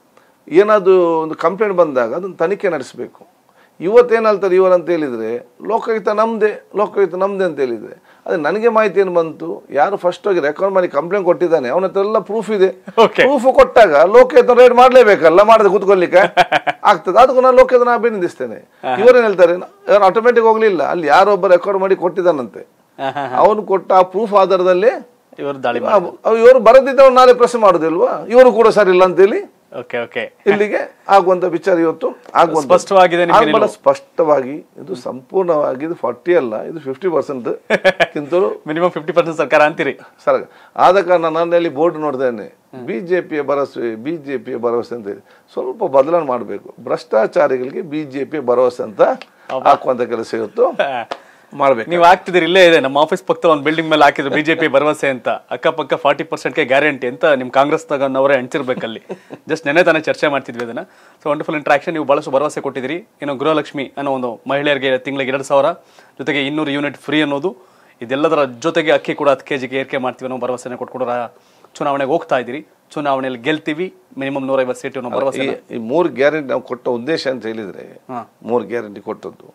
ಏನಾದರೂ ಒಂದು ಕಂಪ್ಲೇಂಟ್ ಬಂದಾಗ ಅದನ್ನು ತನಿಖೆ ನಡೆಸಬೇಕು ಇವತ್ತೇನು ಹೇಳ್ತಾರೆ ಇವರು ಅಂತ ಹೇಳಿದ್ರೆ ಲೋಕಾಯುಕ್ತ ನಮ್ದೇ ಲೋಕಾಯುಕ್ತ ನಮ್ದೇ ಅಂತ ಹೇಳಿದ್ರೆ ಅದೇ ನನಗೆ ಮಾಹಿತಿ ಏನು ಬಂತು ಯಾರು ಫಸ್ಟ್ ಹೋಗಿ ರೆಕಾರ್ಡ್ ಮಾಡಿ ಕಂಪ್ಲೇಂಟ್ ಕೊಟ್ಟಿದ್ದಾನೆ ಅವನ ಹತ್ರ ಎಲ್ಲ ಪ್ರೂಫ್ ಇದೆ Okay. ಪ್ರೂಫ್ ಕೊಟ್ಟಾಗ ಲೋಕಾಯುಕ್ತ ರೇಡ್ ಮಾಡ್ಲೇಬೇಕಲ್ಲ ಮಾಡದೆ ಕೂತ್ಕೊಳ್ಲಿಕ್ಕೆ ಆಗ್ತದೆ ಅದಕ್ಕೂ ನಾನು ಲೋಕಾಯುಕ್ತ ಅಭಿನಂದಿಸ್ತೇನೆ ಇವರೇನು ಹೇಳ್ತಾರೆ ಆಟೋಮೆಟಿಕ್ ಹೋಗ್ಲಿಲ್ಲ ಅಲ್ಲಿ ಯಾರೊಬ್ಬ ರೆಕಾರ್ಡ್ ಮಾಡಿ ಕೊಟ್ಟಿದ್ದಾನಂತೆ ಹಾ, ಹಾ. ಅವನು ಕೊಟ್ಟ ಆ ಪ್ರೂಫ್ ಆಧಾರದಲ್ಲಿ ಇವರು ದಾಳಿ ಇವರು ಬರದಿದ್ದವ್ರು ನಾಳೆ ಪ್ರೆಸ್ ಮಾಡುದಿಲ್ವಾ ಇವರು ಕೂಡ ಸರಿ ಇಲ್ಲ ಅಂತೇಳಿ ಓಕೆ ಓಕೆ ಇಲ್ಲಿಗೆ ಆಗುವಂತ ವಿಚಾರ ಇವತ್ತು ಆಗುವಂತ ಸ್ಪಷ್ಟವಾಗಿದೆ ನಿಮ್ಗೆ ಆಗ ಬಹಳ ಸ್ಪಷ್ಟವಾಗಿ ಇದು ಸಂಪೂರ್ಣವಾಗಿ ಇದು ಫಾರ್ಟಿ ಅಲ್ಲ ಇದು ಫಿಫ್ಟಿ ಪರ್ಸೆಂಟ್ ಕಿಂತಲೂ ಮಿನಿಮಮ್ ಫಿಫ್ಟಿ ಪರ್ಸೆಂಟ್ ಸರ್ಕಾರ ಅಂತೀರಿ ಸರ್ ಆದ ಕಾರಣ ನಾನಲ್ಲಿ ಬೋರ್ಡ್ ನೋಡ್ದೇನೆ ಬಿಜೆಪಿಯ ಭರವಸೆ ಬಿಜೆಪಿಯ ಭರವಸೆ ಅಂತ ಹೇಳಿ ಸ್ವಲ್ಪ ಬದಲಾವಣೆ ಮಾಡಬೇಕು ಭ್ರಷ್ಟಾಚಾರಿಗಳಿಗೆ ಬಿಜೆಪಿ ಭರವಸೆ ಅಂತ ಹಾಕುವಂತ ಕೆಲಸ ಇವತ್ತು ಮಾಡ್ಬೇಕು ನೀವು ಹಾಕ್ತಿದ್ದೀರಿ ಇಲ್ಲೇ ಇದೆ ನಮ್ಮ ಆಫೀಸ್ ಪಕ್ಕದಲ್ಲಿ ಒಂದು ಬಿಲ್ಡಿಂಗ್ ಮೇಲೆ ಹಾಕಿದ್ರು ಬಿಜೆಪಿ ಭರವಸೆ ಅಂತ ಅಕ್ಕಪಕ್ಕ ಫಾರ್ಟಿ ಪರ್ಸೆಂಟ್ಗೆ ಗ್ಯಾರಂಟಿ ಅಂತ ನಿಮ್ ಕಾಂಗ್ರೆಸ್ ತಗೊಂಡವರೇ ಹಂಚಿರ್ಬೇಕಲ್ಲಿ ಜಸ್ಟ್ ನೆನೆ ತಾನೇ ಚರ್ಚೆ ಮಾಡ್ತಿದ್ವಿ ಅದನ್ನ ಸೊ ವಂಡರ್ಫುಲ್ ಇಂಟ್ರಾಕ್ಷನ್ ನೀವು ಬಹಳಷ್ಟು ಭರವಸೆ ಕೊಟ್ಟಿದ್ದೀರಿ ಇನ್ನು ಗೃಹಲಕ್ಷ್ಮಿ ಅನ್ನೋ ಒಂದು ಮಹಿಳೆಯರಿಗೆ ತಿಂಗಳಿಗೆ ಎರಡು ಸಾವಿರ ಜೊತೆಗೆ ಇನ್ನೂರು ಯೂನಿಟ್ ಫ್ರೀ ಅನ್ನೋದು ಇದೆಲ್ಲದರ ಜೊತೆಗೆ ಅಕ್ಕಿ ಕೂಡ ಹತ್ತು ಕೆಜಿಗೆ ಏರಿಕೆ ಮಾಡ್ತೀವಿ ಅನ್ನೋ ಭರವಸೆನ ಕೊಟ್ಕೊಡೋ ಚುನಾವಣೆಗೆ ಹೋಗ್ತಾ ಇದ್ದೀರಿ ಚುನಾವಣೆಯಲ್ಲಿ ಗೆಲ್ತೀವಿ ಮಿನಿಮಮ್ ನೂರೈವತ್ತು ಸೀಟು ಅನ್ನೋ ಭರವಸೆ ಈ- ಈ ಮೂರು ಗ್ಯಾರಂಟಿ ನಾವು ಕೊಟ್ಟ ಉದ್ದೇಶ ಅಂತ ಹೇಳಿದ್ರೆ ಹಾ. ಮೂರು ಗ್ಯಾರಂಟಿ ಕೊಟ್ಟದ್ದು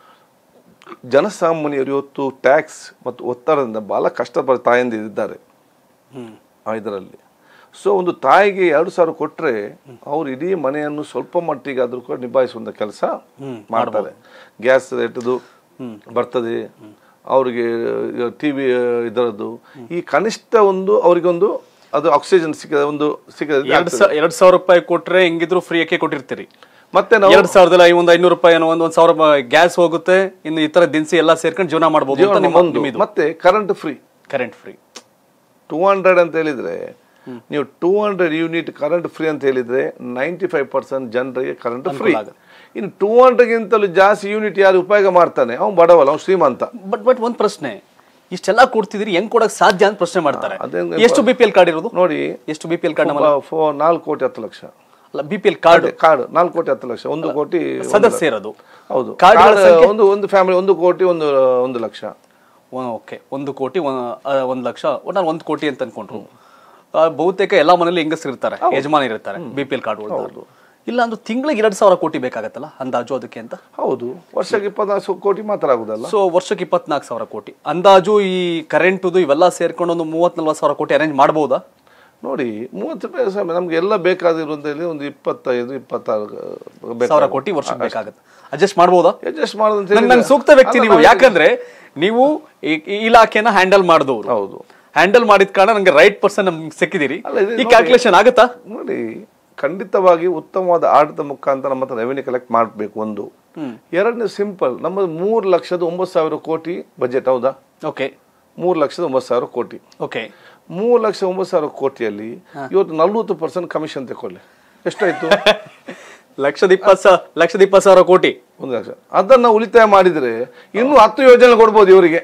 ಜನಸಾಮಾನ್ಯರು ಇವತ್ತು ಟ್ಯಾಕ್ಸ್ ಮತ್ತು ಒತ್ತಡದಿಂದ ಬಹಳ ಕಷ್ಟಪಡ ತಾಯಂದಿದ್ದಾರೆ ಹ್ಮ್ ಇದರಲ್ಲಿ ಸೊ ಒಂದು ತಾಯಿಗೆ ಎರಡು ಸಾವಿರ ಕೊಟ್ಟರೆ ಅವ್ರು ಇಡೀ ಮನೆಯನ್ನು ಸ್ವಲ್ಪ ಮಟ್ಟಿಗೆ ಆದ್ರೂ ಕೂಡ ನಿಭಾಯಿಸುವಂತ ಕೆಲಸ ಮಾಡ್ತಾರೆ ಗ್ಯಾಸ್ ರೇಟ್ದು ಬರ್ತದೆ ಅವರಿಗೆ ಟಿ ವಿ ಇದರದ್ದು ಈ ಕನಿಷ್ಠ ಒಂದು ಅವರಿಗೊಂದು ಅದು ಆಕ್ಸಿಜನ್ ಸಿಕ್ಕ ಒಂದು ಸಿಕ್ಕದ ಎರಡ್ ಸಾ- ಎರಡ್ ಸಾವಿರ ರೂಪಾಯಿ ಕೊಟ್ರೆ ಹೆಂಗಿದ್ರು ಫ್ರೀ ಅಕ್ಕಿ ಕೊಟ್ಟಿರ್ತೀರಿ ಮತ್ತೆ ನಾವು ಎರಡ್ ಸಾವಿರದಲ್ಲಿ ಒಂದು ಐನೂರು ರೂಪಾಯಿ ಏನೋ ಒಂದ್ ಒಂದ್ ಸಾವಿರ ಗ್ಯಾಸ್ ಹೋಗುತ್ತೆ ಇನ್ನು ಈ ತರ ದಿನಸಿ ಎಲ್ಲ ಸೇರ್ಕೊಂಡು ಜೀವನ ಮಾಡಬಹುದು ಅಂತ ಜೀವನ ನಿಮ್ಮ ಒಂದು ನಿಮ್ಮಿದು ಮತ್ತೆ current free current free two hundred ಅಂತ ಹೇಳಿದ್ರೆ ನೀವು two hundred unit current free ಅಂತ ಹೇಳಿದ್ರೆ ನೈಂಟಿ ಫೈವ್ ಪರ್ಸೆಂಟ್ ಜನರಿಗೆ ಕರೆಂಟ್ ಫ್ರೀ ಆಗುತ್ತೆ. ಇನ್ನು ಟೂ ಹಂಡ್ರೆಡ್ಗಿಂತಲೂ ಜಾಸ್ತಿ ಯೂನಿಟ್ ಯಾರು ಉಪಯೋಗ ಮಾಡ್ತಾನೆ ಅವ್ನು ಬಡವಲ್ಲ ಅವ್ನು ಶ್ರೀಮಂತ ಬಟ್ ಬಟ್ ಒಂದ್ ಪ್ರಶ್ನೆ ಇಷ್ಟೆಲ್ಲ ಕೊಡ್ತಿದ್ರಿ ಹೆಂಗ್ ಕೊಡಕ್ ಸಾಧ್ಯ ಅಂತ ಪ್ರಶ್ನೆ ಮಾಡ್ತಾರೆ ಅದೇನ್- ಎಷ್ಟು ಬಿ ಪಿ ಎಲ್ ಕಾರ್ಡ್ ಇರೋದು ನೋಡಿ ಎಷ್ಟು ಬಿ ಪಿ ಎಲ್ ಕಾರ್ಡ್ ನಮ್ಮ ಫೋ ನಾಲ್ಕು ಕೋಟಿ ಹತ್ತು ಲಕ್ಷ ಅಲ್ಲ B P L card card ನಾಲ್ಕು ಕೋಟಿ ಹತ್ತು ಲಕ್ಷ ಒಂದು ಕೋಟಿ ಒಂದು ಸದಸ್ಯ ಇರೋದು ಹೌದು ಕಾರ್ಡ್ಗಳ ಕಾರ್ಡ್ ಸಂಖ್ಯೆ? ಒಂದು ಒಂದು ಫ್ಯಾಮಿಲಿ ಒಂದು ಕೋಟಿ ಒಂದು ಒಂದು ಲಕ್ಷ ಓಕೆ ಒಂದು ಕೋಟಿ ಒಂದ್- ಆ, ಒಂದ್ ಲಕ್ಷ ಒಟ್ನಲ್ಲಿ ಒಂದು ಕೋಟಿ ಅಂತ ಅನ್ಕೊಂಡ್ರು ಆ, ಬಹುತೇಕ ಎಲ್ಲಾ ಮನೇಲಿ ಹೆಂಗಸರು ಇರ್ತಾರೆ ಯಜಮಾನ ಇರ್ತಾರೆ ಬಿ ಪಿ ಎಲ್ ಕಾರ್ಡ್ ಇಲ್ಲ ಅಂದ್ರೆ ತಿಂಗಳಿಗೆ ಎರಡ್ ಸಾವಿರ ಕೋಟಿ ಬೇಕಾಗತ್ತಲ್ಲ ಅಂದಾಜು ಅದಕ್ಕೆ ಅಂತ ಹೌದು ವರ್ಷಕ್ಕೆ ಇಪ್ಪತ್ನಾಲ್ಕು ಕೋಟಿ ಮಾತ್ರ ಆಗುದಲ್ಲ ಸೊ ವರ್ಷಕ್ಕೆ ಇಪ್ಪತ್ನಾಲ್ಕು ಸಾವಿರ ಕೋಟಿ ಅಂದಾಜು ಈ ಕರೆಂಟುದು ಇವೆಲ್ಲ ಸೇರ್ಕೊಂಡು ಒಂದು ಮೂವತ್ ನಲ್ವತ್ತು ಸಾವಿರ ಕೋಟಿ ಅರೇಂಜ್ ಮಾಡಬಹುದಾ ನೋಡಿ ಮೂವತ್ತು ರೂಪಾಯಿ ಸಮಯ ನಮ್ಗೆ ಎಲ್ಲ ಬೇಕಾದಿರುವಂತಲ್ಲಿ ಒಂದು ಇಪ್ಪತ್ತೈದು ಇಪ್ಪತ್ತಾರು ಸಾವಿರ ಕೋಟಿ ವರ್ಷಕ್ಕೆ ಬೇಕಾಗತ್ತೆ ಅಡ್ಜಸ್ಟ್ ಮಾಡಬಹುದಾ ಅಡ್ಜಸ್ಟ್ ಮಾಡೋದಂತ ನನ್ ನನ್ ಸೂಕ್ತ ವ್ಯಕ್ತಿ ನೀವು ಯಾಕಂದ್ರೆ ನೀವು ಈ ಈ ಇಲಾಖೆನ ಹ್ಯಾಂಡಲ್ ಮಾಡಿದವರು ಹೌದು ಹ್ಯಾಂಡಲ್ ಮಾಡಿದ ಕಾರಣ ನಂಗೆ ರೈಟ್ ಪರ್ಸನ್ ನಮ್ಗೆ ಸಿಕ್ಕಿದಿರಿ ಅಲ್ಲ, ಇದು ಈ ನೋಡಿ- ಕ್ಯಾಲ್ಕುಲೇಷನ್ ಆಗುತ್ತಾ ನೋಡಿ ಖಂಡಿತವಾಗಿ ಉತ್ತಮವಾದ ಆಡಳಿತ ಮುಖಾಂತರ ನಮ್ಮ ಹತ್ರ ರೆವೆನ್ಯೂ ಕಲೆಕ್ಟ್ ಮಾಡಬೇಕು ಒಂದು ಎರಡನೇ ಸಿಂಪಲ್ ನಮ್ಮದು ಮೂರು ಲಕ್ಷದ ಒಂಬತ್ತು ಸಾವಿರ ಕೋಟಿ ಬಜೆಟ್ ಹೌದಾ ಓಕೆ ಮೂರು ಲಕ್ಷದ ಒಂಬತ್ತು ಸಾವಿರ ಕೋಟಿ ಓಕೆ ಮೂರು ಲಕ್ಷ ಒಂಬತ್ತು ಸಾವಿರ ಕೋಟಿಯಲ್ಲಿ ಇವತ್ತು ನಲ್ವತ್ತು ಪರ್ಸೆಂಟ್ ಕಮಿಷನ್ ತಗೊಳ್ಳಿ ಎಷ್ಟಾಯ್ತು ಲಕ್ಷದ ಇಪ್ಪತ್ತು ಸಾವಿರ ಲಕ್ಷದ ಇಪ್ಪತ್ತು ಸಾವಿರ ಕೋಟಿ ಒಂದು ಲಕ್ಷ ಅದನ್ನ ಉಳಿತಾಯ ಮಾಡಿದ್ರೆ ಇನ್ನೂ ಹತ್ತು ಯೋಜನೆ ಕೊಡ್ಬೋದು ಇವರಿಗೆ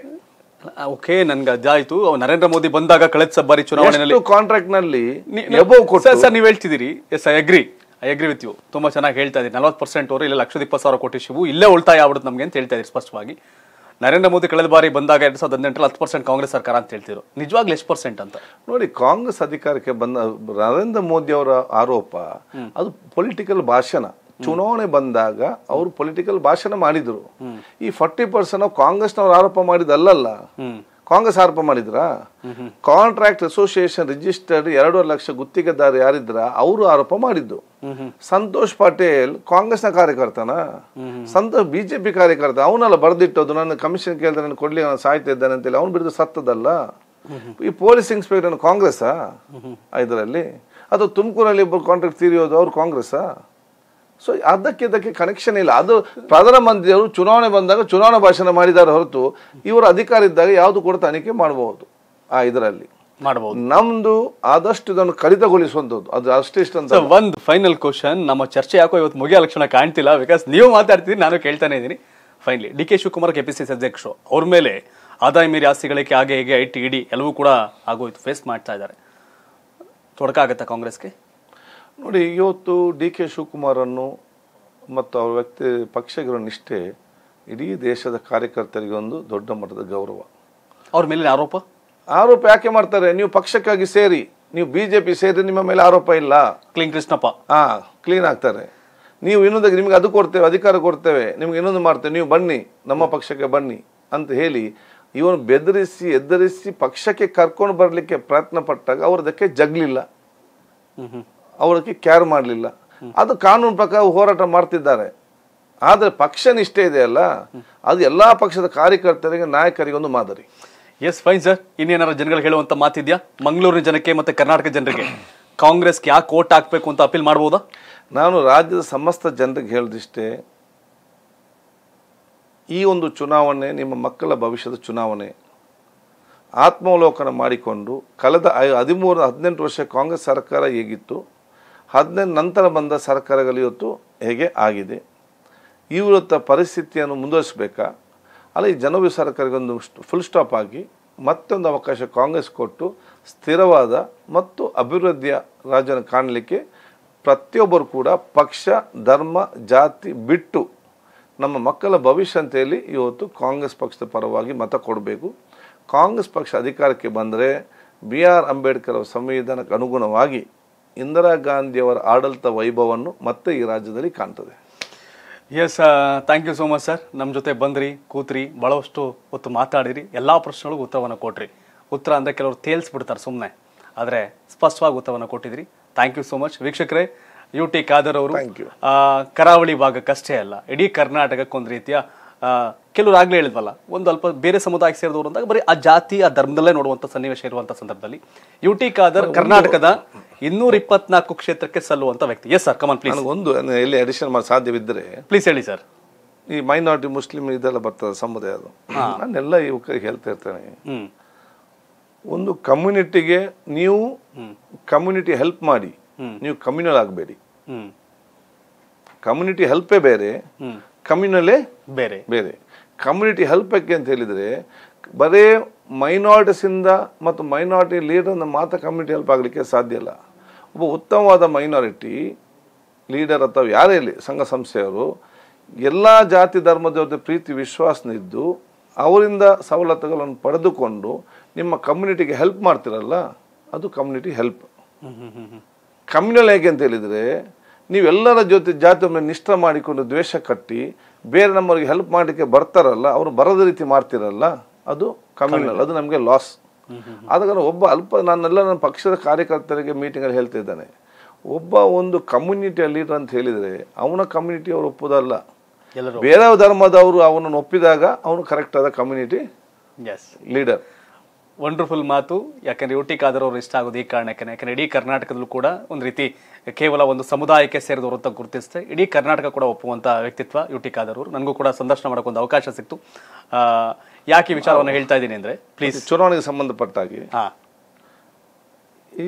ಓಕೆ ನನ್ಗೆ ಅದಾಯ್ತು ಅವ್ ನರೇಂದ್ರ ಮೋದಿ ಬಂದಾಗ ಕಳೆದ ಸ- ಬಾರಿ ಚುನಾವಣೆಯಲ್ಲಿ ಎಷ್ಟು ಕಾಂಟ್ರಾಕ್ಟ್ ನಲ್ಲಿ ನೀ- ಎಬವ್ ಕೊಟ್ಟು ಸರ್ ಸರ್ ನೀವು ಹೇಳ್ತಿದ್ದೀರಿ yes I agree I agree with you ತುಂಬಾ ಚೆನ್ನಾಗಿ ಹೇಳ್ತಾ ಇದ್ದೀರಿ ನಲವತ್ತು ಪರ್ಸೆಂಟ್ ಅವರು ಇಲ್ಲ ಲಕ್ಷದ ಇಪ್ಪತ್ತು ಸಾವಿರ ಕೋಟಿ ಶಿವು ಇಲ್ಲೇ ಉಳಿತಾಯ ಆಗ್ಬಿಡುತ್ತೆ ನಮಗೆ ಅಂತ ಹೇಳ್ತಾ ಇದ್ದೀರಿ ಸ್ಪಷ್ಟವಾಗಿ ನರೇಂದ್ರ ಮೋದಿ ಕಳೆದ ಬಾರಿ ಬಂದಾಗ ಎರಡ್ ಸಾವಿರದ ಹದಿನೆಂಟರಲ್ಲಿ ಹತ್ತು ಪರ್ಸೆಂಟ್ ಕಾಂಗ್ರೆಸ್ ಸರ್ಕಾರ ಅಂತ ಹೇಳ್ತಿದ್ರು ನಿಜವಾಗ್ಲೂ ಎಷ್ಟು ಪರ್ಸೆಂಟ್ ಅಂತ ನೋಡಿ ಕಾಂಗ್ರೆಸ್ ಅಧಿಕಾರಕ್ಕೆ ಬಂದ ನರೇಂದ್ರ ಮೋದಿ ಅವರ ಆರೋಪ ಅದು ಪೊಲಿಟಿಕಲ್ ಭಾಷಣ ಚುನಾವಣೆ ಬಂದಾಗ ಅವರು ಪೊಲಿಟಿಕಲ್ ಭಾಷಣ ಮಾಡಿದ್ರು ಈ ಫಾರ್ಟಿ ಪರ್ಸೆಂಟ್ ಕಾಂಗ್ರೆಸ್ನವ್ರು ಆರೋಪ ಮಾಡಿದಲ್ಲಲ್ಲ ಕಾಂಗ್ರೆಸ್ ಆರೋಪ ಮಾಡಿದ್ರಾ ಕಾಂಟ್ರಾಕ್ಟ್ ಅಸೋಸಿಯೇಷನ್ ರಿಜಿಸ್ಟರ್ಡ್ ಎರಡೂವರೆ ಲಕ್ಷ ಗುತ್ತಿಗೆದಾರ ಯಾರಿದ್ರ ಅವರು ಆರೋಪ ಮಾಡಿದ್ದು ಸಂತೋಷ್ ಪಟೇಲ್ ಕಾಂಗ್ರೆಸ್ನ ಕಾರ್ಯಕರ್ತನ ಸಂತೋಷ್ ಬಿಜೆಪಿ ಕಾರ್ಯಕರ್ತ ಅವನಲ್ಲ ಬರ್ದಿಟ್ಟದು ನನ್ನ ಕಮಿಷನ್ ಕೇಳಿದ್ರೆ ನಾನು ಕೊಡ್ಲಿ ನಾನು ಸಾಯ್ತಾ ಇದ್ದಾನೆ ಅಂತೇಳಿ ಅವ್ನು ಬಿಡಿದು ಸತ್ತದಲ್ಲ ಈ ಪೊಲೀಸ್ ಇನ್ಸ್ಪೆಕ್ಟರ್ ಕಾಂಗ್ರೆಸ್ಸಾ ಇದರಲ್ಲಿ ಅದು ತುಮಕೂರಲ್ಲಿ ಒಬ್ಬರು ಕಾಂಟ್ರಾಕ್ಟ್ ತೀರಿಯೋದು ಅವ್ರು ಕಾಂಗ್ರೆಸ್ಸಾ ಸೊ ಅದಕ್ಕೆ ಇದಕ್ಕೆ ಕನೆಕ್ಷನ್ ಇಲ್ಲ ಅದು ಪ್ರಧಾನಮಂತ್ರಿಯವರು ಚುನಾವಣೆ ಬಂದಾಗ ಚುನಾವಣಾ ಭಾಷಣ ಮಾಡಿದ್ದಾರೆ ಹೊರತು ಇವರು ಅಧಿಕಾರ ಇದ್ದಾಗ ಯಾವುದು ಕೂಡ ತನಿಖೆ ಮಾಡಬಹುದು ಆ ಇದರಲ್ಲಿ ಮಾಡಬಹುದು ನಮ್ದು ಆದಷ್ಟು ಇದನ್ನು ಕಡಿತಗೊಳಿಸುವಂಥದ್ದು ಅದು ಅಷ್ಟಿಷ್ಟು ಅಂತ ಸೊ ಒಂದು ಫೈನಲ್ ಕ್ವಶನ್ ನಮ್ಮ ಚರ್ಚೆ ಯಾಕೋ ಇವತ್ತು ಮುಗಿಯೋ ಲಕ್ಷಣ ಕಾಣ್ತಿಲ್ಲ ಬಿಕಾಸ್ ನೀವು ಮಾತಾಡ್ತಿದ್ದೀರಿ ನಾನು ಕೇಳ್ತಾನೆ ಇದ್ದೀನಿ finally D K Shivakumar KPCC ಅಧ್ಯಕ್ಷರು ಅವ್ರ ಮೇಲೆ ಆದಾಯ ಮೀರಿ ಆಸ್ತಿಗಳಿಗೆ ಹಾಗೆ ಹೀಗೆ ಐ ಟಿ ಇಡಿ ಎಲ್ಲವೂ ಕೂಡ ಆಗೋಯ್ತು ಫೇಸ್ ಮಾಡ್ತಾ ಇದ್ದಾರೆ ತೊಡಕ ಆಗುತ್ತಾ ಕಾಂಗ್ರೆಸ್ಗೆ ನೋಡಿ ಇವತ್ತು ಡಿ ಕೆ ಶಿವಕುಮಾರನ್ನು ಮತ್ತು ಅವರ ವ್ಯಕ್ತಿ ಪಕ್ಷಗಳ ನಿಷ್ಠೆ ಇಡೀ ದೇಶದ ಕಾರ್ಯಕರ್ತರಿಗೆ ಒಂದು ದೊಡ್ಡ ಮಟ್ಟದ ಗೌರವ ಅವ್ರ ಮೇಲಿನ ಆರೋಪ ಆರೋಪ ಯಾಕೆ ಮಾಡ್ತಾರೆ ನೀವು ಪಕ್ಷಕ್ಕಾಗಿ ಸೇರಿ ನೀವು ಬಿಜೆಪಿ ಸೇರಿ ನಿಮ್ಮ ಮೇಲೆ ಆರೋಪ ಇಲ್ಲ ಕ್ಲಿಂಗ್ ಕೃಷ್ಣಪ್ಪ ಹಾ ಕ್ಲೀನ್ ಆಗ್ತಾರೆ ನೀವು ಇನ್ನೊಂದು ನಿಮ್ಗೆ ಅದು ಕೊಡ್ತೇವೆ ಅಧಿಕಾರ ಕೊಡ್ತೇವೆ ನಿಮ್ಗೆ ಇನ್ನೊಂದು ಮಾಡ್ತೇವೆ ನೀವು ಬನ್ನಿ ನಮ್ಮ ಪಕ್ಷಕ್ಕೆ ಬನ್ನಿ ಅಂತ ಹೇಳಿ ಇವನು ಬೆದರಿಸಿ ಎದ್ದರಿಸಿ ಪಕ್ಷಕ್ಕೆ ಕರ್ಕೊಂಡು ಬರಲಿಕ್ಕೆ ಪ್ರಯತ್ನ ಪಟ್ಟಾಗ ಅವ್ರದಕ್ಕೆ ಜಗ್ಲಿಲ್ಲ ಅವರಕ್ಕೆ ಕ್ಯಾರ್ ಮಾಡಲಿಲ್ಲ ಅದು ಕಾನೂನು ಪ್ರಕಾರ ಹೋರಾಟ ಮಾಡ್ತಿದ್ದಾರೆ ಆದರೆ ಪಕ್ಷ ನಿಷ್ಠೆ ಇದೆಯಲ್ಲ ಅದು ಎಲ್ಲಾ ಪಕ್ಷದ ಕಾರ್ಯಕರ್ತರಿಗೆ ನಾಯಕರಿಗೆ ಒಂದು ಮಾದರಿ ಎಸ್ ಫೈನ್ ಸರ್ ಇನ್ನೇನಾರ ಜನಗಳಿಗೆ ಹೇಳುವಂತ ಮಾತಿದ್ಯಾ ಮಂಗಳೂರಿನ ಜನಕ್ಕೆ ಮತ್ತೆ ಕರ್ನಾಟಕ ಜನರಿಗೆ ಕಾಂಗ್ರೆಸ್ಗೆ ಯಾಕೆ ಓಟ್ ಹಾಕ್ಬೇಕು ಅಂತ ಅಪೀಲ್ ಮಾಡ್ಬೋದಾ ನಾನು ರಾಜ್ಯದ ಸಮಸ್ತ ಜನರಿಗೆ ಹೇಳಿದಿಷ್ಟೇ ಈ ಒಂದು ಚುನಾವಣೆ ನಿಮ್ಮ ಮಕ್ಕಳ ಭವಿಷ್ಯದ ಚುನಾವಣೆ ಆತ್ಮಾವಲೋಕನ ಮಾಡಿಕೊಂಡು ಕಳೆದ ಐ- ಹದಿಮೂರು ಹದಿನೆಂಟು ವರ್ಷ ಕಾಂಗ್ರೆಸ್ ಸರ್ಕಾರ ಹೇಗಿತ್ತು ಹದಿನೆಂಟು ನಂತರ ಬಂದ ಸರ್ಕಾರಗಳು ಇವತ್ತು ಹೇಗೆ ಆಗಿದೆ ಇವತ್ತ ಪರಿಸ್ಥಿತಿಯನ್ನು ಮುಂದುವರಿಸಬೇಕಾ ಅಲ್ಲ ಈ ಜನವಿ ಸರ್ಕಾರಗೊಂದು ಫುಲ್ ಸ್ಟಾಪ್ ಆಗಿ ಮತ್ತೊಂದು ಅವಕಾಶ ಕಾಂಗ್ರೆಸ್ ಕೊಟ್ಟು ಸ್ಥಿರವಾದ ಮತ್ತು ಅಭಿವೃದ್ಧಿಯ ರಾಜ್ಯನ ಕಾಣಲಿಕ್ಕೆ ಪ್ರತಿಯೊಬ್ಬರು ಕೂಡ ಪಕ್ಷ ಧರ್ಮ ಜಾತಿ ಬಿಟ್ಟು ನಮ್ಮ ಮಕ್ಕಳ ಭವಿಷ್ಯ ಅಂತ ಹೇಳಿ ಇವತ್ತು ಕಾಂಗ್ರೆಸ್ ಪಕ್ಷದ ಪರವಾಗಿ ಮತ ಕೊಡಬೇಕು ಕಾಂಗ್ರೆಸ್ ಪಕ್ಷ ಅಧಿಕಾರಕ್ಕೆ ಬಂದರೆ ಬಿ ಆರ್ ಅಂಬೇಡ್ಕರ್ ಅವರ ಸಂವಿಧಾನಕ್ಕೆ ಅನುಗುಣವಾಗಿ ಇಂದಿರಾ ಗಾಂಧಿಯವರ ಆಡಳಿತ ವೈಭವವನ್ನು ಮತ್ತೆ ಈ ರಾಜ್ಯದಲ್ಲಿ ಕಾಣ್ತದೆ yes thank you so much sir ನಮ್ಮ ಜೊತೆ ಬಂದ್ರಿ ಕೂತ್ರಿ ಭಾಳಷ್ಟು ಹೊತ್ತು ಮಾತಾಡಿರಿ ಎಲ್ಲ ಪ್ರಶ್ನೆಗಳಿಗೂ ಉತ್ತರವನ್ನು ಕೊಟ್ರಿ ಉತ್ತರ ಅಂದರೆ ಕೆಲವರು ತೇಲ್ಸ್ಬಿಡ್ತಾರೆ ಸುಮ್ಮನೆ ಆದರೆ ಸ್ಪಷ್ಟವಾಗಿ ಉತ್ತರವನ್ನು ಕೊಟ್ಟಿದ್ರಿ ಥ್ಯಾಂಕ್ ಯು ಸೋ ಮಚ್ ವೀಕ್ಷಕರೇ ಯು ಟಿ ಖಾದರ್ ಅವರು Thank you. ಆ, ಕರಾವಳಿ ಭಾಗಕ್ಕಷ್ಟೇ ಅಲ್ಲ ಇಡೀ ಕರ್ನಾಟಕಕ್ಕೆ ಒಂದು ರೀತಿಯ ಆ, ಕೆಲವರು ಆಗ್ಲೇ ಹೇಳಿದ್ವಲ್ಲ ಒಂದು ಅಲ್ಪ ಬೇರೆ ಸಮುದಾಯಕ್ಕೆ ಸೇರಿದವರು ಅಂದಾಗ ಬರೀ ಆ ಜಾತಿ ಆ ಧರ್ಮದಲ್ಲೇ ನೋಡುವಂತ ಸನ್ನಿವೇಶ ಇರುವಂತ ಸಂದರ್ಭದಲ್ಲಿ ಯು ಟಿ ಖಾದರ್ ಕರ್ನಾಟಕದ ಇನ್ನೂರ ಇಪ್ಪತ್ನಾಲ್ಕು ಕ್ಷೇತ್ರಕ್ಕೆ ಸಲ್ಲುವಂತ ವ್ಯಕ್ತಿ ಎಸ್ ಸರ್ ಕಮನ್ ಪ್ಲೀಸ್ ನನಗೊಂದು ಎಲ್ಲಿ ಅಡಿಷನ್ ಮಾಡಿ ಸಾಧ್ಯವಿದ್ದರೆ ಪ್ಲೀಸ್ ಹೇಳಿ ಸರ್ ಈ ಮೈನಾರಿಟಿ ಮುಸ್ಲಿಂ ಇದೆಲ್ಲ ಬರ್ತದೆ ಸಮುದಾಯ ಅದು ನಾನೆಲ್ಲ ಯುವಕರಿಗೆ ಹೇಳ್ತಾ ಇರ್ತೇನೆ ಹ್ಮ್ ಒಂದು ಕಮ್ಯುನಿಟಿಗೆ ನೀವು ಕಮ್ಯುನಿಟಿ ಹೆಲ್ಪ್ ಮಾಡಿ ಹ್ಮ್. ನೀವು ಕಮ್ಯುನಲ್ ಆಗಬೇಡಿ ಹ್ಮ್ ಕಮ್ಯುನಿಟಿ ಹೆಲ್ಪೇ ಬೇರೆ ಹ್ಮ್ ಕಮ್ಯುನಲೇ ಬೇರೆ ಬೇರೆ ಕಮ್ಯುನಿಟಿ ಹೆಲ್ಪ್ ಯಾಕೆ ಅಂತ ಹೇಳಿದರೆ ಬರೇ ಮೈನಾರಿಟೀಸಿಂದ ಮತ್ತು ಮೈನಾರಿಟಿ ಲೀಡರ್ನ ಮಾತ್ರ ಕಮ್ಯುನಿಟಿ ಹೆಲ್ಪ್ ಆಗಲಿಕ್ಕೆ ಸಾಧ್ಯ ಇಲ್ಲ ಒಬ್ಬ ಉತ್ತಮವಾದ ಮೈನಾರಿಟಿ ಲೀಡರ್ ಅಥವಾ ಯಾರೇ ಇರಲಿ ಸಂಘ ಸಂಸ್ಥೆಯವರು ಎಲ್ಲ ಜಾತಿ ಧರ್ಮದ ಜೊತೆ ಪ್ರೀತಿ ವಿಶ್ವಾಸನಿದ್ದು ಅವರಿಂದ ಸವಲತ್ತುಗಳನ್ನು ಪಡೆದುಕೊಂಡು ನಿಮ್ಮ ಕಮ್ಯುನಿಟಿಗೆ ಹೆಲ್ಪ್ ಮಾಡ್ತಿರಲ್ಲ ಅದು ಕಮ್ಯುನಿಟಿ ಹೆಲ್ಪ್ ಹ್ಮ್ ಹ್ಮ್ ಹ್ಮ್ ಹ್ಮ್ ಕಮ್ಯುನಲ್ ಹೇಗೆ ಅಂತ ಹೇಳಿದರೆ ನೀವೆಲ್ಲರ ಜೊತೆ ಜಾತಿ ಮೇಲೆ ನಿಷ್ಠ ಮಾಡಿಕೊಂಡು ದ್ವೇಷ ಕಟ್ಟಿ ಬೇರೆ ನಮ್ಮವರಿಗೆ ಹೆಲ್ಪ್ ಮಾಡಲಿಕ್ಕೆ ಬರ್ತಾರಲ್ಲ ಅವರು ಬರದ ರೀತಿ ಮಾಡ್ತಿರಲ್ಲ ಅದು ಕಮ್ಯುನಲ್ ಅದು ನಮಗೆ ಲಾಸ್ ಆದ ಕಾರಣ ಒಬ್ಬ ಅಲ್ಪ ನಾನೆಲ್ಲ ನನ್ನ ಪಕ್ಷದ ಕಾರ್ಯಕರ್ತರಿಗೆ ಮೀಟಿಂಗಲ್ಲಿ ಹೇಳ್ತಿದ್ದಾನೆ ಒಬ್ಬ ಒಂದು ಕಮ್ಯುನಿಟಿಯ ಲೀಡರ್ ಅಂತ ಹೇಳಿದರೆ ಅವನ ಕಮ್ಯುನಿಟಿ ಅವರು ಒಪ್ಪುದಲ್ಲ ಎಲ್ಲರೂ ಬೇರೆ ಧರ್ಮದವರು ಅವನನ್ನು ಒಪ್ಪಿದಾಗ ಅವನು ಕರೆಕ್ಟ್ ಆದ ಕಮ್ಯುನಿಟಿ ಎಸ್ ಲೀಡರ್ ವಂಡರ್ಫುಲ್ ಮಾತು ಯಾಕಂದ್ರೆ ಯು ಟಿ ಖಾದರ್ ಅವರು ಇಷ್ಟ ಆಗೋದು ಈ ಕಾರಣಕ್ಕೆ ಯಾಕಂದ್ರೆ ಇಡೀ ಕರ್ನಾಟಕದಲ್ಲೂ ಕೂಡ ಒಂದು ರೀತಿ ಕೇವಲ ಒಂದು ಸಮುದಾಯಕ್ಕೆ ಸೇರಿದವರು ಅಂತ ಗುರುತಿಸುತ್ತೆ ಇಡೀ ಕರ್ನಾಟಕ ಕೂಡ ಒಪ್ಪುವಂತ ವ್ಯಕ್ತಿತ್ವ ಯು ಟಿ ಖಾದರ್ ಅವರು ನನಗೂ ಕೂಡ ಸಂದರ್ಶನ ಮಾಡೋಕೆ ಒಂದು ಅವಕಾಶ ಸಿಕ್ತು ಆ, ಯಾಕೆ ಈ ವಿಚಾರವನ್ನು ಹೇಳ್ತಾ ಇದ್ದೀನಿ ಅಂದ್ರೆ ಪ್ಲೀಸ್ ಚುನಾವಣೆಗೆ ಸಂಬಂಧಪಟ್ಟಾಗಿ ಹಾ ಈ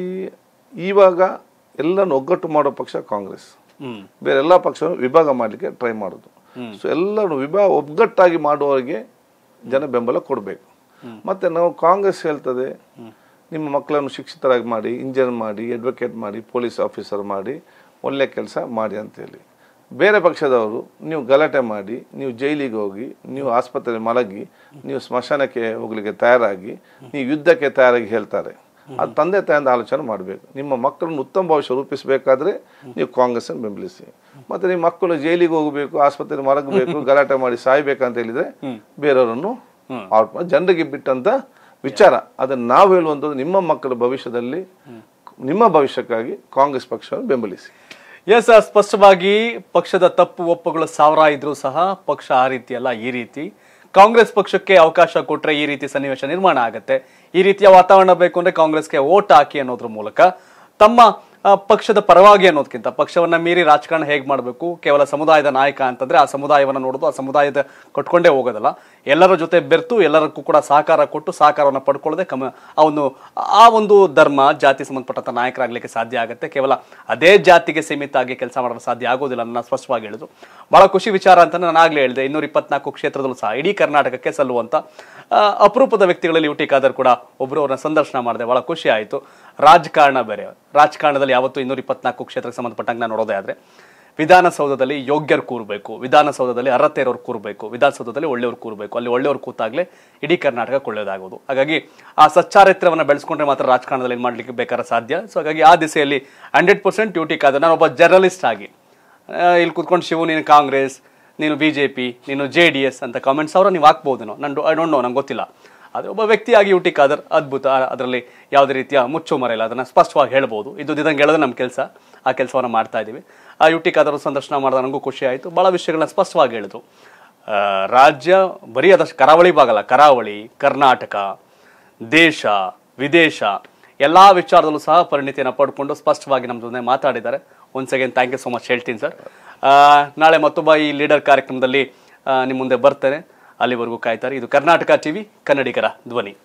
ಇವಾಗ ಎಲ್ಲನೂ ಒಗ್ಗಟ್ಟು ಮಾಡೋ ಪಕ್ಷ ಕಾಂಗ್ರೆಸ್ ಹ್ಮ್ ಬೇರೆ ಎಲ್ಲ ಪಕ್ಷವನ್ನು ವಿಭಾಗ ಮಾಡಲಿಕ್ಕೆ ಟ್ರೈ ಮಾಡೋದು ಸೊ ಎಲ್ಲರೂ ವಿಭಾಗ ಒಗ್ಗಟ್ಟಾಗಿ ಮಾಡುವವರಿಗೆ ಜನ ಬೆಂಬಲ ಕೊಡಬೇಕು ಮತ್ತೆ ನಾವು ಕಾಂಗ್ರೆಸ್ ಹೇಳ್ತದೆ ನಿಮ್ಮ ಮಕ್ಕಳನ್ನು ಶಿಕ್ಷಿತರಾಗಿ ಮಾಡಿ ಇಂಜಿನಿಯರ್ ಮಾಡಿ ಅಡ್ವೊಕೇಟ್ ಮಾಡಿ ಪೊಲೀಸ್ ಆಫೀಸರ್ ಮಾಡಿ ಒಳ್ಳೆ ಕೆಲಸ ಮಾಡಿ ಅಂತೇಳಿ ಬೇರೆ ಪಕ್ಷದವರು ನೀವು ಗಲಾಟೆ ಮಾಡಿ ನೀವು ಜೈಲಿಗೆ ಹೋಗಿ ನೀವು ಆಸ್ಪತ್ರೆ ಮಲಗಿ ನೀವು ಸ್ಮಶಾನಕ್ಕೆ ಹೋಗ್ಲಿಕ್ಕೆ ತಯಾರಾಗಿ ನೀವು ಯುದ್ಧಕ್ಕೆ ತಯಾರಾಗಿ ಹೇಳ್ತಾರೆ ಅದು ತಂದೆ ತಾಯಿಂದ ಆಲೋಚನೆ ಮಾಡಬೇಕು ನಿಮ್ಮ ಮಕ್ಕಳನ್ನು ಉತ್ತಮ ಭವಿಷ್ಯ ರೂಪಿಸಬೇಕಾದ್ರೆ ನೀವು ಕಾಂಗ್ರೆಸ್ಸನ್ನು ಬೆಂಬಲಿಸಿ ಮತ್ತೆ ನಿಮ್ಮ ಮಕ್ಕಳು ಜೈಲಿಗೆ ಹೋಗಬೇಕು ಆಸ್ಪತ್ರೆ ಮಲಗಬೇಕು ಗಲಾಟೆ ಮಾಡಿ ಸಾಯ್ಬೇಕಂತ ಹೇಳಿದ್ರೆ ಬೇರೆಯವರನ್ನು ಔಟ್ ಮಾಡಿ ಜನರಿಗೆ ಬಿಟ್ಟಂತ ವಿಚಾರ ಅದನ್ನು ನಾವು ಹೇಳುವಂಥದ್ದು ನಿಮ್ಮ ಮಕ್ಕಳ ಭವಿಷ್ಯದಲ್ಲಿ ನಿಮ್ಮ ಭವಿಷ್ಯಕ್ಕಾಗಿ ಕಾಂಗ್ರೆಸ್ ಪಕ್ಷವನ್ನು ಬೆಂಬಲಿಸಿ ಎಸ್ ಸ್ಪಷ್ಟವಾಗಿ ಪಕ್ಷದ ತಪ್ಪು ಒಪ್ಪುಗಳು ಸಾವಿರ ಇದ್ರೂ ಸಹ ಪಕ್ಷ ಆ ರೀತಿ ಅಲ್ಲ ಈ ರೀತಿ ಕಾಂಗ್ರೆಸ್ ಪಕ್ಷಕ್ಕೆ ಅವಕಾಶ ಕೊಟ್ರೆ ಈ ರೀತಿ ಸನ್ನಿವೇಶ ನಿರ್ಮಾಣ ಆಗುತ್ತೆ ಈ ರೀತಿಯ ವಾತಾವರಣ ಬೇಕು ಅಂದ್ರೆ ಕಾಂಗ್ರೆಸ್ಗೆ ಓಟ್ ಹಾಕಿ ಅನ್ನೋದ್ರ ಮೂಲಕ ತಮ್ಮ ಆ, ಪಕ್ಷದ ಪರವಾಗಿ ಅನ್ನೋದಕ್ಕಿಂತ ಪಕ್ಷವನ್ನ ಮೀರಿ ರಾಜಕಾರಣ ಹೇಗೆ ಮಾಡಬೇಕು ಕೇವಲ ಸಮುದಾಯದ ನಾಯಕ ಅಂತಂದ್ರೆ ಆ ಸಮುದಾಯವನ್ನ ನೋಡೋದು ಆ ಸಮುದಾಯದ ಕೊಟ್ಕೊಂಡೇ ಹೋಗೋದಲ್ಲ ಎಲ್ಲರ ಜೊತೆ ಬೆರ್ತು ಎಲ್ಲರಿಗೂ ಕೂಡ ಸಹಕಾರ ಕೊಟ್ಟು ಸಹಕಾರವನ್ನು ಪಡ್ಕೊಳ್ಳದೆ ಕಮ ಆ ಒಂದು ಆ ಒಂದು ಧರ್ಮ ಜಾತಿ ಸಂಬಂಧಪಟ್ಟಂತ ನಾಯಕರಾಗಲಿಕ್ಕೆ ಸಾಧ್ಯ ಆಗುತ್ತೆ ಕೇವಲ ಅದೇ ಜಾತಿಗೆ ಸೀಮಿತ ಆಗಿ ಕೆಲಸ ಮಾಡಲು ಸಾಧ್ಯ ಆಗೋದಿಲ್ಲ ನನ್ನ ಸ್ಪಷ್ಟವಾಗಿ ಹೇಳಿದ್ರು ಬಹಳ ಖುಷಿ ವಿಚಾರ ಅಂತ ನಾನು ಆಗ್ಲೇ ಹೇಳಿದೆ ಇನ್ನೂರ ಇಪ್ಪತ್ನಾಲ್ಕು ಕ್ಷೇತ್ರದಲ್ಲೂ ಸಹ ಇಡೀ ಕರ್ನಾಟಕಕ್ಕೆ ಸಲ್ಲುವಂತ ಆ, ಅಪರೂಪದ ವ್ಯಕ್ತಿಗಳಲ್ಲಿ ಯು ಟಿ ಖಾದರ್ ಕೂಡ ಒಬ್ರು ಅವ್ರನ್ನ ಸಂದರ್ಶನ ಮಾಡಿದೆ ಬಹಳ ಖುಷಿ ಆಯಿತು ರಾಜಕಾರಣ ಬೇರೆ ರಾಜಕಾರಣದಲ್ಲಿ ಯಾವತ್ತೂ ಇನ್ನೂರ ಇಪ್ಪತ್ನಾಲ್ಕು ಕ್ಷೇತ್ರಕ್ಕೆ ಸಂಬಂಧಪಟ್ಟಂಗೆ ನಾನು ನೋಡೋದೇ ಆದ್ರೆ ವಿಧಾನಸೌಧದಲ್ಲಿ ಯೋಗ್ಯರು ಕೂರಬೇಕು ವಿಧಾನಸೌಧದಲ್ಲಿ ಅರ್ಹತೆ ಇರೋರು ಕೂರಬೇಕು ವಿಧಾನಸೌಧದಲ್ಲಿ ಒಳ್ಳೆಯವ್ರು ಕೂರಬೇಕು ಅಲ್ಲಿ ಒಳ್ಳೆಯವ್ರು ಕೂತಾಗಲೇ ಇಡೀ ಕರ್ನಾಟಕಕ್ಕೆ ಒಳ್ಳೆಯದಾಗೋದು ಹಾಗಾಗಿ ಆ ಸಚ್ಚಾರಿತ್ರವನ್ನು ಬೆಳೆಸ್ಕೊಂಡ್ರೆ ಮಾತ್ರ ರಾಜಕಾರಣದಲ್ಲಿ ಏನು ಮಾಡ್ಲಿಕ್ಕೆ ಬೇಕಾದ್ರೆ ಸಾಧ್ಯ ಸೊ ಹಾಗಾಗಿ ಆ ದಿಸೆಯಲ್ಲಿ ಹಂಡ್ರೆಡ್ ಪರ್ಸೆಂಟ್ ಡ್ಯೂಟಿ ಕಾದ ನಾನು ಒಬ್ಬ ಜರ್ನಲಿಸ್ಟ್ ಆಗಿ ಆ, ಇಲ್ಲಿ ಕುತ್ಕೊಂಡು ಶಿವು ನೀನು ಕಾಂಗ್ರೆಸ್ ನೀನು ಬಿ ಜೆ ಪಿ ನೀನು ಜೆ ಡಿ ಎಸ್ ಅಂತ ಕಾಮೆಂಟ್ಸ್ ಅವರ ನೀವು ಹಾಕ್ಬೋದೇನೋ ನಾನು ಐ ಡೋಂಟ್ ನೋ ನಂಗೆ ಗೊತ್ತಿಲ್ಲ ಆದರೆ ಒಬ್ಬ ವ್ಯಕ್ತಿಯಾಗಿ ಯು ಟಿ ಖಾದರ್ ಅದ್ಭುತ ಅದರಲ್ಲಿ ಯಾವುದೇ ರೀತಿಯ ಮುಚ್ಚು ಮರೆಯಿಲ್ಲ ಅದನ್ನು ಸ್ಪಷ್ಟವಾಗಿ ಹೇಳ್ಬೋದು ಇದು ಇದಂಗೆ ಹೇಳೋದು ನಮ್ಮ ಕೆಲಸ ಆ ಕೆಲಸವನ್ನು ಮಾಡ್ತಾ ಇದ್ದೀವಿ ಆ ಯು ಟಿ ಖಾದರ್ ಸಂದರ್ಶನ ಮಾಡಿದ ನನಗೂ ಖುಷಿ ಆಯಿತು ಭಾಳ ವಿಷಯಗಳನ್ನ ಸ್ಪಷ್ಟವಾಗಿ ಹೇಳಿದ್ರು ಆ, ರಾಜ್ಯ ಬರೀ ಅದಷ್ಟು ಕರಾವಳಿ ಭಾಗ ಅಲ್ಲ ಕರಾವಳಿ ಕರ್ನಾಟಕ ದೇಶ ವಿದೇಶ ಎಲ್ಲ ವಿಚಾರದಲ್ಲೂ ಸಹ ಪರಿಣಿತಿಯನ್ನು ಪಡ್ಕೊಂಡು ಸ್ಪಷ್ಟವಾಗಿ ನಮ್ಮ ಜೊತೆ ಮಾತಾಡಿದ್ದಾರೆ once again thank you so much ಹೇಳ್ತೀನಿ ಸರ್ ನಾಳೆ ಮತ್ತೊಬ್ಬ ಈ ಲೀಡರ್ ಕಾರ್ಯಕ್ರಮದಲ್ಲಿ ನಿಮ್ಮ ಮುಂದೆ ಬರ್ತೇನೆ ಅಲ್ಲಿವರೆಗೂ ಕಾಯ್ತಾರೆ ಇದು ಕರ್ನಾಟಕ ಟಿವಿ ಕನ್ನಡಿಗರ ಧ್ವನಿ